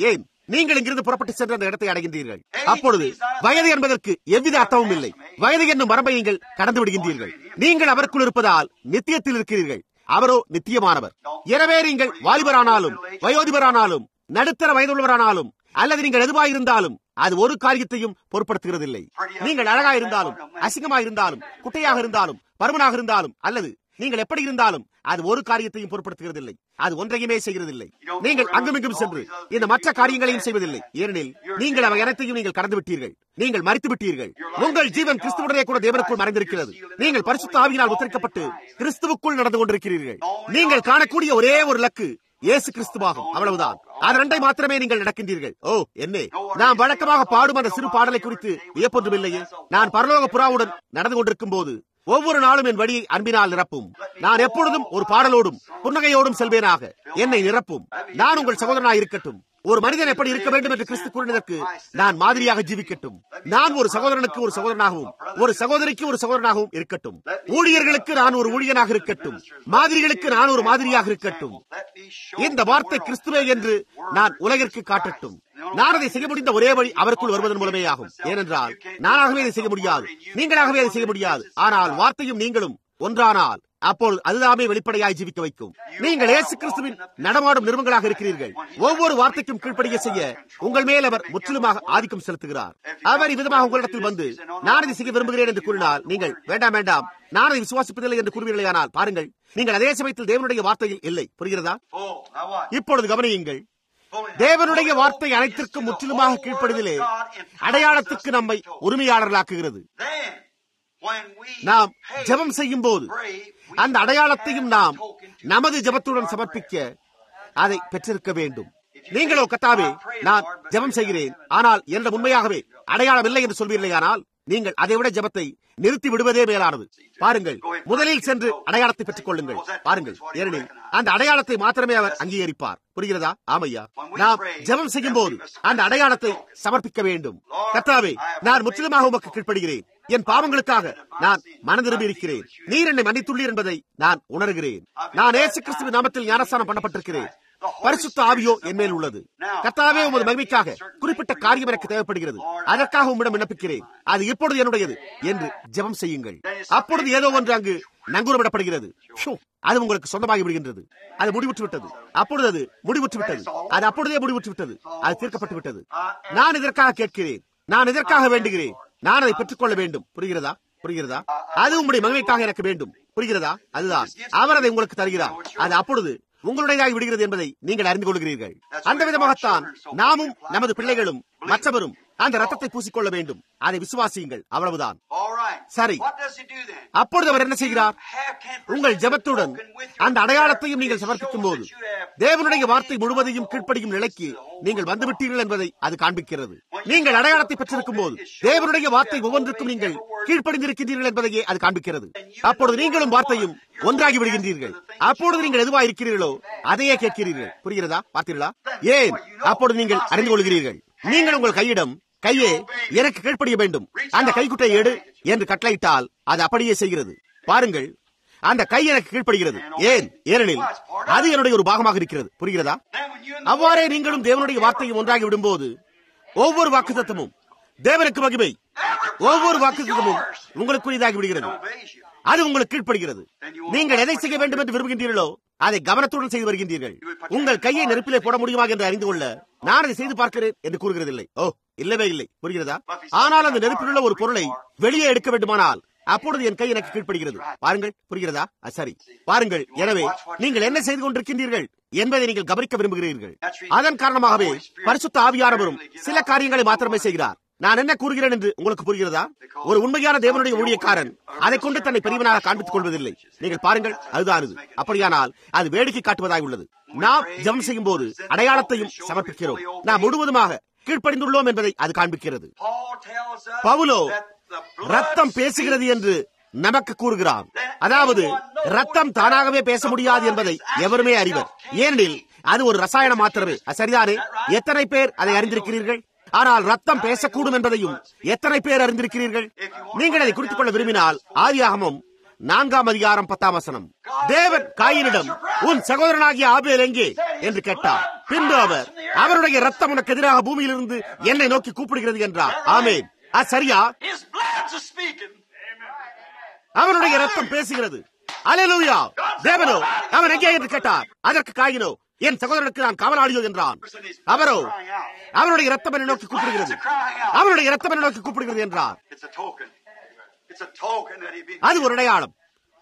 நீங்கள் இங்கிருந்து புறப்பட்டு சென்று அந்த இடத்தை அடைகின்றீர்கள் அப்பொழுது வயது என்பதற்கு எவ்வித அர்த்தமும் இல்லை வயது என்னும் வரம்பை நீங்கள் கடந்து விடுகின்றீர்கள் நீங்கள் அவருக்குள் இருப்பதால் நித்தியத்தில் இருக்கிறீர்கள் அவரோ நித்தியமானவர் எனவே நீங்கள் வாலிபரானாலும் வயோதிபரானாலும் நடுத்தர வயதுள்ளவரானாலும் அல்லது நீங்கள் எதுவாயிருந்தாலும் அது ஒரு காரியத்தையும் பொருட்படுத்துகிறதில்லை நீங்கள் அழகா இருந்தாலும் அசிங்கமா இருந்தாலும் குட்டையாக இருந்தாலும் பருமனாக இருந்தாலும் அல்லது நீங்கள் எப்படி இருந்தாலும் அது ஒரு காரியத்தையும் பொருட்படுத்துகிறதில்லை அது ஒன்றையுமே செய்கிறதில்லை நீங்கள் அங்குமிங்கும் சென்று இந்த மற்ற காரியங்களையும் செய்வதில்லை ஏனெனில் நீங்கள் அவை அனைத்தையும் நீங்கள் கடந்து விட்டீர்கள் நீங்கள் மறித்து விட்டீர்கள் உங்கள் ஜீவன் கிறிஸ்துவுடனே கூட தேவனுக்குள் மறைந்திருக்கிறது நீங்கள் பரிசுத்த ஆவியினால் உத்தரிக்கப்பட்டு கிறிஸ்துவுக்குள் நடந்து கொண்டிருக்கிறீர்கள் நீங்கள் காணக்கூடிய ஒரே ஒரு லக்கு இயேசு கிறிஸ்துவாகும் அவ்வளவுதான் அது ரெண்டை மாத்திரமே நீங்கள் நடக்கின்றீர்கள் ஓ என்னே நான் வழக்கமாக பாடும் அந்த சிறு பாடலை குறித்து வியப்பொன்றும் இல்லையே நான் பரலோக புறாவுடன் நடந்து கொண்டிருக்கும் போது ஒவ்வொரு நாளும் என் வழியை அன்பினால் நிரப்பும் நான் எப்பொழுதும் ஒரு பாடலோடும் புன்னகையோடும் செல்வேனாக என்னை நிரப்பும் நான் உங்கள் சகோதரனாய் இருக்கட்டும் ஒரு மனிதன் எப்படி இருக்க வேண்டும் என்று கிறிஸ்து கூறினதற்கு நான் மாதிரியாக ஜீவிக்கட்டும் நான் ஒரு சகோதரனுக்கு ஒரு சகோதரனாகவும் ஒரு சகோதரிக்கு ஒரு சகோதரனாகவும் இருக்கட்டும் ஊழியர்களுக்கு நான் ஒரு ஊழியனாக இருக்கட்டும் மாதிரிகளுக்கு நான் ஒரு மாதிரியாக இருக்கட்டும் இந்த வார்த்தை கிறிஸ்துவே என்று நான் உலகிற்கு காட்டட்டும் நான் அதை செய்ய முடிந்த ஒரே வழி அவருக்குள் வருவதன் மூலமே ஆகும் ஏனென்றால் நானாகவே அதை செய்ய முடியாது நீங்களாகவே அதை செய்ய முடியாது ஆனால் வார்த்தையும் நீங்களும் ஒன்றானால் அப்போது அதுதாமே வெளிப்படையாய் ஜீவிக்க வைக்கும் நீங்கள் இயேசு கிறிஸ்துவின் நடமாடும் நிறுவனங்களாக இருக்கிறீர்கள் ஒவ்வொரு வார்த்தைக்கும் கீழ்ப்படிய செய்ய உங்கள் மேல் அவர் முற்றிலுமாக ஆதிக்கம் செலுத்துகிறார் அவர் இவ்விதமாக உங்களிடத்தில் வந்து நான் இதை செய்ய விரும்புகிறேன் என்று கூறினால் நீங்கள் வேண்டாம் வேண்டாம் நான் அதை விசுவாசிப்பதில்லை என்று கூறுவீர்களேயானால் பாருங்கள் நீங்கள் அதே சமயத்தில் தேவனுடைய வார்த்தையில் இல்லை புரிகிறதா Oh, now what? இப்பொழுது கவனியுங்கள் தேவனுடைய வார்த்தை அனைத்திற்கும் முற்றிலுமாக கீழ்ப்படிதலே அடையாளத்துக்கு நம்மை உரிமையாளர்களாக்குகிறது Then, when we நாம் pay, ஜெபம் செய்யும் போது pray, we அந்த அடையாளத்தையும் நாம் have that token to நமது ஜெபத்துடன் சமர்ப்பிக்க அதை பெற்றிருக்க வேண்டும் நீங்களோ கத்தாவே நான் ஜெபம் செய்கிறேன் ஆனால் என்ற உண்மையாகவே அடையாளம் இல்லை என்று சொல்வீர்களேயானால் நீங்கள் அதை விட ஜெபத்தை நிறுத்தி விடுவதே மேலானது பாருங்கள் முதலில் சென்று அடையாளத்தை பெற்றுக் கொள்ளுங்கள் பாருங்கள் ஏனெனில் அந்த அடையாளத்தை மாத்திரமே அவர் அங்கீகரிப்பார் புரிகிறதா ஆமையா நாம் ஜெபம் செய்யும் போது அந்த அடையாளத்தை சமர்ப்பிக்க வேண்டும் கத்தாவே நான் முற்றிலுமாக உமக்கு கீழ்ப்படுகிறேன் என் பாவங்களுக்காக நான் மனதிரும்பி இருக்கிறேன் நீர் என்னை மன்னித்துள்ளீர் என்பதை நான் உணர்கிறேன் நான் ஏசு கிறிஸ்துவின் நாமத்தில் ஞானஸ்தானம் பண்ணப்பட்டிருக்கிறேன் பரிசுத்த ஆவியோ என் மேல் உள்ளது கத்தாவே உமது மகிமைக்காக குறிப்பிட்ட காரியம் எனக்கு தேவைப்படுகிறது அதற்காக உம்மிடம் விண்ணப்பிக்கிறேன் அது இப்பொழுது என்னுடையது என்று ஜெபம் செய்யுங்கள் அப்பொழுது ஏதோ ஒன்று அங்கு நங்கூரமிடப்படுகிறது ஷோ, அது உங்களுக்கு சொந்தமாகி விடுகின்றது அது முடிவுற்று விட்டது அப்பொழுது அது முடிவுற்று விட்டது அது அப்பொழுதே முடிவுற்று விட்டது அது தீர்க்கப்பட்டு விட்டது நான் இதற்காக கேட்கிறேன் நான் இதற்காக வேண்டுகிறேன் நான் அதை பெற்றுக்கொள்ள வேண்டும் புரிகிறதா புரிகிறதா அது உங்களுடைய மகிமைக்காக எனக்கு வேண்டும் புரிகிறதா அதுதான் அவர் அதை உங்களுக்கு தருகிறார் அது அப்பொழுது உங்களுடையதாகி விடுகிறது என்பதை நீங்கள் அறிந்து கொள்கிறீர்கள் அந்த விதமாகத்தான் நாமும் நமது பிள்ளைகளும் மற்றவரும் அந்த ரத்தத்தை பூசிக்கொள்ள வேண்டும் அதை விசுவாசியுங்கள் அவ்வளவுதான் All right. சரி. What does he do then? அப்பொழுது அவர் என்ன செய்கிறார் Have can உங்கள் ஜெபத்துடன் அந்த அடையாளத்தையும் நீங்கள் சமர்ப்பிக்கும் போது தேவனுடைய வார்த்தை முழுவதையும் கீழ்ப்படியும் நிலைக்கு நீங்கள் வந்துவிட்டீர்கள் என்பதை அது காண்பிக்கிறது நீங்கள் அடையாளத்தை பெற்றிருக்கும் போது தேவனுடைய வார்த்தை ஒவ்வொன்றுக்கும் நீங்கள் கீழ்ப்படிந்திருக்கின்றீர்கள் என்பதையே அது காண்பிக்கிறது அப்பொழுது நீங்களும் வார்த்தையும் ஒன்றாகி விடுகின்றீர்கள் அப்பொழுது நீங்கள் எதுவா இருக்கிறீர்களோ அதையே கேட்கிறீர்கள் புரிகிறதா பார்த்தீர்களா ஏன் அப்பொழுது நீங்கள் அறிந்து கொள்கிறீர்கள் நீங்கள் உங்கள் கையிடம் கையே எனக்கு கீழ்ப்படிய வேண்டும் அந்த கைக்குட்டை எடு என்று கட்டளையிட்டால் அது அப்படியே செய்கிறது பாருங்கள் அந்த கை எனக்கு கீழ்ப்படுகிறது ஏன் ஏனெனில் அது என்னுடைய ஒரு பாகமாக இருக்கிறது புரிகிறதா Then when you and அவ்வாறே நீங்களும் தேவனுடைய வார்த்தையும் ஒன்றாகி விடும்போது ஒவ்வொரு வாக்குத்தத்தமும் தேவனுக்கு மகிமை ஒவ்வொரு வாக்குத்தத்தமும் உங்களுக்குரியதாகி விடுகிறது obeys you. அது உங்களுக்கு கீழ்ப்படுகிறது நீங்கள் எதை செய்ய வேண்டும் என்று விரும்புகின்றீர்களோ அதை கவனத்துடன் செய்து வருகின்றீர்கள் உங்கள் கையை நெருப்பிலே போட முடியுமா என்று அறிந்து கொள்ள நான் அதை செய்து பார்க்கிறேன் என்று கூறுகிறதில்லை ஓ இல்லவே இல்லை புரிகிறதா ஆனால் அந்த நெருப்பில் உள்ள ஒரு பொருளை வெளியே எடுக்க வேண்டுமானால் அப்பொழுது என் கை எனக்கு கீழ்ப்படுகிறது பாருங்கள் புரிகிறதா அஹ், சரி பாருங்கள் எனவே நீங்கள் என்ன செய்து கொண்டிருக்கின்றீர்கள் என்பதை நீங்கள் கவனிக்க விரும்புகிறீர்கள் அதன் காரணமாகவே பரிசுத்த ஆவியானவரும் சில காரியங்களை மாத்திரமே செய்கிறார் நான் என்ன கூறுகிறேன் என்று உங்களுக்கு புரிகிறதா ஒரு உண்மையான தேவனுடைய ஊழியக்காரன் அதை கொண்டு தன்னை பெரியவனாக காண்பித்துக் கொள்வதில்லை நீங்கள் பாருங்கள் அதுதான் இது அப்படியானால் அது வேடிக்கை காட்டுவதாய் உள்ளது நாம் ஜெபம் செய்யும் போது அடையாளத்தையும் சமர்ப்பிக்கிறோம் நாம் முழுவதுமாக கீழ்ப்படிந்துள்ளோம் என்பதை அது காண்பிக்கிறது Paul tells us Paolo that the blood ரத்தம் பேசுகிறது என்று நமக்கு கூறுகிறான் அதாவது ரத்தம் தானாகவே பேச முடியாது என்பதை எவருமே அறிவர் ஏனெனில் அது ஒரு ரசாயனம் மாத்திரமே அது சரிதானே எத்தனை பேர் அதை அறிந்திருக்கிறீர்கள் ஆனால் ரத்தம் பேசக்கூடும் என்பதையும் எத்தனை பேர் அறிந்திருக்கிறீர்கள் நீங்கள் அதை குறித்துக் கொள்ள விரும்பினால் ஆதியாகமம் நான்காம் அதிகாரம் பத்தாம் வசனம் தேவன் காயினிடம் உன் சகோதரனாகிய ஆபேல் எங்கே என்று கேட்டார் பின்பு அவர் அவருடைய ரத்தம் உனக்கு எதிராக பூமியிலிருந்து என்னை நோக்கி கூப்பிடுகிறது என்றார் ஆமேன் அது சரியா His blood's a speaking. அவனுடைய ரத்தம் பேசுகிறது அலையலூயா தேவனோ அவன் எங்கே என்று கேட்டார் அதற்கு காயினோ என் சகோதரனுக்கு நான் காவலாளியோ என்றான் அவரோ அவனுடைய ரத்தம் என்னை நோக்கி கூப்பிடுகிறது அவனுடைய ரத்தம் என்னை நோக்கி கூப்பிடுகிறது என்றார் It's a token. It's a token that he been. அது ஒரு அடையாளம்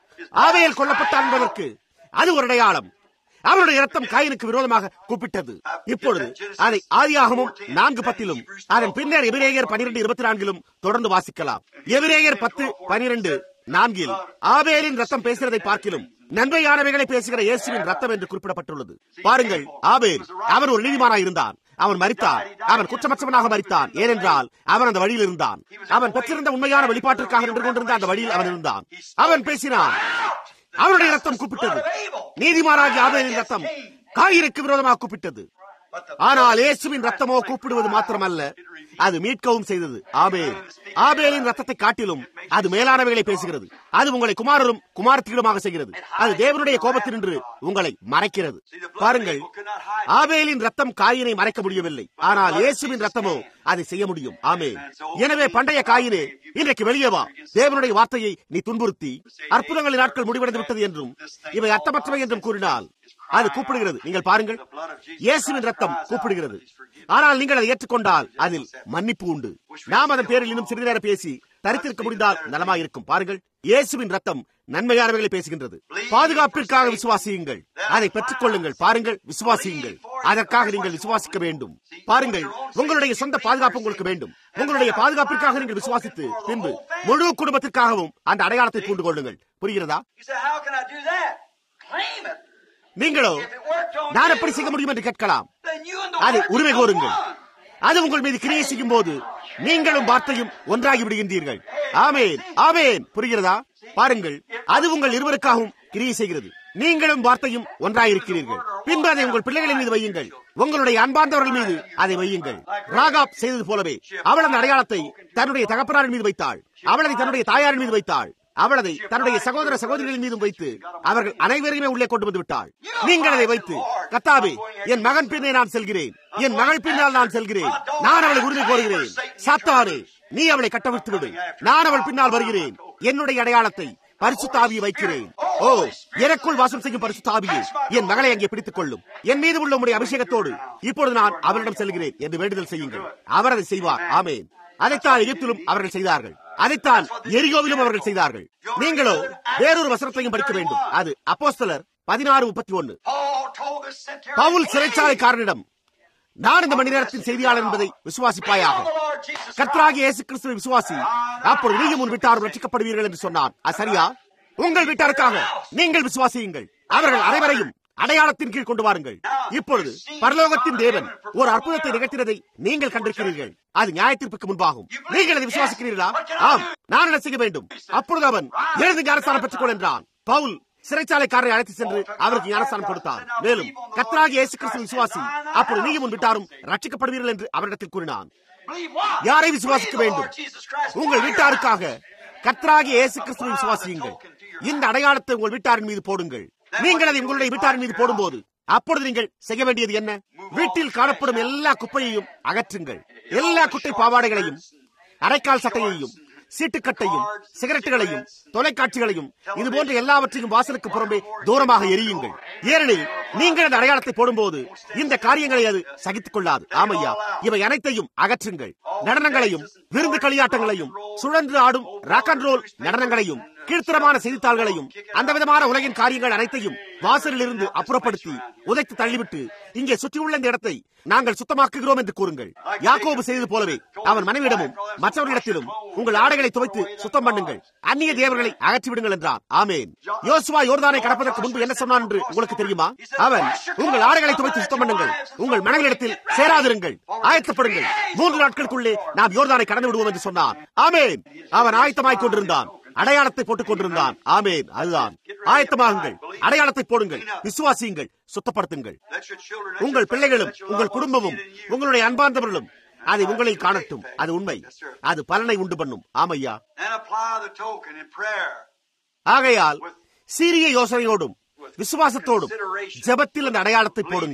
ஆவேல் கொல்லப்பட்டான் என்பதற்கு அது ஒரு அடையாளம் அவனுடைய ரத்தம் காயினுக்கு விரோதமாக கூப்பிட்டது இப்பொழுது அதை ஆதியாகமும் நான்கு பத்திலும் அதன் பின்னர் எபிரேயர் பனிரெண்டு இருபத்தி நான்கிலும் தொடர்ந்து வாசிக்கலாம் எபிரேயர் பத்து பனிரெண்டு நான்கில் ஆவேலின் ரத்தம் பேசுகிறதை பார்க்கிலும் நன்மையானவைகளை பேசுகிற இயேசுவின் ரத்தம் என்று குறிப்பிடப்பட்டுள்ளது பாருங்கள் ஆவேல் அவன் ஒரு நீதிமானாய் இருந்தான் அவன் மரித்தான் அவன் குற்றமற்றவனாக மரித்தான் ஏனென்றால் அவன் அந்த வழியில் இருந்தான் அவன் பெற்றிருந்த உண்மையான வெளிப்பாட்டிற்காக நின்று கொண்டிருந்த அந்த வழியில் அவன் இருந்தான் அவன் பேசினான் அவனுடைய ரத்தம் கூப்பிட்டது நீதிமானாகிய ஆபேலின் ரத்தம் காயினுக்கு விரோதமாக கூப்பிட்டது ஆனால் இயேசுவின் ரத்தமோ கூப்பிடுவது மாத்திரமல்ல அது மீட்கவும் செய்தது ஆபேல் ஆபேலின் ரத்தத்தை காட்டிலும் அது மேலானவைகளை பேசுகிறது அது உங்களை குமாரரும் குமாரத்திலுமாக செய்கிறது அது தேவனுடைய கோபத்தினின்று உங்களை மறைக்கிறது பாருங்கள் ஆபேலின் ரத்தம் காயினை மறைக்க முடியவில்லை ஆனால் இயேசுவின் ரத்தமோ அதை செய்ய முடியும் ஆமே எனவே பண்டைய காயினே இன்றைக்கு வெளியே வா தேவனுடைய வார்த்தையை நீ துன்புறுத்தி அற்புதங்களின் நாட்கள் முடிவடைந்து விட்டது என்றும் இவை அர்த்தமற்றவை என்றும் கூறினால் அது கூப்பிடுகிறது நீங்கள் பாருங்கள் இயேசுவின் ரத்தம் கூப்பிடுகிறது ஆனால் நீங்கள் அதை ஏற்றுக்கொண்டால் அதில் மன்னிப்பு உண்டு நாம் அதன் பேரில் இன்னும் சிறிது நேரம் பேசி தரித்திருக்க முடிந்தால் நலமாயிருக்கும் பாருங்கள் இயேசுவின் ரத்தம் நன்மையானவைகளை பேசுகின்றது பாதுகாப்பிற்காக விசுவாசியுங்கள் அதை பெற்றுக் கொள்ளுங்கள் பாருங்கள் விசுவாசியுங்கள் அதற்காக நீங்கள் விசுவாசிக்க வேண்டும் பாருங்கள் உங்களுடைய சொந்த பாதுகாப்பு உங்களுக்கு வேண்டும் உங்களுடைய பாதுகாப்பிற்காக நீங்கள் விசுவாசித்து பின்பு முழு குடும்பத்திற்காகவும் அந்த அடையாளத்தை பூண்டு கொள்ளுங்கள் புரிகிறதா You say, how can I do that? Claim it. நீங்களோ If it worked on நான் you, எப்படி செய்ய முடியும் என்று கேட்கலாம் then you and the அது word உரிமை become கோருங்கள் one. அது உங்கள் மீது கிரியை செய்யும் போது நீங்களும் வார்த்தையும் ஒன்றாகி விடுகின்றீர்கள் ஆமேன் ஆமேன் புரிகிறதா பாருங்கள் அது உங்கள் இருவருக்காகவும் கிரியை செய்கிறது நீங்களும் வார்த்தையும் ஒன்றாயிருக்கிறீர்கள் பின்பு அதை உங்கள் பிள்ளைகளின் மீது வையுங்கள் உங்களுடைய அன்பார்ந்தவர்கள் மீது அதை வையுங்கள் ராகாப் செய்தது போலவே அவள் அந்த அடையாளத்தை தன்னுடைய தகப்பனாரின் மீது வைத்தாள் அவள் அதை தன்னுடைய தாயாரின் மீது வைத்தாள் அவள் அதை தன்னுடைய சகோதர சகோதரிகளின் மீதும் வைத்து அவர்கள் அனைவரையுமே உள்ளே கொண்டு வந்து விட்டாள் நீங்கள் அதை வைத்து கத்தாவே என் மகன் பின்னே நான் செல்கிறேன் என் மகள் பின்னால் நான் செல்கிறேன் நான் அவளை உறுதி கோருகிறேன் சாத்தானே நீ அவளை கட்டவிழ்த்து விடு நான் அவள் பின்னால் வருகிறேன் என்னுடைய அடையாளத்தை பரிசுத்தாவியை வைக்கிறேன் ஓ எனக்குள் வாசம் செய்யும் பரிசுத்தாவியே என் மகளை அங்கே பிடித்துக் கொள்ளும் என் மீது உள்ள உடைய அபிஷேகத்தோடு இப்பொழுது நான் அவரிடம் செல்கிறேன் என்று வேண்டுதல் செய்யுங்கள் அவர் அதை செய்வார் ஆமேன் அதைத்தான் எகிப்திலும் அவர்கள் செய்தார்கள் அதைத்தான் எரியோவிலும் அவர்கள் செய்தார்கள் நீங்களோ வேறொரு வசனத்தையும் படிக்க வேண்டும் அது அப்போஸ்தலர் பதினாறு முப்பத்தி ஒன்னு Paul told the centurion, Pavul சிறைச்சாலைக்காரனிடம் நான் இந்த மணி நேரத்தின் செய்தியாளர் என்பதை விசுவாசிப்பாயாக "Believe on the Lord Jesus Christ." கர்த்தராகிய இயேசு கிறிஸ்துவை விசுவாசி அப்பொழுது நீயும் உன் வீட்டாரும் ரட்சிக்கப்படுவீர்கள் என்று சொன்னான் அது சரியா உங்கள் வீட்டாருக்காக நீங்கள் விசுவாசியுங்கள் அவர்கள் அனைவரையும் அடையாளத்தின் கீழ் கொண்டு வாருங்கள் இப்பொழுது பரலோகத்தின் தேவன் ஒரு அற்புதத்தை நிகழ்த்தினதை நீங்கள் கண்டிருக்கிறீர்கள் அது நியாயத்தீர்ப்புக்கு முன்பாகும் நீங்கள் அதை விசுவாசிக்கிறீர்களா ஆம் நான் என்ன செய்ய வேண்டும் அப்பொழுது அவன் எழுந்து ஞானஸ்தானம் பெற்றுக்கொள் என்றான் பவுல் சிறைச்சாலைக்காரரை அழைத்து சென்று அவருக்கு ஞானஸ்தானம் கொடுத்தார் மேலும் கத்ராகி இயேசு கிறிஸ்து விசுவாசி அப்பொழுது நீயும் உன் விட்டாரும் ரட்சிக்கப்படுவீர்கள் என்று அவரிடத்தில் கூறினான் Believe what? யாரை விசுவாசிக்க Believe the வேண்டும் Lord Jesus Christ. உங்கள் வீட்டாருக்காக கர்த்தராகிய இயேசு கிறிஸ்துவை விசுவாசியுங்கள் இந்த அடையாளத்தை உங்கள் வீட்டாரின் மீது போடுங்கள் நீங்கள் அதை உங்களுடைய வீட்டாரின் மீது போடும்போது அப்பொழுது நீங்கள் செய்ய வேண்டியது என்ன வீட்டில் காணப்படும் எல்லா குப்பையையும் அகற்றுங்கள் எல்லா குட்டை பாவாடைகளையும் அரைக்கால் சட்டையையும் சீட்டுக்கட்டையும் சிகரெட்டுகளையும் தொலைக்காட்சிகளையும் இது போன்ற எல்லாவற்றையும் வாசலுக்கு புறம்பே தூரமாக எரியுங்கள் ஏனெனில் நீங்கள் அந்த அடையாளத்தை போடும்போது இந்த காரியங்களை அது சகித்துக் கொள்ளாது ஆமையா இவை அனைத்தையும் அகற்றுங்கள் நடனங்களையும் விருந்து களியாட்டங்களையும் சுழன்று ஆடும் ராக் அண்ட் ரோல் நடனங்களையும் கீழ்த்தரமான செய்தித்தாள்களையும் அந்த விதமான உலகின் காரியங்கள் அனைத்தையும் வாசலில் இருந்து அப்புறப்படுத்தி உதைத்து தள்ளிவிட்டு இங்கே சுற்றியுள்ள இந்த இடத்தை நாங்கள் சுத்தமாக்குகிறோம் என்று கூறுங்கள் யாக்கோபு செய்தது போலவே அவன் மனைவிடமும் மற்றவர்களிடத்திலும் உங்கள் ஆடைகளை துவைத்து சுத்தம் பண்ணுங்கள் அந்நிய தேவர்களை அகற்றிவிடுங்கள் என்றான் ஆமேன் யோசுவா யோர்தானை கடப்பதற்கு முன்பு என்ன சொன்னான் என்று உங்களுக்கு தெரியுமா அவன் உங்கள் ஆடைகளை துவைத்து சுத்தம் பண்ணுங்கள் உங்கள் மனைவிடத்தில் சேராதிருங்கள் ஆயத்தப்படுங்கள் மூன்று நாட்களுக்குள்ளே நாம் யோர்தானை கடந்து விடுவோம் என்று சொன்னான் ஆமேன் அவன் ஆயத்தமாய்க் கொண்டிருந்தான் அடையாளத்தை போட்டுக் கொண்டிருந்தான் ஆமேன் அதுதான் ஆயத்தமாகுங்கள் அடையாளத்தை போடுங்கள் விசுவாசியுங்கள் சுத்தப்படுத்துங்கள் Let your children, let உங்கள் your பிள்ளைகளும் family, உங்கள் குடும்பமும் let you. உங்களுடைய அன்பார்ந்தவர்களும் அதை உங்களில் காணட்டும் அது உண்மை அது பலனை உண்டு பண்ணும் ஆமையா And apply the token in prayer. ஆகையால் சீரிய யோசனையோடும் விசுவாசத்தோடும் ஜெபத்தில் அந்த அடையாளத்தை போடுங்கள்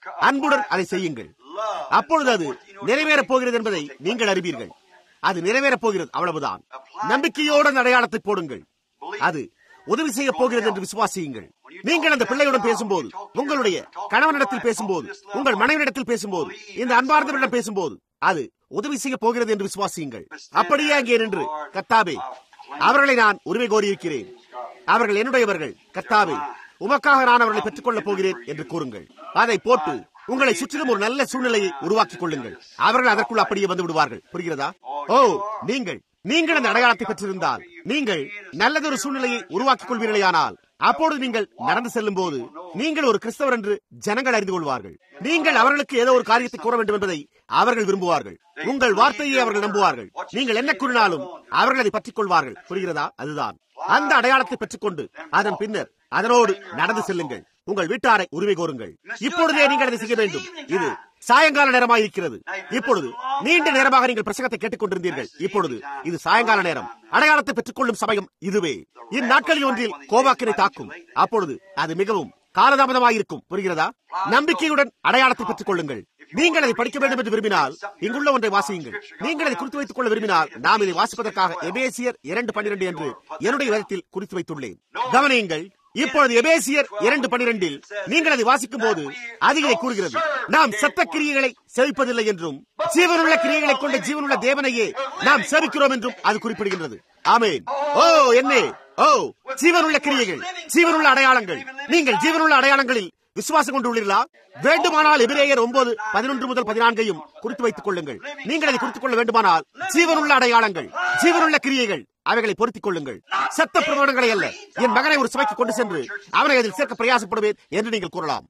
அன்புடன் அதை செய்யுங்கள் அப்பொழுது அது நிறைவேறப் போகிறது என்பதை நீங்கள் அறிவீர்கள் அது நிறைவேறப் போகிறது அவ்வளவுதான் நம்பிக்கையோடு அந்த அடையாளத்தை போடுங்கள் அது உதவி செய்ய போகிறது என்று விசுவாசியுங்கள் நீங்கள் அந்த பிள்ளையுடன் பேசும்போது உங்களுடைய கணவனிடத்தில் பேசும்போது உங்கள் மனைவியிடத்தில் பேசும்போது இந்த அன்பார்ந்தவரிடம் பேசும்போது அது உதவி செய்ய போகிறது என்று விசுவாசியுங்கள் அப்படியே அங்கே நின்று கத்தாபே அவர்களை நான் உரிமை கோரியிருக்கிறேன் அவர்கள் என்னுடையவர்கள் கத்தாவே உமக்காக நான் அவர்களை பெற்றுக் கொள்ளப் போகிறேன் என்று கூறுங்கள் அதை போட்டு உங்களை சுற்றிலும் ஒரு நல்ல சூழ்நிலையை உருவாக்கிக் கொள்ளுங்கள் அவர்கள் அதற்குள் அப்படியே வந்து விடுவார்கள் புரிகிறதா ஓ நீங்கள் நீங்கள் அந்த அடையாளத்தை பெற்றிருந்தால் நீங்கள் நல்லதொரு சூழ்நிலையை உருவாக்கிக் கொள்வீர்களேயானால் அப்பொழுது நீங்கள் நடந்து செல்லும் போது நீங்கள் ஒரு கிறிஸ்தவர் என்று ஜனங்கள் அறிந்து கொள்வார்கள் நீங்கள் அவர்களுக்கு ஏதோ ஒரு காரியத்தை கூற வேண்டும் என்பதை அவர்கள் விரும்புவார்கள் உங்கள் வார்த்தையை அவர்கள் நம்புவார்கள் நீங்கள் என்ன கூறினாலும் அவர்கள் அதை பற்றிக் கொள்வார்கள் புரிகிறதா அதுதான் அந்த அடையாளத்தை பெற்றுக்கொண்டு அதன் பின்னர் அதனோடு நடந்து செல்லுங்கள் உங்கள் வீட்டாரை உரிமை கோருங்கள் இப்பொழுதே நீங்கள் அதை செய்ய வேண்டும் இது சாயங்கால நேரமாக இருக்கிறது இப்பொழுது நீண்ட நேரமாக நீங்கள் பிரசங்கத்தை கேட்டுக் கொண்டிருந்தீர்கள் இப்பொழுது இது சாயங்கால நேரம் அடையாளத்தை பெற்றுக்கொள்ளும் சமயம் இதுவே இந்நாட்களில் ஒன்றில் கோவாக்கினை தாக்கும் அப்பொழுது அது மிகவும் காலதாமதமாயிருக்கும் புரிகிறதா நம்பிக்கையுடன் அடையாளத்தை பெற்றுக் கொள்ளுங்கள் நீங்கள் அதை படிக்க வேண்டும் என்று விரும்பினால் இங்குள்ள ஒன்றை வாசியுங்கள் நீங்கள் அதை குறித்து வைத்துக் கொள்ள விரும்பினால் நாம் இதை வாசிப்பதற்காக எபேசியர் இரண்டு பன்னிரண்டு என்று என்னுடைய வேதத்தில் குறித்து வைத்துள்ளேன் கவனியுங்கள் இப்பொழுது எபேசியர் இரண்டு பனிரெண்டில் நீங்கள் அதை வாசிக்கும் போது அது இதை கூறுகிறது நாம் சத்த கிரியைகளை செவிப்பதில்லை என்றும் ஜீவனுள்ள கிரியைகளை கொண்ட ஜீவனுள்ள தேவனையே நாம் செவிக்கிறோம் என்றும் அது குறிப்பிடுகின்றது ஆமேன் ஓ என்னே ஓ ஜீவனுள்ள கிரியைகள் ஜீவனுள்ள அடையாளங்கள் நீங்கள் ஜீவனுள்ள அடையாளங்களில் விசுவாசம் கொண்டுள்ளீர்களா வேண்டுமானால் எபிரேயர் ஒன்பது பதினொன்று முதல் பதினான்கையும் குறித்து வைத்துக் கொள்ளுங்கள் நீங்கள் அதை குறித்துக் கொள்ள வேண்டுமானால் ஜீவனுள்ள அடையாளங்கள் ஜீவனுள்ள கிரியைகள் அவைகளை பொருத்திக் கொள்ளுங்கள் சத்த பிரமாணங்களை அல்ல என் மகனை ஒரு சபைக்கு கொண்டு சென்று அவனை அதில் சேர்க்க பிரயாசப்படுவேன் என்று நீங்கள் கூறலாம்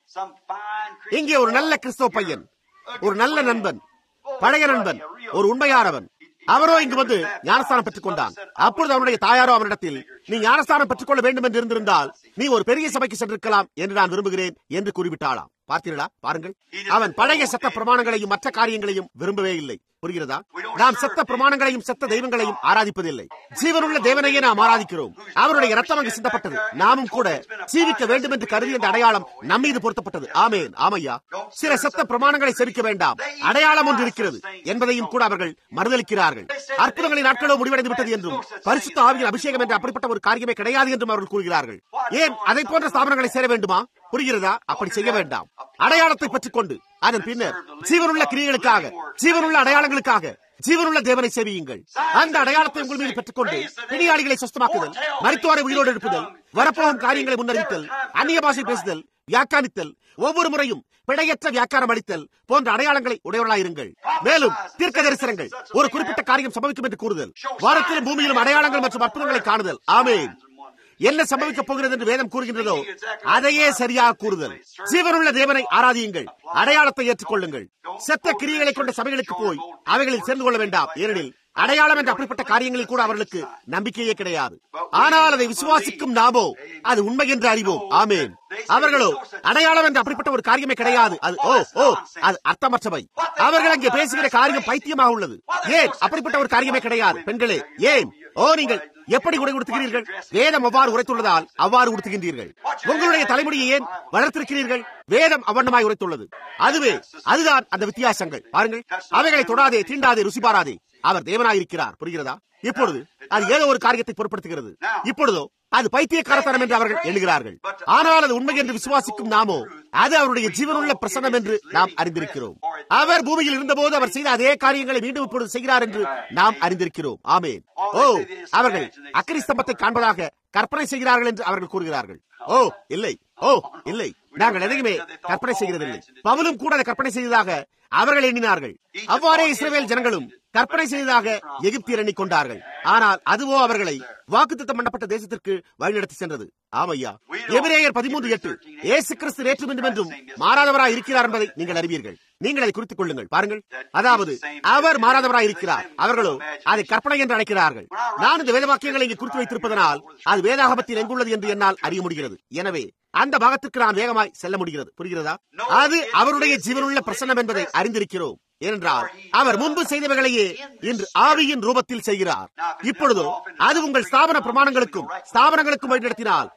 இங்கே ஒரு நல்ல கிறிஸ்தவ பையன் ஒரு நல்ல நண்பன் பழைய நண்பன் ஒரு உண்மையானவன் அவரோ இங்கு வந்து ஞானஸ்தானம் பெற்றுக் கொண்டான் அப்பொழுது அவனுடைய தாயாரோ அவனிடத்தில் நீ ஞானஸ்தானம் பெற்றுக் கொள்ள வேண்டும் என்று இருந்திருந்தால் நீ ஒரு பெரிய சபைக்கு சென்றிருக்கலாம் என்று நான் விரும்புகிறேன் என்று கூறிவிட்டாளாம் பார்த்தீர்களா பாருங்கள் அவன் பழைய சட்ட பிரமாணங்களையும் மற்ற காரியங்களையும் விரும்பவே இல்லை புரிகிறதா நாம் சத்த பிரமாணங்களையும் சத்த தெய்வங்களையும் ஆராதிப்பதில்லை ஜீவனுள்ள தேவனையே நாம் ஆராதிக்கிறோம் அவருடைய ரத்தம் அங்கு சிந்தப்பட்டது நாமும் கூட ஜீவிக்க வேண்டும் என்று கருதி அந்த அடையாளம் நம்மீது பொருத்தப்பட்டது ஆமேன் ஆமையா சில சத்த பிரமாணங்களை செவிக்க வேண்டாம் அடையாளம் ஒன்று இருக்கிறது என்பதையும் கூட அவர்கள் மறுதளிக்கிறார்கள் அற்புதங்களின் நாட்களோ முடிவடைந்து விட்டது என்றும் பரிசுத்த ஆவியின் அபிஷேகம் என்று அப்படிப்பட்ட ஒரு காரியமே கிடையாது என்றும் அவர்கள் கூறுகிறார்கள் ஏன் அதை போன்ற ஸ்தாபனங்களை சேர வேண்டுமா புரிகிறதா அப்படி செய்ய வேண்டாம் அடையாளத்தை பற்றிக் கொண்டு அதன் பின்னர் ஜீவனுள்ள கிரியைகளுக்காக ஜீவனுள்ள அடையாளங்களுக்காக ஜீவனுள்ள தேவனை சேவியுங்கள் அந்த அடையாளத்தை உங்கள் மீது பெற்றுக்கொண்டு பிணியாளிகளை சுத்தமாக்குதல் மருத்துவரை உயிரோடு எழுப்புதல் வரப்போகும் காரியங்களை முன்னறிவித்தல் அந்நிய பாஷை பேசுதல் வியாக்கானித்தல் ஒவ்வொரு முறையும் பிழையற்ற வியாக்காரம் அளித்தல் போன்ற அடையாளங்களை உடையவர்களாயிருங்கள் மேலும் தீர்க்க தரிசனங்கள் ஒரு குறிப்பிட்ட காரியம் சம்பவிக்கும் என்று கூறுதல் வாரத்திலும் பூமியிலும் அடையாளங்கள் மற்றும் அற்புதங்களை காணுதல் ஆமேன் என்ன சம்பவிக்கப் போகிறது என்று வேதம் கூறுகின்றதோ அதையே சரியாக கூறுதல் ஜீவனுள்ள தேவனை ஆராதியுங்கள் அடையாளத்தை ஏற்றுக்கொள்ளுங்கள் செத்த கிரியைகளை கொண்ட சபைகளுக்கு போய் அவைகளில் சேர்ந்து கொள்ள வேண்டாம் ஏனெனில் அடையாளம் என்ற அப்படிப்பட்ட காரியங்களில் கூட அவர்களுக்கு நம்பிக்கையே கிடையாது ஆனால் அதை விசுவாசிக்கும் நாமோ அது உண்மை என்று அறிவோம் ஆமேன் அவர்களோ அடையாளம் என்ற அப்படிப்பட்ட ஒரு காரியமே கிடையாது அது ஓ ஓ அது அர்த்தமற்றவை அவர்கள் அங்கே பேசுகிற காரியம் பைத்தியமாக உள்ளது ஏன் அப்படிப்பட்ட ஒரு காரியமே கிடையாது பெண்களே ஏன் ஓ நீங்கள் எப்படி உடை உடுத்துகிறீர்கள் வேதம் அவ்வாறு உரைத்துள்ளதால் அவ்வாறு உடுத்துகின்றீர்கள் உங்களுடைய தலைமுடியை ஏன் வளர்த்திருக்கிறீர்கள் வேதம் அவ்வண்ணமாய் உரைத்துள்ளது அதுவே அதுதான் அந்த வித்தியாசங்கள் பாருங்கள் அவைகளை தொடாதே தீண்டாதே ருசி பாராதே அவர் தேவனாயிருக்கிறார் புரிகிறதா இப்பொழுது அது ஏதோ ஒரு காரியத்தை பொருட்படுத்துகிறது இப்பொழுதோ அது பைத்தியக்காரத்தனம் என்று அவர்கள் எண்ணுகிறார்கள் ஆனால் அது உண்மை என்று விசுவாசிக்கும் நாமோ அது அவருடைய ஜீவனுள்ள பிரசன்னம் என்று நாம் அறிந்திருக்கிறோம் அவர் பூமியில் இருந்தபோது அவர் செய்த அதே காரியங்களை மீண்டும் இப்பொழுது செய்கிறார் என்று நாம் அறிந்திருக்கிறோம் ஆமேன் ஓ அவர்கள் அக்கரி ஸ்தம்பத்தை காண்பதாக கற்பனை செய்கிறார்கள் என்று அவர்கள் கூறுகிறார்கள் ஓ இல்லை ஓ இல்லை நாங்கள் எதையுமே கற்பனை செய்கிறதில்லை பவுலும் கூட அதை கற்பனை செய்ததாக அவர்கள் எண்ணினார்கள் அவ்வாறே இஸ்ரேல் ஜனங்களும் கற்பனை செய்ததாக எகிப்தியர் எண்ணிக்கொண்டார்கள் ஆனால் அதுவோ அவர்களை வாக்குத்தத்தம் பண்ணப்பட்ட தேசத்திற்கு வழிநடத்தி சென்றது ஆமையா எபிரேயர் பதிமூன்று எட்டு ஏசு கிறிஸ்து நேற்றும் என்றும் என்றும் மாறாதவராய் இருக்கிறார் என்பதை நீங்கள் அறிவீர்கள் நீங்கள் அதை குறித்துக் கொள்ளுங்கள் பாருங்கள் அதாவது அவர் மாறாதவராய் இருக்கிறார் அவர்களோ அதை கற்பனை என்று அழைக்கிறார்கள் நான் இந்த வேதவாக்கியங்களை இங்கு குறித்து வைத்திருப்பதனால் அது வேதாகமத்தில் எங்குள்ளது என்று என்னால் அறிய முடிகிறது எனவே அந்த பாகத்திற்கு நான் வேகமாய் செல்ல முடிகிறது புரிகிறதா அது அவருடைய ஜீவனுள்ள பிரசன்னம் என்பதை அறிந்திருக்கிறோம் ஏனென்றால் அவர் முன்பு செய்தவைகளையே இன்று ஆவியின் ரூபத்தில் செய்கிறார் இப்பொழுதோ அது உங்கள் ஸ்தாபன பிரமாணங்களுக்கும் ஸ்தாபனங்களுக்கும் வழிநடத்தினால்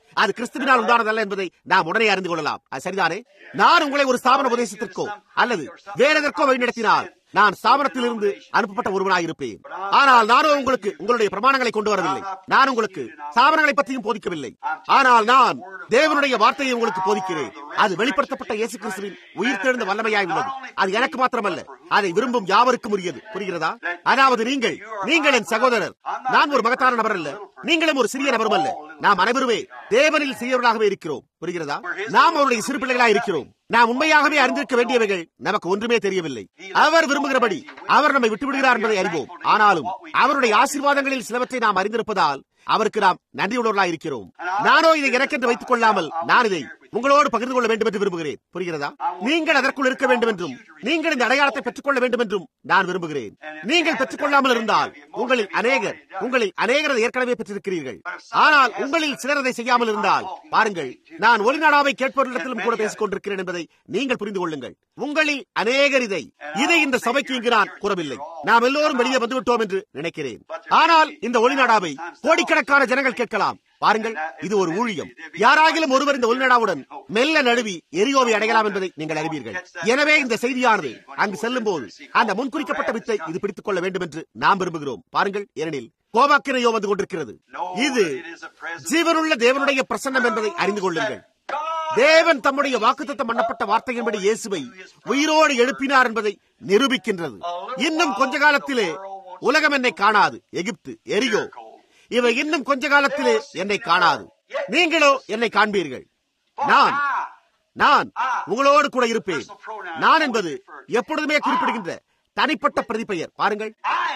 அது கிறிஸ்துவினால் உண்டானதல்ல என்பதை நாம் உடனே அறிந்து கொள்ளலாம் அது சரிதானே நான் உங்களை ஒரு ஸ்தாபன உபதேசத்திற்கோ அல்லது வேற எதற்கோ வழிநடத்தினால் நான் ஸ்தாபனத்திலிருந்து அனுப்பப்பட்ட ஒருவனாய் இருப்பேன் ஆனால் நானும் உங்களுக்கு உங்களுடைய பிரமாணங்களை கொண்டு வரவில்லை நான் உங்களுக்கு ஸ்தாபனங்களை பற்றியும் போதிக்கவில்லை ஆனால் நான் தேவனுடைய வார்த்தையை உங்களுக்கு போதிக்கிறேன் அது வெளிப்படுத்தப்பட்ட இயேசு கிறிஸ்துவின் உயிர்த்தெழுந்த வல்லமையாய் உள்ளது அது எனக்கு மாத்திரமல்ல அதை விரும்பும் யாவருக்கும் உரியது புரிகிறதா அதாவது நீங்கள் நீங்கள் என் சகோதரர் நான் ஒரு மகத்தான நபர் அல்ல நீங்களும் ஒரு சிறிய நபரும் அல்ல நாம் அனைவருமே தேவனில் சிறியவர்களாகவே இருக்கிறோம் புரிகிறதா நாம் அவருடைய சிறு பிள்ளைகளாக இருக்கிறோம் நாம் உண்மையாகவே அறிந்திருக்க வேண்டியவைகள் நமக்கு ஒன்றுமே தெரியவில்லை அவர் விரும்புகிறபடி அவர் நம்மை விட்டுவிடுகிறார் என்பதை அறிவோம் ஆனாலும் அவருடைய ஆசீர்வாதங்களில் சிலவற்றை நாம் அறிந்திருப்பதால் அவருக்கு நாம் நன்றியுள்ளவர்களாக இருக்கிறோம் நானோ இதை எனக்கென்று வைத்துக் கொள்ளாமல் நான் இதை உங்களோடு பகிர்ந்து கொள்ள வேண்டும் என்று விரும்புகிறேன் புரிகிறதா நீங்கள் அதற்குள் இருக்க வேண்டும் என்றும் நீங்கள் இந்த அடையாளத்தை பெற்றுக்கொள்ள வேண்டும் என்றும் நான் விரும்புகிறேன் நீங்கள் பெற்றுக்கொள்ளாமல் இருந்தால் உங்களில் அநேகர் உங்களில் அநேகர் அதை ஏற்கனவே பெற்றிருக்கிறீர்கள் ஆனால் உங்களில் சிலர் அதை செய்யாமல் இருந்தால் பாருங்கள் நான் ஒளிநாடாவை கேட்பவர்களிடத்திலும் கூட பேசிக் கொண்டிருக்கிறேன் என்பதை நீங்கள் புரிந்து கொள்ளுங்கள் உங்களில் அநேகர் இதை இதை இந்த சபைக்கு இங்கு நான் கூறவில்லை நாம் எல்லோரும் வெளியே வந்துவிட்டோம் என்று நினைக்கிறேன் ஆனால் இந்த ஒளிநாடாவை கோடிக்கணக்கான ஜனங்கள் கேட்கலாம் பாருங்கள் இது ஒரு ஊழியம் யாராகிலும் ஒருவர் இந்த ஒளிநடாவுடன் மெல்ல நழுவி எரியோவை அடையலாம் என்பதை நீங்கள் அறிவீர்கள் எனவே இந்த செய்தியானது அங்கு செல்லும் போது அந்த முன்குறிக்கப்பட்ட வித்தை இது பிடித்துக் கொள்ள வேண்டும் என்று நாம் விரும்புகிறோம் பாருங்கள் ஏனெனில் கோபாக்கினையோ வந்து கொண்டிருக்கிறது இது ஜீவனுள்ள தேவனுடைய பிரசன்னம் என்பதை அறிந்து கொள்ளுங்கள் தேவன் தம்முடைய வாக்குத்தத்தம் பண்ணப்பட்ட வார்த்தையின்படி இயேசுவை உயிரோடு எழுப்பினார் என்பதை நிரூபிக்கின்றது இன்னும் கொஞ்ச காலத்திலே உலகம் என்னை காணாது எகிப்து எரியோ இவை இன்னும் கொஞ்ச காலத்திலே என்னை காணாது நீங்களோ என்னை காண்பீர்கள் நான் நான் உங்களோடு கூட இருப்பேன் நான் என்பது எப்பொழுதுமே குறிப்பிடுகின்ற தனிப்பட்ட பிரதிப்பெயர் பாருங்கள்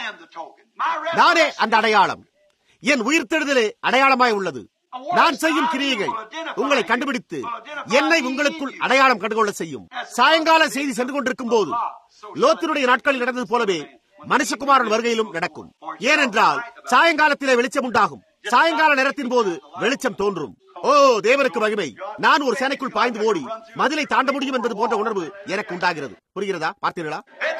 நானே அந்த அடையாளம் என் உயிர்த்தெழுதலே அடையாளமாய் உள்ளது நான் செய்யும் கிரியைகள் உங்களை கண்டுபிடித்து என்னை உங்களுக்குள் அடையாளம் கண்டுகொள்ள செய்யும் சாயங்கால செய்தி சென்று கொண்டிருக்கும் போது லோத்தினுடைய நாட்களில் நடந்தது போலவே மனுஷகுமாரன் வருகையிலும் நடக்கும் ஏனென்றால் சாயங்காலத்திலே வெளிச்சம் உண்டாகும் சாயங்கால நேரத்தின் போது வெளிச்சம் தோன்றும் ஓ தேவனுக்கு மகிமை நான் ஒரு சேனைக்குள் பாய்ந்து ஓடி மதிலை தாண்ட முடியும் என்பது போன்ற உணர்வு எனக்கு உண்டாகிறது புரிகிறதா பார்த்தீர்களா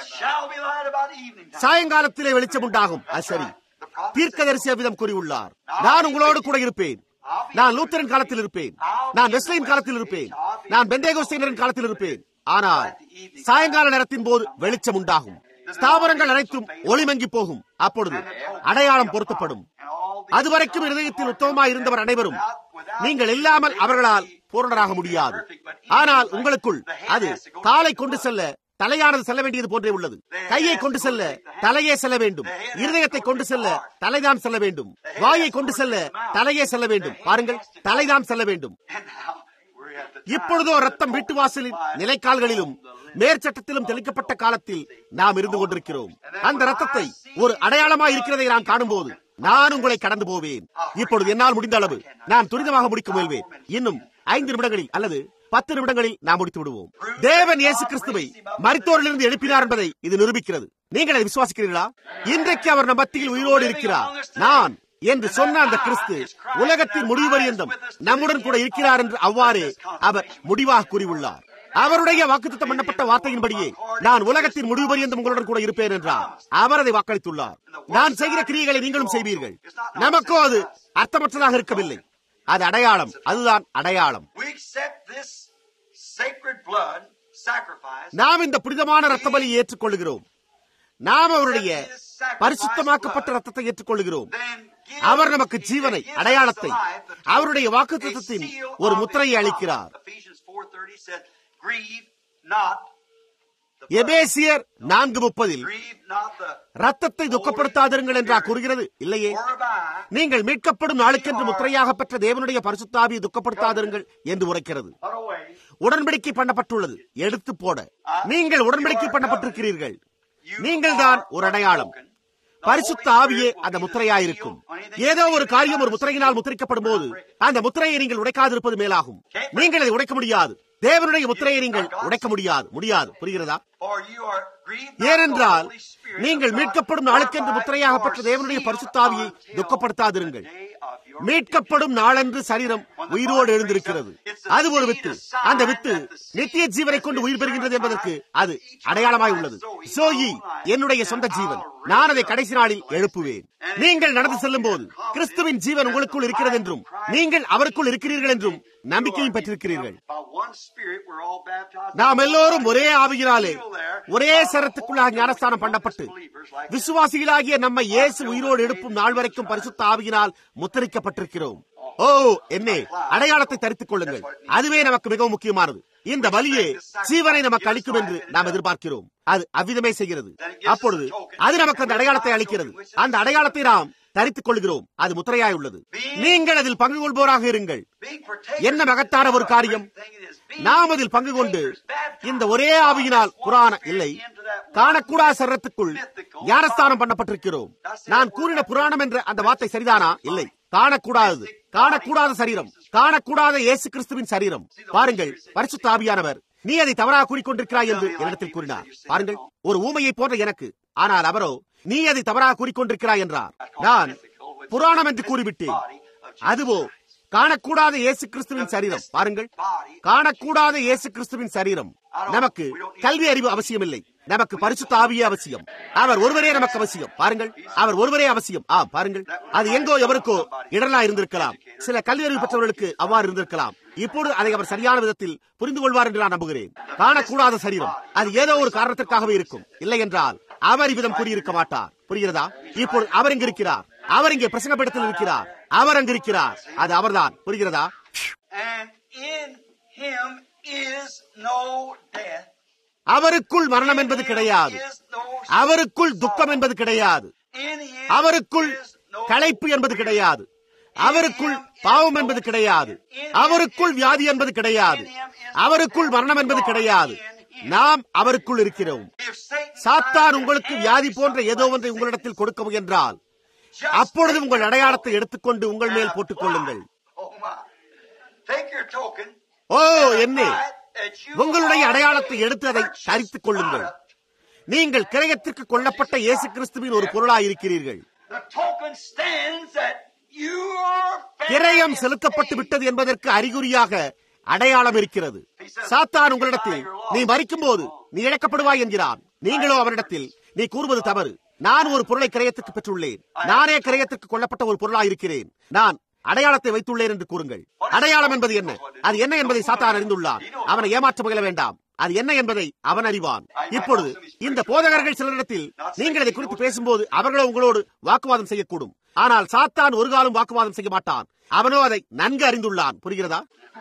சாயங்காலத்திலே வெளிச்சம் உண்டாகும் அது சரி தீர்க்கதரிசி அவ்விதம் கூறியுள்ளார் நான் உங்களோடு கூட இருப்பேன் நான் லூத்தரின் காலத்தில் இருப்பேன் நான் வெஸ்லின் காலத்தில் இருப்பேன் நான் பெந்தேகோஸ்தீனரின் காலத்தில் இருப்பேன் ஆனால் சாயங்கால நேரத்தின் போது வெளிச்சம் உண்டாகும் ஸ்தாபனங்கள் அனைத்தும் ஒளிமங்கி போகும் அப்பொழுது அடையாளம் பொருத்தப்படும் அதுவரைக்கும் இருதயத்தில் உத்தமமாய் இருந்தவர் அனைவரும் நீங்கள் இல்லாமல் அவர்களால் பூரணராக முடியாது ஆனால் உங்களுக்குள் அது காலை கொண்டு செல்ல தலையானது செல்ல வேண்டியது போன்றே உள்ளது கையை கொண்டு செல்ல தலையே செல்ல வேண்டும் இருதயத்தை கொண்டு செல்ல தலைதான் செல்ல வேண்டும் வாயை கொண்டு செல்ல தலையே செல்ல வேண்டும் பாருங்கள் தலைதான் செல்ல வேண்டும் இப்பொழுதோ ரத்தம் வீட்டு வாசலின் நிலைக்கால்களிலும் மேற்சட்டத்திலும் தெளிக்கப்பட்ட காலத்தில் நாம் இருந்து கொண்டிருக்கிறோம் அந்த ரத்தத்தை ஒரு அடையாளமாய் இருக்கிறதை நான் காணும்போது நான் உங்களை கடந்து போவேன் இப்பொழுது என்னால் முடிந்த அளவு நான் துரிதமாக முடிக்க முயல்வேன் இன்னும் ஐந்து நிமிடங்களில் அல்லது பத்து நிமிடங்களில் நாம் முடித்து விடுவோம் தேவன் இயேசு கிறிஸ்துவை மருத்துவரிலிருந்து எழுப்பினார் என்பதை இது நிரூபிக்கிறது நீங்கள் அதை விசுவாசிக்கிறீர்களா இன்றைக்கு அவர் நம் மத்தியில் உயிரோடு இருக்கிறார் நான் என்று சொன்ன அந்த கிறிஸ்து உலகத்தின் முடிவு பரியந்தம் நம்முடன் கூட இருக்கிறார் என்று அவ்வாறே அவர் முடிவாக கூறியுள்ளார் அவருடைய வாக்குத்தம் பண்ணப்பட்ட வார்த்தையின்படியே நான் உலகத்தின் முடிவு பரியந்தம் உங்களுடன் கூட இருப்பேன் என்றார் அவர் அதை வாக்களித்துள்ளார் நான் செய்கிற கிரியைகளை நீங்களும் செய்வீர்கள் நமக்கோ அது அர்த்தமற்றதாக இருக்கவில்லை அது அடையாளம் அதுதான் அடையாளம் நாம் இந்த புனிதமான ரத்த பலியை ஏற்றுக்கொள்கிறோம் நாம் அவருடைய பரிசுத்தமாக்கப்பட்ட ரத்தத்தை ஏற்றுக்கொள்கிறோம் அவர் நமக்கு ஜீவனை அடையாளத்தை அவருடைய வாக்குத்தத்தின் ஒரு முத்திரையை அளிக்கிறார் எபேசியர் நான்கு முப்பதில் ரத்தத்தை துக்கப்படுத்தாதிருங்கள் என்றா கூறுகிறது இல்லையே நீங்கள் மீட்கப்படும் நாளுக்கென்று முத்திரையாக பெற்ற தேவனுடைய பரிசுத்தாவியை துக்கப்படுத்தாதிருங்கள் என்று உரைக்கிறது உடன்படிக்கை பண்ணப்பட்டுள்ளது எடுத்து போட நீங்கள் உடன்படிக்கை பண்ணப்பட்டிருக்கிறீர்கள் நீங்கள் தான் ஒரு அடையாளம் பரிசுத்த ஆவியே அந்த முத்திரையாயிருக்கும் ஏதோ ஒரு காரியம் ஒரு முத்திரையினால் முத்திரிக்கப்படும் போது அந்த முத்திரையை நீங்கள் உடைக்காதிருப்பது மேலாகும் நீங்கள் அதை உடைக்க முடியாது தேவனுடைய முத்திரையை நீங்கள் உடைக்க முடியாது முடியாது புரிகிறதா ஏனென்றால் நீங்கள் மீட்கப்படும் நாளுக்கென்று முத்திரையாக பெற்ற தேவனுடைய பரிசுத்தாவியை துக்கப்படுத்தாதிருங்கள் மீட்கப்படும் நாளன்று சரீரம் உயிரோடு எழுந்திருக்கிறது அது ஒரு வித்து அந்த வித்து நித்திய ஜீவனை கொண்டு உயிர் பெறுகின்றது என்பதற்கு அது அடையாளமாய் உள்ளது சோயி என்னுடைய சொந்த ஜீவன் நான் அதை கடைசி நாளில் எழுப்புவேன் நீங்கள் நடந்து செல்லும் போது கிறிஸ்துவின் ஜீவன் உங்களுக்குள் இருக்கிறது என்றும் நீங்கள் அவருக்குள் இருக்கிறீர்கள் என்றும் நம்பிக்கையும் பெற்றிருக்கிறீர்கள் By one Spirit, we're all baptized. நாம் எல்லோரும் ஒரே ஆவியினாலே ஒரே சரத்துக்குள்ளாக ஞானஸ்தானம் பண்ணப்பட்டு விசுவாசிகளாகிய நம்ம இயேசு உயிரோடு எழுப்பும் நாள் வரைக்கும் பரிசுத்த ஆவியினால் முத்திரிக்கப்பட்டிருக்கிறோம் ஓ என்னே அடையாளத்தை தரித்துக் கொள்ளுங்கள் அதுவே நமக்கு மிகவும் முக்கியமானது இந்த வலியே ஜீவனை நமக்கு அளிக்கும் என்று நாம் எதிர்பார்க்கிறோம் அது அவ்விதமே செய்கிறது அப்பொழுது அது நமக்கு அந்த அடையாளத்தை அளிக்கிறது அந்த அடையாளத்தை நாம் தரித்துக் கொள்கிறோம் அது முத்திரையாய் உள்ளது நீங்கள் அதில் பங்கு கொள்வோராக இருங்கள் Being partakers என்ன மகத்தான ஒரு காரியம் of everything it is. Being நாம் அதில் பங்கு கொண்டு இந்த ஒரே ஆவியினால் புராண இல்லை காணக்கூடா சரத்துக்குள் ஞானஸ்தானம் பண்ணப்பட்டிருக்கிறோம் நான் கூறின புராணம் என்ற அந்த வார்த்தை சரிதானா இல்லை காணக்கூடாதது காணக்கூடாத சரீரம் காணக்கூடாத இயேசு கிறிஸ்துவின் சரீரம் பாருங்கள் பரிசுத்த ஆவியானவர் நீ அதை தவறாக கூறிக்கொண்டிருக்கிறாய் என்று என்னிடத்தில் கூறினார் பாருங்கள் ஒரு ஊமையை போன்ற எனக்கு ஆனால் அவரோ நீ அதை தவறாக கூறிக்கொண்டிருக்கிறாய் என்றார் நான் புராணம் என்று கூறிவிட்டேன் அதுவோ காணக்கூடாத இயேசு கிறிஸ்துவின் சரீரம் பாருங்கள் காணக்கூடாத இயேசு கிறிஸ்துவின் சரீரம் நமக்கு கல்வி அறிவு அவசியமில்லை நமக்கு பரிசுத்த ஆவியே அவசியம் அவர் ஒருவரே நமக்கு அவசியம் பாருங்கள் அவர் ஒருவரே அவசியம் ஆ பாருங்கள் அது எங்கோ எவருக்கோ இடரலா இருந்திருக்கலாம் சில கல்வி அறிவு பெற்றவர்களுக்கு அவ்வாறு இருந்திருக்கலாம் இப்பொழுது அதை அவர் சரியான விதத்தில் புரிந்து கொள்வார் என்று நான் நம்புகிறேன் காணக்கூடாத சரீரம் அது ஏதோ ஒரு காரணத்திற்காகவே இருக்கும் இல்லை என்றால் அவர் இவ்விதம் கூறியிருக்க மாட்டார் புரிகிறதா இப்பொழுது அவர் இங்கு இருக்கிறார் அவர் இங்கே பிரசங்கப்படத்தில் இருக்கிறார் அவர் அங்கு இருக்கிறார் அது அவர்தான் புரிகிறதா And in him is no death. அவருக்குள் மரணம் என்பது கிடையாது Is no அவருக்குள் துக்கம் என்பது கிடையாது In him அவருக்குள் is no களைப்பு என்பது கிடையாது அவருக்குள் பாவம் என்பது கிடையாது அவருக்குள் வியாதி என்பது கிடையாது அவருக்குள் மரணம் என்பது கிடையாது நாம் அவருக்குள் இருக்கிறோம் If Satan சாத்தான் உங்களுக்கு வியாதி போன்ற ஏதோ ஒன்றை உங்களிடத்தில் கொடுக்க முயன்றால் அப்பொழுது உங்கள் அடையாளத்தை எடுத்துக்கொண்டு உங்கள் மேல் போட்டுக் கொள்ளுங்கள் Oh my. Take your token. ஓ என்னே உங்களுடைய அடையாளத்தை எடுத்து அதை தரித்துக் கொள்ளுங்கள் நீங்கள் கிரயத்திற்கு கொல்லப்பட்ட இயேசு கிறிஸ்துவின் ஒரு பொருளாய் இருக்கிறீர்கள் The token stands that you are கிரயம் செலுத்தப்பட்டு விட்டது என்பதற்கு அறிகுறியாக அடையாளம் இருக்கிறது சாத்தான் உங்களிடத்தில் நீ மறிக்கும் போது நீ இழக்கப்படுவாய் என்கிறான் நீங்களோ அவரிடத்தில் நீ கூறுவது தவறு நான் ஒரு பொருளை கிரயத்துக்கு பெற்றுள்ளேன் நானே கிரயத்துக்கு கொல்லப்பட்ட ஒரு பொருளாய் இருக்கிறேன் நான் அடையாளத்தை வைத்துள்ளேன் என்று கூறுங்கள் அடையாளம் என்பது என்ன அது என்ன என்பதை சாத்தான் அறிந்துள்ளான் அவனை ஏமாற்ற முயல வேண்டாம் அது என்ன என்பதை அவன் அறிவான் இப்பொழுது இந்த போதகர்கள் சிலரிடத்தில் நீங்கள் இதை குறித்து பேசும்போது அவர்களோ உங்களோடு வாக்குவாதம் செய்யக்கூடும் ஆனால் சாத்தான் ஒரு காலம் வாக்குவாதம் செய்ய மாட்டான் அவனோ அதை நன்கு அறிந்துள்ளான் புரிகிறதா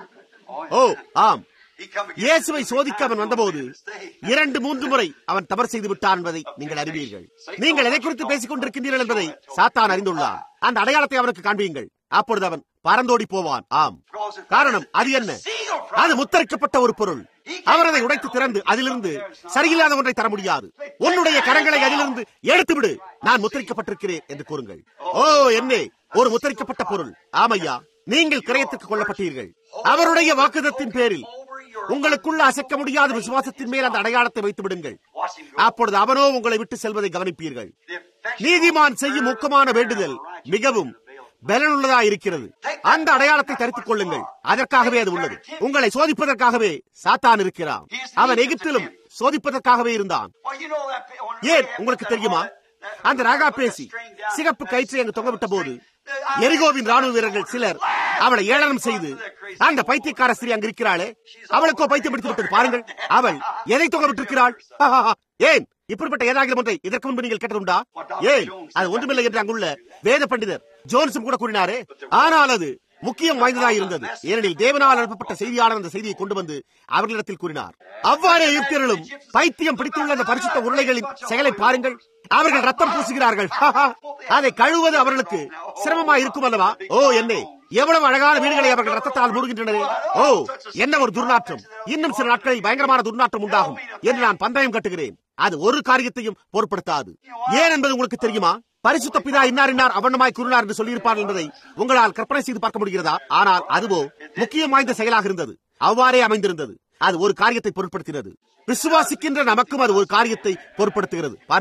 ஓ ஆம் He come against இயேசுவை சோதிக்க அவன் வந்தபோது இரண்டு மூன்று முறை அவன் தவறு செய்து விட்டான் என்பதை நீங்கள் அறிவீர்கள் நீங்கள் எதை குறித்து பேசிக் கொண்டிருக்கின்றீர்கள் என்பதை சாத்தான் அறிந்துள்ளான் அந்த அடையாளத்தை அவனுக்கு காண்பியுங்கள் அப்பொழுது அவன் பறந்தோடி போவான் ஆம் காரணம் அது என்ன அது முத்தரிக்கப்பட்ட ஒரு பொருள் அவர் அதை உடைத்து திறந்து அதிலிருந்து சரியில்லாத ஒன்றை தர முடியாது உன்னுடைய கரங்களை அதிலிருந்து எடுத்து விடு நான் முத்தரிக்கப்பட்டிருக்கிறேன் என்று கூறுங்கள் ஓ என்னே ஒரு முத்தரிக்கப்பட்ட பொருள் ஆமையா நீங்கள் கிரயத்துக்கு கொல்லப்பட்டீர்கள் அவருடைய வாக்குதத்தின் பேரில் உங்களுக்குள்ள அசைக்க முடியாத விசுவாசத்தின் மேல் அந்த அடையாளத்தை வைத்து விடுங்கள் Watch him go. அப்பொழுது அவனோ உங்களை விட்டு செல்வதை கவனிப்பீர்கள் The effectual நீதிமான் செய்யும் ஊக்கமான வேண்டுதல் மிகவும் பலனுள்ளதா இருக்கிறது அந்த அடையாளத்தை தரித்துக் கொள்ளுங்கள் அதற்காகவே அது உள்ளது உங்களை சோதிப்பதற்காகவே சாத்தான் இருக்கிறான் அவன் எகிப்திலும் சோதிப்பதற்காகவே இருந்தான் Well, you know that. when- ஏன் உங்களுக்கு தெரியுமா அந்த ராகா பேசி சிகப்பு கயிற்றை அங்கு தொங்கவிட்ட போது எரிகோவின் ராணுவ வீரர்கள் சிலர் அவளை ஏளனம் செய்து அந்த பைத்தியக்கார ஸ்திரீ அங்கு இருக்கிறாளே அவளுக்கோ பைத்தியம் பிடித்து விட்டது பாருங்கள் அவள் எதை தொங்க விட்டிருக்கிறாள் ஆஹாஹா. ஏன் இப்படிப்பட்ட ஏதாவது ஒன்றை இதற்கு முன்பு நீங்கள் கேட்டதுண்டா ஏன் அது ஒன்றுமில்லை என்று அங்குள்ள வேத பண்டிதர் ஜோன்ஸும் கூட கூறினாரே ஆனால் அது முக்கியம் வாய்ந்ததாக இருந்தது ஏனெனில் தேவனால் அனுப்பப்பட்ட செய்தியாளர் அந்த செய்தியை கொண்டு வந்து அவர்களிடத்தில் கூறினார் அவ்வாறே எகிப்தியர்களும் பைத்தியம் பிடித்துள்ள அந்த பரிசுத்த உருளைகளின் செயலை பாருங்கள் அவர்கள் ரத்தம் பூசுகிறார்கள் ஹாஹா. அதை கழுவது அவர்களுக்கு சிரமமா இருக்கும் அல்லவா ஓ என்னே எவ்வளவு அழகான வீடுகளை அவர்கள் ரத்தத்தால் மூடுகின்றனரே ஓ என்ன ஒரு துர்நாற்றம் இன்னும் சில நாட்களில் பயங்கரமான துர்நாற்றம் உண்டாகும் என்று நான் பந்தயம் கட்டுகிறேன் அது ஒரு காரியத்தையும் பொருட்படுத்தாது ஏன் என்பது உங்களுக்கு தெரியுமா பரிசுத்த பிதா இன்னார் இன்னார் அவண்ணமாய் கூறினார் என்று சொல்லியிருப்பார் என்பதை உங்களால் கற்பனை செய்து பார்க்க முடிகிறதா ஆனால் அதுவோ முக்கியம் வாய்ந்த செயலாக இருந்தது அவ்வாறே அமைந்திருந்தது அது ஒரு காரியத்தை பொருட்படுத்தினது விசுவாசிக்கின்ற நமக்கும் அது ஒரு காரியத்தை பொருட்படுத்துகிறது பாருங்கள்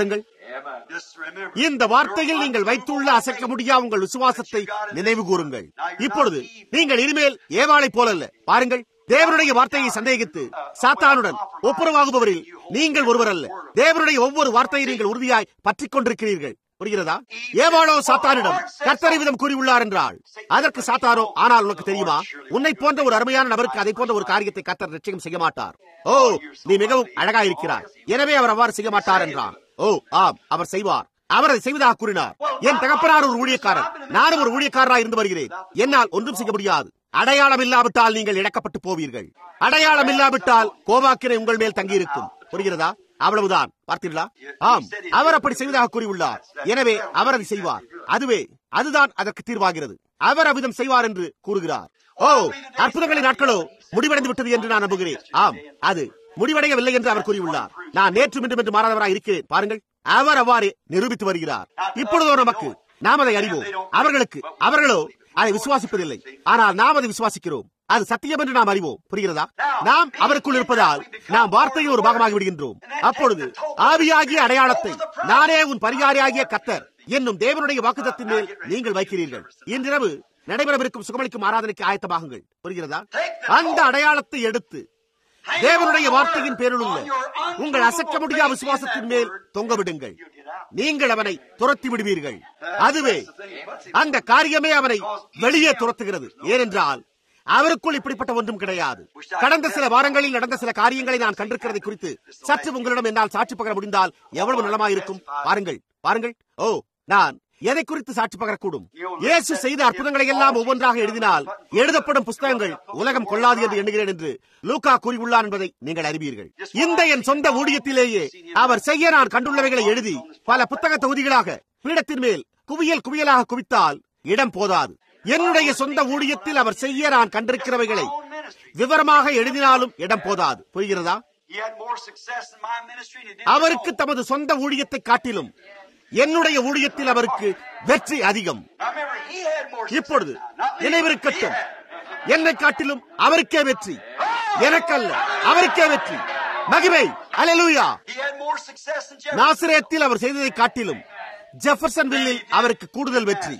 Just remember. இந்த வார்த்தையில் நீங்கள் வைத்துள்ள அசைக்க முடியா உங்கள் விசுவாசத்தை நினைவு கூறுங்கள் இப்பொழுது நீங்கள் இனிமேல் ஏவாளை போலல்ல பாருங்கள் தேவனுடைய வார்த்தையை சந்தேகித்து சாத்தானுடன் ஒப்புரவாகுபவரில் நீங்கள் ஒருவர் அல்ல தேவனுடைய ஒவ்வொரு வார்த்தையை நீங்கள் உறுதியாய் பற்றிக் கொண்டிருக்கிறீர்கள் புரிகிறதா ஏவாளோ சாத்தானிடம் கர்த்தரை விதம் கூறியுள்ளார் என்றால் அதற்கு சாத்தானோ ஆனால் உனக்கு தெரியுமா உன்னை போன்ற ஒரு அருமையான நபருக்கு அதை போன்ற ஒரு காரியத்தை கர்த்தர் நிச்சயம் செய்ய மாட்டார் ஓ நீ மிகவும் அழகா இருக்கிறார் எனவே அவர் அவ்வாறு செய்ய மாட்டார் என்றான் ஓ ஆம் அவர் செய்வார் அவர் அதை செய்வதாக கூறினார் என் தகப்பனார் ஒரு ஊழியக்காரர் நானும் ஒரு ஊழியக்காரராக இருந்து வருகிறேன் என்னால் ஒன்றும் செய்ய முடியாது அடையாளம் இல்லாவிட்டால் நீங்கள் இழக்கப்பட்டு போவீர்கள் அடையாளம் இல்லாவிட்டால் கோவாக்கினை உங்கள் மேல் தங்கியிருக்கும் புரிகிறதா அவ்வளவுதான் பார்த்தீர்களா ஆம் அவர் அப்படி செய்வதாக கூறியுள்ளார் எனவே அவர் அதை செய்வார் அதுவே அதுதான் அதற்கு தீர்வாகிறது அவர் அவ்விதம் செய்வார் என்று கூறுகிறார் ஓ அற்புதங்களின் நாட்களோ முடிவடைந்து விட்டது என்று நான் நம்புகிறேன் ஆம் அது முடிவடையவில்லை என்று அவர் கூறியுள்ளார் நான் நேற்று மீண்டும் என்று மாறாதவராக இருக்கிறேன் பாருங்கள் அவர் அவ்வாறு நிரூபித்து வருகிறார் இப்பொழுதோ நமக்கு நாம் அதை அறிவோம் அவர்களுக்கு அவர்களோ அதை விசுவாசிப்பதில்லை ஆனால் நாம் அதை விசுவாசிக்கிறோம் அது சத்தியம் என்று நாம் அறிவோம் புரிகிறதா நாம் அவருக்குள் இருப்பதால் நாம் வார்த்தையில் ஒரு பாகமாகி விடுகின்றோம் அப்பொழுது ஆவியாகிய அடையாளத்தை நானே உன் பரிகாரியாகிய கத்தர் என்னும் தேவனுடைய வாக்குத்தத்தின் மேல் நீங்கள் வைக்கிறீர்கள் இன்றிரவு நடைபெறவிருக்கும் சுகமளிக்கும் ஆராதனைக்கு ஆயத்தமாகுங்கள் புரிகிறதா அந்த அடையாளத்தை எடுத்து தேவனுடைய வார்த்தையின் பேரில் உள்ள உங்கள் அசைக்க முடியா விசுவாசத்தின் மேல் தொங்க விடுங்கள் நீங்கள் அவனை துரத்தி விடுவீர்கள் அதுவே அந்த காரியமே அவனை வெளியே துரத்துகிறது ஏனென்றால் அவருக்குள் இப்படிப்பட்ட ஒன்றும் கிடையாது கடந்த சில வாரங்களில் நடந்த சில காரியங்களை நான் கண்டிருக்கிறதை குறித்து சற்று உங்களிடம் என்னால் சாட்சி பகர முடிந்தால் எவ்வளவு நலமாயிருக்கும் பாருங்கள் பாருங்கள் ஓ நான் எதை குறித்து சாட்சி பகரக்கூடும் இயேசு செய்த அற்புதங்களை எல்லாம் ஒவ்வொன்றாக எழுதினால் எழுதப்படும் புஸ்தகங்கள் உலகம் கொள்ளாது என்று எண்ணுகிறேன் என்று லூக்கா கூறியுள்ளார் என்பதை நீங்கள் அறிவீர்கள் இந்த என் சொந்த ஊழியத்திலேயே அவர் செய்ய நான் கண்டுள்ளவைகளை எழுதி பல புத்தக தொகுதிகளாக பீடத்தின் மேல் குவியல் குவியலாக குவித்தால் இடம் போதாது என்னுடைய சொந்த ஊழியத்தில் அவர் செய்ய நான் கண்டிருக்கிறவைகளை விவரமாக எழுதினாலும் இடம் போதாது புரிகிறதா He had more success in my ministry than he did அவருக்கு தமது சொந்த ஊழியத்தை காட்டிலும் என்னுடைய ஊழியத்தில் அவருக்கு வெற்றி அதிகம் Now remember, he had more success இப்பொழுது now, not me. நினைவிருக்கட்டும் He had. என்னை காட்டிலும் அவருக்கே வெற்றி எனக்கல்ல அவருக்கே வெற்றி மகிமை அலலூயா He had more success than Jefferson. நாசிரேத்தில் அவர் செய்ததை காட்டிலும் ஜெஃபர்சன் வில்லில் அவருக்கு கூடுதல் வெற்றி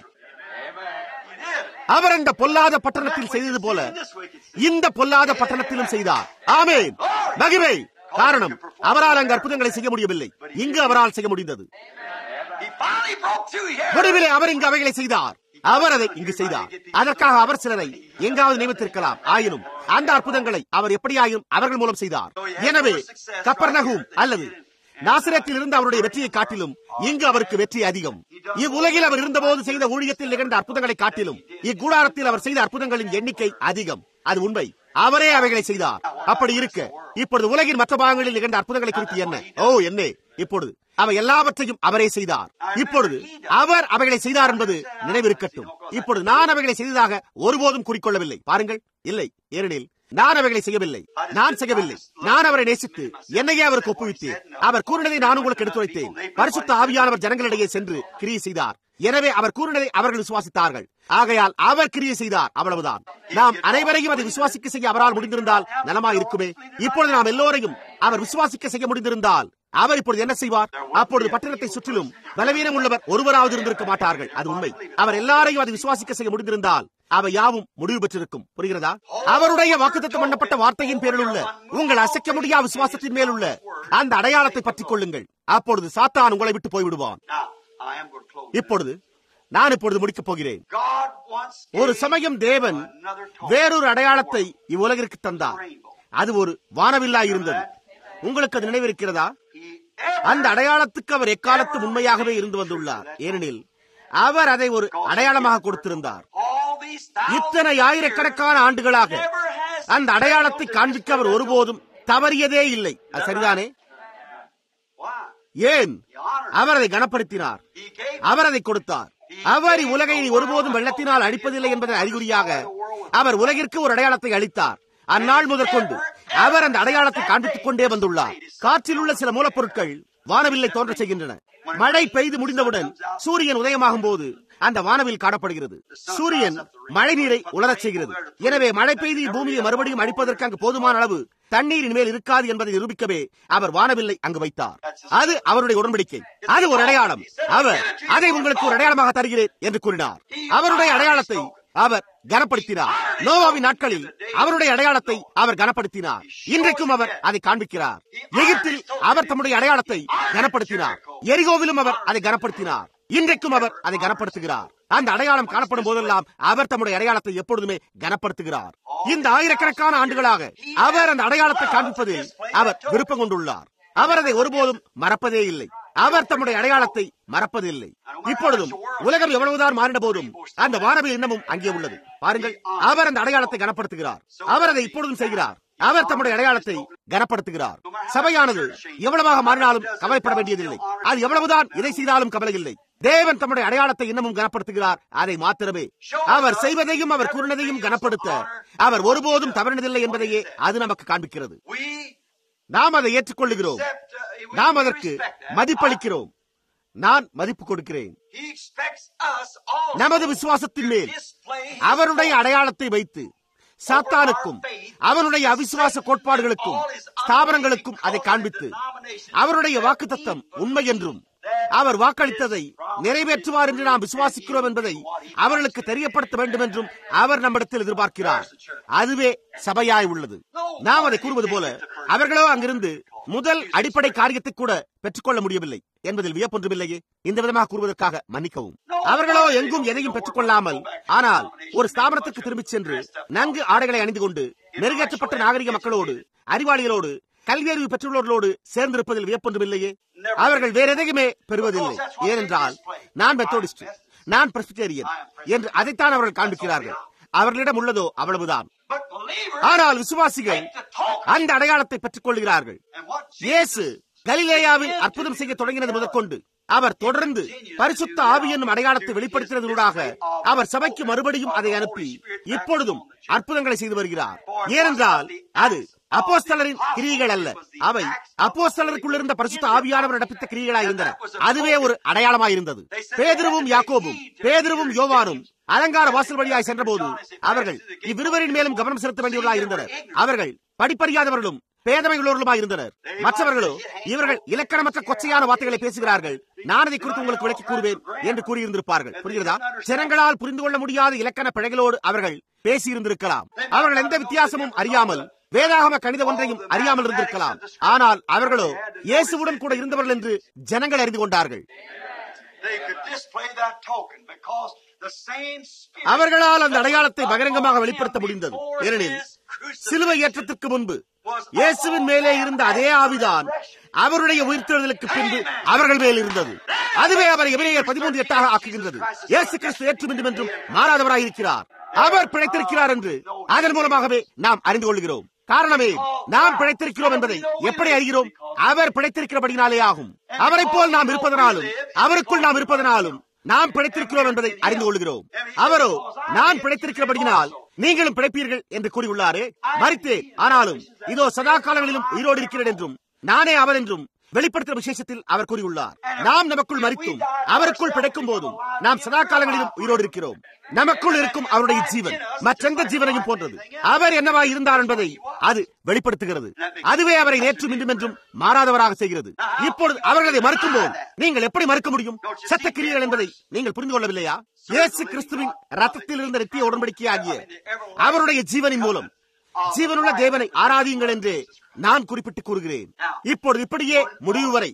He did. அவர் அந்த பொல்லாத பட்டணத்தில் செய்தது போல இந்த பொல்லாத பட்டணத்திலும் செய்தார் ஆமென் மகிமை காரணம் அவரால் அங்கு அற்புதங்களை செய்ய முடியவில்லை இங்கு அவரால் செய்ய முடிந்தது He finally broke through here. முடிவிலே அவர் இங்கு அவைகளை செய்தார் அவர் அதை இங்கு செய்தார் அதற்காக அவர் சிலரை எங்காவது நியமித்திருக்கலாம் ஆயினும் அந்த அற்புதங்களை அவர் எப்படியாயும் அவர்கள் மூலம் செய்தார் எனவே கப்பர்நகும் அல்லது நாசிரத்தில் இருந்து அவருடைய வெற்றியை காட்டிலும் இங்கு அவருக்கு வெற்றி அதிகம் இவ்வுலகில் அவர் இருந்தபோது செய்த ஊழியத்தில் நிகழ்ந்த அற்புதங்களை காட்டிலும் இக்கூடாரத்தில் அவர் செய்த அற்புதங்களின் எண்ணிக்கை அதிகம் அது உண்மை அவரே அவைகளை செய்தார் அப்படி இருக்க இப்பொழுது உலகின் மற்ற பாகங்களில் நிகழ்ந்த அற்புதங்களை குறித்து என்ன ஓ என்ன இப்பொழுது அவை எல்லாவற்றையும் அவரே செய்தார் இப்பொழுது அவர் அவைகளை செய்தார் என்பது நினைவிருக்கட்டும் இப்பொழுது நான் அவைகளை செய்ததாக ஒருபோதும் குறிக்கொள்ளவில்லை பாருங்கள் இல்லை ஏனெனில் நான் அவைகளை செய்யவில்லை நான் செய்யவில்லை நான் அவரை நேசித்து என்னையே அவருக்கு ஒப்புவித்தேன் அவர் கூறினதை நான் உங்களுக்கு எடுத்துரைத்தேன் பரிசுத்த ஆவியானவர் ஜனங்களிடையே சென்று கிரியை செய்தார் எனவே அவர் கூறினதை அவர்கள் விசுவாசித்தார்கள் ஆகையால் அவர் கிரியை செய்தார் அவ்வளவுதான் நாம் அனைவரையும் அதை விசுவாசிக்க செய்ய அவரால் முடிந்திருந்தால் நலமா இருக்குமே இப்பொழுது நாம் எல்லோரையும் அவர் விசுவாசிக்க செய்ய முடிந்திருந்தால் அவர் இப்பொழுது என்ன செய்வார் அப்பொழுது பட்டணத்தை சுற்றிலும் பலவீனம் உள்ளவர் ஒருவராவது இருந்திருக்க மாட்டார்கள் அது உண்மை அவர் எல்லாரையும் அதை விசுவாசிக்க செய்ய முடிந்திருந்தால் அவை யாவும் முடிவு பெற்றிருக்கும் புரிகிறதா அவருடைய வாக்குத்தத்தம் பண்ணப்பட்ட வார்த்தையின் பேரில் உள்ள உங்கள் அசைக்க முடியா விசுவாசத்தின் மேல் உள்ள அந்த அடையாளத்தை பற்றிக் கொள்ளுங்கள் அப்பொழுது சாத்தான் உங்களை விட்டு போய்விடுவான் Now, I am going to close. இப்பொழுது நான் இப்பொழுது முடிக்கப் போகிறேன் God once ஒரு gave சமயம் தேவன் another token. வேறொரு அடையாளத்தை இவ்வுலகிற்கு தந்தார் அது ஒரு வானவில்லா இருந்தது உங்களுக்கு அது நினைவிருக்கிறதா He ever அந்த அடையாளத்துக்கு அவர் எக்காலத்து உண்மையாகவே இருந்து வந்துள்ளார் ஏனெனில் அவர் அதை ஒரு அடையாளமாக கொடுத்திருந்தார் all these thousands இத்தனை ஆயிரக்கணக்கான ஆண்டுகளாக never has அந்த அடையாளத்தை காண்பிக்க அவர் ஒருபோதும் தவறியதே இல்லை அது சரிதானே Why? ஏன் He honored. அவர் அதை கனப்படுத்தினார் He gave அவர் அதை கொடுத்தார் அவர் இவ்வுலகை ஒருபோதும் வெள்ளத்தினால் அழிப்பதில்லை என்பதன் அறிகுறியாக அவர் உலகிற்கு ஒரு அடையாளத்தை அளித்தார் அந்நாள் முதற்கொண்டு அவர் அந்த அடையாளத்தை காண்பித்துக் கொண்டே வந்துள்ளார் காற்றில் உள்ள சில மூலப்பொருட்கள் வானவில்லை தோன்ற செய்கின்றன மழை பெய்து முடிந்தவுடன் சூரியன் உதயமாகும் போது அந்த வானவில் காணப்படுகிறது சூரியன் மழை நீரை உலரச் செய்கிறது எனவே மழை பெய்து பூமியை மறுபடியும் அடிப்பதற்கு அங்கு போதுமான அளவு தண்ணீரின் மேல் இருக்காது என்பதை நிரூபிக்கவே அவர் வானவில்லை அங்கு வைத்தார் அது அவருடைய உடன்படிக்கை அது ஒரு அடையாளம் அவர் அதை உங்களுக்கு ஒரு அடையாளமாக தருகிறேன் என்று கூறினார் அவருடைய அடையாளத்தை அவர் கனப்படுத்தினார் நோவாவின் நாட்களில் அவருடைய அடையாளத்தை அவர் கனப்படுத்தினார் இன்றைக்கும் அவர் அதை காண்பிக்கிறார் எகிப்தில் அவர் தம்முடைய அடையாளத்தை கனப்படுத்தினார் எரிகோவிலும் அவர் அதை கனப்படுத்தினார் இன்றைக்கும் அவர் அதை கனப்படுத்துகிறார் அந்த அடையாளம் காணப்படும் போதெல்லாம் அவர் தம்முடைய அடையாளத்தை எப்பொழுதுமே கனப்படுத்துகிறார் இந்த ஆயிரக்கணக்கான ஆண்டுகளாக அவர் அந்த அடையாளத்தை காண்பிப்பதில் அவர் விருப்பம் கொண்டுள்ளார் அவர் அதை ஒருபோதும் மறப்பதே இல்லை அவர் தம்முடைய அடையாளத்தை மறப்பதில்லை இப்பொழுதும் உலகம் எவ்வளவுதான் மாறின போதும் அந்த வானவில் இன்னமும் அங்கே உள்ளது பாருங்கள் அவர் அந்த அடையாளத்தை கனப்படுத்துகிறார் அவர் அதை இப்பொழுதும் செய்கிறார் அவர் தம்முடைய அடையாளத்தை கனப்படுத்துகிறார் சபையானது எவ்வளவாக மாறினாலும் கவலைப்பட வேண்டியதில்லை அது எவ்வளவுதான் இதை செய்தாலும் கவலை இல்லை தேவன் தம்முடைய அடையாளத்தை இன்னமும் கனப்படுத்துகிறார் அதை மாத்திரமே அவர் செய்வதையும் அவர் கூறினதையும் கனப்படுத்த அவர் ஒருபோதும் தவறினதில்லை என்பதையே அது நமக்கு காண்பிக்கிறது We நாம் அதை ஏற்றுக்கொள்ளுகிறோம் accept, uh, we நாம் அதற்கு respect that. மதிப்பளிக்கிறோம் நான் மதிப்பு கொடுக்கிறேன் He expects us also நமது விசுவாசத்தின் மேல் to display his அவருடைய அடையாளத்தை வைத்து சாத்தானுக்கும் அவனுடைய அவிசுவாச கோட்பாடுகளுக்கும் ஸ்தாபனங்களுக்கும் அதை காண்பித்து அவருடைய வாக்குத்தத்தம் உண்மை என்றும் அவர் வாக்களித்ததை நிறைவேற்றுவார் என்று நாம் விசுவாசிக்கிறோம் என்பதை அவர்களுக்கு தெரியப்படுத்த வேண்டும் என்றும் அவர் நம்மிடத்தில் எதிர்பார்க்கிறார் அதுவே சபையாய் உள்ளது நாம் அதை கூறுவது போல அவர்களோ அங்கிருந்து முதல் அடிப்படை காரியத்தை கூட பெற்றுக்கொள்ள முடியவில்லை என்பதில் வியப்பொன்றுமில்லையே இந்த விதமாக கூறுவதற்காக மன்னிக்கவும் அவர்களோ எங்கும் எதையும் பெற்றுக்கொள்ளாமல் ஆனால் ஒரு ஸ்தாபனத்துக்கு திரும்பிச் சென்று நன்கு ஆடைகளை அணிந்து கொண்டு மெருகேற்றப்பட்ட நாகரிக மக்களோடு அறிவாளிகளோடு கல்வியறிவு பெற்றுள்ளவர்களோடு சேர்ந்திருப்பதில் வியப்பொன்றுமில்லையே அவர்கள் வேற எதையுமே பெறுவதில்லை ஏனென்றால் நான் மெத்தோடிஸ்ட் நான் பிரஸ்பிட்டேரியன் என்று அதைத்தான் அவர்கள் காண்பிக்கிறார்கள் அவர்களிடம் உள்ளதோ அவ்வளவுதான் But believers ஆனால் விசுவாசிகள் take the token. அந்த அடையாளத்தை பெற்றுக் கொள்கிறார்கள் And what இயேசு கலிலேயாவில் அற்புதம் செய்ய தொடங்கினது முதற்கொண்டு அவர் தொடர்ந்து பரிசுத்த ஆவி என்னும் அடையாளத்தை வெளிப்படுத்தினதூடாக அவர் சபைக்கு மறுபடியும் அதை அனுப்பி இப்பொழுதும் அற்புதங்களை செய்து வருகிறார் ஏனென்றால் அது அப்போஸ்தலரின் கிரியைகள் அல்ல அவை அப்போஸ்தலருக்குள் இருந்த பரிசுத்த ஆவியானவர் நடப்பித்த கிரியைகளாய் இருந்தன அதுவே ஒரு அடையாளமாய் இருந்தது பேதுருவும் யாக்கோபும் பேதுருவும் யோவானும் அலங்கார வாசல் வழியாய் சென்றபோது அவர்கள் இவ்விருவரின் மேலும் கவனம் செலுத்த வேண்டியவர்களாய் இருந்தனர் அவர்கள் படிப்பறியாதவர்களும் பேதமை உள்ளவர்களுமாய் இருந்தனர் மற்றவர்களோ இவர்கள் இலக்கணமற்ற கொச்சையான வார்த்தைகளை பேசுகிறார்கள் நான் அதை குறித்து உங்களுக்கு விளக்கி கூறுவேன் என்று கூறியிருந்திருப்பார்கள் புரிகிறதா ஜனங்களால் புரிந்து கொள்ள முடியாத இலக்கண பிழைகளோடு அவர்கள் பேசியிருந்திருக்கலாம் அவர்கள் எந்த வித்தியாசமும் அறியாமல் வேதாகம கணித ஒன்றையும் அறியாமல் இருந்திருக்கலாம் ஆனால் அவர்களோ இயேசுவுடன் கூட இருந்தவர்கள் என்று ஜனங்கள் அறிந்து கொண்டார்கள் they could display that token because the same spirit அவர்களால் அந்த அடையாளத்தை பகிரங்கமாக வெளிப்படுத்த முடிந்தது ஏனெனில் சிலுவை ஏற்றத்திற்கு முன்பு இயேசுவின் மேலே இருந்த அதே ஆவிதான் அவருடைய உயிர்த்தெழுதலுக்கு பின்பு அவர்கள் மேல் இருந்தது அதுவே அவர் எபிரேயர் பதிமூன்று எட்டாக ஆக்குகின்றது இயேசு கிறிஸ்து ஏற்று வேண்டும் என்றும் மாறாதவராய் இருக்கிறார் அவர் பிழைத்திருக்கிறார் என்று அதன் மூலமாகவே நாம் அறிந்து கொள்கிறோம் காரணமே நாம் பிழைத்திருக்கிறோம் என்பதை எப்படி அறிகிறோம் அவர் பிழைத்திருக்கிறபடினாலே ஆகும் அவரைப் போல் நாம் இருப்பதனாலும் அவருக்குள் நாம் இருப்பதனாலும் நாம் பிழைத்திருக்கிறோம் என்பதை அறிந்து கொள்கிறோம் அவரோ நான் பிழைத்திருக்கிறபடியினால் நீங்களும் பிழைப்பீர்கள் என்று கூறியுள்ளாரே மறித்தேன் ஆனாலும் இதோ சதா காலங்களிலும் உயிரோடு இருக்கிறேன் என்றும் நானே அவர் என்றும் வெளிப்படுத்தும் விசேஷத்தில் அவர் கூறியுள்ளார் நாம் நமக்குள் மறித்தும் அவருக்குள் பிழைக்கும் போதும் நாம் சதா காலங்களிலும் உயிரோடு இருக்கிறோம் நமக்குள் இருக்கும் அவருடைய ஜீவன் மற்றெந்த ஜீவனையும் போன்றது அவர் என்னவாய் இருந்தார் என்பதை அது வெளிப்படுத்துகிறது அதுவே அவரை நேற்றும் இன்றும் என்றும் மாறாதவராக செய்கிறது இப்பொழுது அவர்கள் அதை மறுக்கும் போது நீங்கள் எப்படி மறுக்க முடியும் சத்த கிரியைகள் என்பதை நீங்கள் புரிந்து கொள்ளவில்லையா இயேசு கிறிஸ்துவின் ரத்தத்தில் இருந்த நித்திய உடன்படிக்கை ஆகிய அவருடைய ஜீவனின் மூலம் ஜீவனுள்ள தேவனை ஆராதியுங்கள் என்று நான் குறிப்பிட்டு கூறுகிறேன் இப்பொழுது இப்படியே முடிவு வரை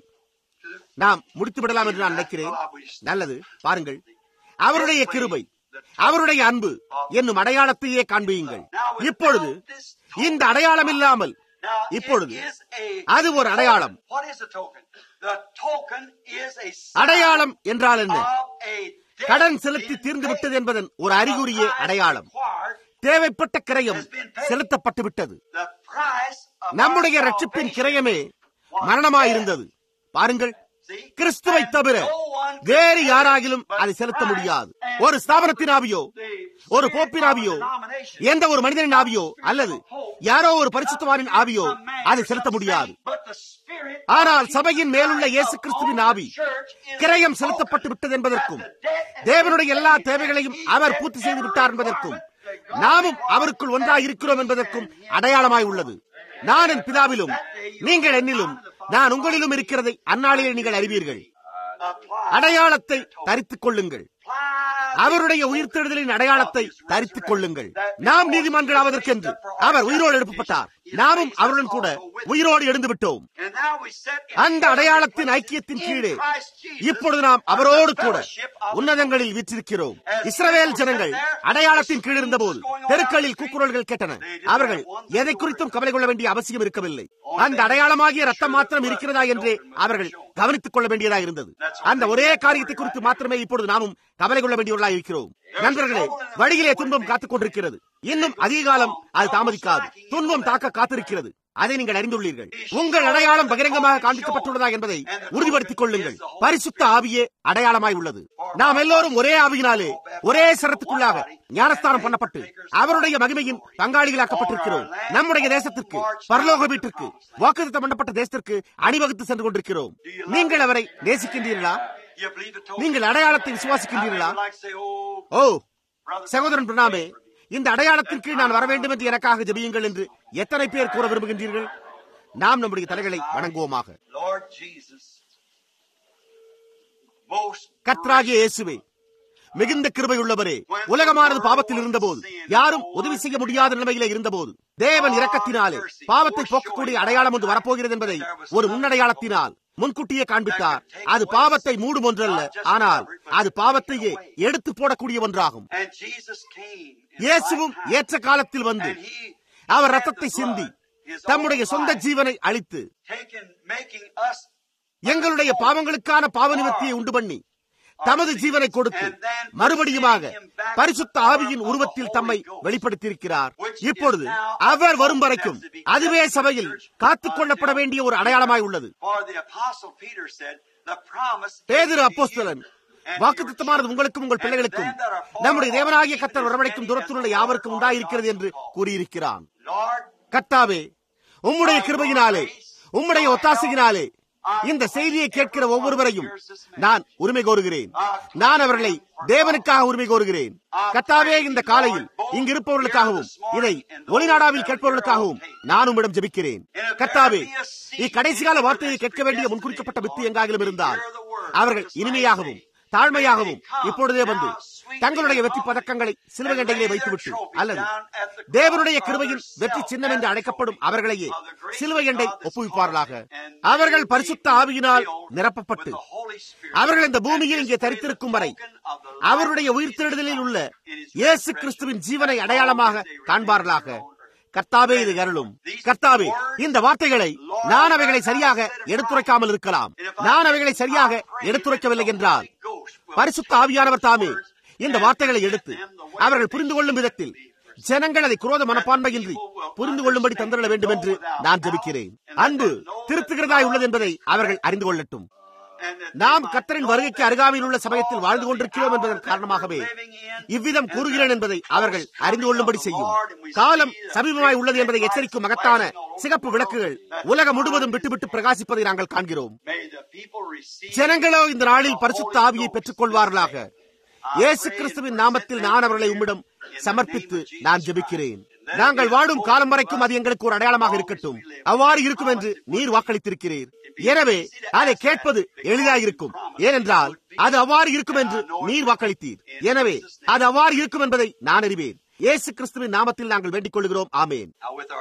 நாம் முடித்து விடலாம் என்று நான் நினைக்கிறேன் நல்லது பாருங்கள் அவருடைய கிருபை அவருடைய அன்பு என்னும் அடையாளத்தையே காண்பியுங்கள் இப்பொழுது இந்த அடையாளம் இல்லாமல் Now, இப்பொழுது it is a அது ஒரு அடையாளம் What is a token? The token is a sign அடையாளம் என்றால் என்ன of a debt கடன் செலுத்தி being தீர்ந்து paid. விட்டது என்பதன் ஒரு அறிகுறியே The price அடையாளம் required, தேவைப்பட்ட கிரயம் செலுத்தப்பட்டு விட்டது the price of நம்முடைய our ரட்சிப்பின் salvation கிரயமே was மரணமாயிருந்தது பாருங்கள் See? கிறிஸ்துவை And தவிர no one could வேறு pay யாராகிலும் but அதை செலுத்த Christ முடியாது and ஒரு ஸ்தாபனத்தின் ஆவியோ the ஒரு spirit போப்பின் of ஆவியோ the denomination. எந்த ஒரு மனிதனின் ஆவியோ அல்லது யாரோ ஒரு பரிசுத்தவானின் ஆவியோ அதை செலுத்த முடியாது But the spirit ஆனால் சபையின் மேலுள்ள இயேசு கிறிஸ்துவின் ஆவி கிரயம் செலுத்தப்பட்டு விட்டது என்பதற்கும் தேவனுடைய எல்லா தேவைகளையும் அவர் பூர்த்தி செய்து விட்டார் என்பதற்கும் நாமும் அவருக்குள் ஒன்றாய் இருக்கிறோம் என்பதற்கும் அடையாளமாய் உள்ளது நான் என் பிதாவிலும் நீங்கள் என்னிலும் நான் உங்களிலும் இருக்கிறதை அந்நாளிலே நீங்கள் அறிவீர்கள் அடையாளத்தை தரித்துக் கொள்ளுங்கள் அவருடைய உயிர்த்தெழுதலின் அடையாளத்தை தரித்துக் கொள்ளுங்கள் நாம் நீதிமான்களாவதற்கென்று அவர் உயிரோடு எழுப்பப்பட்டார் நாமும் அவருடன் கூட உயிரோடு எழுந்து விட்டோம் அந்த அடையாளத்தின் ஐக்கியத்தின் கீழே இப்பொழுது நாம் அவரோடு கூட உன்னதங்களில் விற்றிருக்கிறோம் இஸ்ரவேல் ஜனங்கள் அடையாளத்தின் கீழ் இருந்தபோது தெருக்களில் கூக்குரல்கள் கேட்டன அவர்கள் எதை குறித்தும் கவலை கொள்ள வேண்டிய அவசியம் இருக்கவில்லை அந்த அடையாளமாகிய ரத்தம் மாத்திரம் இருக்கிறதா என்றே அவர்கள் கவனித்துக் கொள்ள வேண்டியதாக இருந்தது அந்த ஒரே காரியத்தை குறித்து மாத்திரமே இப்பொழுது நாமும் கவலை கொள்ள வேண்டியவர்களாக இருக்கிறோம் நண்பர்களே வழியிலே துன்பம் காத்துக் கொண்டிருக்கிறது இன்னும் அதிக காலம் அது தாமதிக்காது துன்பம் தாக்க காத்திருக்கிறது அதை நீங்கள் அறிந்துள்ளீர்கள் உங்கள் அடையாளம் பகிரங்கமாக காண்பிக்கப்பட்டுள்ளதா என்பதை உறுதிப்படுத்திக் கொள்ளுங்கள் பரிசுத்த ஆவியே அடையாளமாய் உள்ளது நாம் எல்லோரும் ஒரே ஆவியினாலே ஒரே சரத்துக்குள்ளாக ஞானஸ்தானம் பண்ணப்பட்டு அவருடைய மகிமையின் பங்காளிகளாக்கப்பட்டிருக்கிறோம் நம்முடைய தேசத்திற்கு பரலோக வீட்டிற்கு வாக்குத்தம் பண்ணப்பட்ட தேசத்திற்கு அணிவகுத்து சென்று கொண்டிருக்கிறோம் நீங்கள் அவரை நேசிக்கின்றீர்களா நீங்கள் அடையாளத்தை விசுவாசிக்கின்றீர்களா ஓ சகோதரன் பிரணாமே இந்த அடையாளத்தின் கீழ் நான் வர வேண்டும் என்று எனக்காக ஜெபியுங்கள் என்று எத்தனை பேர் கூற விரும்புகின்றீர்கள் நாம் நம்முடைய தலைகளை வணங்குவோமாக கத்ராகிய இயேசுவே மிகுந்த கிருபை உள்ளவரே உலகமானது பாவத்தில் இருந்தபோது யாரும் உதவி செய்ய முடியாத நிலைமையில இருந்தபோது தேவன் இரக்கத்தினாலே பாவத்தை போக்கக்கூடிய அடையாளம் ஒன்று வரப்போகிறது என்பதை ஒரு முன்னடையாளத்தினால் முன்கூட்டியே காண்பித்தார் அது பாவத்தை மூடும் ஒன்றல்ல ஆனால் அது பாவத்தையே எடுத்து போடக்கூடிய ஒன்றாகும் இயேசுவும் ஏற்ற காலத்தில் வந்து அவர் ரத்தத்தை சிந்தி தம்முடைய சொந்த ஜீவனை அளித்து எங்களுடைய பாவங்களுக்கான பாவ நிவர்த்தியை உண்டு பண்ணி தமது ஜீவனை கொடுத்து மறுபடியுமாக பரிசுத்த ஆவியின் உருவத்தில் தம்மை வெளிப்படுத்தியிருக்கிறார் இப்பொழுது அவர் வரும் வரைக்கும் அதுவே சபையில் காத்துக் கொள்ளப்பட வேண்டிய ஒரு அடையாளமாய் உள்ளது பேதிரு அப்போஸ்தலன் வாக்குத்தமானது உங்களுக்கும் உங்கள் பிள்ளைகளுக்கும் நம்முடைய தேவனாகிய கத்தர் வரவழைக்கும் தூரத்திலுள்ள யாவருக்கும் உண்டாயிருக்கிறது என்று கூறியிருக்கிறான் கத்தாவே உம்முடைய கிருபையினாலே உம்முடைய ஒத்தாசையினாலே இந்த செய்தியை கேட்கிற ஒவ்வொருவரையும் நான் உரிமை கோருகிறேன் நான் அவர்களை தேவனுக்காக உரிமை கோருகிறேன் கத்தாவே இந்த காலையில் இங்கு இருப்பவர்களுக்காகவும் இதை ஒளிநாடாவில் கேட்பவர்களுக்காகவும் நான் உம்மிடம் ஜெபிக்கிறேன் கத்தாவே இக்கடைசி கால வார்த்தையை கேட்க வேண்டிய முன்குறிக்கப்பட்ட வித்து எங்காகிலும் இருந்தால் அவர்கள் இனிமையாகவும் தாழ்மையாகவும் இப்பொழுதே வந்து தங்களுடைய வெற்றி பதக்கங்களை சிலுவை கண்டையிலே வைத்துவிட்டு அல்லது தேவனுடைய கிருபையின் வெற்றி சின்னம் என்று அழைக்கப்படும் அவர்களையே சிலுவை எண்டை ஒப்புவிப்பார்களாக அவர்கள் பரிசுத்த ஆவியினால் நிரப்பப்பட்டு அவர்கள் இந்த பூமியில் இங்கே தரித்திருக்கும் வரை அவருடைய உயிர்த்தெழுதலில் உள்ள இயேசு கிறிஸ்துவின் ஜீவனை அடையாளமாக காண்பார்களாக கர்த்தாவே இது அருளும் கர்த்தாவே இந்த வார்த்தைகளை நான் அவைகளை சரியாக எடுத்துரைக்காமல் இருக்கலாம் நான் அவைகளை சரியாக எடுத்துரைக்கவில்லை என்றால் பரிசுத்த ஆவியானவர் தாமே இந்த வார்த்தைகளை எடுத்து அவர்கள் புரிந்து கொள்ளும் விதத்தில் ஜனங்கள் அதை குரோத மனப்பான்மையின்றி புரிந்து கொள்ளும்படி தந்துள்ள வேண்டும் என்று நான் ஜபிக்கிறேன் அன்பு திருத்துகிறதாய் உள்ளது என்பதை அவர்கள் அறிந்து கொள்ளட்டும் நாம் கத்தரின் வருகைக்கு அருகாமையில் உள்ள சமயத்தில் வாழ்ந்து கொண்டிருக்கிறோம் என்பதன் காரணமாகவே இவ்விதம் கூறுகிறேன் என்பதை அவர்கள் அறிந்து கொள்ளும்படி செய்யும் காலம் சமீபமாய் உள்ளது என்பதை எச்சரிக்கும் மகத்தான சிகப்பு விளக்குகள் உலகம் முழுவதும் விட்டுவிட்டு பிரகாசிப்பதை நாங்கள் காண்கிறோம் ஜனங்களோ இந்த நாளில் பரிசுத்த ஆவியை பெற்றுக் கொள்வார்களாக இயேசு கிறிஸ்துவின் நாமத்தில் நான் அவர்களை உம்மிடம் சமர்ப்பித்து நான் ஜெபிக்கிறேன் நாங்கள் வாடும் காலம் வரைக்கும் அது எங்களுக்கு ஒரு அடையாளமாக இருக்கட்டும் அவ்வாறு இருக்கும் என்று நீர் வாக்களித்திருக்கிறீர் எனவே அதை கேட்பது எளிதாயிருக்கும் ஏனென்றால் அது அவ்வாறு இருக்கும் என்று நீர் வாக்களித்தீர் எனவே அது அவ்வாறு இருக்கும் என்பதை நான் அறிவேன் இயேசு கிறிஸ்துவின் நாமத்தில் நாங்கள் வேண்டிக் கொள்கிறோம் ஆமேன்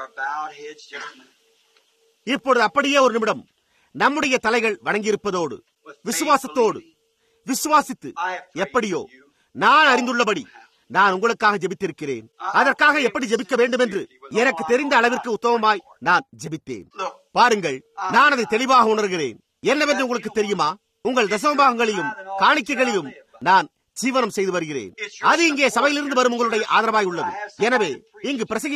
இப்பொழுது அப்படியே ஒரு நிமிடம் நம்முடைய தலைகள் வணங்கியிருப்பதோடு விசுவாசத்தோடு விசுவாசித்து எப்படியோ நான் அறிந்துள்ளபடி நான் உங்களுக்காக ஜெபித்திருக்கிறேன் அதற்காக எப்படி ஜெபிக்க வேண்டும் என்று எனக்கு தெரிந்த அளவிற்கு உத்தமமாய் நான் ஜெபித்தேன் பாருங்கள் நான் அதை தெளிவாக உணர்கிறேன் என்னவென்று உங்களுக்கு தெரியுமா உங்கள் தசமபாகங்களிலும் காணிக்கைகளிலும் நான் ஜீவனம் செய்து வருகிறேன் அது இங்கே சபையிலிருந்து வரும் உங்களுடைய ஆதரவாய் உள்ளது எனவே இங்கு பிரசங்கிக்க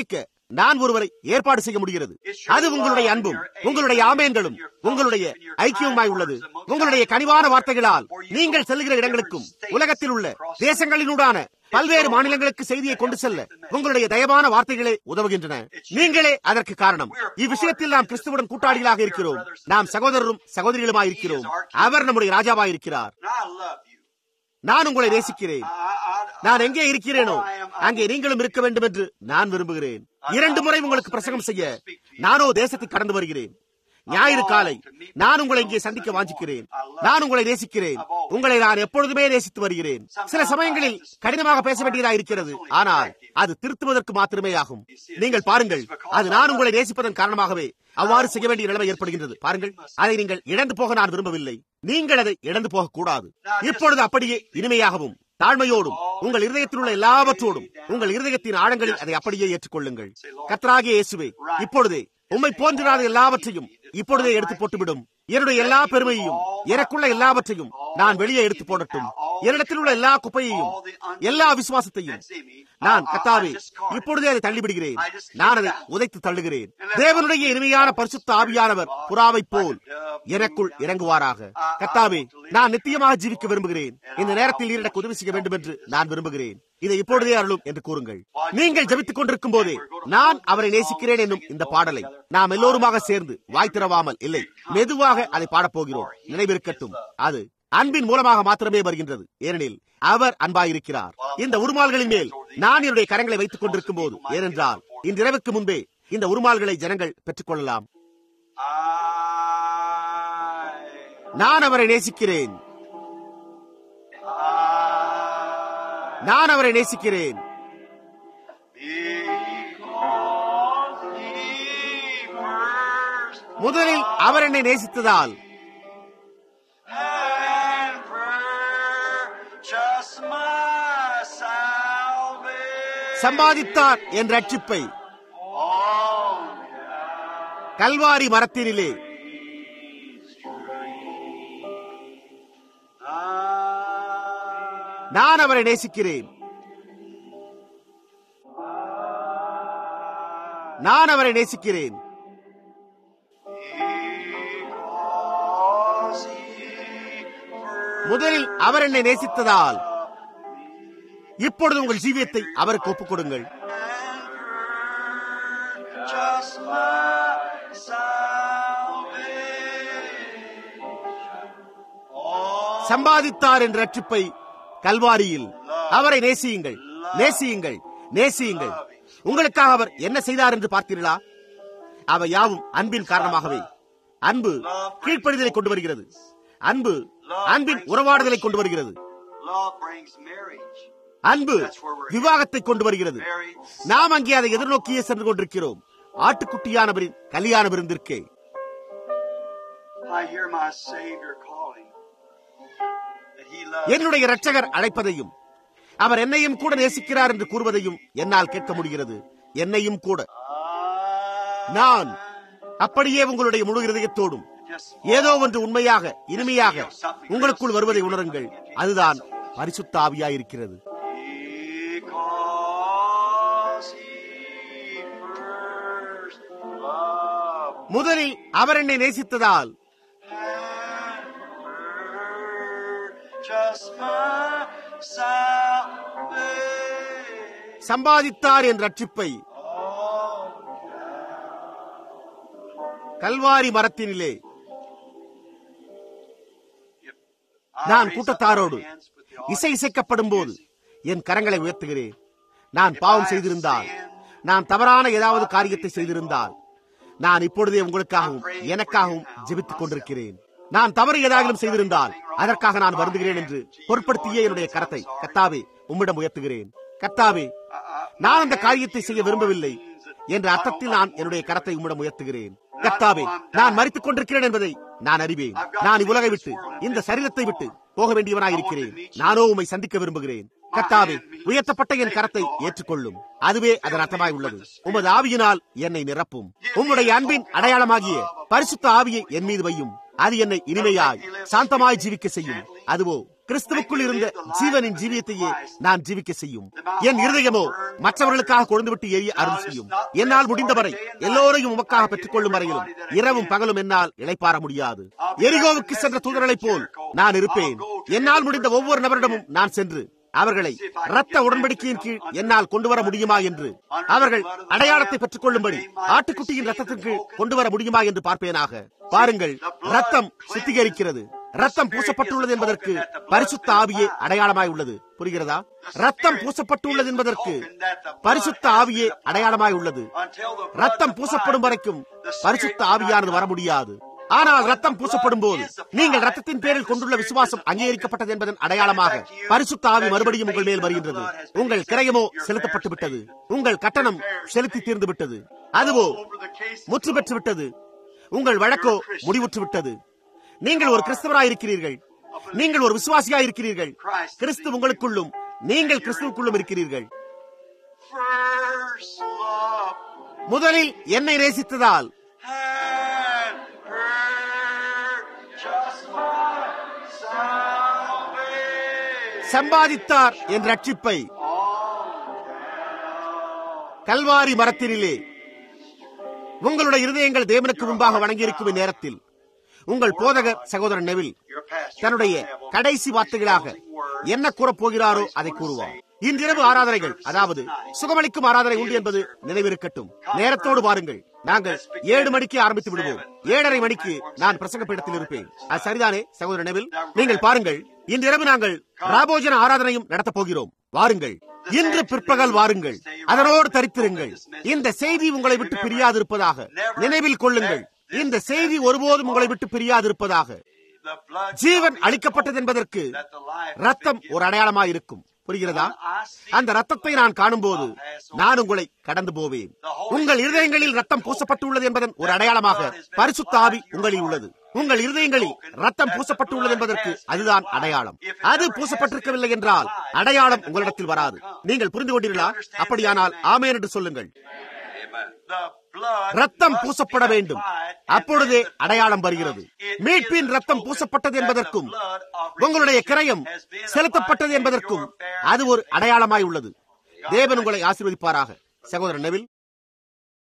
நான் ஒருவரை ஏற்பாடு செய்ய முடிகிறது அது உங்களுடைய அன்பும் உங்களுடைய ஆமேன்களும் உங்களுடைய ஐக்கியமாய் உள்ளது உங்களுடைய கனிவான வார்த்தைகளால் நீங்கள் செல்லுகிற இடங்களுக்கும் உலகத்தில் உள்ள தேசங்களினூடான பல்வேறு மாநிலங்களுக்கு செய்தியை கொண்டு செல்ல உங்களுடைய தயவான வார்த்தைகளே உதவுகின்றன நீங்களே அதற்கு காரணம் இவ்விஷயத்தில் நாம் கிறிஸ்துவுடன் கூட்டாளிகளாக இருக்கிறோம் நாம் சகோதரரும் சகோதரிகளுமாய் இருக்கிறோம் அவர் நம்முடைய ராஜாவாய் இருக்கிறார் And I love you. நான் உங்களை நேசிக்கிறேன் I, I, நான் எங்கே இருக்கிறேனோ அங்கே நீங்களும் இருக்க வேண்டும் என்று நான் விரும்புகிறேன் இரண்டு முறை உங்களுக்கு பிரசங்கம் செய்ய நானோ தேசத்தை கடந்து வருகிறேன் ஞாயிறு காலை நான் உங்களை இங்கே சந்திக்க வாஞ்சிக்கிறேன் நான் உங்களை நேசிக்கிறேன் உங்களை நான் எப்பொழுதுமே நேசித்து வருகிறேன் சில சமயங்களில் கடினமாக பேச வேண்டியதாக இருக்கிறது ஆனால் அது திருத்துவதற்கு மாத்திரமே ஆகும் நீங்கள் பாருங்கள் அது நான் உங்களை நேசிப்பதன் காரணமாகவே அவ்வாறு செய்ய வேண்டிய நிலைமை ஏற்படுகின்றது பாருங்கள் அதை நீங்கள் இழந்து போக நான் விரும்பவில்லை நீங்கள் அதை இழந்து போக கூடாது இப்பொழுது அப்படியே இனிமையாகவும் தாழ்மையோடும் உங்கள் இருதயத்தில் உள்ள எல்லாவற்றோடும் உங்கள் இருதயத்தின் ஆழங்களில் அதை அப்படியே ஏற்றுக்கொள்ளுங்கள் கத்ராகிய இயேசுவே இப்பொழுதே உம்மை போன்றிராத எல்லாவற்றையும் இப்பொழுதே எடுத்து போட்டுவிடும் என்னுடைய எல்லா பெருமையையும் எனக்குள்ள எல்லாவற்றையும் நான் வெளியே எடுத்து போடட்டும் என்னிடத்தில் உள்ள எல்லா குப்பையையும் எல்லா விசுவாசத்தையும் நான் கத்தாவே இப்பொழுதே அதை தள்ளிவிடுகிறேன் நான் அதை உதைத்து தள்ளுகிறேன் தேவனுடைய இனிமையான பரிசுத்த ஆவியானவர் புறாவை போல் எனக்குள் இறங்குவாராக கத்தாவே நான் நித்தியமாக ஜீவிக்க விரும்புகிறேன் இந்த நேரத்தில் நீர் எனக்கு உதவி செய்ய வேண்டும் என்று நான் விரும்புகிறேன் இதை இப்பொழுதே அருளும் என்று கூறுங்கள் நீங்கள் ஜபித்துக் கொண்டிருக்கும் போதே நான் அவரை நேசிக்கிறேன் என்னும் இந்த பாடலை நாம் எல்லோருமாக சேர்ந்து வாய் திறவாமல் இல்லை மெதுவாக அதை பாடப்போகிறோம் நினைவிருக்கட்டும் அது அன்பின் மூலமாக மாத்திரமே வருகின்றது ஏனெனில் அவர் அன்பாயிருக்கிறார் இந்த உருமால்களின் மேல் நான் என்னுடைய கரங்களை வைத்துக் கொண்டிருக்கும் போது ஏனென்றால் இந்த இரவுக்கு முன்பே இந்த உருமால்களை ஜனங்கள் பெற்றுக் கொள்ளலாம் I, நான் அவரை நேசிக்கிறேன் நான் அவரை நேசிக்கிறேன் because he first முதலில் அவர் என்னை நேசித்ததால் and purchased my salvation சம்பாதித்தார் என்ற ரட்சிப்பை on கல்வாரி மரத்தினிலே I, நான் அவரை நேசிக்கிறேன் நான் அவரை நேசிக்கிறேன் because he first முதலில் அவர் என்னை நேசித்ததால் இப்பொழுது உங்கள் ஜீவியத்தை அவருக்கு ஒப்புக் கொடுங்கள் just my salvation. Oh, சம்பாதித்தார் என்ற ரட்சிப்பை கல்வாரியில் அவரை நேசியுங்கள் நேசியுங்கள் நேசியுங்கள் உங்களுக்காக அவர் என்ன செய்தார் என்று பார்த்தீர்களா அவை யாவும் அன்பின் காரணமாகவே அன்பு கீழ்ப்படிதலை கொண்டு வருகிறது அன்பு அன்பின் உறவாடுதலை கொண்டு வருகிறது love brings marriage. அன்பு விவாகத்தை கொண்டு வருகிறது Marriage. நாம் அங்கே அதை எதிர்நோக்கியே சென்று கொண்டிருக்கிறோம் ஆட்டுக்குட்டியானவரின் கல்யாண விருந்திற்கே I hear my Savior calling. That he loves என்னுடைய இரட்சகர் அழைப்பதையும் அவர் என்னையும் கூட நேசிக்கிறார் என்று கூறுவதையும் என்னால் கேட்க முடிகிறது என்னையும் கூட நான் அப்படியே உங்களுடைய முழு இருதயத்தோடும் just ஏதோ ஒன்று உண்மையாக இனிமையாக உங்களுக்குள் வருவதை உணருங்கள் அதுதான் பரிசுத்த ஆவியாயிருக்கிறது because he first loved முதலில் அவர் என்னை நேசித்ததால் just my salvation. சம்பாதித்தார் என்ற ரட்சிப்பை கல்வாரி மரத்தினிலே நான் கூட்டத்தாரோடு இசை இசைக்கப்படும் போது என் கரங்களை உயர்த்துகிறேன் நான் பாவம் செய்திருந்தால் நான் தவறான ஏதாவது காரியத்தை செய்திருந்தால் நான் இப்பொழுதே உங்களுக்காகவும் எனக்காகவும் ஜெபித்துக் கொண்டிருக்கிறேன் நான் தவறு ஏதாகிலும் செய்திருந்தால் அதற்காக நான் வருந்துகிறேன் என்று பொருட்படுத்தியே என்னுடைய கரத்தை கத்தாவே உம்மிடம் உயர்த்துகிறேன் கத்தாவே நான் அந்த காரியத்தை செய்ய விரும்பவில்லை என்ற அர்த்தத்தில் நான் என்னுடைய கரத்தை உம்மிடம் உயர்த்துகிறேன் கத்தாவே நான் மறித்துக் கொண்டிருக்கிறேன் என்பதை நான் அறிவேன் நான் இவ்வுலகை விட்டு இந்த சரீரத்தை விட்டு போக வேண்டியவனாய் இருக்கிறேன் நானோ உம்மை சந்திக்க விரும்புகிறேன் கத்தாவே உயர்த்தப்பட்ட என் கரத்தை ஏற்றுக்கொள்ளும் அதுவே அதன் அர்த்தமாய் உள்ளது உமது ஆவியினால் என்னை நிரப்பும் உம்முடைய அன்பின் அடையாளமாகிய பரிசுத்த ஆவியை என் மீது வையும் அது என்னை இனிமையாய் சாந்தமாய் ஜீவிக்க செய்யும் அதுவோ கிறிஸ்துவுக்குள் இருந்த ஜீவனின் ஜீவியத்தையே நான் ஜீவிக்க செய்யும் என் இருதயமோ மற்றவர்களுக்காக கொழுந்துவிட்டு எரிய அருள் செய்யும் என்னால் முடிந்தவரை எல்லோரையும் உமக்காக பெற்றுக் கொள்ளும் வரையிலும் இரவும் பகலும் என்னால் இழைப்பார முடியாது எரிகோவுக்கு சென்ற தூதர்களைப் போல் நான் இருப்பேன் என்னால் முடிந்த ஒவ்வொரு நபரிடமும் நான் சென்று அவர்களை ரத்த உடன்படிக்கையின் கீழ் என்னால் கொண்டு வர முடியுமா என்று அவர்கள் அடையாளத்தை பெற்றுக் கொள்ளும்படி ஆட்டுக்குட்டியின் ரத்தத்தின் கீழ் கொண்டு வர முடியுமா என்று பார்ப்பேனாக பாருங்கள் ரத்தம் சுத்திகரிக்கிறது ரத்தம் பூசப்பட்டுள்ளது என்பதற்கு பரிசுத்த ஆவியே அடையாளமாய் உள்ளது புரிகிறதா ரத்தம் பூசப்பட்டுள்ளது என்பதற்கு பரிசுத்த ஆவியே அடையாளமாய் உள்ளது ரத்தம் பூசப்படும் வரைக்கும் பரிசுத்த ஆவியானது வர முடியாது ஆனால் ரத்தம் பூசப்படும் போது நீங்கள் ரத்தத்தின் பேரில் கொண்டுள்ள விசுவாசம் அங்கீகரிக்கப்பட்டது என்பதன் அடையாளமாக பரிசுத்த ஆவி மறுபடியும் உங்கள் மேல் வருகின்றது உங்கள் கிரயமோ செலுத்தப்பட்டு விட்டது உங்கள் கட்டணம் செலுத்தி தீர்ந்து விட்டது அதுவோ முற்று பெற்று விட்டது உங்கள் வழக்கோ முடிவுற்று விட்டது நீங்கள் ஒரு கிறிஸ்தவராய் இருக்கிறீர்கள் நீங்கள் ஒரு விசுவாசியாய் இருக்கிறீர்கள் கிறிஸ்து உங்களுக்குள்ளும் நீங்கள் கிறிஸ்துவுக்குள்ளும் இருக்கிறீர்கள் First love முதலில் என்னை நேசித்ததால் had purchased my salvation. சம்பாதித்தார் என்ற ரட்சிப்பை கல்வாரி மரத்தினிலே உங்களுடைய இருதயங்கள் தேவனுக்கு முன்பாக வணங்கியிருக்கும் இந்நேரத்தில் உங்கள் போதகர் சகோதரன் நெவில் Your pastor தன்னுடைய கடைசி வார்த்தைகளாக என்ன கூறப் போகிறாரோ அதை கூறுவார் இன்றிரவு ஆராதனைகள் அதாவது சுகமளிக்கும் ஆராதனை உண்டு என்பது நினைவிருக்கட்டும் நேரத்தோடு பாருங்கள் நாங்கள் ஏழு மணிக்கு ஆரம்பித்து விடுவோம் ஏழரை மணிக்கு நான் பிரசங்க பீடத்தில் இருப்பேன் அது சரிதானே சகோதரன் நெவில் நீங்கள் பாருங்கள் இன்றிரவு நாங்கள் ராபோஜன ஆராதனையும் நடத்தப் போகிறோம் வாருங்கள் இன்று பிற்பகல் வாருங்கள் அதனோடு தரித்திருங்கள் இந்த செய்தி உங்களை விட்டு பிரியாதிருப்பதாக நினைவில் கொள்ளுங்கள் இந்த செய்தி ஒருபோதும் உங்களை விட்டு பிரியாதிருப்பதாக the blood ஜீவன் அளிக்கப்பட்டது என்பதற்கு that the life ரத்தம் ஒரு அடையாளமாய் இருக்கும் புரிகிறதா அந்த ரத்தத்தை நான் காணும்போது நான் உங்களை கடந்து போவேன் உங்கள் இருதயங்களில் ரத்தம் பூசப்பட்டுள்ளது என்பதன் ஒரு அடையாளமாக பரிசுத்த ஆவி உங்களில் உள்ளது உங்கள் இருதயங்களில் ரத்தம் பூசப்பட்டுள்ளது என்பதற்கு அதுதான் அடையாளம் அது பூசப்பட்டிருக்கவில்லை என்றால் அடையாளம் உங்களிடத்தில் வராது நீங்கள் புரிந்து கொண்டீர்களா அப்படியானால் ஆமேன் என்று சொல்லுங்கள் the blood ரத்தம் must பூசப்பட be வேண்டும் applied, and அப்பொழுதே then the அடையாளம் blood வருகிறது is மீட்பின் the ரத்தம் token பூசப்பட்டது that the என்பதற்கும் blood of உங்களுடைய redemption கிரயம் has been செலுத்தப்பட்டது applied in என்பதற்கும் your fair அது ஒரு அடையாளமாய் உள்ளது தேவன் உங்களை ஆசீர்வதிப்பாராக சகோதரன் நெவில்